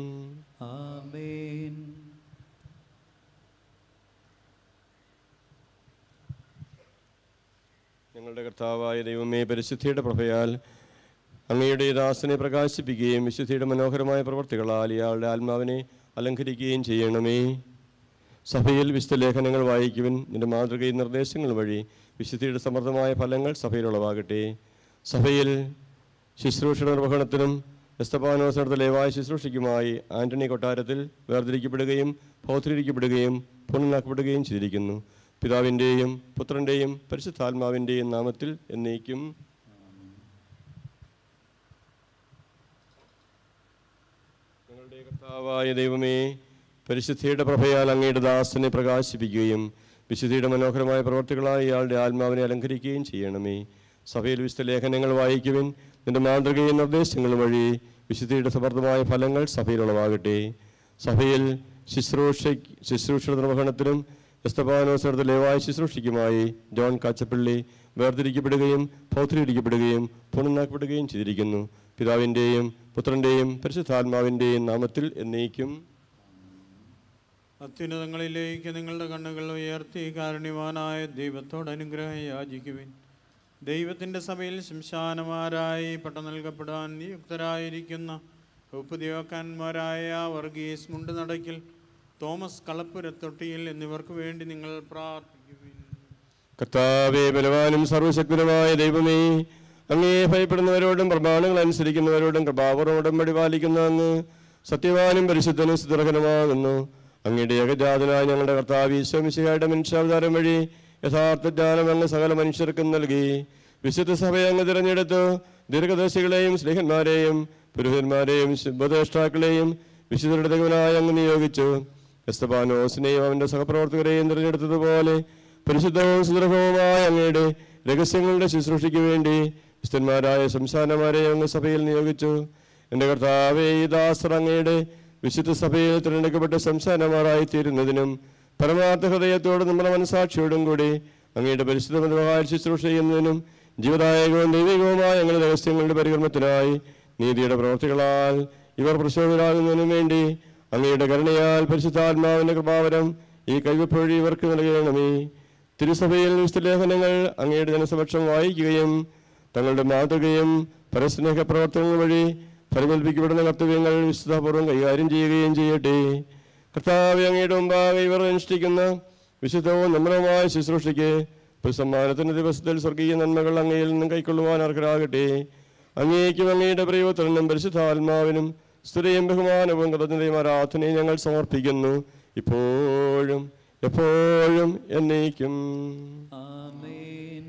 Speaker 5: ആമേൻ
Speaker 6: ഞങ്ങളുടെ കർത്താവായ ദൈവമേ പരിശുദ്ധിയുടെ പ്രഭയാൽ അങ്ങയുടെ ദാസനെ പ്രകാശിപ്പിക്കുകയും വിശുദ്ധിയുടെ മനോഹരമായ പ്രവർത്തികളാൽ ഇയാളുടെ ആത്മാവിനെ അലങ്കരിക്കുകയും ചെയ്യണമേ സഭയിൽ വിശുദ്ധ ലേഖനങ്ങൾ വായിക്കുവിൻ നിന്റെ മാതൃകയും നിർദ്ദേശങ്ങൾ വഴി വിശുദ്ധിയുടെ സമൃദ്ധമായ ഫലങ്ങൾ സഭയിലുളവാകട്ടെ സഭയിൽ ശുശ്രൂഷ നിർവഹണത്തിനും എസ്തപാനോസ് നടത്ത ലേവായ ശുശ്രൂഷയ്ക്കുമായി ആന്റണി കൊട്ടാരത്തിൽ വേർതിരിക്കപ്പെടുകയും ഭൗത്രീകരിക്കപ്പെടുകയും പൂർണ്ണനാക്കപ്പെടുകയും ചെയ്തിരിക്കുന്നു പിതാവിൻ്റെയും പുത്രൻ്റെയും പരിശുദ്ധാത്മാവിൻ്റെയും നാമത്തിൽ എന്നേക്കും ഞങ്ങളുടെ കർത്താവായ ദൈവമേ പരിശുദ്ധിയുടെ പ്രഭയാൽ അങ്ങയുടെ ദാസനെ പ്രകാശിപ്പിക്കുകയും വിശുദ്ധിയുടെ മനോഹരമായ പ്രവർത്തികളായി ഇയാളുടെ ആത്മാവിനെ അലങ്കരിക്കുകയും ചെയ്യണമേ സഭയിൽ വിശുദ്ധ ലേഖനങ്ങൾ വായിക്കുവിൻ നിന്റെ മാതൃകയും നിർദ്ദേശങ്ങളും വഴി വിശുദ്ധിയുടെ സമർത്ഥമായ ഫലങ്ങൾ സഭയിൽ ഉളവാകട്ടെ സഭയിൽ ശുശ്രൂഷ ശുശ്രൂഷയുടെ നിർവഹണത്തിനും എസ്തപാനോസരത്തെ ലേവായ ശുശ്രൂഷയ്ക്കുമായി ജോൺ കാച്ചപ്പള്ളി വേർതിരിക്കപ്പെടുകയും പൗത്രീകരിക്കപ്പെടുകയും പുനർനാക്കപ്പെടുകയും ചെയ്തിരിക്കുന്നു പിതാവിൻ്റെയും പുത്രൻ്റെയും പരിശുദ്ധാത്മാവിൻ്റെയും നാമത്തിൽ എന്നേക്കും
Speaker 9: അത്യുന്നതങ്ങളിലേക്ക് നിങ്ങളുടെ കണ്ണുകൾ ഉയർത്തി കാരുണ്യവാനായ ദൈവത്തോട് അനുഗ്രഹം യാചിക്കുവിൻ ദൈവത്തിൻ്റെ സഭയിൽ ശംശാനമാരായി പട്ടം നൽകപ്പെടാൻ നിയുക്തരായിരിക്കുന്ന ഉപ്പുദ്യോഗക്കാന്മാരായ വർഗീസ് മുണ്ട് നടക്കിൽ തോമസ് കളപ്പുരത്തൊട്ടിയിൽ എന്നിവർക്ക് വേണ്ടി നിങ്ങൾ പ്രാർത്ഥിക്കുവിൻ
Speaker 6: കർത്താവേ ബലവാനും സർവശക്തനുമായ ദൈവമേ അങ്ങേ ഭയപ്പെടുന്നവരോടും പ്രമാണങ്ങൾ അനുസരിക്കുന്നവരോടും കൃപാപൂർവ്വം ഉടമ്പടി പാലിക്കുന്ന അങ്ങ് സത്യവാനും പരിശുദ്ധനും സുദർഹനുമാകുന്നു അങ്ങയുടെ ഏകജാതനായ ഞങ്ങളുടെ കർത്താവ് ഈശ്വമിശിഹായുടെ മനുഷ്യാവതാരം വഴി യഥാർത്ഥ ജ്ഞാനം അങ്ങ് സകല മനുഷ്യർക്കും നൽകി വിശുദ്ധ സഭയെ അങ്ങ് തിരഞ്ഞെടുത്തു ദീർഘദർശികളെയും സ്നേഹന്മാരെയും പുരോഹിതന്മാരെയും ഉപദേഷ്ടാക്കളെയും വിശുദ്ധരുടെ തകവനായി അങ്ങ് നിയോഗിച്ചു എസ്തപാനോസിനെയും അവന്റെ സഹപ്രവർത്തകരെയും തിരഞ്ഞെടുത്തതുപോലെ പരിശുദ്ധവും സുദൃഢവുമായ അങ്ങയുടെ രഹസ്യങ്ങളുടെ ശുശ്രൂഷയ്ക്ക് വേണ്ടി വിശുദ്ധന്മാരായ സംസ്ഥാനമാരെ അങ്ങ് സഭയിൽ നിയോഗിച്ചു എൻ്റെ കർത്താവേ ഈ ദാസർ അങ്ങയുടെ വിശുദ്ധ സഭയിൽ തിരഞ്ഞെടുക്കപ്പെട്ട സംസ്ഥാനമാരായി തീരുന്നതിനും പരമാർത്ഥ ഹൃദയത്തോടും നമ്മുടെ മനസാക്ഷിയോടും കൂടി അങ്ങയുടെ പരിശുദ്ധ മതമായ ശുശ്രൂഷ ചെയ്യുന്നതിനും ജീവദായകവും ദൈവികവുമായ ഞങ്ങളുടെ രഹസ്യങ്ങളുടെ പരികർമ്മത്തിനായി നീതിയുടെ പ്രവർത്തികളാൽ ഇവർ പ്രശോഭരാകുന്നതിനും വേണ്ടി അങ്ങയുടെ കരുണയാൽ പരിശുദ്ധാത്മാവിന്റെ കൃപാവരം ഈ കൈവപ്പൊഴി ഇവർക്ക് നൽകണമേ തിരുസഭയിൽ വിശുദ്ധ ലേഖനങ്ങൾ അങ്ങയുടെ ജനസമക്ഷം വായിക്കുകയും തങ്ങളുടെ മാതൃകയും പരസ്നേഹ പ്രവർത്തനങ്ങൾ വഴി ഫലമേൽപ്പിക്കപ്പെടുന്ന കർത്തവ്യങ്ങൾ വിശുദ്ധപൂർവ്വം കൈകാര്യം ചെയ്യുകയും ചെയ്യട്ടെ കർത്താവ് അങ്ങയുടെ മുമ്പാകെ ഇവർ അനുഷ്ഠിക്കുന്ന വിശുദ്ധവും നമ്രവുമായ ശുശ്രൂഷയ്ക്ക് സമ്മാനത്തിന്റെ ദിവസത്തിൽ സ്വർഗീയ നന്മകൾ അങ്ങയിൽ നിന്നും കൈക്കൊള്ളുവാൻ അർഹരാകട്ടെ അങ്ങേക്കും അങ്ങയുടെ പ്രിയപുത്രനും പരിശുദ്ധാത്മാവിനും സ്തുതിയും ബഹുമാനവും കൃതജ്ഞതയും ആരാധനയും ഞങ്ങൾ സമർപ്പിക്കുന്നു ഇപ്പോഴും എപ്പോഴും എന്നേക്കും
Speaker 5: ആമേൻ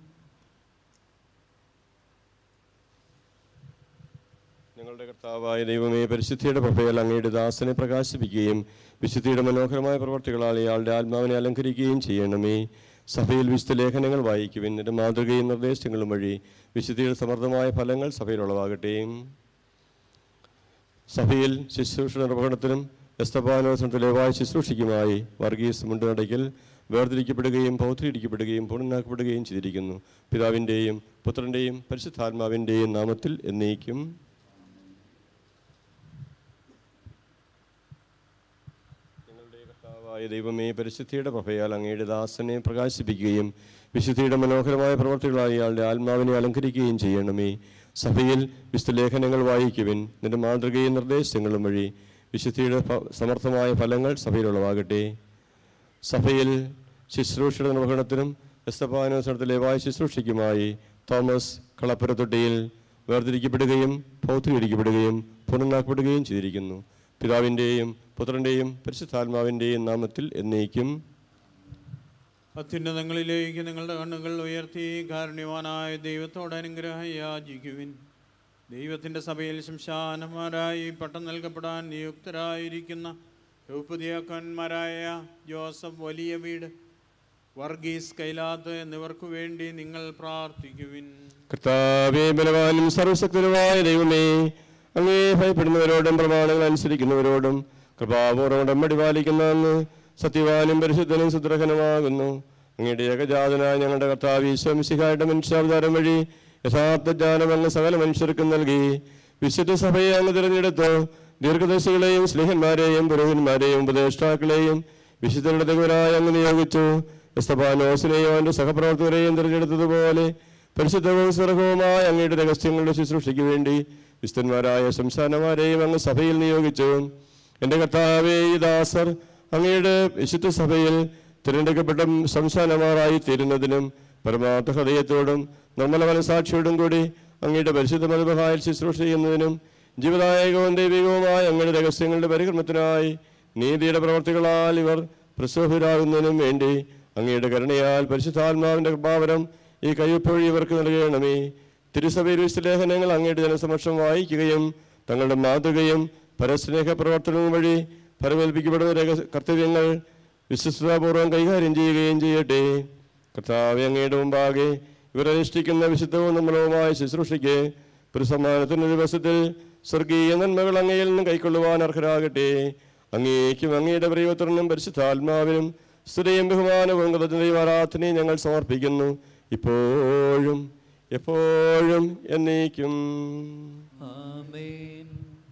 Speaker 6: ഞങ്ങളുടെ കർത്താവായ ദൈവമേ പരിശുദ്ധിയുടെ പ്രഭയാൽ അങ്ങയുടെ ദാസനെ പ്രകാശിപ്പിക്കുകയും വിശുദ്ധിയുടെ മനോഹരമായ പ്രവർത്തികളാൽ ഇയാളുടെ ആത്മാവിനെ അലങ്കരിക്കുകയും ചെയ്യണമേ സഭയിൽ വിശുദ്ധ ലേഖനങ്ങൾ വായിക്കുവിൻ എൻ്റെ മാതൃകയും നിർദ്ദേശങ്ങളും വഴി വിശുദ്ധിയുടെ സമർത്ഥമായ ഫലങ്ങൾ സഭയിൽ ഉളവാകട്ടെ സഭയിൽ ശുശ്രൂഷ നിർവഹണത്തിനും എസ്തപാനോസനത്തിലേവായ ശുശ്രൂഷയ്ക്കുമായി വർഗീസ് മുണ്ടുനടയ്ക്കൽ വേർതിരിക്കപ്പെടുകയും പൗത്രീകരിക്കപ്പെടുകയും പൂർണ്ണനാക്കപ്പെടുകയും ചെയ്തിരിക്കുന്നു പിതാവിൻ്റെയും പുത്രൻ്റെയും പരിശുദ്ധാത്മാവിൻ്റെയും നാമത്തിൽ എന്നേക്കും ഞങ്ങളുടെ കർത്താവായ ദൈവമേ പരിശുദ്ധിയുടെ പ്രഭയാൽ അങ്ങയുടെ ദാസനെ പ്രകാശിപ്പിക്കുകയും വിശുദ്ധിയുടെ മനോഹരമായ പ്രവർത്തികളാൽ ഇയാളുടെ ആത്മാവിനെ അലങ്കരിക്കുകയും ചെയ്യണമേ സഭയിൽ വിശുദ്ധ ലേഖനങ്ങൾ വായിക്കുവിൻ നിന്റെ മാതൃകയും നിർദ്ദേശങ്ങളും വഴി വിശുദ്ധിയുടെ ഫ- സമർത്ഥമായ ഫലങ്ങൾ സഭയിൽ ഉളവാകട്ടെ സഭയിൽ ശുശ്രൂഷയുടെ നിർവഹണത്തിനും എസ്തപാനോസനത്തിലേവായ ശുശ്രൂഷയ്ക്കുമായി തോമസ് കളപ്പുരത്തൊട്ടിയിൽ വേർതിരിക്കപ്പെടുകയും പൗത്രീകരിക്കപ്പെടുകയും പുനർനാക്കപ്പെടുകയും ചെയ്തിരിക്കുന്നു പിതാവിൻ്റെയും പുത്രൻ്റെയും പരിശുദ്ധാത്മാവിൻ്റെയും നാമത്തിൽ എന്നേക്കും
Speaker 9: അത്യുന്നതങ്ങളിലേക്ക് നിങ്ങളുടെ കണ്ണുകൾ ഉയർത്തി കാരുണ്യവാനായ ദൈവത്തോട് അനുഗ്രഹം യാചിക്കുവിൻ ദൈവത്തിൻ്റെ സഭയിൽ ശംശാനന്മാരായി പട്ടം നൽകപ്പെടാൻ നിയുക്തരായിരിക്കുന്ന യൗപ്പതിയാക്കന്മാരായ ജോസഫ് വലിയ വീട് വർഗീസ് കൈലാത്ത് എന്നിവർക്കു വേണ്ടി നിങ്ങൾ പ്രാർത്ഥിക്കുവിൻ
Speaker 6: കർത്താവേ ബലവാനും സർവശക്തനുമായ ദൈവമേ അങ്ങേ ഭയപ്പെടുന്നവരോടും പ്രമാണങ്ങൾ അനുസരിക്കുന്നവരോടും കൃപാപൂർവ്വം ഉടമ്പടി പാലിക്കുന്ന അങ്ങ് സത്യവാനും പരിശുദ്ധനും സുദ്രഹനുമാകുന്നു അങ്ങയുടെ ഏകജാതനായ ഞങ്ങളുടെ കർത്താവ് ഈശ്വംസിഹായുടെ മനുഷ്യാവതാരം വഴി യഥാർത്ഥ ജ്ഞാനം അങ്ങ് സകല മനുഷ്യർക്കും നൽകി വിശുദ്ധ സഭയെ അങ്ങ് തിരഞ്ഞെടുത്തു ദീർഘദർശികളെയും സ്നേഹന്മാരെയും പുരോഹിതന്മാരെയും ഉപദേഷ്ടാക്കളെയും വിശുദ്ധരുടെ തകവരായി അങ്ങ് നിയോഗിച്ചു എസ്തപാനോസിനെയും അവന്റെ സഹപ്രവർത്തകരെയും തിരഞ്ഞെടുത്തതുപോലെ പരിശുദ്ധവും സ്വർഗവുമായ അങ്ങയുടെ രഹസ്യങ്ങളുടെ ശുശ്രൂഷയ്ക്ക് വേണ്ടി വിശുദ്ധന്മാരായ സംസ്ഥാനമാരെയും അങ്ങ് സഭയിൽ നിയോഗിച്ചു എൻ്റെ കർത്താവേ ഈ ദാസർ അങ്ങയുടെ വിശുദ്ധ സഭയിൽ തിരഞ്ഞെടുക്കപ്പെട്ട സംസ്ഥാനമാരായി തീരുന്നതിനും പരമാർത്ഥ ഹൃദയത്തോടും നിർമ്മല മനസാക്ഷിയോടും കൂടി അങ്ങയുടെ പരിശുദ്ധ മതബഹായിൽ ശുശ്രൂഷ ചെയ്യുന്നതിനും ജീവദായകവും ദൈവികവുമായ അങ്ങയുടെ രഹസ്യങ്ങളുടെ പരികർമ്മത്തിനായി നീതിയുടെ പ്രവർത്തികളാൽ ഇവർ പ്രസോഭരാകുന്നതിനും വേണ്ടി അങ്ങയുടെ കരുണയാൽ പരിശുദ്ധാത്മാവിന്റെ കൃപാവരം ഈ കയ്യൊപ്പൊഴി ഇവർക്ക് നൽകണമേ തിരുസഭയിൽ വിശുദ്ധ ലേഖനങ്ങൾ അങ്ങയുടെ ജനസമക്ഷം വായിക്കുകയും തങ്ങളുടെ മാതൃകയും പരസ്നേഹ പ്രവർത്തനവും വഴി ഫലമേൽപ്പിക്കപ്പെടുന്ന രഹ- കർത്തവ്യങ്ങൾ വിശ്വസ്തതാപൂർവ്വം കൈകാര്യം ചെയ്യുകയും ചെയ്യട്ടെ കർത്താവ് അങ്ങയുടെ മുമ്പാകെ ഇവർ അനുഷ്ഠിക്കുന്ന വിശുദ്ധവും നിർമ്മലവുമായ ശുശ്രൂഷയ്ക്ക് പുരുസമ്മാനത്തിൻ്റെ ദിവസത്തിൽ സ്വർഗീയ നന്മകൾ അങ്ങയിൽ നിന്ന് കൈക്കൊള്ളുവാൻ അർഹരാകട്ടെ അങ്ങേക്കും അങ്ങയുടെ പ്രിയപുത്രനും പരിശുദ്ധാത്മാവിനും സ്തുതയും ബഹുമാനവും കൃതജ്ഞതയും ആരാധനയും ഞങ്ങൾ സമർപ്പിക്കുന്നു ഇപ്പോഴും എപ്പോഴും എന്നേക്കും
Speaker 5: ആമേൻ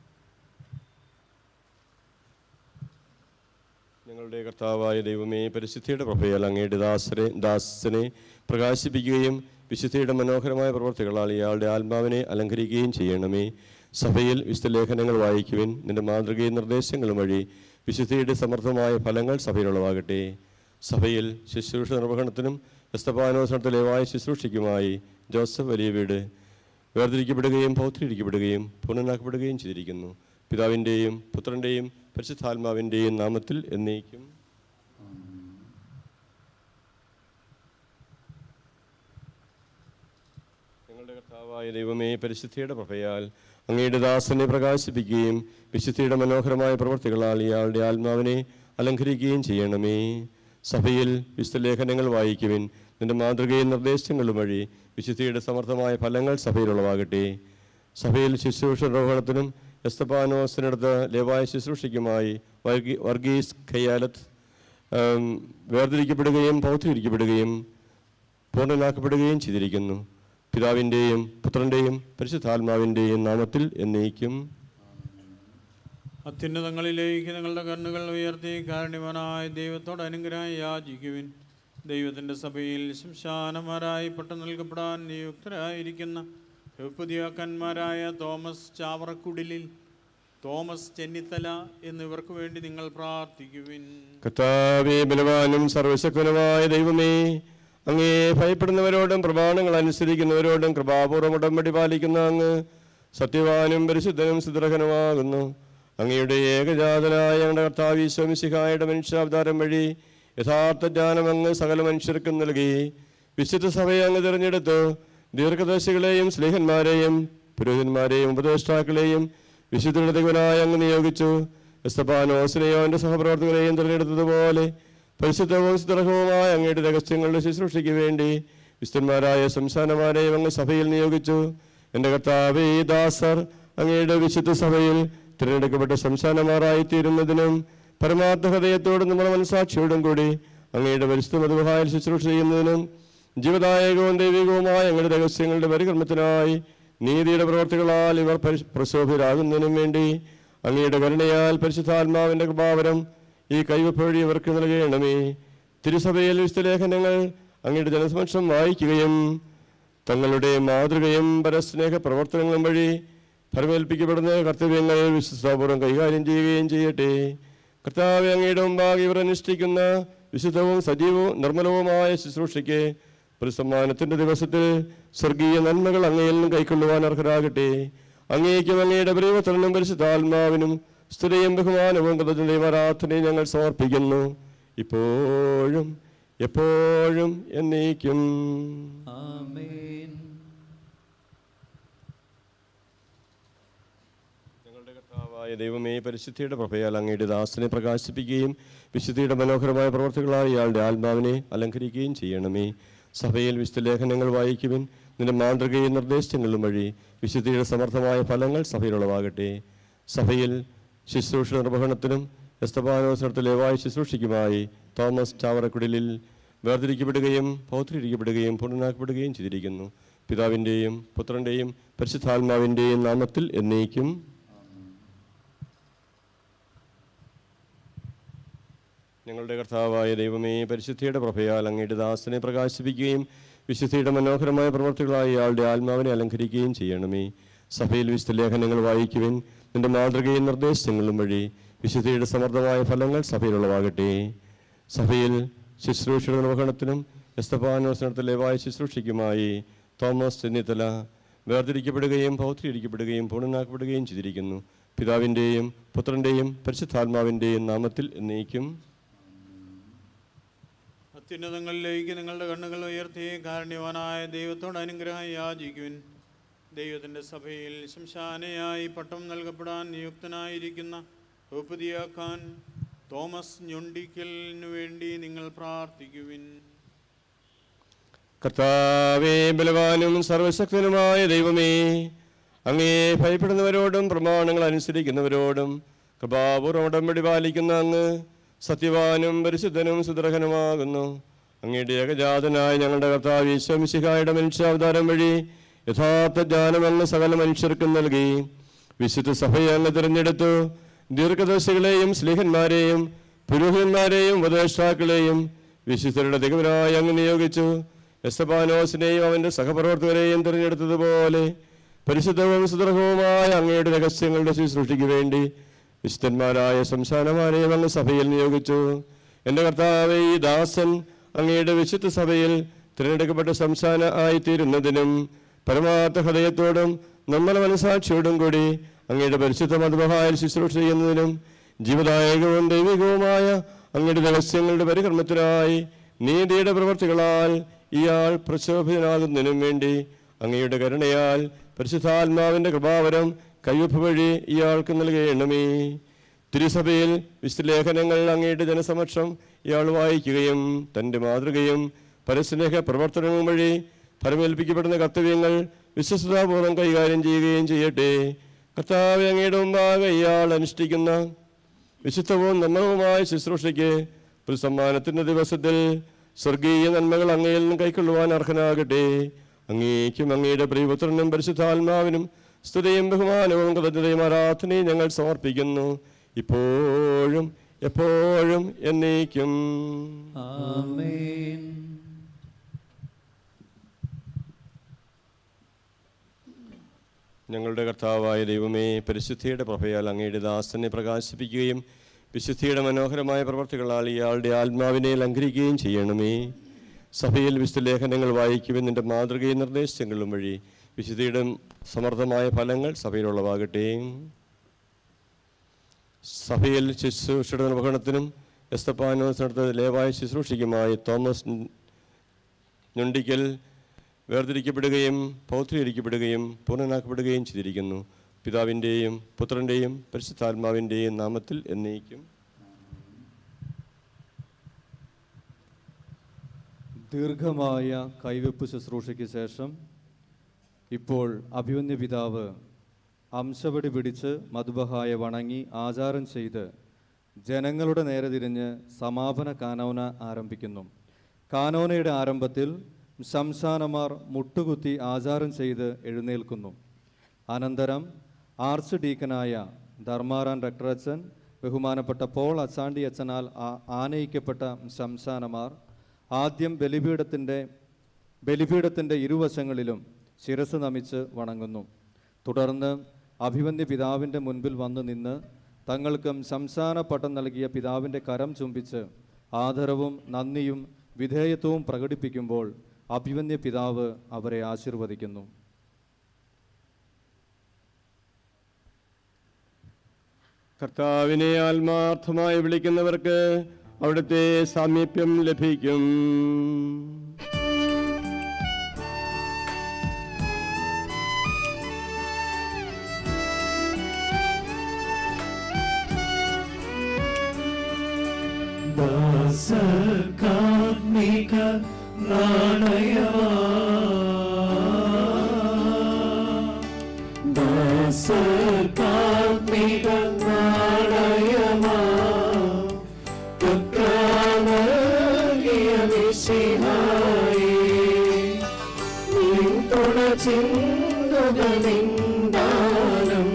Speaker 6: ഞങ്ങളുടെ കർത്താവായ ദൈവമേ പരിശുദ്ധിയുടെ പ്രഭയാൽ അങ്ങയുടെ ദാസരെ ദാസനെ പ്രകാശിപ്പിക്കുകയും വിശുദ്ധിയുടെ മനോഹരമായ പ്രവർത്തികളാൽ ഇയാളുടെ ആത്മാവിനെ അലങ്കരിക്കുകയും ചെയ്യണമേ സഭയിൽ വിശുദ്ധ ലേഖനങ്ങൾ വായിക്കുവിൻ നിന്റെ മാതൃകയും നിർദ്ദേശങ്ങളും വഴി വിശുദ്ധിയുടെ സമർത്ഥമായ ഫലങ്ങൾ സഭയിലുള്ളവാകട്ടെ സഭയിൽ ശുശ്രൂഷ നിർവഹണത്തിനും എസ്തപാനോസനത്തിലേവായ ശുശ്രൂഷയ്ക്കുമായി ജോസഫ് വലിയ വീട് വേർതിരിക്കപ്പെടുകയും പൗത്രീകരിക്കപ്പെടുകയും പൂർണ്ണനാക്കപ്പെടുകയും ചെയ്തിരിക്കുന്നു പിതാവിൻ്റെയും പുത്രൻ്റെയും പരിശുദ്ധാത്മാവിൻ്റെയും നാമത്തിൽ എന്നേക്കും ഞങ്ങളുടെ കർത്താവായ ദൈവമേ പരിശുദ്ധിയുടെ പ്രഭയാൽ അങ്ങയുടെ ദാസനെ പ്രകാശിപ്പിക്കുകയും വിശുദ്ധിയുടെ മനോഹരമായ പ്രവർത്തികളാൽ ഇയാളുടെ ആത്മാവിനെ അലങ്കരിക്കുകയും ചെയ്യണമേ സഭയിൽ വിശുദ്ധ ലേഖനങ്ങൾ വായിക്കുവിൻ നിന്റെ മാതൃകയും നിർദ്ദേശങ്ങളും വഴി വിശുദ്ധിയുടെ സമർത്ഥമായ ഫലങ്ങൾ സഭയിലുള്ളവാകട്ടെ സഭയിൽ ശുശ്രൂഷ നിർവഹണത്തിനും എസ്തപാനോസിനടുത്ത് ലേവായ ശുശ്രൂഷയ്ക്കുമായി വർഗീ വർഗീസ് ഖയ്യാലത്ത് ആം, വേർതിരിക്കപ്പെടുകയും പൗത്രീകരിക്കപ്പെടുകയും പൂർണ്ണനാക്കപ്പെടുകയും ചെയ്തിരിക്കുന്നു പിതാവിൻ്റെയും പുത്രൻ്റെയും പരിശുദ്ധാത്മാവിൻ്റെയും നാമത്തിൽ എന്നേക്കും
Speaker 9: അത്യുന്നതങ്ങളിലേക്ക് നിങ്ങളുടെ കണ്ണുകൾ ഉയർത്തി കാരുണ്യവാനായ ദൈവത്തോട് അനുഗ്രഹം യാചിക്കുവിൻ ദൈവത്തിൻ്റെ സഭയിൽ ശംശാനമാരായി പട്ടം നൽകപ്പെടാൻ നിയുക്തരായിരിക്കുന്ന പുതിയാക്കന്മാരായ തോമസ് ചാവറക്കുടിലിൽ തോമസ് ചെന്നിത്തല എന്നിവർക്ക് വേണ്ടി നിങ്ങൾ പ്രാർത്ഥിക്കുവിൻ
Speaker 6: കർത്താവേ ബലവാനും സർവശക്തനുമായ ദൈവമേ അങ്ങേ ഭയപ്പെടുന്നവരോടും പ്രമാണങ്ങൾ അനുസരിക്കുന്നവരോടും കൃപാപൂർവ്വം ഉടമ്പടി പാലിക്കുന്ന അങ്ങ് സത്യവാനും പരിശുദ്ധനും സുദൃഹനുമാകുന്നു അങ്ങയുടെ ഏകജാതനായ ഞങ്ങളുടെ കർത്താവ് ഈശോമിശിഹായുടെ മനുഷ്യാവതാരം വഴി യഥാർത്ഥ ജ്ഞാനം അങ്ങ് സകല മനുഷ്യർക്കും നൽകി വിശുദ്ധ സഭയെ അങ്ങ് തിരഞ്ഞെടുത്തു ദീർഘദർശികളെയും സ്നേഹന്മാരെയും പുരോഹിതന്മാരെയും ഉപദേഷ്ടാക്കളെയും വിശുദ്ധനായ അങ്ങ് നിയോഗിച്ചു എസ്തപാനോസിനെയോ എൻ്റെ സഹപ്രവർത്തകരെയും തിരഞ്ഞെടുത്തതുപോലെ പരിശുദ്ധവും സുദൃഢവുമായ അങ്ങയുടെ രഹസ്യങ്ങളുടെ ശുശ്രൂഷയ്ക്ക് വേണ്ടി വിശുദ്ധന്മാരായ സംസ്ഥാനമാരെയും അങ്ങ് സഭയിൽ നിയോഗിച്ചു എൻ്റെ കർത്താവേ ഈ ദാസർ അങ്ങയുടെ വിശുദ്ധ സഭയിൽ തിരഞ്ഞെടുക്കപ്പെട്ട സംസ്ഥാനമാരായി തീരുന്നതിനും പരമാർത്ഥ ഹൃദയത്തോടും നമ്മുടെ മനസാക്ഷിയോടും കൂടി അങ്ങയുടെ പരിശുദ്ധ മധുഹായിൽ ശുശ്രൂഷ ചെയ്യുന്നതിനും ജീവദായകവും ദൈവികവുമായ ഞങ്ങളുടെ രഹസ്യങ്ങളുടെ പരികർമ്മത്തിനായി നീതിയുടെ പ്രവർത്തികളാൽ ഇവർ പരിശ്- പ്രശോഭിതരാകുന്നതിനും വേണ്ടി അങ്ങയുടെ കരുണയാൽ പരിശുദ്ധാത്മാവിന്റെ കൃപാവരം ഈ കൈവപ്പ് വഴി ഇവർക്ക് നൽകണമേ തിരുസഭയിൽ വിശുദ്ധ ലേഖനങ്ങൾ അങ്ങയുടെ ജനസമക്ഷം വായിക്കുകയും തങ്ങളുടെ മാതൃകയും പരസ്നേഹ പ്രവർത്തനങ്ങളും വഴി ഫലമേൽപ്പിക്കപ്പെടുന്ന കർത്തവ്യങ്ങൾ വിശ്വസ്താപൂർവ്വം കൈകാര്യം ചെയ്യുകയും ചെയ്യട്ടെ കർത്താവ് അങ്ങയുടെ മുമ്പാകെ ഇവർ അനുഷ്ഠിക്കുന്ന വിശുദ്ധവും സജീവവും നിർമ്മലവുമായ ശുശ്രൂഷയ്ക്ക് ഒരു സമ്മാനത്തിന്റെ ദിവസത്തിൽ സ്വർഗീയ നന്മകൾ അങ്ങയിൽ നിന്നും കൈക്കൊള്ളുവാൻ അർഹരാകട്ടെ അങ്ങേക്കും അങ്ങയുടെ പ്രിയപുത്രനും പരിശുദ്ധാത്മാവിനും സ്തുതിയും ബഹുമാനവും കൃതജ്ഞതയും ആരാധനയും ഞങ്ങൾ സമർപ്പിക്കുന്നു ഇപ്പോഴും എപ്പോഴും എന്നേക്കും
Speaker 5: ആമേൻ
Speaker 6: ഞങ്ങളുടെ കർത്താവായ ദൈവമേ പരിശുദ്ധിയുടെ പ്രഭയാൽ അങ്ങയുടെ ദാസനെ പ്രകാശിപ്പിക്കുകയും വിശുദ്ധിയുടെ മനോഹരമായ പ്രവർത്തികളാൽ ഇയാളുടെ ആത്മാവിനെ അലങ്കരിക്കുകയും ചെയ്യണമേ സഭയിൽ വിശുദ്ധ ലേഖനങ്ങൾ വായിക്കുവിൻ നിന്റെ മാതൃകയും നിർദ്ദേശങ്ങളും വഴി വിശുദ്ധിയുടെ സമർത്ഥമായ ഫലങ്ങൾ സഭയിലുള്ളവാകട്ടെ സഭയിൽ ശുശ്രൂഷ നിർവഹണത്തിനും എസ്തപാനോസനത്തിലേവായ ശുശ്രൂഷയ്ക്കുമായി തോമസ് ചാവറക്കുടലിൽ വേർതിരിക്കപ്പെടുകയും പൗത്രീകരിക്കപ്പെടുകയും പൂർണ്ണനാക്കപ്പെടുകയും ചെയ്തിരിക്കുന്നു പിതാവിൻ്റെയും പുത്രൻ്റെയും പരിശുദ്ധാത്മാവിൻ്റെയും നാമത്തിൽ എന്നേക്കും ഞങ്ങളുടെ കർത്താവായ ദൈവമേ പരിശുദ്ധിയുടെ പ്രഭയാൽ അങ്ങയുടെ ദാസനെ പ്രകാശിപ്പിക്കുകയും വിശുദ്ധിയുടെ മനോഹരമായ പ്രവർത്തികളായി ഇയാളുടെ ആത്മാവിനെ അലങ്കരിക്കുകയും ചെയ്യണമേ സഭയിൽ വിശുദ്ധ ലേഖനങ്ങൾ വായിക്കുവിൻ നിന്റെ മാതൃകയും നിർദ്ദേശങ്ങളും വഴി വിശുദ്ധിയുടെ സമർത്ഥമായ ഫലങ്ങൾ സഭയിലുള്ളവാകട്ടെ സഭയിൽ ശുശ്രൂഷ നിർവഹണത്തിനും എസ്തപാനോസനത്തിലേവായ ശുശ്രൂഷയ്ക്കുമായി തോമസ് ചെന്നിത്തല വേർതിരിക്കപ്പെടുകയും പൗത്രീകരിക്കപ്പെടുകയും പൂർണ്ണനാക്കപ്പെടുകയും ചെയ്തിരിക്കുന്നു പിതാവിൻ്റെയും പുത്രൻ്റെയും പരിശുദ്ധാത്മാവിൻ്റെയും നാമത്തിൽ എന്നേക്കും
Speaker 9: അത്യുന്നതങ്ങളിലേക്ക് നിങ്ങളുടെ കണ്ണുകൾ ഉയർത്തി കാരുണ്യവാനായ ദൈവത്തോട് അനുഗ്രഹം യാചിക്കുവിൻ ദൈവത്തിൻ്റെ സഭയിൽ ശംശാനയായി പട്ടം നൽകപ്പെടാൻ നിയുക്തനായിരിക്കുന്ന ഉപതിയാക്കാൻ തോമസ് ഞൊണ്ടിക്കലിനു വേണ്ടി നിങ്ങൾ പ്രാർത്ഥിക്കുവിൻ
Speaker 6: കർത്താവേ ബലവാനും സർവശക്തനുമായ ദൈവമേ അങ്ങേ ഭയപ്പെടുന്നവരോടും പ്രമാണങ്ങൾ അനുസരിക്കുന്നവരോടും കൃപാപൂർവം ഉടമ്പടി പാലിക്കുന്ന അങ്ങ് സത്യവാനും പരിശുദ്ധനും സുദർഹനുമാകുന്നു അങ്ങയുടെ ഏകജാതനായ ഞങ്ങളുടെ കർത്താവ് ഈശ്വമിശിഹായുടെ മനുഷ്യാവതാരം വഴി യഥാർത്ഥ ജ്ഞാനം അങ്ങ് സകല മനുഷ്യർക്കും നൽകി വിശുദ്ധ സഭയെ അങ്ങ് തിരഞ്ഞെടുത്തു ദീർഘദർശികളെയും സ്ലീഹന്മാരെയും പുരോഹിതന്മാരെയും ഉപദേഷ്ടാക്കളെയും വിശുദ്ധരുടെ തികവനായി അങ്ങ് നിയോഗിച്ചു എസ്തപാനോസിനെയും അവന്റെ സഹപ്രവർത്തകരെയും തിരഞ്ഞെടുത്തതുപോലെ പരിശുദ്ധവും സുദൃഢവുമായ അങ്ങയുടെ രഹസ്യങ്ങളുടെ ശുശ്രൂഷയ്ക്ക് വേണ്ടി വിശുദ്ധന്മാരായ സംസ്ഥാനമാരെയും അങ്ങ് സഭയിൽ നിയോഗിച്ചു എൻ്റെ കർത്താവെ ഈ ദാസൻ അങ്ങയുടെ വിശുദ്ധ സഭയിൽ തിരഞ്ഞെടുക്കപ്പെട്ട സംസ്ഥാന ആയിത്തീരുന്നതിനും പരമാർത്ഥ ഹൃദയത്തോടും നമ്മുടെ മനസാക്ഷിയോടും കൂടി അങ്ങയുടെ പരിശുദ്ധ മതമഹായിൽ ശുശ്രൂഷ ചെയ്യുന്നതിനും ജീവദായകവും ദൈവികവുമായ അങ്ങയുടെ രഹസ്യങ്ങളുടെ പരികർമ്മത്തിനായി നീതിയുടെ പ്രവർത്തികളാൽ ഇയാൾ പ്രശോഭിതനാകുന്നതിനും വേണ്ടി അങ്ങയുടെ കരുണയാൽ പരിശുദ്ധാത്മാവിൻ്റെ കൃപാവരം കയ്യൊപ്പ് വഴി ഇയാൾക്ക് നൽകണമേ തിരുസഭയിൽ വിശുദ്ധലേഖനങ്ങൾ അങ്ങയുടെ ജനസമക്ഷം ഇയാൾ വായിക്കുകയും തൻ്റെ മാതൃകയും പരസ്നേഹ പ്രവർത്തനവും വഴി ഫലമേൽപ്പിക്കപ്പെടുന്ന കർത്തവ്യങ്ങൾ വിശ്വസതാപൂർവ്വം കൈകാര്യം ചെയ്യുകയും ചെയ്യട്ടെ കർത്താവ് അങ്ങയുടെ മുമ്പാകെ ഇയാൾ അനുഷ്ഠിക്കുന്ന വിശുദ്ധവും നന്മവുമായ ശുശ്രൂഷയ്ക്ക് ഒരു സമ്മാനത്തിൻ്റെ ദിവസത്തിൽ സ്വർഗീയ നന്മകൾ അങ്ങയിൽ നിന്ന് കൈക്കൊള്ളുവാൻ അർഹനാകട്ടെ അങ്ങേക്കും അങ്ങയുടെ പ്രിയപുത്രനും പരിശുദ്ധാത്മാവിനും സ്തുതിയും ബഹുമാനവും കൃതജ്ഞതയും ആരാധനയും ഞങ്ങൾ സമർപ്പിക്കുന്നു ഇപ്പോഴും എപ്പോഴും എന്നേക്കും
Speaker 5: ആമേൻ
Speaker 6: ഞങ്ങളുടെ കർത്താവായ ദൈവമേ പരിശുദ്ധിയുടെ പ്രഭയാൽ അങ്ങയുടെ ദാസനെ പ്രകാശിപ്പിക്കുകയും വിശുദ്ധിയുടെ മനോഹരമായ പ്രവർത്തികളാൽ ഇയാളുടെ ആത്മാവിനെ അലങ്കരിക്കുകയും ചെയ്യണമേ സഭയിൽ വിശുദ്ധ ലേഖനങ്ങൾ വായിക്കുവാൻ നിന്റെ മാതൃകയും നിർദ്ദേശങ്ങളും വഴി വിശുദ്ധിയുടെ സമർത്ഥമായ ഫലങ്ങൾ സഭയിലുള്ളവാകട്ടെ സഭയിൽ ശുശ്രൂഷയുടെ നിർവഹണത്തിനും എസ്തപ്പാനോസ് നടത്ത ലേവായ ശുശ്രൂഷയ്ക്കുമായി തോമസ് ഞൊണ്ടിക്കൽ വേർതിരിക്കപ്പെടുകയും പൗത്രീകരിക്കപ്പെടുകയും പൂർണ്ണനാക്കപ്പെടുകയും ചെയ്തിരിക്കുന്നു പിതാവിൻ്റെയും പുത്രൻ്റെയും പരിശുദ്ധാത്മാവിൻ്റെയും നാമത്തിൽ എന്നേക്കും
Speaker 1: ദീർഘമായ കൈവെപ്പ് ശുശ്രൂഷയ്ക്ക് ശേഷം ഇപ്പോൾ അഭിമന്യ പിതാവ് അംശവടി പിടിച്ച് മധുബഹായ വണങ്ങി ആചാരം ചെയ്ത് ജനങ്ങളുടെ നേരെ തിരിഞ്ഞ് സമാപന കാനോന ആരംഭിക്കുന്നു കാനോനയുടെ ആരംഭത്തിൽ ശംശാനമാർ മുട്ടുകുത്തി ആചാരം ചെയ്ത് എഴുന്നേൽക്കുന്നു അനന്തരം ആർച്ച് ഡീക്കനായ ധർമാറാൻ റക്ടറച്ചൻ ബഹുമാനപ്പെട്ട പോൾ അച്ചാണ്ടി അച്ഛനാൽ ആ- ആനയിക്കപ്പെട്ട ശംശാനമാർ ആദ്യം ബലിപീഠത്തിൻ്റെ ബലിപീഠത്തിൻ്റെ ഇരുവശങ്ങളിലും ശിരസ് നമിച്ച് വണങ്ങുന്നു തുടർന്ന് അഭിമന്യ പിതാവിൻ്റെ മുൻപിൽ വന്നു നിന്ന് തങ്ങൾക്കും ശംശാന പട്ടം നൽകിയ പിതാവിൻ്റെ കരം ചുംബിച്ച് ആദരവും നന്ദിയും വിധേയത്വവും പ്രകടിപ്പിക്കുമ്പോൾ അഭിമന്യ പിതാവ് അവരെ ആശീർവദിക്കുന്നു
Speaker 6: കർത്താവിനെ ആത്മാർത്ഥമായി വിളിക്കുന്നവർക്ക് അവിടുത്തെ സാമീപ്യം ലഭിക്കും
Speaker 2: ദാസകാത്മിക നാണയമാ ദാസകാത്മിക നാണയമാ പുത്രാനകിയ മിശിഹായി നിൻ തുണ ചിന്തുക നിന്ദാനം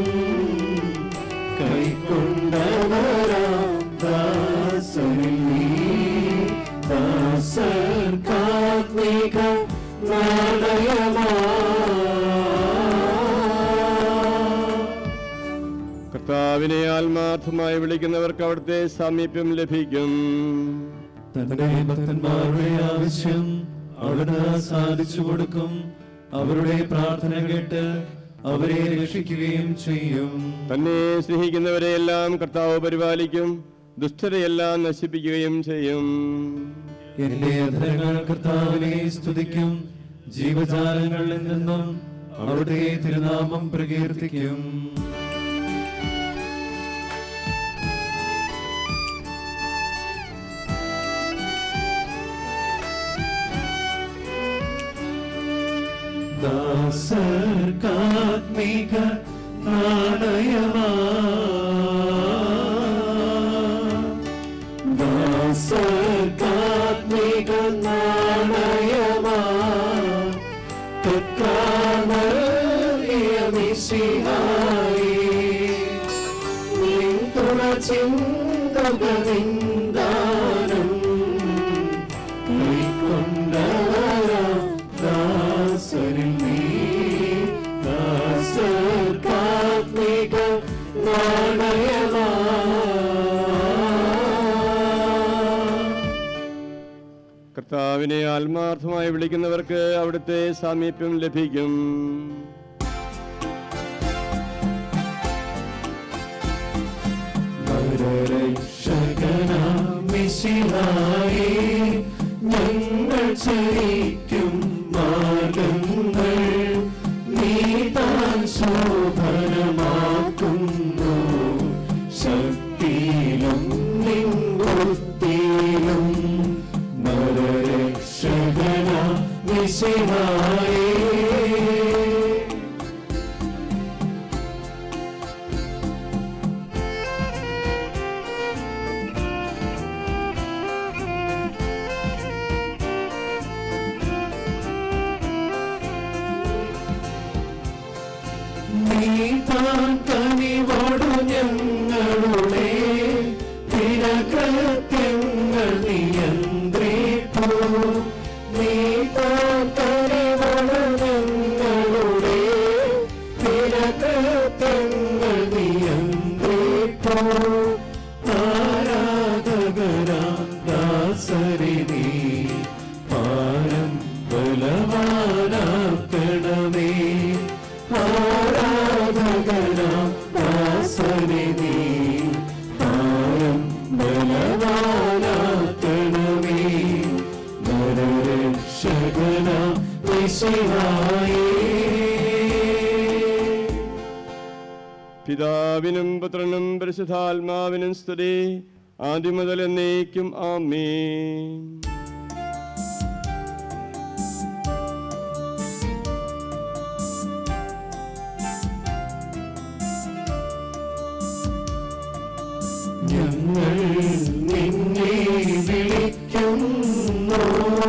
Speaker 2: കൈക്കൊണ്ടവരാം ദാസരിൽ നീ ദാസർക്കാത്മിക നാണയമാ
Speaker 6: കർത്താവിനെ ആത്മാർത്ഥമായി വിളിക്കുന്നവർക്ക് അവിടുത്തെ സാമീപ്യം ലഭിക്കും
Speaker 2: തന്റെ ഭക്തന്മാരുടെ ആവശ്യം അവിടുന്ന് സാധിച്ചു കൊടുക്കും അവരുടെ പ്രാർത്ഥന കേട്ട് അവരെ രക്ഷിക്കുകയും ചെയ്യും
Speaker 6: തന്നെ സ്നേഹിക്കുന്നവരെയെല്ലാം കർത്താവ് പരിപാലിക്കും ദുഷ്ടരെയെല്ലാം നശിപ്പിക്കുകയും ചെയ്യും
Speaker 2: എന്റെ അധരങ്ങൾ കർത്താവിനെ സ്തുതിക്കും ജീവജാലങ്ങളിൽ നിന്നും അവിടുത്തെ തിരുനാമം പ്രകീർത്തിക്കും ദാസർക്കാത്മിക കാത്മിക നാണയമാ ദാസകാത്മിക നാണയമാ തക്കാമീസിഹായി നിന്തുണ ചിന്തക നിന്ദാനം കൈക്കൊണ്ടവരാ ദാസരിൽ നീ ദാസകാത്മിക നാണയമാ
Speaker 6: കർത്താവിനെ ആത്മാർത്ഥമായി വിളിക്കുന്നവർക്ക് അവിടുത്തെ സാമീപ്യം ലഭിക്കും
Speaker 2: രക്ഷകനാമിശിഹായി ഞങ്ങൾ ചരിക്കും മാർഗങ്ങൾ നീ താൻ ശോഭനമാക്കുന്നു ശക്തിയിലും നിൻവൃത്തിയിലും നരരക്ഷകന മിശിഹായി നീ താൻ കനിവോടു ഞങ്ങളുടെ തിരകൃത്യങ്ങൾ നിയന്ത്രിപ്പൂ നീ താൻ കനിവോടു ഞങ്ങളുടെ തിരകൃത്യങ്ങൾ നിയന്ത്രിപ്പൂ ആരാധകരാം ദാസരിനി പാരം ബലവാനാക്കണമേ ആരാധകനാം ദാസരിനി പാരം ബലവാനാക്കണമേ നരരക്ഷകനാം മിശിഹായേ
Speaker 6: പിതാവിനും പുത്രനും പരിശുദ്ധാത്മാവിനും സ്തുതി ആദ്യം മുതൽ എന്നേക്കും ആമേൻ
Speaker 2: ഞങ്ങൾ നിന്നെ വിളിക്കുന്നു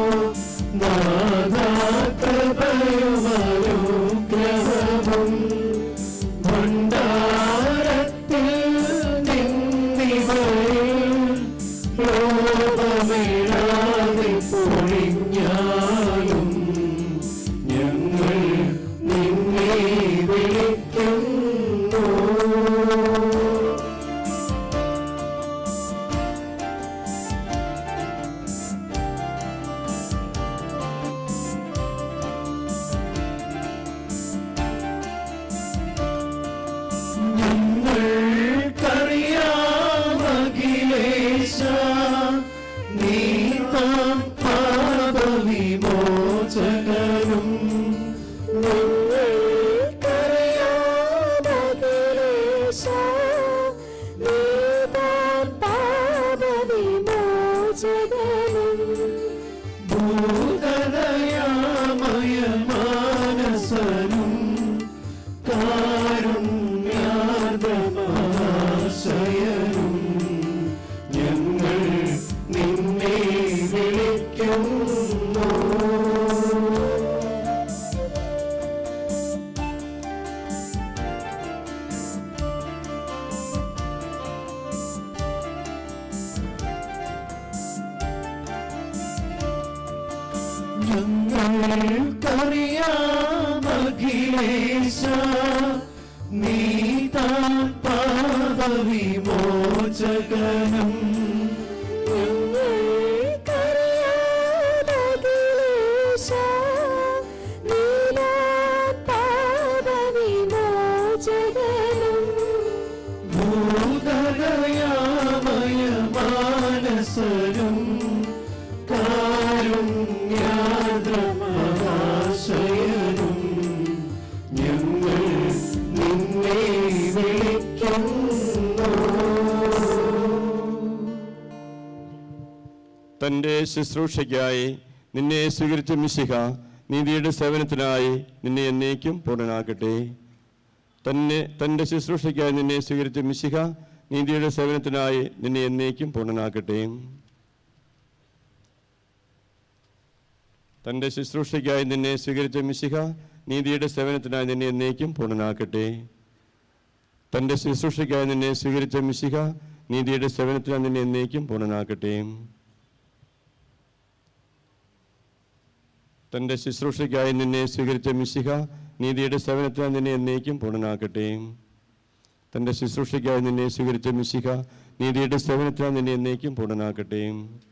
Speaker 2: നാദാകൃപയുമനുഗ്രഹവും ഭണ്ഡാരത്തിൽ നിന്നിവരിൽ ലോകമിഴാതെ പൊഴിഞ്ഞാലും ഞങ്ങൾ നിന്നെ വിളിക്കുന്നു ഞങ്ങൾക്കറിയാമഖിലേശ നീ താൻ പാപവിമോചകനും
Speaker 10: ഞങ്ങൾക്കറിയാമഖിലേശ നീ താൻ പാപവിമോചകനും
Speaker 2: ഭൂതദയാമയ മാനസനും കാരുണ്യാർദ്രമാശയനും ഞങ്ങൾ നിന്നെ വിളിക്കുന്നു ഞങ്ങൾക്കറിയാമഖിലേശ നീ താൻ പാപവിമോചകനും
Speaker 10: ഞങ്ങൾക്കറിയാമഖിലേശ നീ താൻ പാപവിമോചകനും
Speaker 2: ഭൂതദയാമയ മാനസനും കാരുണ്യാദ്രമാശയനും ഞങ്ങൾ നിന്നെ വിളിക്കുന്നു
Speaker 6: തൻ്റെ ശുശ്രൂഷയ്ക്കായി നിന്നെ സ്വീകരിച്ച മിശിഹ നീതിയുടെ സേവനത്തിനായി നിന്നെ എന്നേക്കും പൂർണ്ണനാക്കട്ടെ തന്നെ തൻ്റെ ശുശ്രൂഷയ്ക്കായി നിന്നെ സ്വീകരിച്ച മിശിഹ നീതിയുടെ സേവനത്തിനായി നിന്നെ എന്നേക്കും പൂർണ്ണനാക്കട്ടെ തൻ്റെ ശുശ്രൂഷയ്ക്കായി നിന്നെ സ്വീകരിച്ച മിശിഹ നീതിയുടെ സേവനത്തിനായി നിന്നെ എന്നേക്കും പൂർണ്ണനാക്കട്ടെ തൻ്റെ ശുശ്രൂഷയ്ക്കായി നിന്നെ സ്വീകരിച്ച മിശിഹ നീതിയുടെ സേവനത്തിനായി നിന്നെ എന്നേക്കും പൂർണ്ണനാക്കട്ടെ തൻ്റെ ശുശ്രൂഷയ്ക്കായി നിന്നെ സ്വീകരിച്ച മിശിഹ നീതിയുടെ സേവനത്തിനായി നിന്നെ എന്നേക്കും പൂർണ്ണനാക്കട്ടെ തൻ്റെ ശുശ്രൂഷയ്ക്കായി നിന്നെ സ്വീകരിച്ച മിശിഹ നീതിയുടെ സേവനത്തിനായി നിന്നെ എന്നേക്കും പൂർണ്ണനാക്കട്ടെ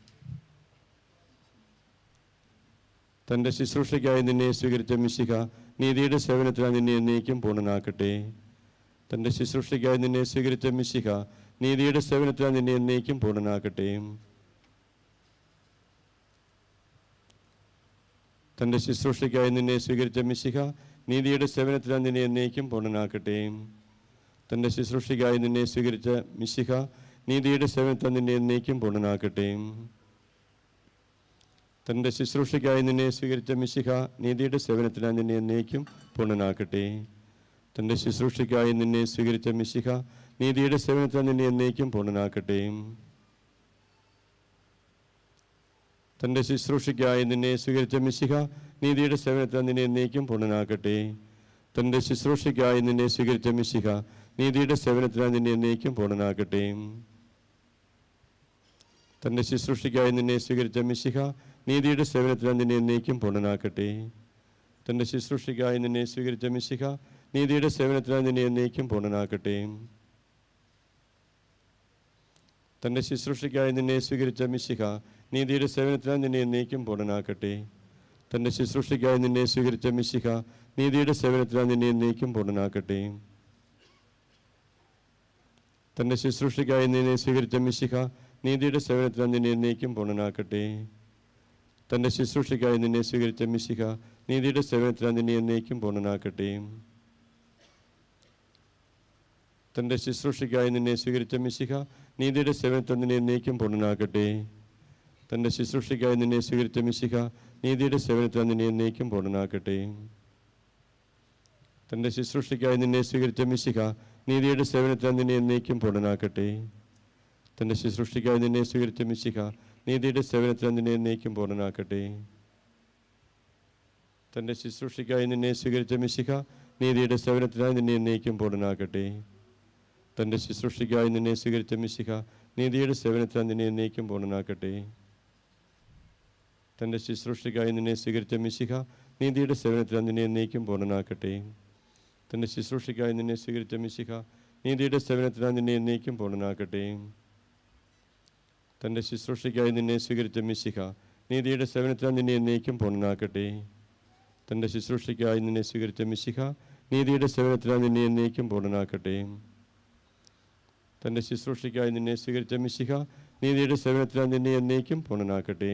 Speaker 6: തൻ്റെ ശുശ്രൂഷയ്ക്കായി നിന്നെ സ്വീകരിച്ച മിശിഹ നീതിയുടെ സേവനത്തിനായി നിന്നെ എന്നേക്കും പൂർണ്ണനാക്കട്ടെ തൻ്റെ ശുശ്രൂഷയ്ക്കായി നിന്നെ സ്വീകരിച്ച മിശിഹ നീതിയുടെ സേവനത്തിനായി നിന്നെ എന്നേക്കും പൂർണ്ണനാക്കട്ടെ തൻ്റെ ശുശ്രൂഷയ്ക്കായി നിന്നെ സ്വീകരിച്ച മിശിഹ നീതിയുടെ സേവനത്തിനായി നിന്നെ എന്നേക്കും പൂർണ്ണനാക്കട്ടെ തൻ്റെ ശുശ്രൂഷയ്ക്കായി നിന്നെ സ്വീകരിച്ച മിശിഹ നീതിയുടെ സേവനത്താൽ നിന്നെ എന്നേക്കും പൂർണ്ണനാക്കട്ടെ തൻ്റെ ശുശ്രൂഷയ്ക്കായി നിന്നെ സ്വീകരിച്ച മിശിഹ നീതിയുടെ സേവനത്തിനായി നിന്നെ എന്നേക്കും പൂർണ്ണനാക്കട്ടെ തൻ്റെ ശുശ്രൂഷയ്ക്കായി നിന്നെ സ്വീകരിച്ച മിശിഹ നീതിയുടെ സേവനത്തിനായി നിന്നെ എന്നേക്കും പൂർണ്ണനാക്കട്ടെ തൻ്റെ ശുശ്രൂഷയ്ക്കായി നിന്നെ സ്വീകരിച്ച മിശിഹ നീതിയുടെ സേവനത്തിനായി നിന്നെ എന്നേക്കും പൂർണ്ണനാക്കട്ടെ തൻ്റെ ശുശ്രൂഷയ്ക്കായി നിന്നെ സ്വീകരിച്ച മിശിഹ നീതിയുടെ സേവനത്തിനായി നിന്നെ എന്നേക്കും പൂർണ്ണനാക്കട്ടെ തൻ്റെ ശുശ്രൂഷയ്ക്കായി നിന്നെ സ്വീകരിച്ച മിശിഹ നീതിയുടെ സേവനത്തിനായി നിന്നെ എന്നേക്കും പൂർണ്ണനാക്കട്ടെ തൻ്റെ ശുശ്രൂഷയ്ക്കായി നിന്നെ സ്വീകരിച്ച മിശിഹ നീതിയുടെ സേവനത്തിനായി നിന്നെ എന്നേക്കും പൂർണ്ണനാക്കട്ടെ തൻ്റെ ശുശ്രൂഷയ്ക്കായി നിന്നെ സ്വീകരിച്ച മിശിഹ നീതിയുടെ സേവനത്തിനായി നിന്നെ എന്നേക്കും പൂർണ്ണനാക്കട്ടെ തൻ്റെ ശുശ്രൂഷയ്ക്കായി നിന്നെ സ്വീകരിച്ച മിശിഹ നീതിയുടെ സേവനത്തിനായി നിന്നെ എന്നേക്കും പൂർണ്ണനാക്കട്ടെ തൻ്റെ ശുശ്രൂഷയ്ക്കായി നിന്നെ സ്വീകരിച്ച മിശിഹ നീതിയുടെ സേവനത്തിനായി നിന്നെ എന്നേക്കും പൂർണ്ണനാക്കട്ടെ തൻ്റെ ശുശ്രൂഷയ്ക്കായി നിന്നെ സ്വീകരിച്ച മിശിഹ നീതിയുടെ സേവനത്തിനായി നിന്നെ എന്നേക്കും പൂർണ്ണനാക്കട്ടെ തൻ്റെ ശുശ്രൂഷയ്ക്കായി നിന്നെ സ്വീകരിച്ച മിശിഹ നീതിയുടെ സേവനത്തിൽ നിന്നെ എന്നേക്കും പൂർണ്ണനാക്കട്ടെ തൻ്റെ ശുശ്രൂഷയ്ക്കായി നിന്നെ സ്വീകരിച്ച മിശിഹ നീതിയുടെ സേവനത്തിൽ നിന്നെ എന്നേക്കും പൂർണ്ണനാക്കട്ടെ തൻ്റെ ശുശ്രൂഷയ്ക്കായി നിന്നെ സ്വീകരിച്ച മിശിഹ നീതിയുടെ സേവനത്തിൽ നിന്നെ എന്നേക്കും പൂർണ്ണനാക്കട്ടെ തൻ്റെ ശുശ്രൂഷയ്ക്കായി നിന്നെ സ്വീകരിച്ച മിശിഹ നീതിയുടെ സേവനത്തിൽ നിന്നെ എന്നേക്കും പൂർണ്ണനാക്കട്ടെ തൻ്റെ ശുശ്രൂഷയ്ക്കായി നിന്നെ സ്വീകരിച്ച മിശിഹ നീതിയുടെ സേവനത്തിനായി നിന്നെ എന്നേക്കും പൂർണ്ണനാക്കട്ടെ തൻ്റെ ശുശ്രൂഷയ്ക്കായി നിന്നെ സ്വീകരിച്ച മിശിഹ നീതിയുടെ സേവനത്തിനായി നിന്നെ എന്നേക്കും പൂർണ്ണനാക്കട്ടെ തൻ്റെ ശുശ്രൂഷയ്ക്കായി നിന്നെ സ്വീകരിച്ച മിശിഹ നീതിയുടെ സേവനത്തിനായി നിന്നെ എന്നേക്കും പൂർണ്ണനാക്കട്ടെ തൻ്റെ ശുശ്രൂഷയ്ക്കായി നിന്നെ സ്വീകരിച്ച മിശിഹ നീതിയുടെ സേവനത്തിനായി നിന്നെ എന്നേക്കും പൂർണ്ണനാക്കട്ടെ തൻ്റെ ശുശ്രൂഷയ്ക്കായി നിന്നെ സ്വീകരിച്ച മിശിഹ നീതിയുടെ സേവനത്തിനായി നിന്നെ എന്നേക്കും പൂർണ്ണനാക്കട്ടെ തൻ്റെ ശുശ്രൂഷയ്ക്കായി നിന്നെ സ്വീകരിച്ച മിശിഹ നീതിയുടെ സേവനത്തിനായി നിന്നെ എന്നേക്കും പൂർണ്ണനാക്കട്ടെ തൻ്റെ ശുശ്രൂഷയ്ക്കായി നിന്നെ സ്വീകരിച്ച മിശിഹ നീതിയുടെ സേവനത്തിനായി നിന്നെ എന്നേക്കും പൂർണ്ണനാക്കട്ടെ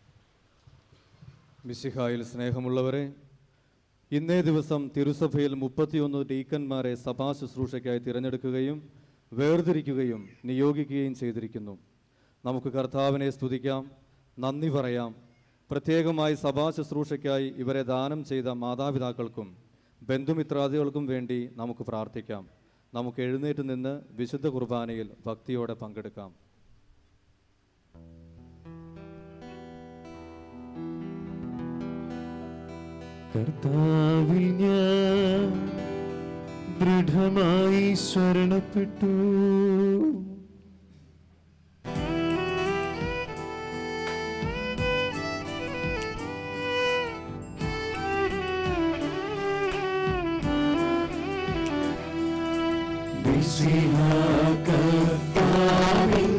Speaker 1: മിശിഹായിൽ സ്നേഹമുള്ളവരെ ഇന്നേ ദിവസം തിരുസഭയിൽ മുപ്പത്തിയൊന്ന് ഡീക്കന്മാരെ സഭാ ശുശ്രൂഷയ്ക്കായി തിരഞ്ഞെടുക്കുകയും വേർതിരിക്കുകയും നിയോഗിക്കുകയും ചെയ്തിരിക്കുന്നു നമുക്ക് കർത്താവിനെ സ്തുതിക്കാം നന്ദി പറയാം പ്രത്യേകമായി സഭാ ശുശ്രൂഷയ്ക്കായി ഇവരെ ദാനം ചെയ്ത മാതാപിതാക്കൾക്കും ബന്ധുമിത്രാദികൾക്കും വേണ്ടി നമുക്ക് പ്രാർത്ഥിക്കാം നമുക്ക് എഴുന്നേറ്റ് നിന്ന് വിശുദ്ധ കുർബാനയിൽ ഭക്തിയോടെ പങ്കെടുക്കാം
Speaker 2: കർത്താവിൽ ഞാൻ ദൃഢമായി ശരണപ്പെട്ടു കർത്താവിൻ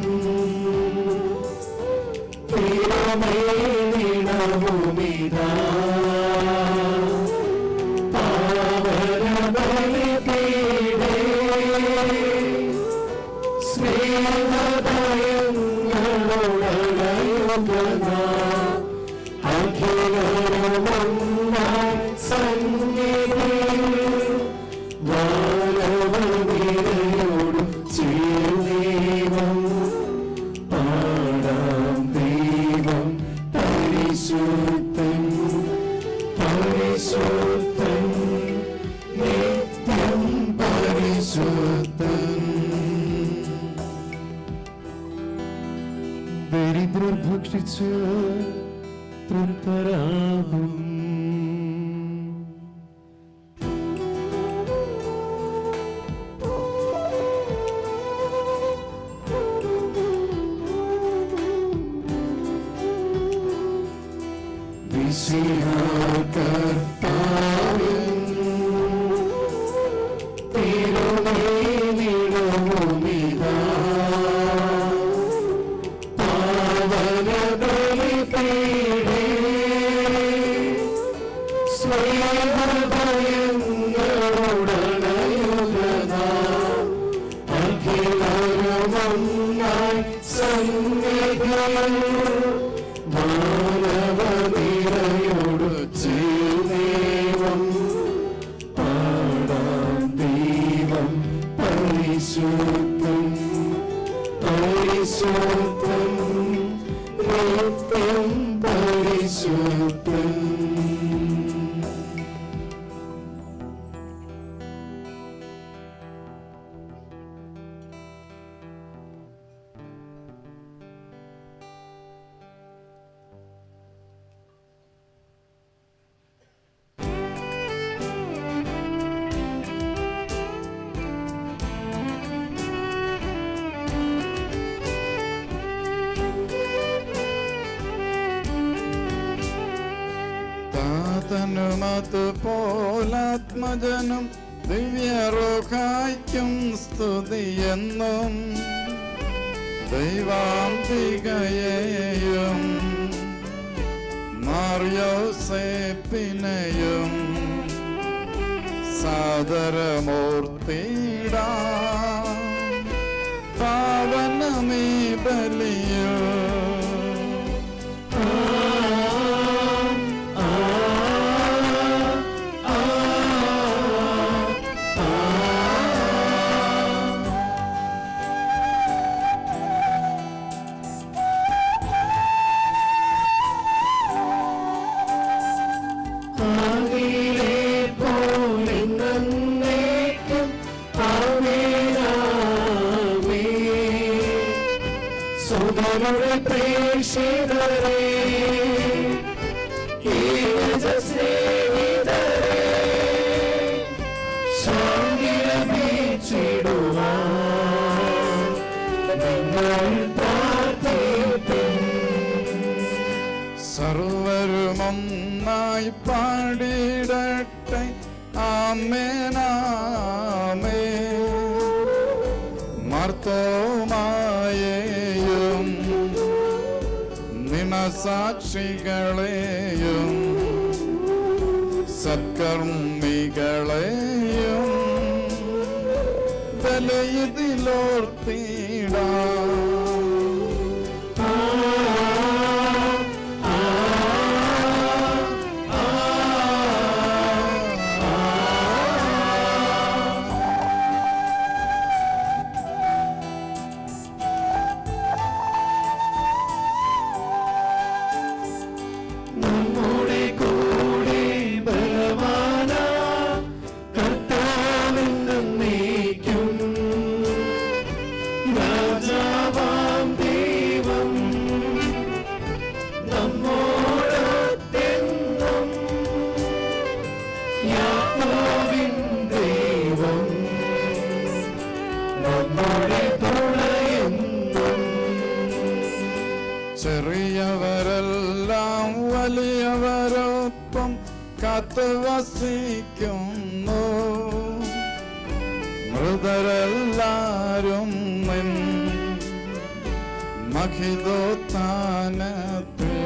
Speaker 2: തിരുമേനിടവുമിതാ പാടാം ദൈവം പരിശുദ്ധൻ
Speaker 4: പരിശുദ്ധൻ
Speaker 2: ദരിദ്രർ ഭക്ഷിച്ച് തൃപ്തരാകും
Speaker 4: മാനവനിരയോട് ചേർന്നേവം പാടാം ദൈവം പരിശുദ്ധൻ പരിശുദ്ധൻ നിത്യം പരിശുദ്ധൻ താതനുമത് പോലാത്മജനും ദിവ്യറുഹായ്ക്കും സ്തുതിയെന്നും ദൈവാംബികയെയും മാറിയോസേപ്പിനെയും സാദരമൂർത്തിടാ പാവനമീ ബലിയോ
Speaker 2: സുതരുടെ പ്രേക്ഷിതരെ സ്നേഹിതരെ ശാന്തിലഭിച്ചിടുവാൻ നിങ്ങൾ പ്രാർത്ഥിപ്പിൻ
Speaker 4: സർവരുമൊന്നായി പാടിടട്ടെ ആമേനാമേ മർത്തോമായേയും നിണസാക്ഷികളെയും സത്കർമ്മികളെയും ബലയിതിലോർത്തിടാം
Speaker 2: നമ്മുടെ കൂടെ ബലവാന കർത്താവെന്നേക്കും രാജാവാം ദൈവം നമ്മോടൊത്തെന്നും യാക്കോബിൻ ദൈവം നമ്മുടെ തുണയെന്നും
Speaker 4: ചെറിയവരെല്ലാം വലിയവരൊപ്പം കാത്തുവസിക്കുന്നു മൃതരെല്ലാരും നിൻ മഹിതോത്ഥാനത്തിൽ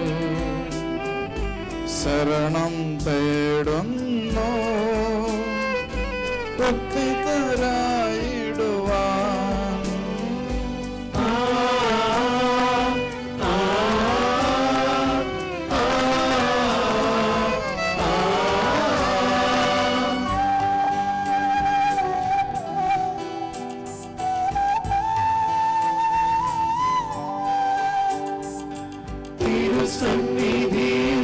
Speaker 4: ശരണം തേടുന്നു ഉത്തിതരായിടുവാൻ
Speaker 2: തിരുസന്നിധിയിൽ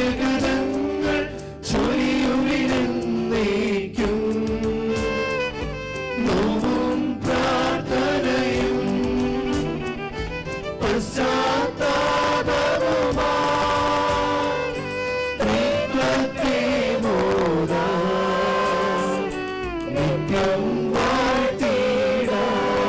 Speaker 2: ഹൃദയഗതങ്ങൾ ചൊരിയുവിനെന്നേക്കും നിത്യം വാഴ്ത്തിടാം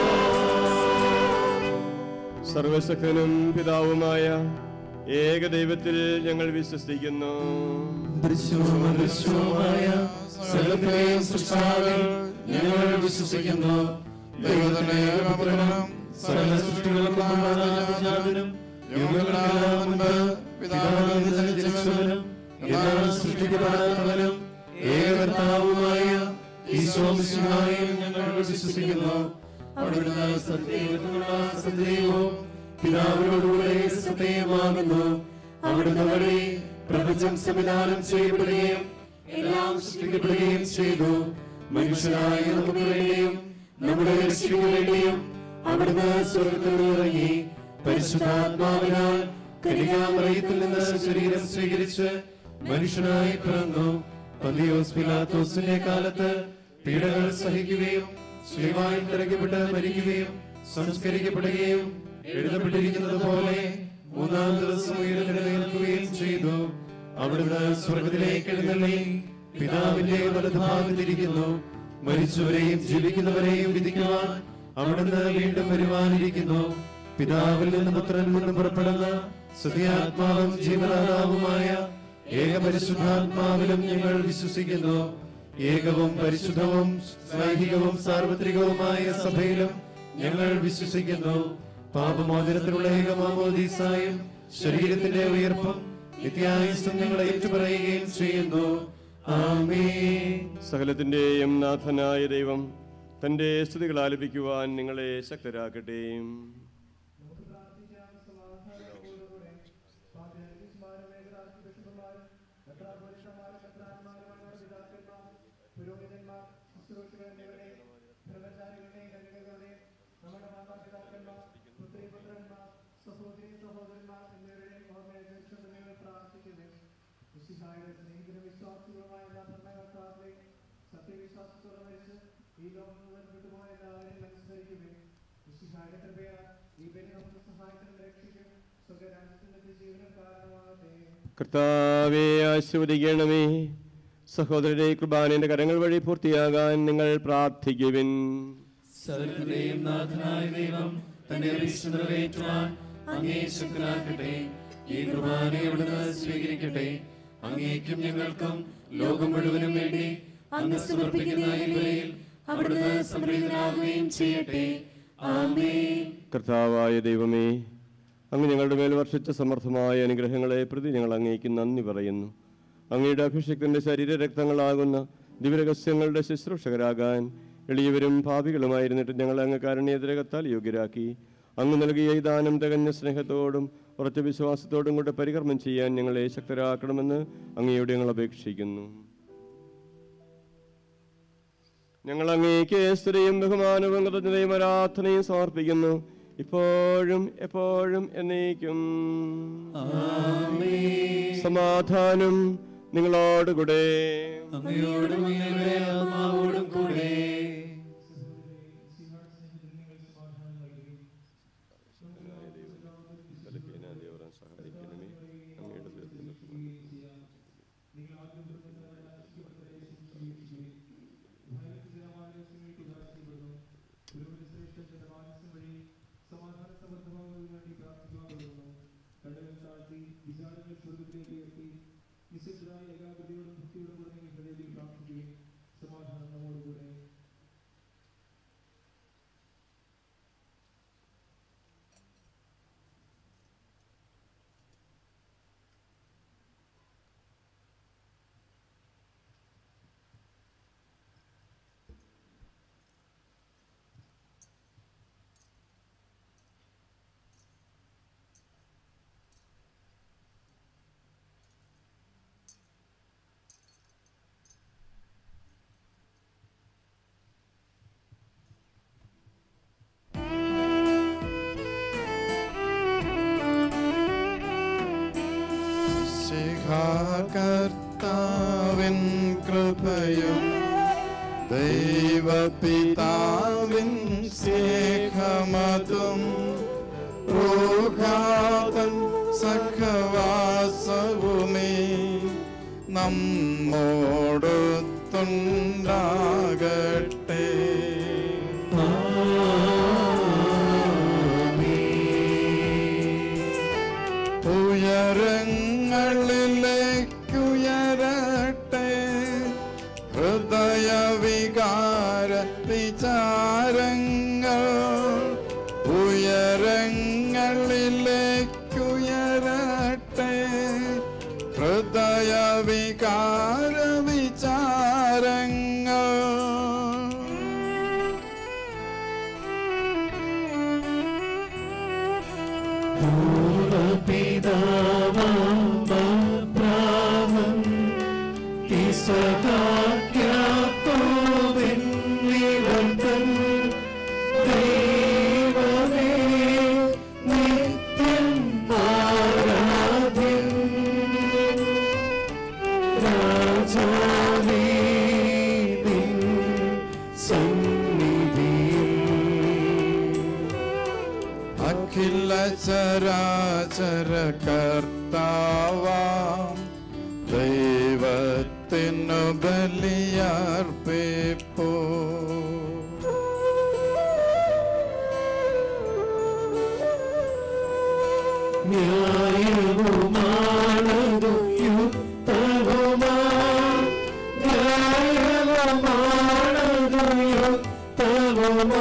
Speaker 6: സർവശക്തനും പിതാവുമായ ഏകദൈവത്തിൽ ഞങ്ങൾ വിശ്വസിക്കുന്നു
Speaker 2: ദൃശ്യവുമായ സകലത്തെയും സൃഷ്ടാവിൽ ഞങ്ങൾ വിശ്വസിക്കുന്നു ദൈവത്തിന്റെ ഏകപുത്രനും സകല സൃഷ്ടികൾക്കും മുമ്പാകാതിനും യുഗങ്ങളെല്ലാം മുൻപ് പിതാവിൽ നിന്ന് ജനിച്ചവനും എന്നാൽ സൃഷ്ടിക്കപ്പെടാത്തവനും ഏകകർത്താവുമായ ഈശോ മിശിഹായിൽ ഞങ്ങൾ വിശ്വസിക്കുന്നു അവിടുന്ന് സത്യദൈവത്തിനുള്ള സത്യദൈവവും പിതാവിനോടുകൂടെ സത്യമാകുന്നു അവിടുന്ന് വഴി പ്രപഞ്ചം സംവിധാനം ചെയ്യപ്പെടുകയും എല്ലാം സൃഷ്ടിക്കപ്പെടുകയും ചെയ്തു മനുഷ്യരായ നമുക്ക് വേണ്ടിയും നമ്മുടെ രക്ഷയ്ക്ക് വേണ്ടിയും അവിടുന്ന് സ്വർഗത്തിൽ നിന്ന് ഇറങ്ങി പരിശുദ്ധാത്മാവിനാൽ കനികാമറയത്തിൽ നിന്ന് ശരീരം സ്വീകരിച്ച് മനുഷ്യനായി പിറന്നു പന്തിയോസ് പിലാത്തോസിന്റെ കാലത്ത് പീഡകൾ സഹിക്കുകയും ശ്രീവായി തിരക്കപ്പെട്ട് മരിക്കുകയും സംസ്കരിക്കപ്പെടുകയും എഴുതപ്പെട്ടിരിക്കുന്നത് പോലെ മൂന്നാം ദിവസം ഉയർത്തെഴുന്നേൽക്കുകയും ചെയ്തു അവിടുന്ന് സ്വർഗത്തിലേക്ക് എഴുന്നള്ളി പിതാവിന്റെ വലതുഭാഗത്തിരിക്കുന്നു മരിച്ചവരെയും ജീവിക്കുന്നവരെയും വിധിക്കുവാൻ അവിടുന്ന് വീണ്ടും വരുവാനിരിക്കുന്നു പിതാവിൽ നിന്ന് പുത്രൻ നിന്ന് പുറപ്പെടുന്ന സത്യാത്മാവും ജീവനാഥാവുമായ ഏകപരിശുദ്ധാത്മാവിലും ഞങ്ങൾ വിശ്വസിക്കുന്നു ഏകവും പരിശുദ്ധവും സ്നൈഹികവും സാർവത്രികവുമായ സഭയിലും ഞങ്ങൾ വിശ്വസിക്കുന്നു പാപമോചനത്തിനുള്ള ഏകമാമോദീസായും ശരീരത്തിന്റെ ഉയർപ്പും നിത്യായുസും ഞങ്ങൾ ഏറ്റുപറയുകയും ചെയ്യുന്നു ആമേൻ
Speaker 6: സകലത്തിൻ്റെയും നാഥനായ ദൈവം തൻ്റെ സ്തുതികൾ ആലപിക്കുവാൻ നിങ്ങളെ ശക്തരാക്കട്ടെ
Speaker 8: സത്യവിശ്വാസത്തോടെ മരിച്ച് ഈ ലോകം മുഴുവൻ വിട്ടുപോയ എല്ലാവരെയും അനുസ്മരിക്കുമേ വിശിഹായുടെ കൃപയാൽ ഈ ബലി നമുക്ക് സഹായത്തിനും രക്ഷിക്കും സ്വകരാജ്യത്തിന്റെ ജീവനും കാരണമാകട്ടെ
Speaker 6: കർത്താവെ ആശീർവദിക്കണമേ സഹോദരരെ കുർബാനയുടെ കരങ്ങൾ വഴി പൂർത്തിയാകാൻ നിങ്ങൾ പ്രാർത്ഥിക്കുവിൻ
Speaker 2: സകലത്തിന്റെയും നാഥനായ ദൈവം തന്റെ അഭീഷ്ടം നിറവേറ്റുവാൻ അങ്ങേ ശക്തനാക്കട്ടെ ഈ കുർബാനയെ അവിടുന്ന് സ്വീകരിക്കട്ടെ അങ്ങേക്കും ഞങ്ങൾക്കും ലോകം മുഴുവനും വേണ്ടി അങ്ങ് സമർപ്പിക്കുന്ന ഈ ബലിയിൽ അവിടുന്ന് സംപ്രീതനാകുകയും ചെയ്യട്ടെ ആമേൻ
Speaker 6: കർത്താവായ ദൈവമേ അങ്ങ് ഞങ്ങളുടെ മേൽ വർഷിച്ച സമർത്ഥമായ അനുഗ്രഹങ്ങളെ പ്രതി ഞങ്ങൾ അങ്ങേക്ക് നന്ദി പറയുന്നു അങ്ങയുടെ അഭിഷേകത്തിന്റെ ശരീരരക്തങ്ങളാകുന്ന ദിവരഹസ്യങ്ങളുടെ ശുശ്രൂഷകരാകാൻ എളിയവരും ഭാവികളുമായിരുന്നിട്ട് ഞങ്ങൾ അങ്ങ് കാരുണ്യതിരകത്താൽ യോഗ്യരാക്കി അങ്ങ് നൽകിയ ഈ ദാനം തികഞ്ഞ സ്നേഹത്തോടും ഉറച്ച വിശ്വാസത്തോടും കൂടെ പരികർമ്മം ചെയ്യാൻ ഞങ്ങളെ ശക്തരാക്കണമെന്ന് അങ്ങയോട് ഞങ്ങൾ അപേക്ഷിക്കുന്നു ഞങ്ങൾ അങ്ങേക്ക് സ്ത്രീയും ബഹുമാനവും കൃതജ്ഞതയും ആരാധനയും സമർപ്പിക്കുന്നു ഇപ്പോഴും എപ്പോഴും എന്നേക്കും സമാധാനം നിങ്ങളോടുകൂടെ
Speaker 2: അങ്ങയോടും അങ്ങയുടെ ആത്മാവോടും കൂടെ
Speaker 8: സമാധാന സമൃദ്ധമാകുന്നതിന് വേണ്ടി പ്രാർത്ഥിക്കുവാൻ കടകൾ താഴ്ത്തി വിചാരങ്ങൾ സ്വർഗത്തിലേക്ക് ഉയർത്തി നിശബ്ദരായ ഏകാഗ്രതയോടും ഭക്തിയോടും കൂടെ നിങ്ങൾ ഹൃദയത്തിൽ പ്രാർത്ഥിക്കുകയും സമാധാനം നമ്മോടുകൂടെ
Speaker 4: കർത്താവിൻ കൃപയും ദൈവപിതാവിൻ സ്നേഹമതും റൂഹാതൻ സഖവാസവുമേ നമ്മോടൊത്തുണ്ടാകട്ടെ വിചാരങ്ങൾ ഉയരങ്ങളിലേക്കുയരട്ടെ ഹൃദയ വികാര വിചാരങ്ങൾ
Speaker 2: പിതാവാം ഇസഹാക്യാക്കോബിൻ വിവർത്തൻ ദൈവമേ നിത്യം ആരാധ്യൻ രാജാവേ നിൻ സന്നിധിയിൽ
Speaker 4: അഖില ചരാചര കർത്താവാം ദൈവത്തിനു ബലിയർപ്പിപ്പോ
Speaker 2: ന്യായവുമാണതു യുക്തവുമാ ന്യായവുമാണതു യുക്തവുമാ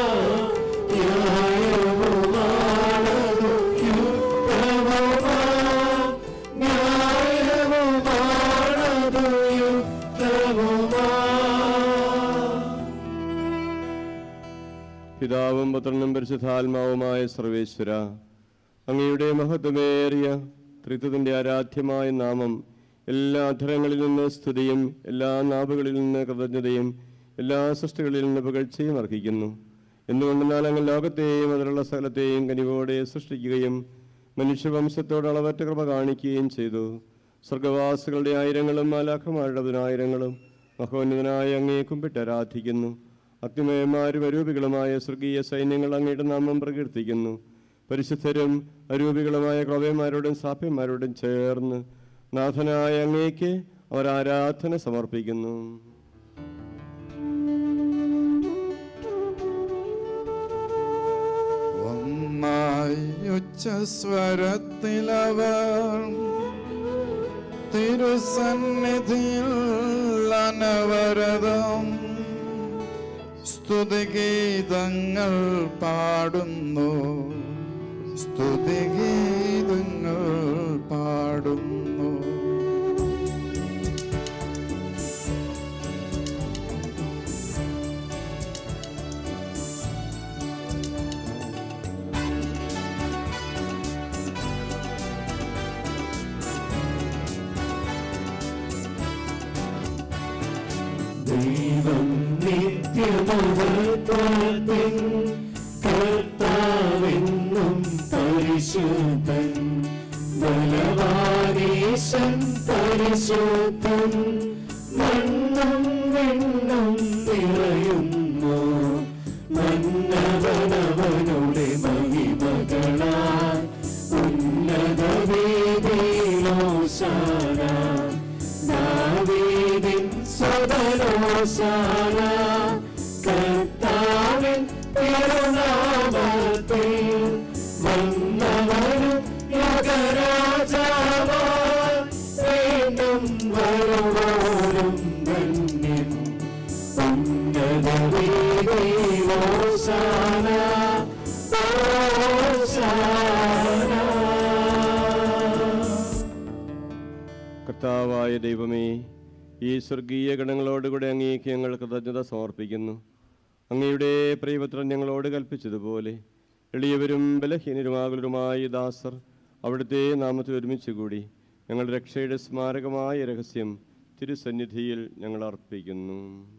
Speaker 2: ന്യായവുമാണതു യുക്തവുമാ ന്യായവുമാണതു യുക്തവുമാ
Speaker 6: പിതാവും പുത്രനും പരിശുദ്ധാത്മാവുമായ സർവേശ്വര അങ്ങയുടെ മഹത്വമേറിയ ത്രിത്വത്തിൻ്റെ ആരാധ്യമായ നാമം എല്ലാ അധരങ്ങളിൽ നിന്ന് സ്തുതിയും എല്ലാ നാവുകളിൽ നിന്ന് കൃതജ്ഞതയും എല്ലാ സൃഷ്ടികളിൽ നിന്ന് പുകഴ്ചയും അർഹിക്കുന്നു എന്തുകൊണ്ടെന്നാൽ അങ്ങ് ലോകത്തെയും അതിലുള്ള സകലത്തെയും കനിവോടെ സൃഷ്ടിക്കുകയും മനുഷ്യവംശത്തോട് അളവറ്റ കൃപ കാണിക്കുകയും ചെയ്തു സ്വർഗവാസികളുടെ ആയിരങ്ങളും മാലാഖമാരുടെ പതിനായിരങ്ങളും മഹോന്നതനായ അങ്ങേ കുമ്പിട്ട് ആരാധിക്കുന്നു അഗ്നിമയന്മാരും അരൂപികളുമായ സ്വർഗീയ സൈന്യങ്ങൾ അങ്ങയുടെ നാമം പ്രകീർത്തിക്കുന്നു പരിശുദ്ധരും അരൂപികളുമായ ക്രവന്മാരോടും സാപ്യന്മാരോടും ചേർന്ന് നാഥനായ അങ്ങേക്ക് അവർ ആരാധന സമർപ്പിക്കുന്നു
Speaker 4: ഒന്നായി ഉച്ചസ്വരത്തിലവർ തിരുസന്നിധിയിൽ അനവരതം സ്തുതിഗീതങ്ങൾ പാടുന്നു സ്തുതിഗീതങ്ങൾ പാടുന്നു
Speaker 2: ദൈവം നിത്യമഹത്വത്തിൻ കർത്താവെന്നും പരിശുദ്ധൻ ബലവാനീശൻ പരിശുദ്ധൻ മണ്ണും വെണ്ണും നിറയുന്നു മന്നവനവനുടെ മഹിമകളാൽ ഉന്നത വേദിയിലോശാന ദാവീദിൻ സദനോശാന കർത്താവിൻ തിരുനാമത്തിൽ വന്നവരും യുഗരാജാവാൻ വീണ്ടും വരുവോരും ധന്യൻ ഉന്നത വേദിയിലോശാന
Speaker 6: കർത്താവായ ദൈവമേ ഈ സ്വർഗീയ ഗണങ്ങളോടുകൂടെ അങ്ങേക്ക് ഞങ്ങൾ കൃതജ്ഞത സമർപ്പിക്കുന്നു അങ്ങയുടെ പ്രിയപുത്രൻ ഞങ്ങളോട് കൽപ്പിച്ചതുപോലെ എളിയവരും ബലഹീനരുമാകുലരുമായ ദാസർ അവിടുത്തെ നാമത്തിൽ ഒരുമിച്ച് കൂടി ഞങ്ങളുടെ രക്ഷയുടെ സ്മാരകമായ രഹസ്യം തിരുസന്നിധിയിൽ ഞങ്ങൾ അർപ്പിക്കുന്നു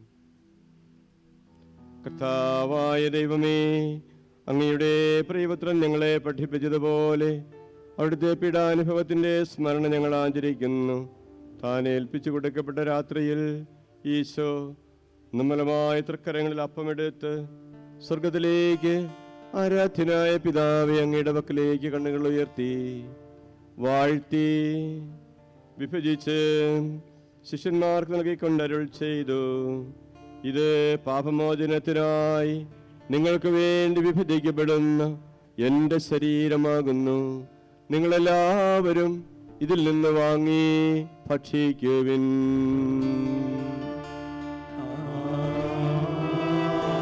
Speaker 6: കർത്താവായ ദൈവമേ അങ്ങയുടെ പ്രിയപുത്രൻ ഞങ്ങളെ പഠിപ്പിച്ചതുപോലെ അവിടുത്തെ പീഡാനുഭവത്തിൻ്റെ സ്മരണ ഞങ്ങൾ ആചരിക്കുന്നു താൻ ഏൽപ്പിച്ചു കൊടുക്കപ്പെട്ട രാത്രിയിൽ ഈശോ നിർമ്മലമായ തൃക്കരങ്ങളിൽ അപ്പമെടുത്ത് സ്വർഗത്തിലേക്ക് ആരാധ്യനായ പിതാവെ അങ്ങയുടെ പക്കലേക്ക് കണ്ണുകൾ ഉയർത്തി വാഴ്ത്തി വിഭജിച്ച് ശിഷ്യന്മാർക്ക് നൽകിക്കൊണ്ടരുൾ ചെയ്തു ഇത് പാപമോചനത്തിനായി നിങ്ങൾക്ക് വേണ്ടി വിഭജിക്കപ്പെടുന്ന എൻ്റെ ശരീരമാകുന്നു നിങ്ങളെല്ലാവരും ഇതിൽ നിന്ന് വാങ്ങി ഭക്ഷിക്കുവിൻ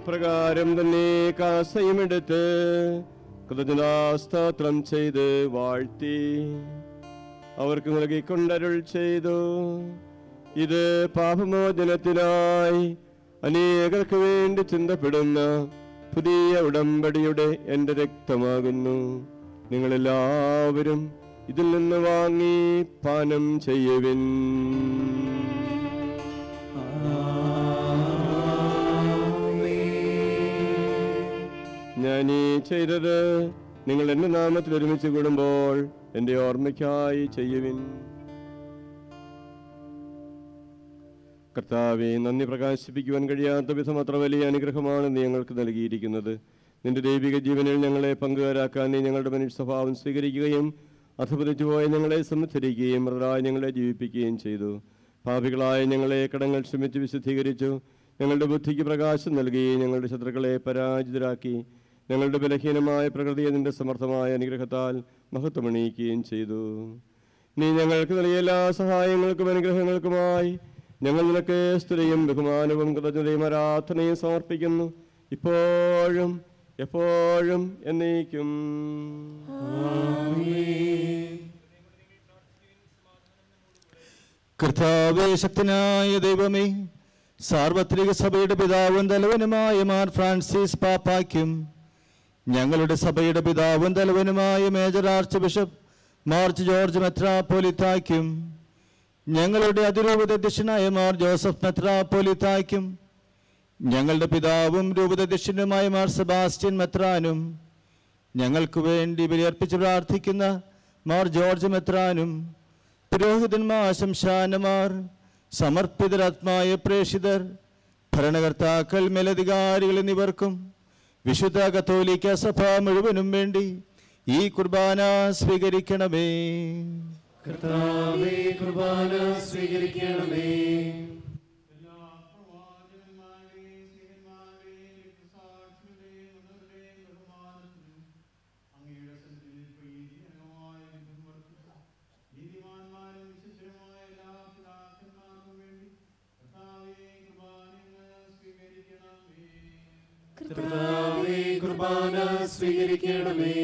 Speaker 6: അപ്രകാരം തന്നെ കാസയുമെടുത്ത് കൃതജ്ഞതാസ്തോത്രം ചെയ്ത് വാഴ്ത്തി അവർക്ക് നൽകിക്കൊണ്ടരുൾ ചെയ്തു ഇത് പാപമോചനത്തിനായി അനേകർക്ക് വേണ്ടി ചിന്തപ്പെടുന്ന പുതിയ ഉടമ്പടിയുടെ എൻ്റെ രക്തമാകുന്നു നിങ്ങളെല്ലാവരും ഇതിൽ നിന്ന് വാങ്ങി പാനം ചെയ്യുവിൻ ഞാൻ ഈ ചെയ്തത് നിങ്ങൾ എൻ്റെ നാമത്തിൽ ഒരുമിച്ച് കൂടുമ്പോൾ എൻ്റെ ഓർമ്മയ്ക്കായി ചെയ്യുവിൻ കർത്താവെ നന്ദി പ്രകാശിപ്പിക്കുവാൻ കഴിയാത്ത വിധം അത്ര വലിയ അനുഗ്രഹമാണ് നീ ഞങ്ങൾക്ക് നൽകിയിരിക്കുന്നത് നിന്റെ ദൈവിക ജീവനിൽ ഞങ്ങളെ പങ്കുകാരാക്കാൻ നീ ഞങ്ങളുടെ മനുഷ്യ സ്വഭാവം സ്വീകരിക്കുകയും അധപതിച്ചു പോയ ഞങ്ങളെ സംധരിക്കുകയും മൃതരായി ഞങ്ങളെ ജീവിപ്പിക്കുകയും ചെയ്തു പാപികളായ ഞങ്ങളെ കടങ്ങൾ ക്ഷമിച്ച് വിശുദ്ധീകരിച്ചു ഞങ്ങളുടെ ബുദ്ധിക്ക് പ്രകാശം നൽകി ഞങ്ങളുടെ ശത്രുക്കളെ പരാജിതരാക്കി ഞങ്ങളുടെ ബലഹീനമായ പ്രകൃതിയെ നിന്റെ സമർത്ഥമായ അനുഗ്രഹത്താൽ മഹത്വമണിയിക്കുകയും ചെയ്തു നീ ഞങ്ങൾക്ക് നൽകിയ എല്ലാ സഹായങ്ങൾക്കും അനുഗ്രഹങ്ങൾക്കുമായി ഞങ്ങൾ നിനക്ക് സ്തുതിയും ബഹുമാനവും കൃതജ്ഞതയും ആരാധനയും സമർപ്പിക്കുന്നു ഇപ്പോഴും എപ്പോഴും എന്നേക്കും
Speaker 3: കർത്താവേ ശക്തനായ ദൈവമേ സാർവത്രിക സഭയുടെ പിതാവും തലവനുമായ മാർ ഫ്രാൻസിസ് പാപ്പായ്ക്കും ഞങ്ങളുടെ സഭയുടെ പിതാവും തലവനുമായ major archbishop Mar George മെത്രാപ്പോലിത്തായ്ക്കും ഞങ്ങളുടെ അതിരൂപത അധ്യക്ഷനായ മാർ ജോസഫ് മെത്രാപ്പോലിത്തായ്ക്കും ഞങ്ങളുടെ പിതാവും രൂപതധ്യക്ഷനുമായ മാർ സെബാസ്റ്റ്യൻ മെത്രാനും ഞങ്ങൾക്ക് വേണ്ടി ബലിയർപ്പിച്ച് പ്രാർത്ഥിക്കുന്ന മാർ ജോർജ് മെത്രാനും പുരോഹിതന്മാർ ശംശാനമാർ സമർപ്പിതരാത്മായ പ്രേഷിതർ ഭരണകർത്താക്കൾ മേലധികാരികൾ എന്നിവർക്കും വിശുദ്ധ കത്തോലിക്ക സഭ മുഴുവനും വേണ്ടി ഈ കുർബാന സ്വീകരിക്കണമേ
Speaker 2: കർത്താവേ കുർബാന സ്വീകരിക്കണമേ കർത്താവേ കുർബാന സ്വീകരിക്കണമേ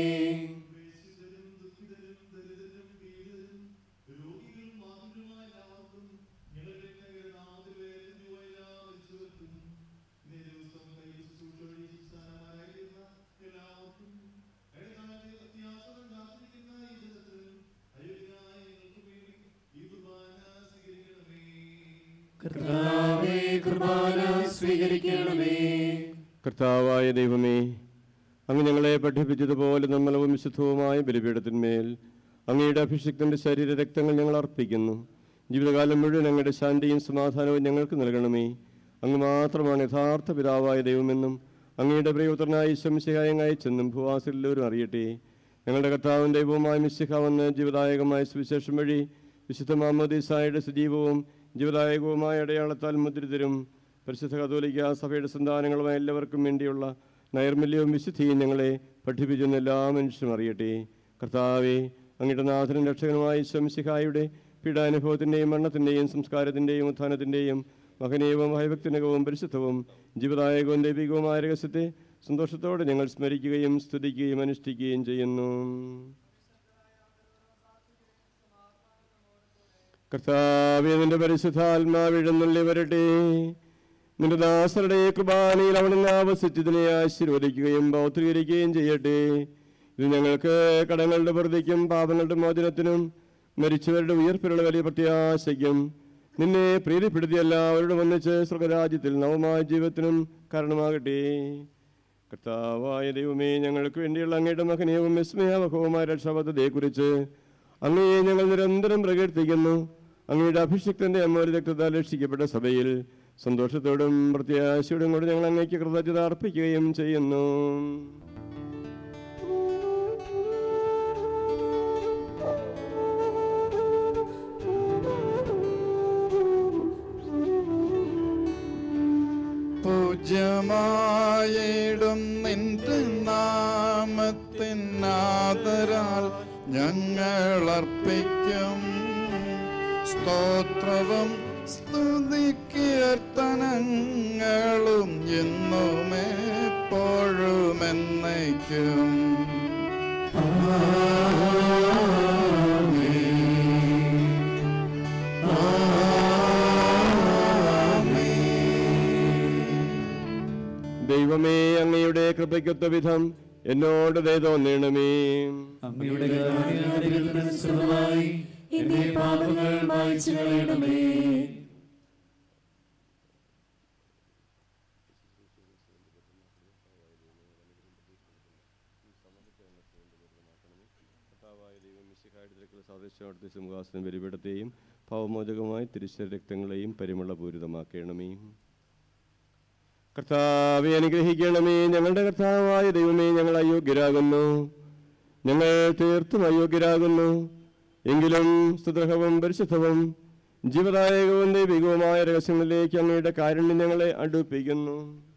Speaker 2: കർത്താവേ കുർബാന സ്വീകരിക്കണമേ
Speaker 6: കർത്താവായ ദൈവമേ അങ്ങ് ഞങ്ങളെ പഠിപ്പിച്ചതുപോലെ നിർമ്മലവും വിശുദ്ധവുമായ ബലിപീഠത്തിന്മേൽ അങ്ങയുടെ അഭിഷിക്തന്റെ ശരീര രക്തങ്ങൾ ഞങ്ങൾ അർപ്പിക്കുന്നു ജീവിതകാലം മുഴുവൻ അങ്ങയുടെ ശാന്തിയും സമാധാനവും ഞങ്ങൾക്ക് നൽകണമേ അങ്ങ് മാത്രമാണ് യഥാർത്ഥ പിതാവായ ദൈവമെന്നും അങ്ങയുടെ പ്രിയപുത്രനായ ശംശിഹായം അയച്ചെന്നും ഭൂവാസിലെല്ലാവരും അറിയട്ടെ ഞങ്ങളുടെ കർത്താവും ദൈവവുമായ മിശിഹാവെന്ന് ജീവദായകമായ സുവിശേഷം വഴി വിശുദ്ധ മാമോദീസായുടെ സജീവവും ജീവദായകവുമായ അടയാളത്താൽ മുദ്രിതരും പരിശുദ്ധ കത്തോലിക്ക സഭയുടെ സന്താനങ്ങളുമായ എല്ലാവർക്കും വേണ്ടിയുള്ള നൈർമല്യവും വിശുദ്ധിയും ഞങ്ങളെ പഠിപ്പിച്ചെന്ന് എല്ലാ മനുഷ്യരും അറിയട്ടെ കർത്താവെ അങ്ങയുടെ നാഥനും രക്ഷകനുമായ ശംശിഹായുടെ പീഡാനുഭവത്തിൻ്റെയും മരണത്തിൻ്റെയും സംസ്കാരത്തിൻ്റെയും ഉത്ഥാനത്തിൻ്റെയും മഹനീയവും ഭയഭക്തിനകവും പരിശുദ്ധവും ജീവദായകവും ദൈവികവുമായ രഹസ്യത്തെ സന്തോഷത്തോടെ ഞങ്ങൾ സ്മരിക്കുകയും സ്തുതിക്കുകയും അനുഷ്ഠിക്കുകയും ചെയ്യുന്നു കർത്താവെ നിന്റെ പരിശുദ്ധാത്മാവിഴുന്നള്ളി വരട്ടെ നിന്റെ ദാസരുടെ കുർബാനയിൽ അവിടുന്ന് ആവസിച്ചതിനെ ആശീർവദിക്കുകയും പൗത്രീകരിക്കുകയും ചെയ്യട്ടെ ഇത് ഞങ്ങൾക്ക് കടങ്ങളുടെ പ്രതിക്കും പാപങ്ങളുടെ മോചനത്തിനും മരിച്ചവരുടെ ഉയർപ്പിലുള്ള വലിയ പ്രത്യാശയ്ക്കും നിന്നെ പ്രീതിപ്പെടുത്തി എല്ലാവരോടും ഒന്നിച്ച് സ്വർഗരാജ്യത്തിൽ നവമായ ജീവിതത്തിനും കാരണമാകട്ടെ കർത്താവായ ദൈവമേ ഞങ്ങൾക്ക് വേണ്ടിയുള്ള അങ്ങയുടെ മകനീയവും വിസ്മയാവഹവുമായ രക്ഷാപദ്ധതയെക്കുറിച്ച് അങ്ങയെ ഞങ്ങൾ നിരന്തരം പ്രകീർത്തിക്കുന്നു അങ്ങയുടെ അഭിഷിക്തന്റെ അമ്മ രക്തത്താൽ രക്ഷിക്കപ്പെട്ട സഭയിൽ സന്തോഷത്തോടും പ്രത്യാശയോടും കൂടി ഞങ്ങൾ അങ്ങേക്ക് കൃതജ്ഞത അർപ്പിക്കുകയും ചെയ്യുന്നു
Speaker 4: പൂജ്യമായിടും നിന്റെ നാമത്തിനാദരാൽ ഞങ്ങൾ അർപ്പിക്കും സ്തോത്രവും സ്തുതി കീർത്തനങ്ങളും എന്നും എപ്പോഴും എന്നേക്കും
Speaker 6: ദൈവമേ അങ്ങയുടെ കൃപയ്ക്കൊത്ത വിധം എന്നോട് ദയ തോന്നണമേ
Speaker 2: അങ്ങയുടെ കാരുണ്യാതിരനുസൃതമായി എന്റെ പാപങ്ങൾ മായ്ച്ചു കളയണമേ
Speaker 6: സിംഹാസനം ബലിപീഠത്തെയും പാവമോചകമായി തിരിച്ച രക്തങ്ങളെയും പരിമളപൂരിതമാക്കണമേ കർത്താവെ അനുഗ്രഹിക്കണമേ ഞങ്ങളുടെ കർത്താവായ ദൈവമേ ഞങ്ങൾ അയോഗ്യരാകുന്നു ഞങ്ങൾ തീർത്തും അയോഗ്യരാകുന്നു എങ്കിലും സുദൃഢവും പരിശുദ്ധവും ജീവദായകവും ദൈവികവുമായ രഹസ്യങ്ങളിലേക്ക് അങ്ങയുടെ കാരുണ്യം ഞങ്ങളെ അടുപ്പിക്കുന്നു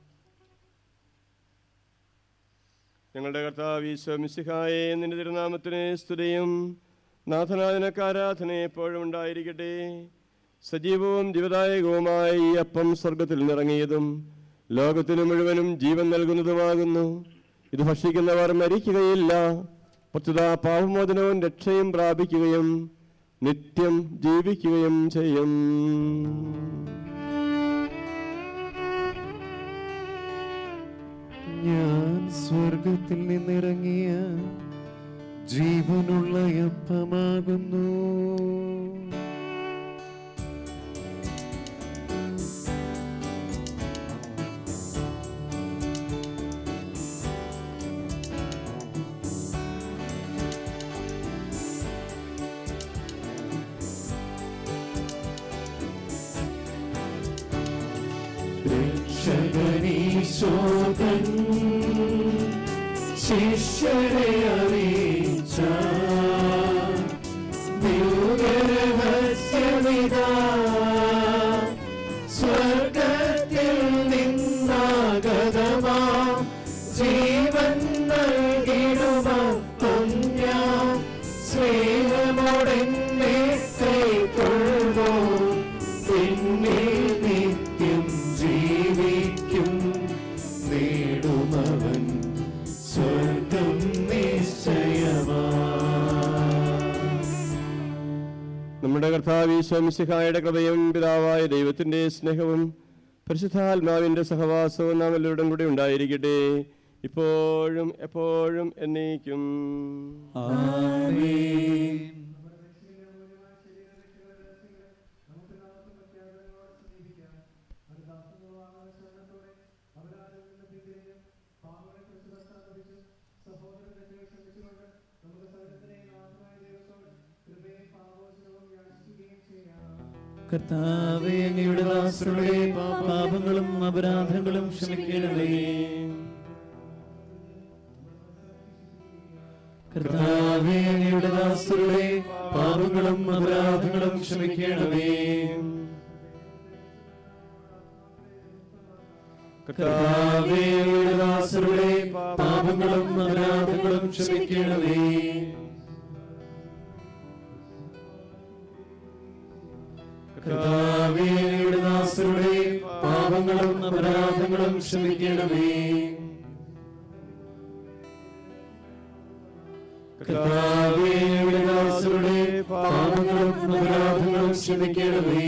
Speaker 6: ഞങ്ങളുടെ കർത്താവ് ഈശോ മിശിഹായെ നിന്റെ തിരുനാമത്തിന് സ്തുതിയും നാഥനാഥനക്ക് ആരാധന എപ്പോഴും ഉണ്ടായിരിക്കട്ടെ സജീവവും ജീവദായകവുമായ ഈ അപ്പം സ്വർഗത്തിൽ നിറങ്ങിയതും ലോകത്തിന് മുഴുവനും ജീവൻ നൽകുന്നതുമാകുന്നു ഇത് ഭക്ഷിക്കുന്നവർ മരിക്കുകയില്ല പ്രസ്തുത പാപമോചനവും രക്ഷയും പ്രാപിക്കുകയും നിത്യം ജീവിക്കുകയും ചെയ്യും
Speaker 2: ഞാൻ സ്വർഗത്തിൽ നിന്നിറങ്ങിയ ജീവനുള്ള അപ്പമാകുന്നു രക്ഷകനീശോകൻ ശിഷ്യരെ അറിയിച്ച ദിവ്യരഹസ്യമിതാ സ്വർഗത്തിൽ നിന്നാഗതമാ ജീവൻ നൽകിടുമപ്പം ഞാൻ സ്നേഹമോടെന്നെ കൈക്കൊള്ളുവോ പിന്നിൽ നിത്യം ജീവിക്കും നേടുമവൻ സ്വർഗം നിശ്ചയമാ
Speaker 6: നമ്മുടെ കർത്താവ് ഈശോ മിശിഹായുടെ കൃപയും പിതാവായ ദൈവത്തിന്റെ സ്നേഹവും പരിശുദ്ധാത്മാവിന്റെ സഹവാസവും നാം എല്ലാവരുടെയും കൂടി ഉണ്ടായിരിക്കട്ടെ ഇപ്പോഴും എപ്പോഴും എന്നേക്കും
Speaker 2: കർത്താവേ അങ്ങയുടെ ദാസരുടെ പാപങ്ങളും അപരാധങ്ങളും ക്ഷമിക്കണമേ കർത്താവേ അങ്ങയുടെ ദാസരുടെ പാപങ്ങളും അപരാധങ്ങളും ക്ഷമിക്കണമേ കർത്താവേ അങ്ങയുടെ ദാസരുടെ പാപങ്ങളും അപരാധങ്ങളും ക്ഷമിക്കണമേ കർത്താവേ അങ്ങയുടെ ദാസരുടെ പാപങ്ങളും അപരാധങ്ങളും ക്ഷമിക്കണമേ കർത്താവേ അങ്ങയുടെ ദാസരുടെ പാപങ്ങളും അപരാധങ്ങളും ക്ഷമിക്കണമേ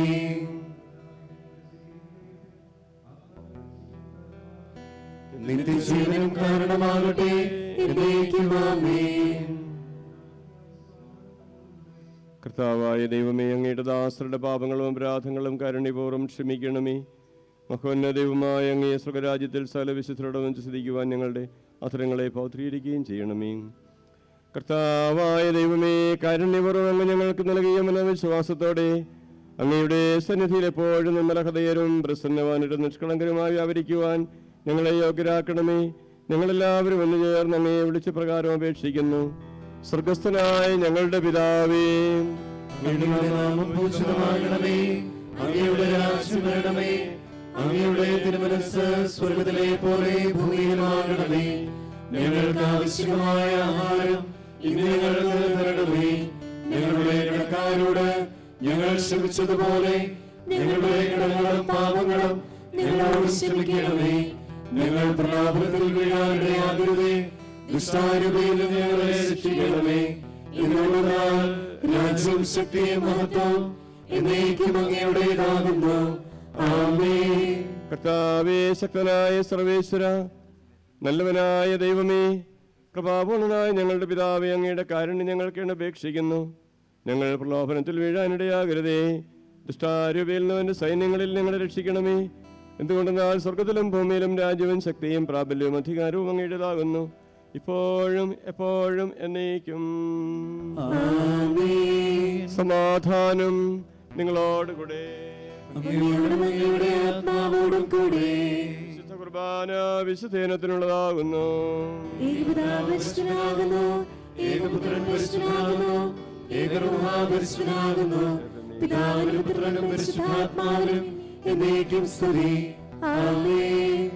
Speaker 2: നിത്യജീവനും കാരണമാകട്ടെ എന്നേക്കും ആമേൻ
Speaker 6: കർത്താവായ ദൈവമേ അങ്ങയുടെ ദാസരുടെ പാപങ്ങളും അപരാധങ്ങളും കരുണിപൂർവ്വം ക്ഷമിക്കണമേ മഹോന്നതവുമായ അങ്ങേ സ്വർഗരാജ്യത്തിൽ സകല വിശുദ്ധരോടൊപ്പം ചിന്തിക്കുവാൻ ഞങ്ങളുടെ അത്തരങ്ങളെ പൗത്രീകരിക്കുകയും ചെയ്യണമേ കർത്താവായ ദൈവമേ കാരുണ്യപൂർവ്വം അങ്ങ് ഞങ്ങൾക്ക് നൽകിയ മനോവിശ്വാസത്തോടെ അങ്ങയുടെ സന്നിധിയിൽ എപ്പോഴും നിർമ്മലഹൃദയരും പ്രസന്നവാനും നിഷ്കളങ്കരുമായി വ്യാപരിക്കുവാൻ ഞങ്ങളെ യോഗ്യരാക്കണമേ ഞങ്ങളെല്ലാവരും ഒന്ന് ചേർന്ന് അങ്ങയെ വിളിച്ച പ്രകാരം അപേക്ഷിക്കുന്നു സ്വർഗസ്ഥനായ ഞങ്ങളുടെ പിതാവേ
Speaker 2: അങ്ങയുടെ നാമം പൂജിതമാകണമേ അങ്ങയുടെ രാജ്യം വരണമേ അങ്ങയുടെ തിരുമനസ് സ്വർഗത്തിലെ പോലെ ഭൂമിയിലുമാകണമേ ഞങ്ങൾക്ക് ആവശ്യമായ ആഹാരം ഇന്ന് ഞങ്ങൾക്ക് തരണമേ ഞങ്ങളുടെ കടക്കാരോട് ഞങ്ങൾ ക്ഷമിച്ചതുപോലെ ഞങ്ങളുടെ കടങ്ങളും പാപങ്ങളും ഞങ്ങളോട് ക്ഷമിക്കണമേ ഞങ്ങൾ പ്രലാപനത്തിൽ വീഴാനിടയാകരുതേ ദുഷ്ടാരൂപയിൽ ഞങ്ങളെ രക്ഷിക്കണമേ ഇതിനുള്ളതാൽ രാജ്യവും ശക്തിയും മഹത്വം എന്നേക്കും അങ്ങയുടേതാകുന്നു ആമേ
Speaker 6: കർത്താവേ ശക്തനായ സർവേശ്വര നല്ലവനായ ദൈവമേ കൃപാപൂർണനായ ഞങ്ങളുടെ പിതാവേ അങ്ങയുടെ കാരുണ്യം ഞങ്ങൾക്ക് അപേക്ഷിക്കുന്നു ഞങ്ങൾ പ്രലോഭനത്തിൽ വീഴാനിടയാകരുതേ ദുഷ്ടാരൂപയിൽ നിന്നവന്റെ സൈന്യങ്ങളിൽ ഞങ്ങളെ രക്ഷിക്കണമേ എന്തുകൊണ്ടെന്നാൽ സ്വർഗത്തിലും ഭൂമിയിലും രാജ്യവും ശക്തിയും പ്രാബല്യവും അധികാരവും അങ്ങയുടേതാകുന്നു ഇപ്പോഴും എപ്പോഴും എന്നേക്കും സമാധാനം നിങ്ങളോടുകൂടെ
Speaker 2: അങ്ങയോടും അങ്ങയുടെ ആത്മാവോടും കൂടെ
Speaker 6: വിശുദ്ധ കുർബാന വിശുദ്ധേനത്തിനുള്ളതാകുന്നു
Speaker 10: ഏകപിതാവ് പരിശുദ്ധനാകുന്നു
Speaker 2: ഏകപുത്രൻ പരിശുദ്ധനാകുന്നു ഏകറുഹാപരിശുദ്ധനാകുന്നു പിതാവിനും പുത്രനും പരിശുദ്ധാത്മാവിനും എന്നേക്കും സ്തുതി ആമേൻ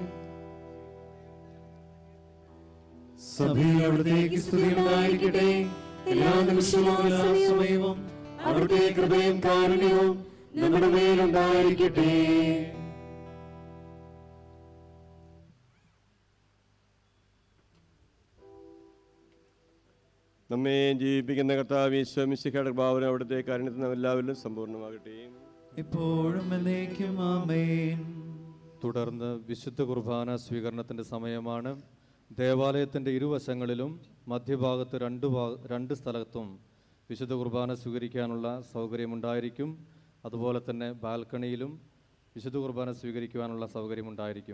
Speaker 2: സഭയിൽ അവിടത്തേക്ക് സ്തുതി ഉണ്ടായിരിക്കട്ടെ എല്ലാ നിമിഷവും എല്ലാ സമയവും അവിടുത്തെ കൃപയും കാരുണ്യവും നമ്മുടെ മേലുണ്ടായിരിക്കട്ടെ
Speaker 6: നമ്മെ ജീവിപ്പിക്കുന്ന കർത്താവ് ഈശ്വമിശിഖയുടെ ഭാവന അവിടുത്തെ കാരണത്തിൽ നാം എല്ലാവരിലും സമ്പൂർണ്ണമാകട്ടെ
Speaker 5: ഇപ്പോഴും എന്നേക്കും ആമേൻ
Speaker 1: തുടർന്ന് വിശുദ്ധ കുർബാന സ്വീകരണത്തിൻ്റെ സമയമാണ് ദേവാലയത്തിൻ്റെ ഇരുവശങ്ങളിലും മധ്യഭാഗത്ത് രണ്ട് ഭാ രണ്ട് സ്ഥലത്തും വിശുദ്ധ കുർബാന സ്വീകരിക്കാനുള്ള സൗകര്യമുണ്ടായിരിക്കും അതുപോലെ തന്നെ ബാൽക്കണിയിലും വിശുദ്ധ കുർബാന സ്വീകരിക്കുവാനുള്ള സൗകര്യമുണ്ടായിരിക്കും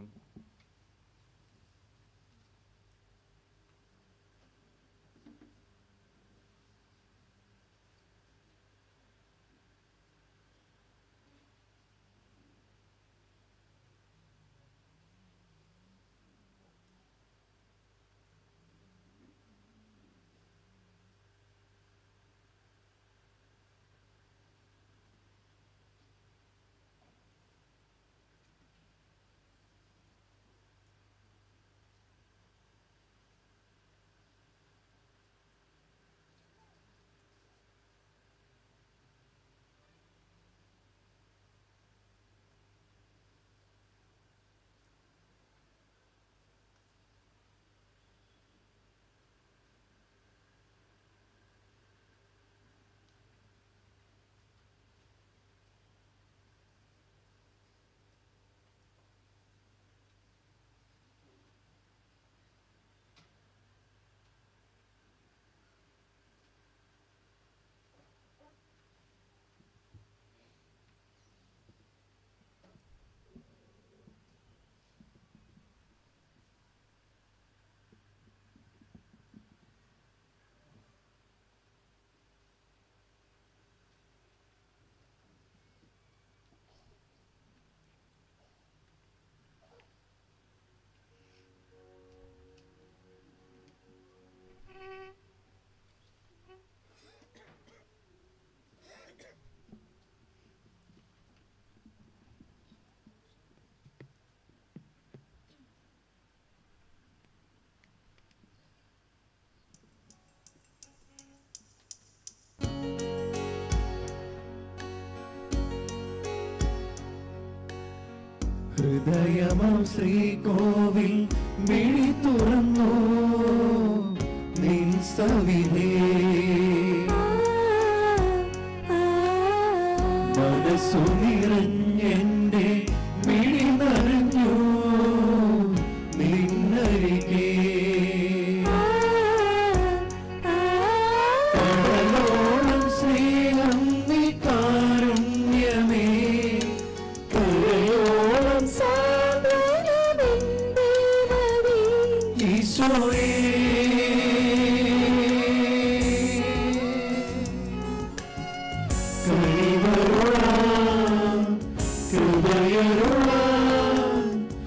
Speaker 5: ഹൃദയമം ശ്രീകോവിൽ മിഴി തുറന്നു നിൻ സവിധേ മനസ്സു നിറഞ്ഞെന്റെ മിഴി നിറഞ്ഞു നിന്നരികെ കടലോളം സ്നേഹം നീ കാരുണ്യമേ കരയോളം ഈശോയേ കൈവരുളാം കൃപയരുളാം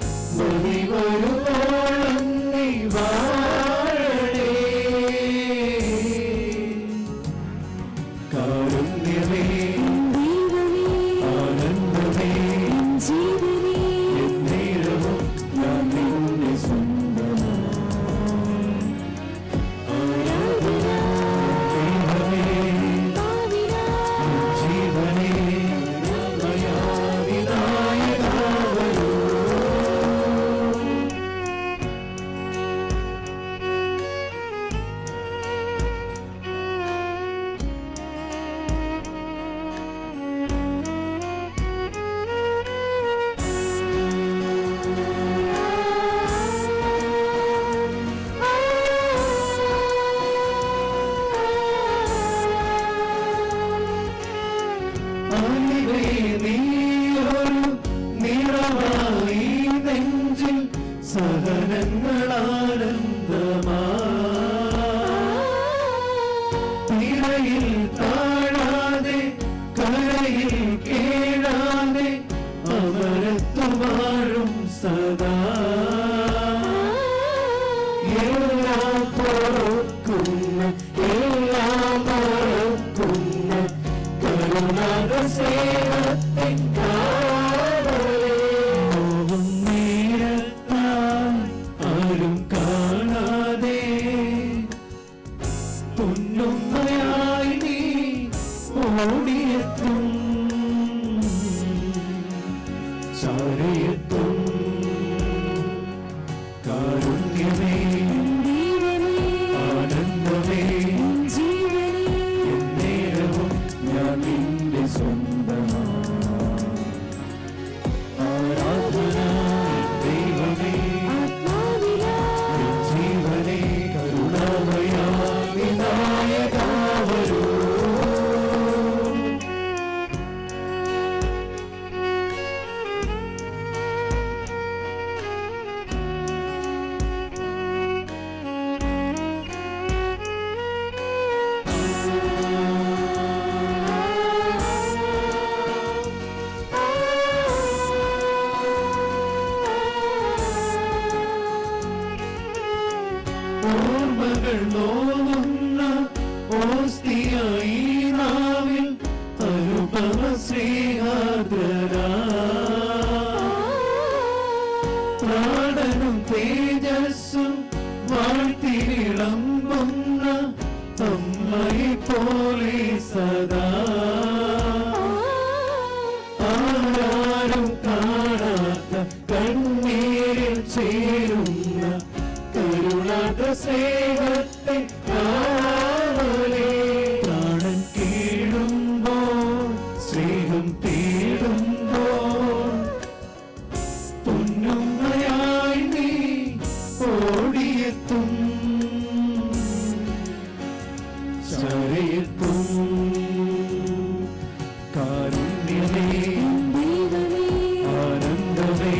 Speaker 5: മതിവരുവോളം നീ വാഴണേ കാരുണ്യമേ ആനന്ദമേ എന്നേരവും ഞാൻ നിന്നെ ദൈവമേ ജീവനേ നന്മയാ സഹനങ്ങളാനന്ദമാ നിറയിൽ താഴാതെ കരയിൽ കേഴാതെ അമരത്തു വാഴും സദാ എല്ലാം പൊറുക്കുന്ന എല്ലാം മറക്കുന്ന കരുണാക സേവത്തിൻ കാവലേ നോവും നേരത്താൽ ആരും കാണാതെ പൊന്നുമ്മയായി നീ ഓടിയെത്തും ചാരയെത്തും കാരുണ്യമേ ആനന്ദമേ എന്നേരവും ഞാൻ നിന്റെ സ്വന്തമാ ആരാധന ദൈവമേ എൻ ജീവനേ കരുണാമയ വിനായകാവരൂ ഓർമ്മകൾ നോവുന്ന ഓസ്തിയായി നാവിൽ അനുപമ ശ്രീഹാദ്രരാ പ്രാണനും തേജസ്സും വാഴ്ത്തി വിളമ്പുന്ന അമ്മയെ പോലെ സദാ ആരാരും കാണാത്ത കണ്ണീരിൽ ചേരുന്ന കരുണാത സ്നേഹത്തെ കാവലേ പ്രാണൻ കീഴുമ്പോൾ സ്നേഹം തേടുമ്പോൾ പൊന്നുമ്മയായി നീ ഓടിയെത്തും ചരയെത്തും കാരുണ്യമേ ആനന്ദമേ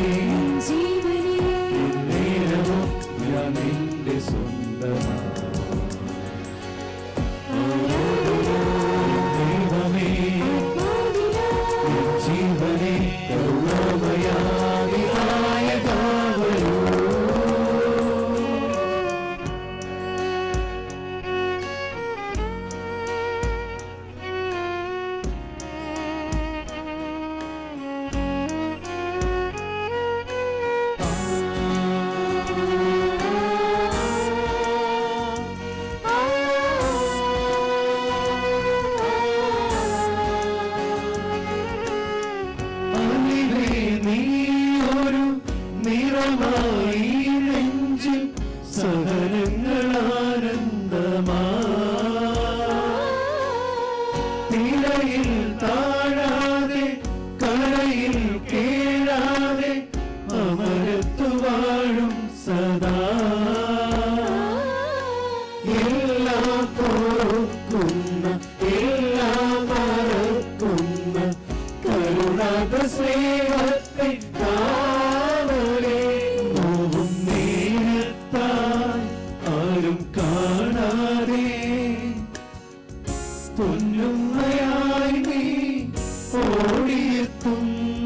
Speaker 5: എന്നേരവും ഞാൻ നിന്റെ സ്വന്തമാ ദൈവമേ എൻ ജീവനേ കരുണാമയായ കാവലോ അലിവേ നീ ഒരു നിറമായി നെഞ്ചിൽ സഹനങ്ങൾ ആനന്ദമാ തിരയിൽ താഴാതെ കരയിൽ കേഴാതെ അമരത്തു വാഴും സദാ എല്ലാം പൊറുക്കുന്ന എല്ലാം മറക്കുന്ന കരുണാത സ്നേഹത്തെ കാവലേ നോവും നേരത്താൽ ആരും കാണാതെ പൊന്നുമ്മയായി നീ ഓടിയെത്തും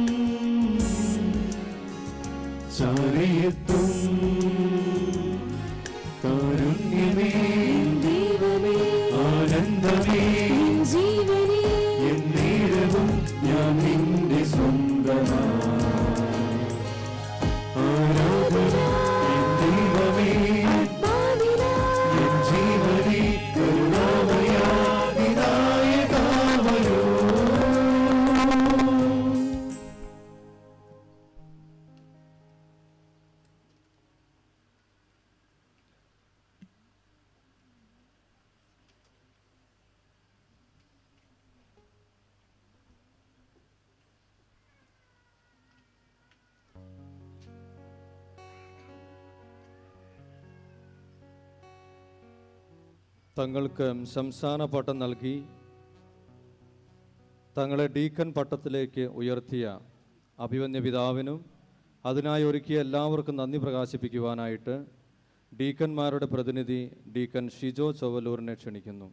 Speaker 5: ചാരയെത്തും കാരുണ്യമേ ആനന്ദമേ എന്നേരവും ഞാൻ നിന്റെ സ്വന്തമാ ആരാധന എൻ ദൈവമേ എൻ ജീവനേ കരുണാമയ വിനായകാവയോ
Speaker 1: തങ്ങൾക്ക് ശംശാന പട്ടം നൽകി തങ്ങളെ ഡീക്കൻ പട്ടത്തിലേക്ക് ഉയർത്തിയ അഭിവന്യ പിതാവിനും അതിനായി ഒരുക്കിയ എല്ലാവർക്കും നന്ദി പ്രകാശിപ്പിക്കുവാനായിട്ട് ഡീക്കന്മാരുടെ പ്രതിനിധി ഡീക്കൻ ഷിജോ ചൊവ്വലൂരിനെ ക്ഷണിക്കുന്നു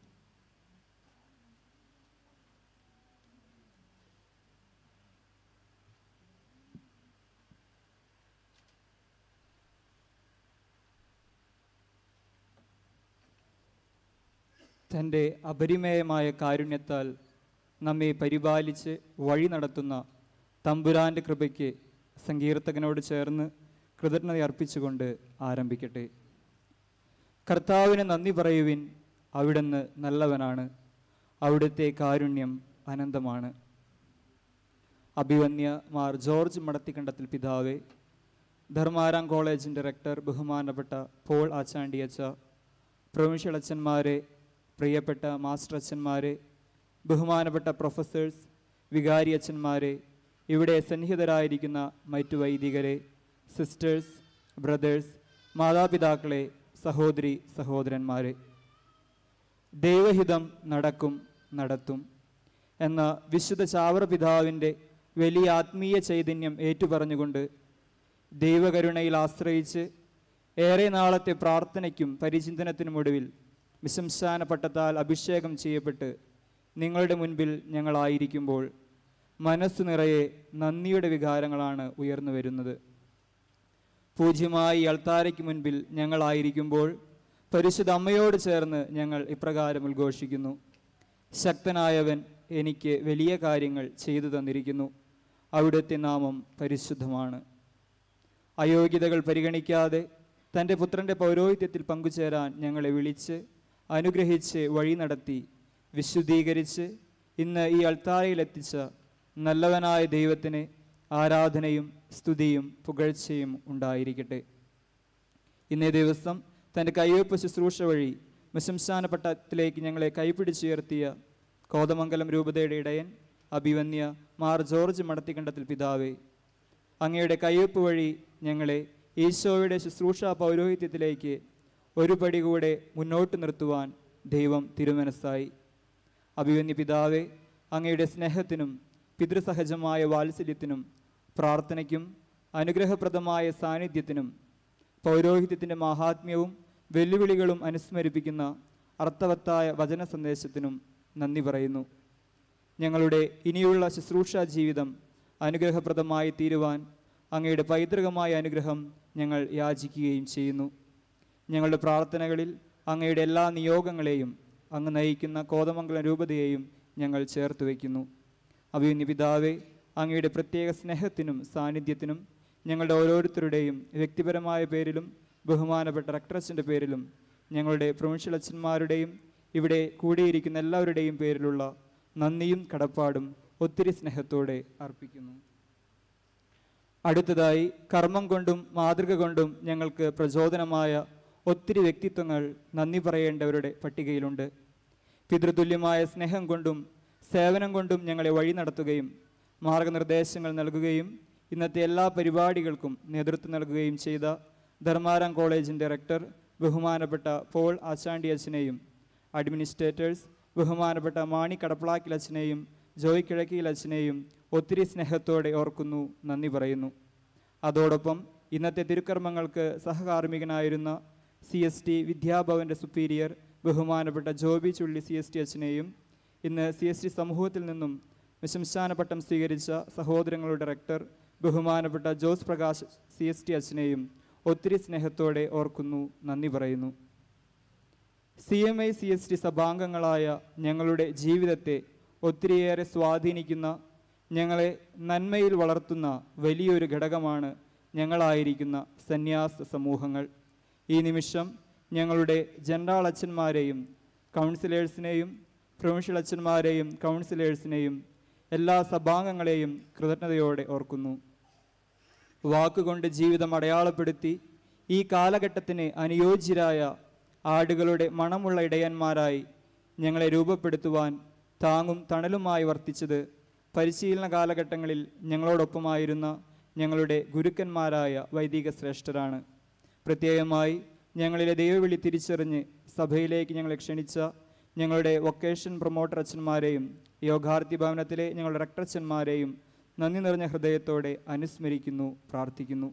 Speaker 11: തൻ്റെ അപരിമേയമായ കാരുണ്യത്താൽ നമ്മെ പരിപാലിച്ച് വഴി നടത്തുന്ന തമ്പുരാൻ്റെ കൃപയ്ക്ക് സങ്കീർത്തകനോട് ചേർന്ന് കൃതജ്ഞത അർപ്പിച്ചുകൊണ്ട് ആരംഭിക്കട്ടെ കർത്താവിന് നന്ദി പറയുവിൻ അവിടുന്ന് നല്ലവനാണ് അവിടുത്തെ കാരുണ്യം അനന്തമാണ് അഭിവന്യ മാർ ജോർജ് മടത്തിക്കണ്ടത്തിൽ പിതാവേ ധർമാരാം കോളേജിൻ്റെ റെക്ടർ ബഹുമാനപ്പെട്ട പോൾ ആച്ചാണ്ടിയച്ച പ്രൊവിൻഷ്യൽ അച്ഛന്മാരെ പ്രിയപ്പെട്ട മാസ്റ്റർ അച്ഛന്മാരെ ബഹുമാനപ്പെട്ട പ്രൊഫസേഴ്സ് വികാരി അച്ഛന്മാരെ ഇവിടെ സന്നിഹിതരായിരിക്കുന്ന മറ്റു വൈദികരെ സിസ്റ്റേഴ്സ് ബ്രദേഴ്സ് മാതാപിതാക്കളെ സഹോദരി സഹോദരന്മാരെ ദൈവഹിതം നടക്കും നടത്തും എന്ന വിശുദ്ധ ചാവറ പിതാവിൻ്റെ വലിയ ആത്മീയ ചൈതന്യം ഏറ്റുപറഞ്ഞുകൊണ്ട് ദൈവകരുണയിൽ ആശ്രയിച്ച് ഏറെ നാളത്തെ പ്രാർത്ഥനയ്ക്കും പരിചിന്തനത്തിനുമൊടുവിൽ വിശംസാന പട്ടത്താൽ അഭിഷേകം ചെയ്യപ്പെട്ട് നിങ്ങളുടെ മുൻപിൽ ഞങ്ങളായിരിക്കുമ്പോൾ മനസ്സു നിറയെ നന്ദിയുടെ വികാരങ്ങളാണ് ഉയർന്നു വരുന്നത് പൂജ്യമായി അൾത്താരയ്ക്ക് മുൻപിൽ ഞങ്ങളായിരിക്കുമ്പോൾ പരിശുദ്ധ അമ്മയോട് ചേർന്ന് ഞങ്ങൾ ഇപ്രകാരം ഉദ്ഘോഷിക്കുന്നു ശക്തനായവൻ എനിക്ക് വലിയ കാര്യങ്ങൾ ചെയ്തു തന്നിരിക്കുന്നു അവിടുത്തെ നാമം പരിശുദ്ധമാണ് അയോഗ്യതകൾ പരിഗണിക്കാതെ തൻ്റെ പുത്രൻ്റെ പൗരോഹിത്യത്തിൽ പങ്കുചേരാൻ ഞങ്ങളെ വിളിച്ച് അനുഗ്രഹിച്ച് വഴി നടത്തി വിശുദ്ധീകരിച്ച് ഇന്ന് ഈ അൾത്താരയിലെത്തിച്ച നല്ലവനായ ദൈവത്തിന് ആരാധനയും സ്തുതിയും പുകഴ്ചയും ഉണ്ടായിരിക്കട്ടെ ഇന്നേ ദിവസം തൻ്റെ കയ്യൊപ്പ് ശുശ്രൂഷ വഴി മിശംശാന പട്ടത്തിലേക്ക് ഞങ്ങളെ കൈപിടിച്ചുയർത്തിയ കോതമംഗലം രൂപതയുടെ ഇടയൻ അഭിവന്യ മാർ ജോർജ് മടത്തിക്കണ്ടത്തിൽ പിതാവേ അങ്ങയുടെ കയ്യൊപ്പ് വഴി ഞങ്ങളെ ഈശോയുടെ ശുശ്രൂഷ പൗരോഹിത്യത്തിലേക്ക് ഒരു പടി കൂടെ മുന്നോട്ട് നിർത്തുവാൻ ദൈവം തിരുമനസ്സായി അഭിവന്യ പിതാവെ അങ്ങയുടെ സ്നേഹത്തിനും പിതൃസഹജമായ വാത്സല്യത്തിനും പ്രാർത്ഥനയ്ക്കും അനുഗ്രഹപ്രദമായ സാന്നിധ്യത്തിനും പൗരോഹിത്യത്തിൻ്റെ മാഹാത്മ്യവും വെല്ലുവിളികളും അനുസ്മരിപ്പിക്കുന്ന അർത്ഥവത്തായ വചന സന്ദേശത്തിനും നന്ദി പറയുന്നു ഞങ്ങളുടെ ഇനിയുള്ള ശുശ്രൂഷ ജീവിതം അനുഗ്രഹപ്രദമായി തീരുവാൻ അങ്ങയുടെ പൈതൃകമായ അനുഗ്രഹം ഞങ്ങൾ യാചിക്കുകയും ചെയ്യുന്നു ഞങ്ങളുടെ പ്രാർത്ഥനകളിൽ അങ്ങയുടെ എല്ലാ നിയോഗങ്ങളെയും അങ്ങ് നയിക്കുന്ന കോതമംഗലം രൂപതയെയും ഞങ്ങൾ ചേർത്ത് വയ്ക്കുന്നു അഭിയുന്യ പിതാവെ അങ്ങയുടെ പ്രത്യേക സ്നേഹത്തിനും സാന്നിധ്യത്തിനും ഞങ്ങളുടെ ഓരോരുത്തരുടെയും വ്യക്തിപരമായ പേരിലും ബഹുമാനപ്പെട്ട റക്ടറസിൻ്റെ പേരിലും ഞങ്ങളുടെ പ്രൊവിൻഷ്യൽ അച്ഛന്മാരുടെയും ഇവിടെ കൂടിയിരിക്കുന്ന എല്ലാവരുടെയും പേരിലുള്ള നന്ദിയും കടപ്പാടും ഒത്തിരി സ്നേഹത്തോടെ അർപ്പിക്കുന്നു അടുത്തതായി കർമ്മം കൊണ്ടും മാതൃക കൊണ്ടും ഞങ്ങൾക്ക് പ്രചോദനമായ ഒത്തിരി വ്യക്തിത്വങ്ങൾ നന്ദി പറയേണ്ടവരുടെ പട്ടികയിലുണ്ട് പിതൃതുല്യമായ സ്നേഹം കൊണ്ടും സേവനം കൊണ്ടും ഞങ്ങളെ വഴി നടത്തുകയും മാർഗനിർദ്ദേശങ്ങൾ നൽകുകയും ഇന്നത്തെ എല്ലാ പരിപാടികൾക്കും നേതൃത്വം നൽകുകയും ചെയ്ത ധർമാരാം കോളേജിൻ്റെ റെക്ടർ ബഹുമാനപ്പെട്ട പോൾ ആച്ചാണ്ടി അച്ഛനെയും അഡ്മിനിസ്ട്രേറ്റേഴ്സ് ബഹുമാനപ്പെട്ട മാണി കടപ്പളാക്കിൽ അച്ഛനെയും ജോയ് കിഴക്കിയിൽ അച്ഛനെയും ഒത്തിരി സ്നേഹത്തോടെ ഓർക്കുന്നു നന്ദി പറയുന്നു അതോടൊപ്പം ഇന്നത്തെ തിരുക്കർമ്മങ്ങൾക്ക് സഹകാർമ്മികനായിരുന്ന സി എസ് ടി വിദ്യാഭവൻ്റെ സുപ്പീരിയർ ബഹുമാനപ്പെട്ട Joby Chulli C S T അച്ഛനെയും ഇന്ന് സി എസ് ടി സമൂഹത്തിൽ നിന്നും വിശംശാന പട്ടം സ്വീകരിച്ച സഹോദരങ്ങളുടെ റെക്ടർ ബഹുമാനപ്പെട്ട Jose Prakash C S T അച്ഛനെയും ഒത്തിരി സ്നേഹത്തോടെ ഓർക്കുന്നു നന്ദി പറയുന്നു C M I C S T സഭാംഗങ്ങളായ ഞങ്ങളുടെ ജീവിതത്തെ ഒത്തിരിയേറെ സ്വാധീനിക്കുന്ന ഞങ്ങളെ നന്മയിൽ വളർത്തുന്ന വലിയൊരു ഘടകമാണ് ഞങ്ങളായിരിക്കുന്ന സന്യാസ സമൂഹങ്ങൾ ഈ നിമിഷം ഞങ്ങളുടെ ജനറാൾ അച്ഛന്മാരെയും കൗൺസിലേഴ്സിനെയും പ്രൊവിൻഷ്യൽ അച്ഛന്മാരെയും കൗൺസിലേഴ്സിനെയും എല്ലാ സഭാംഗങ്ങളെയും കൃതജ്ഞതയോടെ ഓർക്കുന്നു വാക്കുകൊണ്ട് ജീവിതം അടയാളപ്പെടുത്തി ഈ കാലഘട്ടത്തിന് അനുയോജ്യരായ ആടുകളുടെ മണമുള്ള ഇടയന്മാരായി ഞങ്ങളെ രൂപപ്പെടുത്തുവാൻ താങ്ങും തണലുമായി വർത്തിച്ചത് പരിശീലന കാലഘട്ടങ്ങളിൽ ഞങ്ങളോടൊപ്പമായിരുന്ന ഞങ്ങളുടെ ഗുരുക്കന്മാരായ വൈദിക ശ്രേഷ്ഠരാണ് പ്രത്യേകമായി ഞങ്ങളിലെ ദൈവവിളി തിരിച്ചറിഞ്ഞ് സഭയിലേക്ക് ഞങ്ങളെ ക്ഷണിച്ച ഞങ്ങളുടെ വൊക്കേഷൻ പ്രൊമോട്ടർ അച്ഛന്മാരെയും യോഗാർത്ഥി ഭവനത്തിലെ ഞങ്ങളുടെ റക്ടറച്ഛന്മാരെയും നന്ദി നിറഞ്ഞ ഹൃദയത്തോടെ അനുസ്മരിക്കുന്നു പ്രാർത്ഥിക്കുന്നു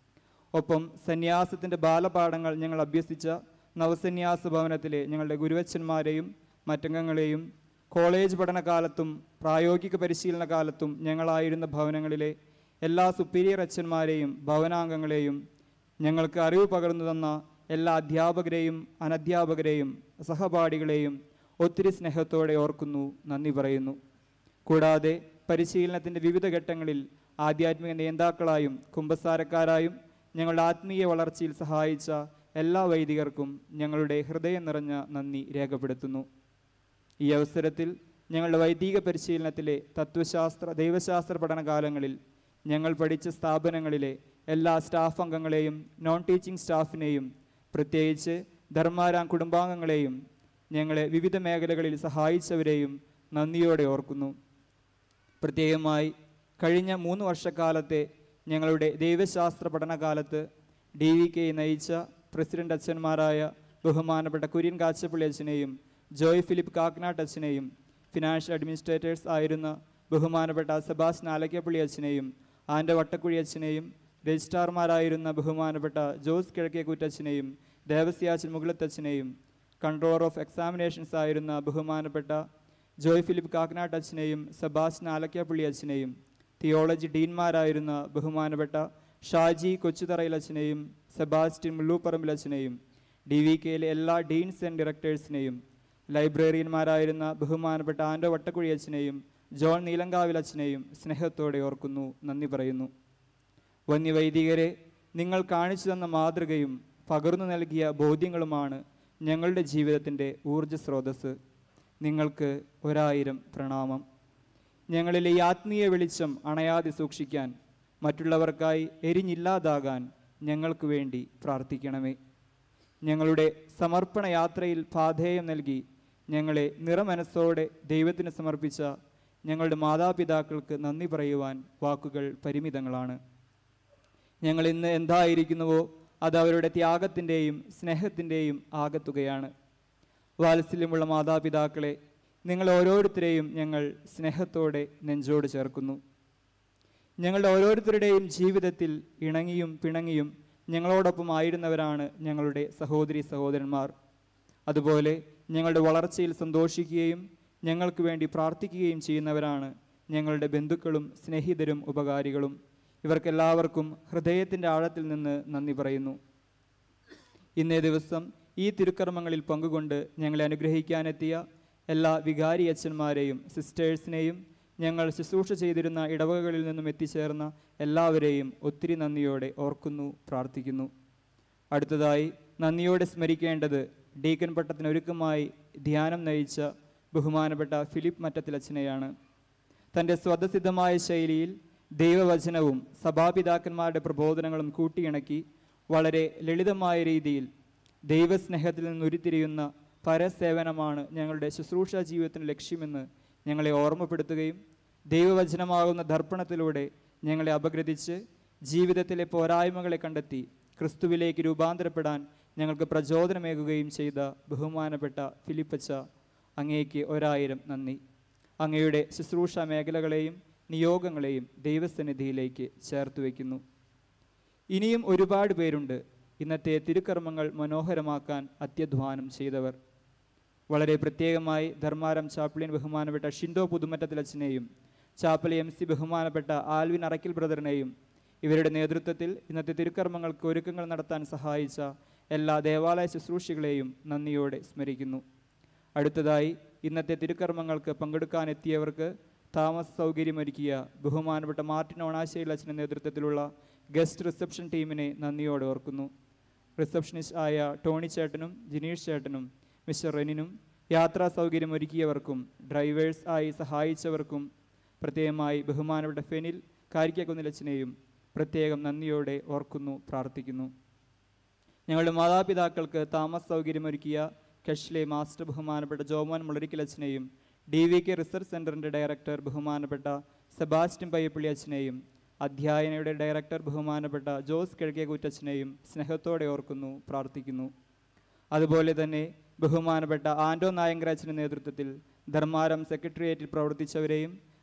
Speaker 11: ഒപ്പം സന്യാസത്തിൻ്റെ ബാലപാഠങ്ങൾ ഞങ്ങൾ അഭ്യസിച്ച നവസന്യാസ ഭവനത്തിലെ ഞങ്ങളുടെ ഗുരുവച്ചന്മാരെയും മറ്റംഗങ്ങളെയും കോളേജ് പഠനകാലത്തും പ്രായോഗിക പരിശീലന കാലത്തും ഞങ്ങളായിരുന്ന ഭവനങ്ങളിലെ എല്ലാ സുപ്പീരിയർ അച്ഛന്മാരെയും ഭവനാംഗങ്ങളെയും ഞങ്ങൾക്ക് അറിവ് പകർന്നു തന്ന എല്ലാ അധ്യാപകരെയും അനധ്യാപകരെയും സഹപാഠികളെയും ഒത്തിരി സ്നേഹത്തോടെ ഓർക്കുന്നു നന്ദി പറയുന്നു കൂടാതെ പരിശീലനത്തിൻ്റെ വിവിധ ഘട്ടങ്ങളിൽ ആധ്യാത്മിക നേതാക്കളായും കുമ്പസാരക്കാരായും ഞങ്ങളുടെ ആത്മീയ വളർച്ചയിൽ സഹായിച്ച എല്ലാ വൈദികർക്കും ഞങ്ങളുടെ ഹൃദയം നിറഞ്ഞ നന്ദി രേഖപ്പെടുത്തുന്നു ഈ അവസരത്തിൽ ഞങ്ങളുടെ വൈദിക പരിശീലനത്തിലെ തത്വശാസ്ത്ര ദൈവശാസ്ത്ര പഠനകാലങ്ങളിൽ ഞങ്ങൾ പഠിച്ച സ്ഥാപനങ്ങളിലെ എല്ലാ സ്റ്റാഫ് അംഗങ്ങളെയും നോൺ ടീച്ചിങ് സ്റ്റാഫിനെയും പ്രത്യേകിച്ച് ധർമാരാം കുടുംബാംഗങ്ങളെയും ഞങ്ങളെ വിവിധ മേഖലകളിൽ സഹായിച്ചവരെയും നന്ദിയോടെ ഓർക്കുന്നു പ്രത്യേകമായി കഴിഞ്ഞ മൂന്ന് വർഷക്കാലത്തെ ഞങ്ങളുടെ ദൈവശാസ്ത്ര പഠനകാലത്ത് ഡി വി കെ നയിച്ച പ്രസിഡന്റ് അച്ഛന്മാരായ ബഹുമാനപ്പെട്ട കുര്യൻ കാച്ചപ്പള്ളി അച്ഛനെയും ജോയ് ഫിലിപ്പ് കാക്കനാട്ട് അച്ഛനെയും ഫിനാൻഷ്യൽ അഡ്മിനിസ്ട്രേറ്റേഴ്സ് ആയിരുന്ന ബഹുമാനപ്പെട്ട സെബാസ് നാലക്കപ്പള്ളി അച്ഛനെയും ആൻ്റെ വട്ടക്കുഴി അച്ഛനെയും രജിസ്ട്രാർമാരായിരുന്ന ബഹുമാനപ്പെട്ട ജോസ് കിഴക്കേക്കൂറ്റച്ഛനെയും ദേവസ്യാച്ചൻ മുകുളത്തച്ഛനെയും കൺട്രോളർ ഓഫ് എക്സാമിനേഷൻസ് ആയിരുന്ന ബഹുമാനപ്പെട്ട ജോയ് ഫിലിപ്പ് കാക്കനാട്ട് അച്ഛനെയും സെബാസ്റ്റ്യൻ ആലക്കാപ്പള്ളി അച്ഛനെയും തിയോളജി ഡീൻമാരായിരുന്ന ബഹുമാനപ്പെട്ട ഷാജി കൊച്ചുതറയിൽ അച്ഛനെയും സെബാസ്റ്റ്യൻ മുള്ളൂപ്പറമ്പിൽ അച്ഛനെയും ഡി വി കെയിലെ എല്ലാ ഡീൻസ് ആൻഡ് ഡയറക്ടേഴ്സിനെയും ലൈബ്രറിയന്മാരായിരുന്ന ബഹുമാനപ്പെട്ട ആൻഡോ വട്ടക്കുഴി അച്ഛനെയും ജോൺ നീലങ്കാവിൽ അച്ഛനെയും സ്നേഹത്തോടെ ഓർക്കുന്നു നന്ദി പറയുന്നു വന്യവൈദികരെ നിങ്ങൾ കാണിച്ചു തന്ന മാതൃകയും പകർന്നു നൽകിയ ബോധ്യങ്ങളുമാണ് ഞങ്ങളുടെ ജീവിതത്തിൻ്റെ ഊർജ്ജ സ്രോതസ് നിങ്ങൾക്ക് ഒരായിരം പ്രണാമം ഞങ്ങളിലെ ഈ ആത്മീയ വെളിച്ചം അണയാതെ സൂക്ഷിക്കാൻ മറ്റുള്ളവർക്കായി എരിഞ്ഞില്ലാതാകാൻ ഞങ്ങൾക്ക് വേണ്ടി പ്രാർത്ഥിക്കണമേ ഞങ്ങളുടെ സമർപ്പണ യാത്രയിൽ പാധേയം നൽകി ഞങ്ങളെ നിറമനസ്സോടെ ദൈവത്തിന് സമർപ്പിച്ച ഞങ്ങളുടെ മാതാപിതാക്കൾക്ക് നന്ദി പറയുവാൻ വാക്കുകൾ പരിമിതങ്ങളാണ് ഞങ്ങൾ ഇന്ന് എന്തായിരിക്കുന്നുവോ അത് അവരുടെ ത്യാഗത്തിൻ്റെയും സ്നേഹത്തിൻ്റെയും ആകത്തുകയാണ് വാത്സല്യമുള്ള മാതാപിതാക്കളെ നിങ്ങൾ ഓരോരുത്തരെയും ഞങ്ങൾ സ്നേഹത്തോടെ നെഞ്ചോട് ചേർക്കുന്നു ഞങ്ങളുടെ ഓരോരുത്തരുടെയും ജീവിതത്തിൽ ഇണങ്ങിയും പിണങ്ങിയും ഞങ്ങളോടൊപ്പം ആയിരുന്നവരാണ് ഞങ്ങളുടെ സഹോദരി സഹോദരന്മാർ അതുപോലെ ഞങ്ങളുടെ വളർച്ചയിൽ സന്തോഷിക്കുകയും ഞങ്ങൾക്ക് വേണ്ടി പ്രാർത്ഥിക്കുകയും ചെയ്യുന്നവരാണ് ഞങ്ങളുടെ ബന്ധുക്കളും സ്നേഹിതരും ഉപകാരികളും ഇവർക്കെല്ലാവർക്കും ഹൃദയത്തിൻ്റെ ആഴത്തിൽ നിന്ന് നന്ദി പറയുന്നു ഇന്നേ ദിവസം ഈ തിരുക്കർമ്മങ്ങളിൽ പങ്കുകൊണ്ട് ഞങ്ങളെ അനുഗ്രഹിക്കാനെത്തിയ എല്ലാ വികാരി അച്ഛന്മാരെയും സിസ്റ്റേഴ്സിനെയും ഞങ്ങൾ ശുശ്രൂഷ ചെയ്തിരുന്ന ഇടവകകളിൽ നിന്നും എത്തിച്ചേർന്ന എല്ലാവരെയും ഒത്തിരി നന്ദിയോടെ ഓർക്കുന്നു പ്രാർത്ഥിക്കുന്നു അടുത്തതായി നന്ദിയോടെ സ്മരിക്കേണ്ടത് ഡീക്കൻ പട്ടത്തിന് ഒരുക്കമായി ധ്യാനം നയിച്ച ബഹുമാനപ്പെട്ട ഫിലിപ്പ് മറ്റത്തിലച്ഛനെയാണ് തൻ്റെ സ്വതസിദ്ധമായ ശൈലിയിൽ ദൈവവചനവും സഭാപിതാക്കന്മാരുടെ പ്രബോധനങ്ങളും കൂട്ടിയിണക്കി വളരെ ലളിതമായ രീതിയിൽ ദൈവസ്നേഹത്തിൽ നിന്ന് ഉരുത്തിരിയുന്ന പരസേവനമാണ് ഞങ്ങളുടെ ശുശ്രൂഷ ജീവിതത്തിന് ലക്ഷ്യമെന്ന് ഞങ്ങളെ ഓർമ്മപ്പെടുത്തുകയും ദൈവവചനമാകുന്ന ദർപ്പണത്തിലൂടെ ഞങ്ങളെ അപഗ്രഥിച്ച് ജീവിതത്തിലെ പോരായ്മകളെ കണ്ടെത്തി ക്രിസ്തുവിലേക്ക് രൂപാന്തരപ്പെടാൻ ഞങ്ങൾക്ക് പ്രചോദനമേകുകയും ചെയ്ത ബഹുമാനപ്പെട്ട ഫിലിപ്പച്ച അങ്ങേക്ക് ഒരായിരം നന്ദി അങ്ങയുടെ ശുശ്രൂഷ മേഖലകളെയും നിയോഗങ്ങളെയും ദൈവസന്നിധിയിലേക്ക് ചേർത്ത് വയ്ക്കുന്നു ഇനിയും ഒരുപാട് പേരുണ്ട് ഇന്നത്തെ തിരുക്കർമ്മങ്ങൾ മനോഹരമാക്കാൻ അത്യധ്വാനം ചെയ്തവർ വളരെ പ്രത്യേകമായി ധർമാരം ചാപ്ലിൻ ബഹുമാനപ്പെട്ട ഷിൻഡോ പുതുമറ്റത്തിലച്ഛനെയും ചാപ്പലി എം സി ബഹുമാനപ്പെട്ട ആൽവിൻ അറക്കിൽ ബ്രദറിനെയും ഇവരുടെ നേതൃത്വത്തിൽ ഇന്നത്തെ തിരുക്കർമ്മങ്ങൾക്ക് ഒരുക്കങ്ങൾ നടത്താൻ സഹായിച്ച എല്ലാ ദേവാലയ ശുശ്രൂഷികളെയും നന്ദിയോടെ സ്മരിക്കുന്നു അടുത്തതായി ഇന്നത്തെ തിരുക്കർമ്മങ്ങൾക്ക് പങ്കെടുക്കാനെത്തിയവർക്ക് താമസ സൗകര്യമൊരുക്കിയ ബഹുമാനപ്പെട്ട മാർട്ടിൻ ഓണാശയിൽ അച്ഛൻ്റെ നേതൃത്വത്തിലുള്ള ഗസ്റ്റ് റിസപ്ഷൻ ടീമിനെ നന്ദിയോടെ ഓർക്കുന്നു റിസപ്ഷനിസ്റ്റ് ആയ ടോണി ചേട്ടനും ജിനീഷ് ചേട്ടനും മിസ്റ്റർ റെനിനും യാത്രാ സൗകര്യം ഒരുക്കിയവർക്കും ഡ്രൈവേഴ്സ് ആയി സഹായിച്ചവർക്കും പ്രത്യേകമായി ബഹുമാനപ്പെട്ട ഫെനിൽ കാരിക്കക്കുന്നിലച്ചനെയും പ്രത്യേകം നന്ദിയോടെ ഓർക്കുന്നു പ്രാർത്ഥിക്കുന്നു ഞങ്ങളുടെ മാതാപിതാക്കൾക്ക് താമസ സൗകര്യമൊരുക്കിയ കഷ്ലെ മാസ്റ്റർ ബഹുമാനപ്പെട്ട ജോമോൻ മുളരിക്കലച്ചനെയും ഡി വി കെ റിസർച്ച് സെൻറ്ററിൻ്റെ ഡയറക്ടർ ബഹുമാനപ്പെട്ട സെബാസ്റ്റ്യൻ പയ്യപ്പള്ളി അച്ഛനെയും അധ്യായനയുടെ ഡയറക്ടർ ബഹുമാനപ്പെട്ട ജോസ് കിഴക്കേകൂറ്റച്ഛനെയും സ്നേഹത്തോടെ ഓർക്കുന്നു പ്രാർത്ഥിക്കുന്നു അതുപോലെ തന്നെ ബഹുമാനപ്പെട്ട ആൻഡോ നായങ്കരാച്ചിൻ്റെ നേതൃത്വത്തിൽ ധർമാരം സെക്രട്ടേറിയറ്റിൽ പ്രവർത്തിച്ചവരെയും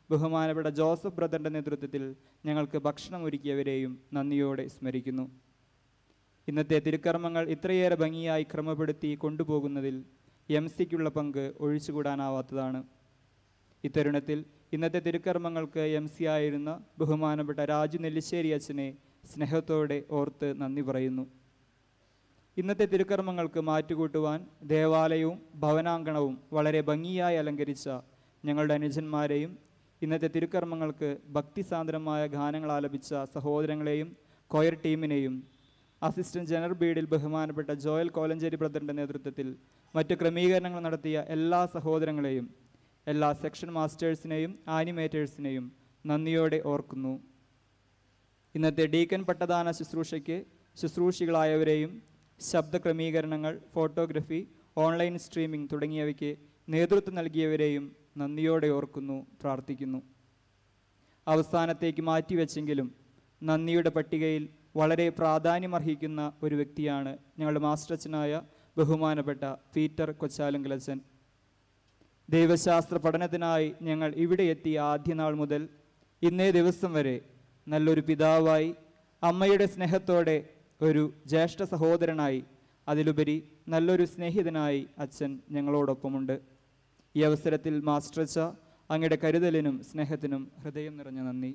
Speaker 11: ബഹുമാനപ്പെട്ട ജോസഫ് ബ്രദറിൻ്റെ നേതൃത്വത്തിൽ ഞങ്ങൾക്ക് ഭക്ഷണം ഒരുക്കിയവരെയും നന്ദിയോടെ സ്മരിക്കുന്നു ഇന്നത്തെ തിരുക്കർമ്മങ്ങൾ ഇത്രയേറെ ഭംഗിയായി ക്രമപ്പെടുത്തി കൊണ്ടുപോകുന്നതിൽ എം സിക്കുള്ള പങ്ക് ഒഴിച്ചുകൂടാനാവാത്തതാണ് ഇത്തരുണത്തിൽ ഇന്നത്തെ തിരുക്കർമ്മങ്ങൾക്ക് എം സി ആയിരുന്ന ബഹുമാനപ്പെട്ട രാജു നെല്ലിശ്ശേരി അച്ഛനെ സ്നേഹത്തോടെ ഓർത്ത് നന്ദി പറയുന്നു ഇന്നത്തെ തിരുക്കർമ്മങ്ങൾക്ക് മാറ്റുകൂട്ടുവാൻ ദേവാലയവും ഭവനാങ്കണവും വളരെ ഭംഗിയായി അലങ്കരിച്ച ഞങ്ങളുടെ അനുജന്മാരെയും ഇന്നത്തെ തിരുക്കർമ്മങ്ങൾക്ക് ഭക്തിസാന്ദ്രമായ ഗാനങ്ങൾ ആലപിച്ച സഹോദരങ്ങളെയും കൊയർ ടീമിനെയും അസിസ്റ്റന്റ് ജനറൽ ബീഡിൽ ബഹുമാനപ്പെട്ട ജോയൽ കോലഞ്ചേരി ബ്രദറിൻ്റെ നേതൃത്വത്തിൽ മറ്റ് ക്രമീകരണങ്ങൾ നടത്തിയ എല്ലാ സഹോദരങ്ങളെയും എല്ലാ സെക്ഷൻ മാസ്റ്റേഴ്സിനെയും ആനിമേറ്റേഴ്സിനെയും നന്ദിയോടെ ഓർക്കുന്നു ഇന്നത്തെ ഡീക്കൻ പട്ടദാന ശുശ്രൂഷയ്ക്ക് ശുശ്രൂഷികളായവരെയും ശബ്ദ ക്രമീകരണങ്ങൾ ഫോട്ടോഗ്രഫി ഓൺലൈൻ സ്ട്രീമിംഗ് തുടങ്ങിയവയ്ക്ക് നേതൃത്വം നൽകിയവരെയും നന്ദിയോടെ ഓർക്കുന്നു പ്രാർത്ഥിക്കുന്നു അവസാനത്തേക്ക് മാറ്റിവെച്ചെങ്കിലും നന്ദിയുടെ പട്ടികയിൽ വളരെ പ്രാധാന്യമർഹിക്കുന്ന ഒരു വ്യക്തിയാണ് ഞങ്ങളുടെ മാസ്റ്ററച്ചനായ ബഹുമാനപ്പെട്ട പീറ്റർ കൊച്ചാലങ്കലച്ചൻ ദൈവശാസ്ത്ര പഠനത്തിനായി ഞങ്ങൾ ഇവിടെ എത്തിയ ആദ്യ നാൾ മുതൽ ഇന്നേ ദിവസം വരെ നല്ലൊരു പിതാവായി അമ്മയുടെ സ്നേഹത്തോടെ ഒരു ജ്യേഷ്ഠ സഹോദരനായി അതിലുപരി നല്ലൊരു സ്നേഹിതനായി അച്ഛൻ ഞങ്ങളോടൊപ്പമുണ്ട് ഈ അവസരത്തിൽ മാസ്റ്റർച്ച അങ്ങയുടെ കരുതലിനും സ്നേഹത്തിനും ഹൃദയം നിറഞ്ഞ നന്ദി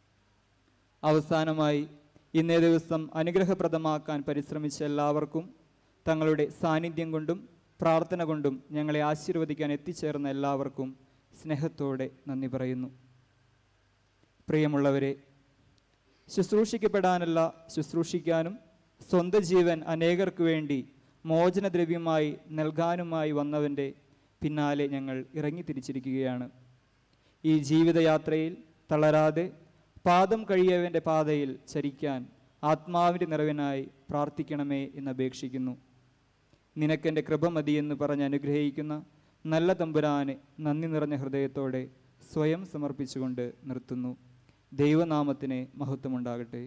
Speaker 11: അവസാനമായി ഇന്നേ ദിവസം അനുഗ്രഹപ്രദമാക്കാൻ പരിശ്രമിച്ച എല്ലാവർക്കും തങ്ങളുടെ സാന്നിധ്യം കൊണ്ടും പ്രാർത്ഥന കൊണ്ടും ഞങ്ങളെ ആശീർവദിക്കാൻ എത്തിച്ചേർന്ന എല്ലാവർക്കും സ്നേഹത്തോടെ നന്ദി പറയുന്നു പ്രിയമുള്ളവരെ ശുശ്രൂഷിക്കപ്പെടാനല്ല ശുശ്രൂഷിക്കാനും സ്വന്തം ജീവൻ അനേകർക്ക് വേണ്ടി മോചനദ്രവ്യമായി നൽകാനുമായി വന്നവൻ്റെ പിന്നാലെ ഞങ്ങൾ ഇറങ്ങി തിരിച്ചിരിക്കുകയാണ് ഈ ജീവിതയാത്രയിൽ തളരാതെ പാദം കഴിയവൻ്റെ പാതയിൽ ചരിക്കാൻ ആത്മാവിൻ്റെ നിറവിനായി പ്രാർത്ഥിക്കണമേ എന്ന് അപേക്ഷിക്കുന്നു നിനക്കെൻ്റെ കൃപ മതിയെന്ന് പറഞ്ഞ് അനുഗ്രഹിക്കുന്ന നല്ല തമ്പുരാനെ നന്ദി നിറഞ്ഞ ഹൃദയത്തോടെ സ്വയം സമർപ്പിച്ചുകൊണ്ട് നിർത്തുന്നു ദൈവനാമത്തിന് മഹത്വമുണ്ടാകട്ടെ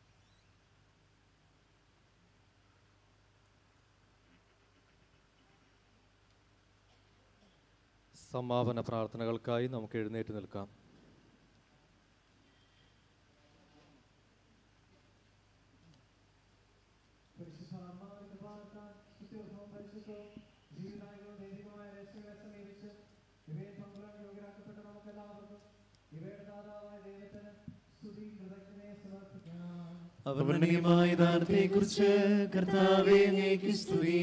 Speaker 1: സമാപന പ്രാർത്ഥനകൾക്കായി നമുക്ക് എഴുന്നേറ്റ് നിൽക്കാം
Speaker 5: അവർണ്ണീയമായ ദാനത്തെക്കുറിച്ച് കർത്താവേ അങ്ങേക്ക് സ്തുതി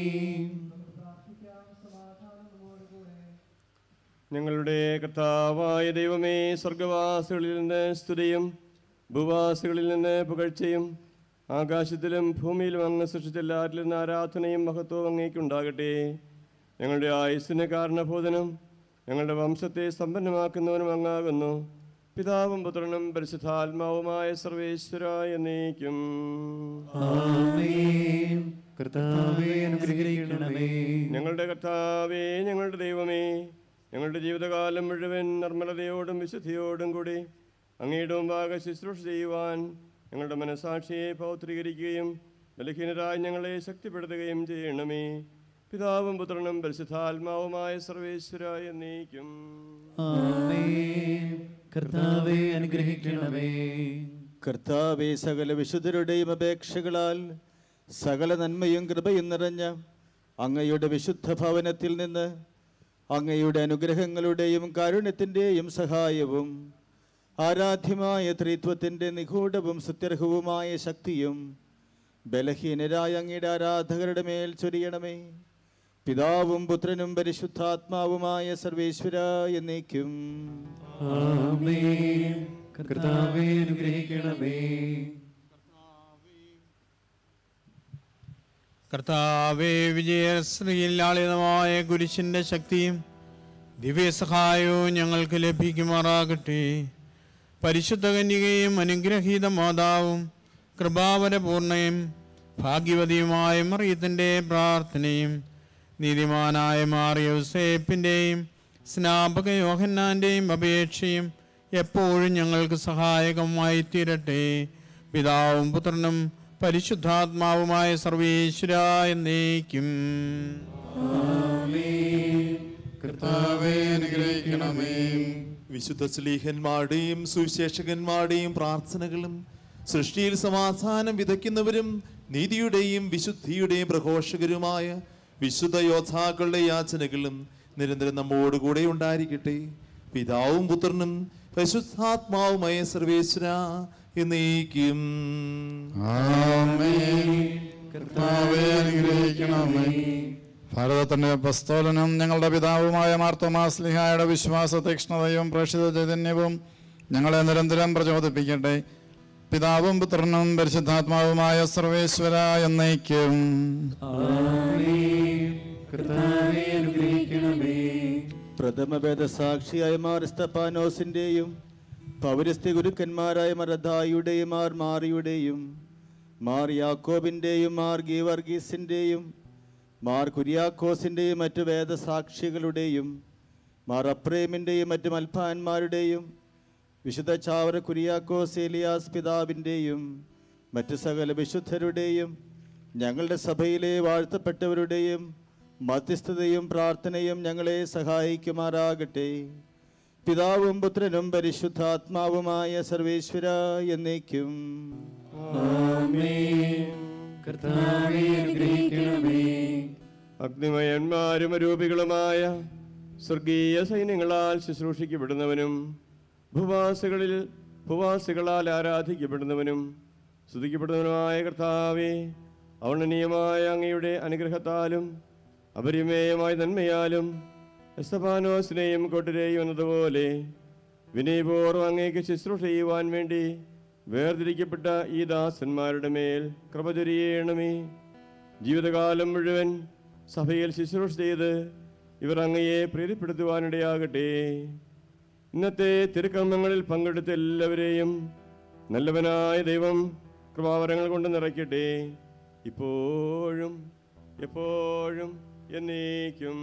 Speaker 6: ഞങ്ങളുടെ കർത്താവായ ദൈവമേ സ്വർഗവാസികളിൽ നിന്ന് സ്തുതിയും ഭൂവാസികളിൽ നിന്ന് പുകഴ്ചയും ആകാശത്തിലും ഭൂമിയിലും അങ്ങ് സൃഷ്ടിച്ച എല്ലാവരിൽ നിന്ന് ആരാധനയും മഹത്വവും അങ്ങേക്കുണ്ടാകട്ടെ ഞങ്ങളുടെ ആയുസ്സിന് കാരണഭൂതനും ഞങ്ങളുടെ വംശത്തെ സമ്പന്നമാക്കുന്നവനും അങ്ങാകുന്നു പിതാവും പുത്രനും പരിശുദ്ധാത്മാവുമായ സർവേശ്വര എന്നേക്കും
Speaker 5: ആമേൻ കർത്താവേ അനുഗ്രഹിക്കണമേ
Speaker 6: ഞങ്ങളുടെ കർത്താവേ ഞങ്ങളുടെ ദൈവമേ ഞങ്ങളുടെ ജീവിതകാലം മുഴുവൻ നിർമ്മലതയോടും വിശുദ്ധിയോടും കൂടി അങ്ങയുടെ മുമ്പാകെ ശുശ്രൂഷ ചെയ്യുവാൻ ഞങ്ങളുടെ മനസാക്ഷിയെ പൗത്രീകരിക്കുകയും ബലഹീനരായി ഞങ്ങളെ ശക്തിപ്പെടുത്തുകയും ചെയ്യണമേ പിതാവും പുത്രനും പരിശുദ്ധാത്മാവുമായ സർവേശ്വര എന്നേക്കും
Speaker 5: ആമേൻ കർത്താവേ അനുഗ്രഹിക്കണമേ
Speaker 3: കർത്താവെ സകല വിശുദ്ധരുടെയും അപേക്ഷകളാൽ സകല നന്മയും കൃപയും നിറഞ്ഞ അങ്ങയുടെ വിശുദ്ധ ഭവനത്തിൽ നിന്ന് അങ്ങയുടെ അനുഗ്രഹങ്ങളുടെയും കാരുണ്യത്തിൻ്റെയും സഹായവും ആരാധ്യമായ ത്രിത്വത്തിൻ്റെ നിഗൂഢവും സുത്യർഹവുമായ ശക്തിയും ബലഹീനരായ അങ്ങയുടെ ആരാധകരുടെ മേൽ ചൊരിയണമേ പിതാവും പുത്രനും പരിശുദ്ധാത്മാവുമായ സർവേശ്വര എന്നേക്കും
Speaker 5: ആമേൻ കർത്താവേ അനുഗ്രഹിക്കണമേ
Speaker 9: കർത്താവേ വിജയശ്രീയിൽ ലാളിതമായ കുരിശിൻ്റെ ശക്തിയും ദിവ്യസഹായവും ഞങ്ങൾക്ക് ലഭിക്കുമാറാകട്ടെ പരിശുദ്ധ കന്യകയും അനുഗ്രഹീത മാതാവും കൃപാവരപൂർണയും ഭാഗ്യവതിയുമായ മറിയത്തിൻ്റെ പ്രാർത്ഥനയും നീതിമാനായ മാറിയ യുസേപ്പിൻ്റെയും സ്നാപക യോഹന്നാൻ്റെയും അപേക്ഷയും എപ്പോഴും ഞങ്ങൾക്ക് സഹായകമായി തീരട്ടെ പിതാവും പുത്രനും പരിശുദ്ധാത്മാവുമായ സർവേശ്വര എന്നേക്കും
Speaker 5: ആമേൻ
Speaker 4: കർത്താവേ അനുഗ്രഹിക്കണമേ
Speaker 7: വിശുദ്ധ സ്ലീഹന്മാരുടെയും സുവിശേഷകന്മാരുടെയും പ്രാർത്ഥനകളും സൃഷ്ടിയിൽ സമാധാനം വിതയ്ക്കുന്നവരും നീതിയുടെയും വിശുദ്ധിയുടെയും പ്രഘോഷകരുമായ വിശുദ്ധ യോദ്ധാക്കളുടെ യാചനകളും നിരന്തരം നമ്മോടുകൂടെ ഉണ്ടായിരിക്കട്ടെ പിതാവും പുത്രനും പരിശുദ്ധാത്മാവുമായ സർവേശ്വര എന്നേക്കും
Speaker 4: കർത്താവേ അനുഗ്രഹിക്കണമേ ഭാരതത്തിന്റെ പസ്തോലനും ഞങ്ങളുടെ പിതാവുമായ മാർത്തോമാസ്ലിഹായുടെ വിശ്വാസ തീക്ഷ്ണതയും പ്രേക്ഷിത ചൈതന്യവും ഞങ്ങളെ നിരന്തരം പ്രചോദിപ്പിക്കട്ടെ പിതാവും പുത്രനും പരിശുദ്ധാത്മാവുമായ സർവേശ്വര എന്നേക്കും
Speaker 5: കർത്താവേ അനുഗ്രഹിക്കണമേ
Speaker 3: പ്രഥമ വേദസാക്ഷിയായ മാർ സ്തപ്പാനോസിൻ്റെയും പൗരസ്ത്യ ഗുരുക്കന്മാരായ മറദായുടെയും മാർ മാറിയുടെയും മാർ യാക്കോബിൻ്റെയും മാർ ഗീവർഗീസിൻ്റെയും മാർ കുര്യാക്കോസിൻ്റെയും മറ്റു വേദസാക്ഷികളുടെയും മാർ അപ്രേമിൻ്റെയും മറ്റു മൽപ്പാന്മാരുടെയും വിശുദ്ധ ചാവറ കുര്യാക്കോസ് ഏലിയാസ് പിതാവിൻ്റെയും മറ്റു സകല വിശുദ്ധരുടെയും ഞങ്ങളുടെ സഭയിലെ വാഴ്ത്തപ്പെട്ടവരുടെയും മധ്യസ്ഥതയും പ്രാർത്ഥനയും ഞങ്ങളെ സഹായിക്കുമാറാകട്ടെ പിതാവും പുത്രനും പരിശുദ്ധാത്മാവുമായ സർവേശ്വര എന്നേക്കും
Speaker 5: കർത്താവേ അനുഗ്രഹിക്കണമേ
Speaker 6: അഗ്നിമയന്മാരും അരൂപികളുമായ സ്വർഗീയ സൈന്യങ്ങളാൽ ശുശ്രൂഷിക്കപ്പെടുന്നവനും ഭൂവാസികളിൽ ഭൂവാസികളാൽ ആരാധിക്കപ്പെടുന്നവനും സ്തുതിക്കപ്പെടുന്നവനുമായ കർത്താവേ ഔണനീയമായ അങ്ങയുടെ അനുഗ്രഹത്താലും അപരിമേയമായ നന്മയാലും എസ്തഫാനോസിനെയും കൊട്ടരെയും എന്നതുപോലെ വിനയപൂർവ്വം അങ്ങേക്ക് ശുശ്രൂഷ ചെയ്യുവാൻ വേണ്ടി വേർതിരിക്കപ്പെട്ട ഈ ദാസന്മാരുടെ മേൽ കൃപ ചൊരിയണമേ ജീവിതകാലം മുഴുവൻ സഭയിൽ ശുശ്രൂഷ ചെയ്ത് ഇവർ അങ്ങയെ പ്രീതിപ്പെടുത്തുവാനിടയാകട്ടെ ഇന്നത്തെ തിരുക്കർമ്മങ്ങളിൽ പങ്കെടുത്ത എല്ലാവരെയും നല്ലവനായ ദൈവം കൃപാവരങ്ങൾ കൊണ്ട് നിറയ്ക്കട്ടെ ഇപ്പോഴും എപ്പോഴും എന്നേക്കും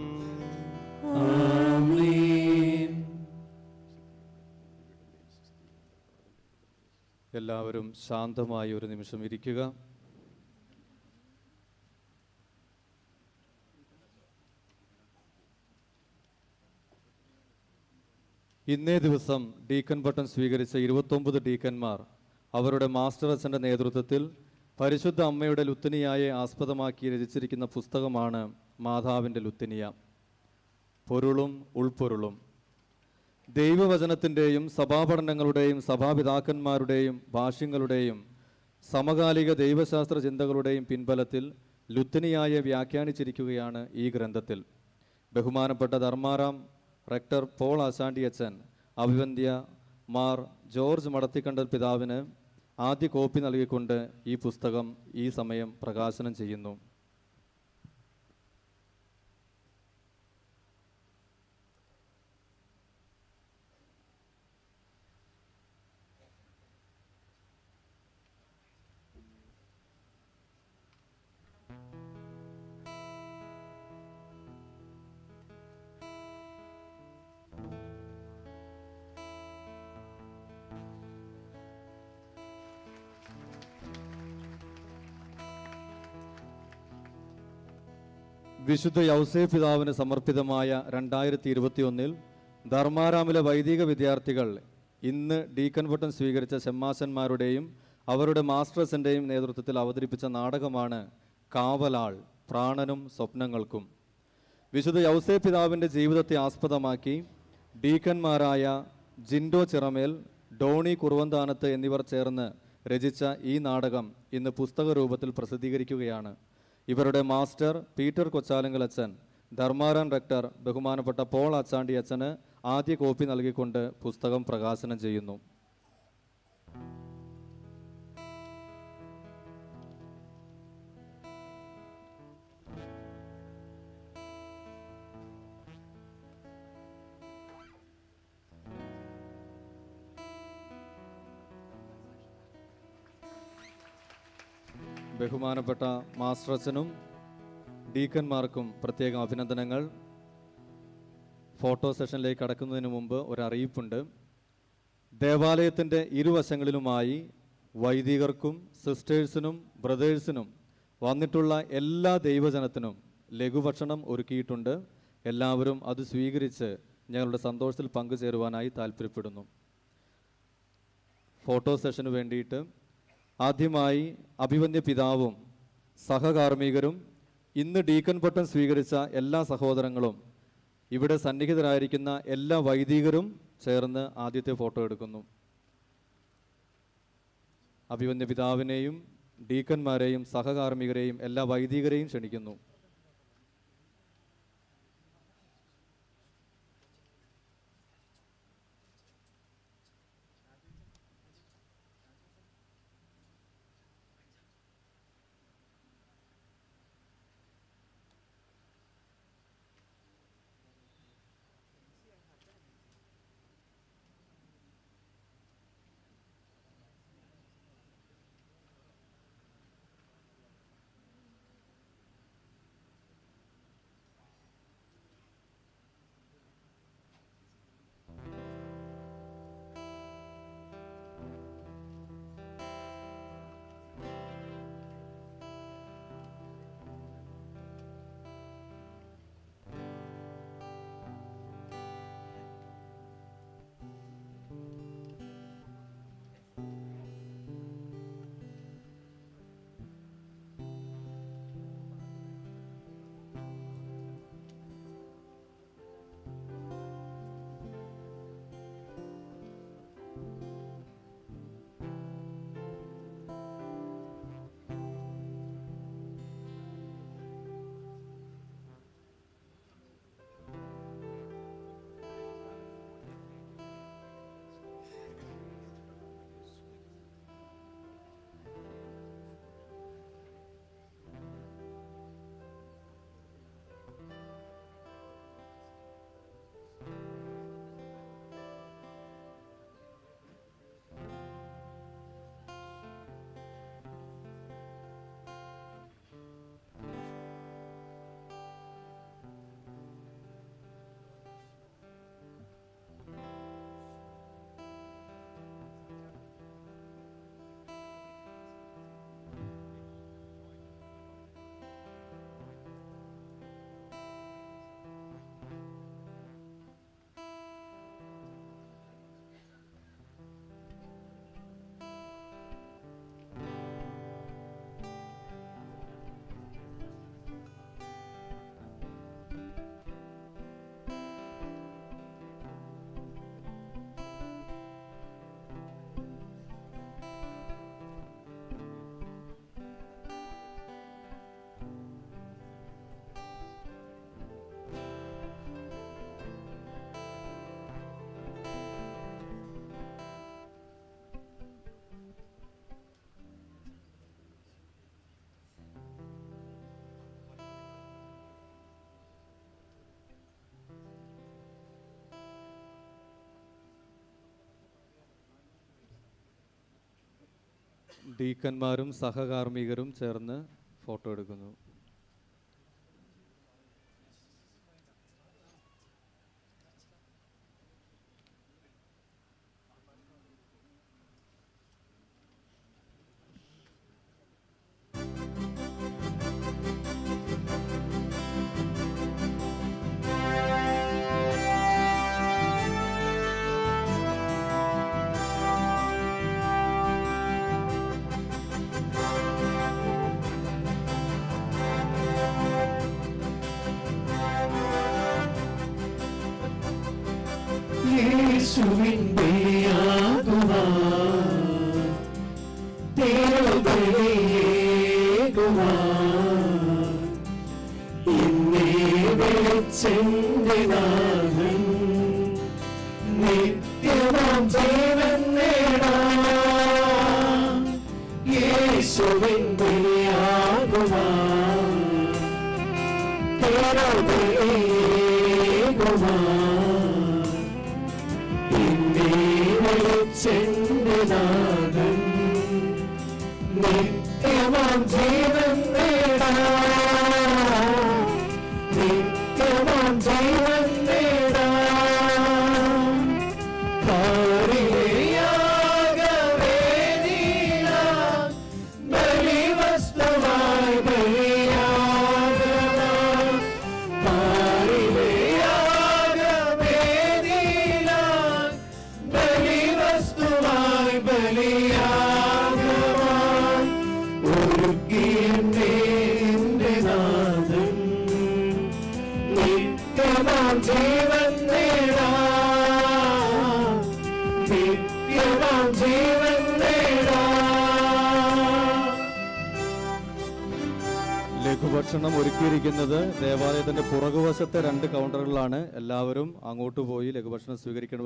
Speaker 1: എല്ലാവരും ശാന്തമായി ഒരു നിമിഷം ഇരിക്കുക ഇന്നേ ദിവസം ഡീക്കൻ പട്ടം സ്വീകരിച്ച ഇരുപത്തൊമ്പത് ഡീക്കന്മാർ അവരുടെ മാസ്റ്റർ അച്ഛൻ്റെ നേതൃത്വത്തിൽ പരിശുദ്ധ അമ്മയുടെ ലുത്തിനിയായെ ആസ്പദമാക്കി രചിച്ചിരിക്കുന്ന പുസ്തകമാണ് മാതാവിൻ്റെ ലുത്തിനിയ പൊരുളും ഉൾപ്പൊരുളും ദൈവവചനത്തിൻ്റെയും സഭാപഠനങ്ങളുടെയും സഭാപിതാക്കന്മാരുടെയും ഭാഷ്യങ്ങളുടെയും സമകാലിക ദൈവശാസ്ത്ര ചിന്തകളുടെയും പിൻബലത്തിൽ ലുത്തിനിയായെ വ്യാഖ്യാനിച്ചിരിക്കുകയാണ് ഈ ഗ്രന്ഥത്തിൽ ബഹുമാനപ്പെട്ട ധർമാറാം റെക്ടർ പോൾ ആശാണ്ടി അച്ഛൻ അഭിവന്ധ്യ മാർ ജോർജ് മടത്തിക്കണ്ടൽ പിതാവിന് ആദ്യ കോപ്പി നൽകിക്കൊണ്ട് ഈ പുസ്തകം ഈ സമയം പ്രകാശനം ചെയ്യുന്നു വിശുദ്ധ യൗസേ പിതാവിന് സമർപ്പിതമായ രണ്ടായിരത്തി ഇരുപത്തിയൊന്നിൽ ധർമാരാമിലെ വൈദിക വിദ്യാർത്ഥികൾ ഇന്ന് ഡീക്കൻ വട്ടം സ്വീകരിച്ച ഷമ്മാശന്മാരുടെയും അവരുടെ മാസ്റ്റേഴ്സിൻ്റെയും നേതൃത്വത്തിൽ അവതരിപ്പിച്ച നാടകമാണ് കാവലാൾ പ്രാണനും സ്വപ്നങ്ങൾക്കും വിശുദ്ധ യൗസേ പിതാവിൻ്റെ ജീവിതത്തെ ആസ്പദമാക്കി ഡീക്കന്മാരായ ജിൻഡോ ചിറമേൽ ഡോണി കുറുവന്താനത്ത് എന്നിവർ ചേർന്ന് രചിച്ച ഈ നാടകം ഇന്ന് പുസ്തക രൂപത്തിൽ പ്രസിദ്ധീകരിക്കുകയാണ് ഇവരുടെ മാസ്റ്റർ പീറ്റർ കൊച്ചാലങ്കൽ അച്ഛൻ ധർമാരാൻ റെക്ടർ ബഹുമാനപ്പെട്ട പോൾ അച്ചാണ്ടി അച്ഛന് ആദ്യ കോപ്പി നൽകിക്കൊണ്ട് പുസ്തകം പ്രകാശനം ചെയ്യുന്നു ബഹുമാനപ്പെട്ട മാസ്റ്റർ അച്ഛനും ഡീക്കന്മാർക്കും പ്രത്യേകം അഭിനന്ദനങ്ങൾ ഫോട്ടോ സെഷനിലേക്ക് കടക്കുന്നതിന് മുമ്പ് ഒരു അറിയിപ്പുണ്ട് ദേവാലയത്തിൻ്റെ ഇരുവശങ്ങളിലുമായി വൈദികർക്കും സിസ്റ്റേഴ്സിനും ബ്രദേഴ്സിനും വന്നിട്ടുള്ള എല്ലാ ദൈവജനത്തിനും ലഘുഭക്ഷണം ഒരുക്കിയിട്ടുണ്ട് എല്ലാവരും അത് സ്വീകരിച്ച് ഞങ്ങളുടെ സന്തോഷത്തിൽ പങ്കുചേരുവാനായി താല്പര്യപ്പെടുന്നു ഫോട്ടോ സെഷന് വേണ്ടിയിട്ട് ആദ്യമായി അഭിവന്യ പിതാവും സഹകാർമ്മികരും ഇന്ന് ഡീക്കൻ പട്ടം സ്വീകരിച്ച എല്ലാ സഹോദരങ്ങളും ഇവിടെ സന്നിഹിതരായിരിക്കുന്ന എല്ലാ വൈദികരും ചേർന്ന് ആദ്യത്തെ ഫോട്ടോ എടുക്കുന്നു അഭിവന്യ പിതാവിനെയും ഡീക്കന്മാരെയും സഹകാർമ്മികരെയും എല്ലാ വൈദികരെയും ക്ഷണിക്കുന്നു ഡീക്കന്മാരും സഹകാർമ്മികരും ചേർന്ന് ഫോട്ടോ എടുക്കുന്നു
Speaker 2: യേശുവിൻ ബലിയാകുവാ തിരുബലിയേകുവാ എന്നെ വിളിച്ചെന്റെ നാഥൻ നിത്യമാം ജീവൻ നേടാം യേശുവിൻ ബലിയാകുവാ തിരുബലിയേകുവാ എന്നെ വിളിച്ചെന്റെ നാഥൻ നിത്യമാം ജീവൻ നേടാം നിത്യമാം ജീവൻ നേടാം കാരിയാകവേ നീല ബലിവസ്തുവായി ബലിയാകണം കാരിയാകവേ യാഗമായി ഒരുക്കിയെന്നെ എന്റെ നാഥൻ നിത്യമാം ജീവൻ നേടാം നിത്യമാം ജീവൻ നേടാം
Speaker 1: ലഘുഭക്ഷണം ഒരുക്കിയിരിക്കുന്നത് ദേവാലയത്തിന്റെ പുറകുവശത്തെ രണ്ട് കൗണ്ടറുകളിലാണ് എല്ലാവരും അങ്ങോട്ട് പോയി ലഘുഭക്ഷണം സ്വീകരിക്കണം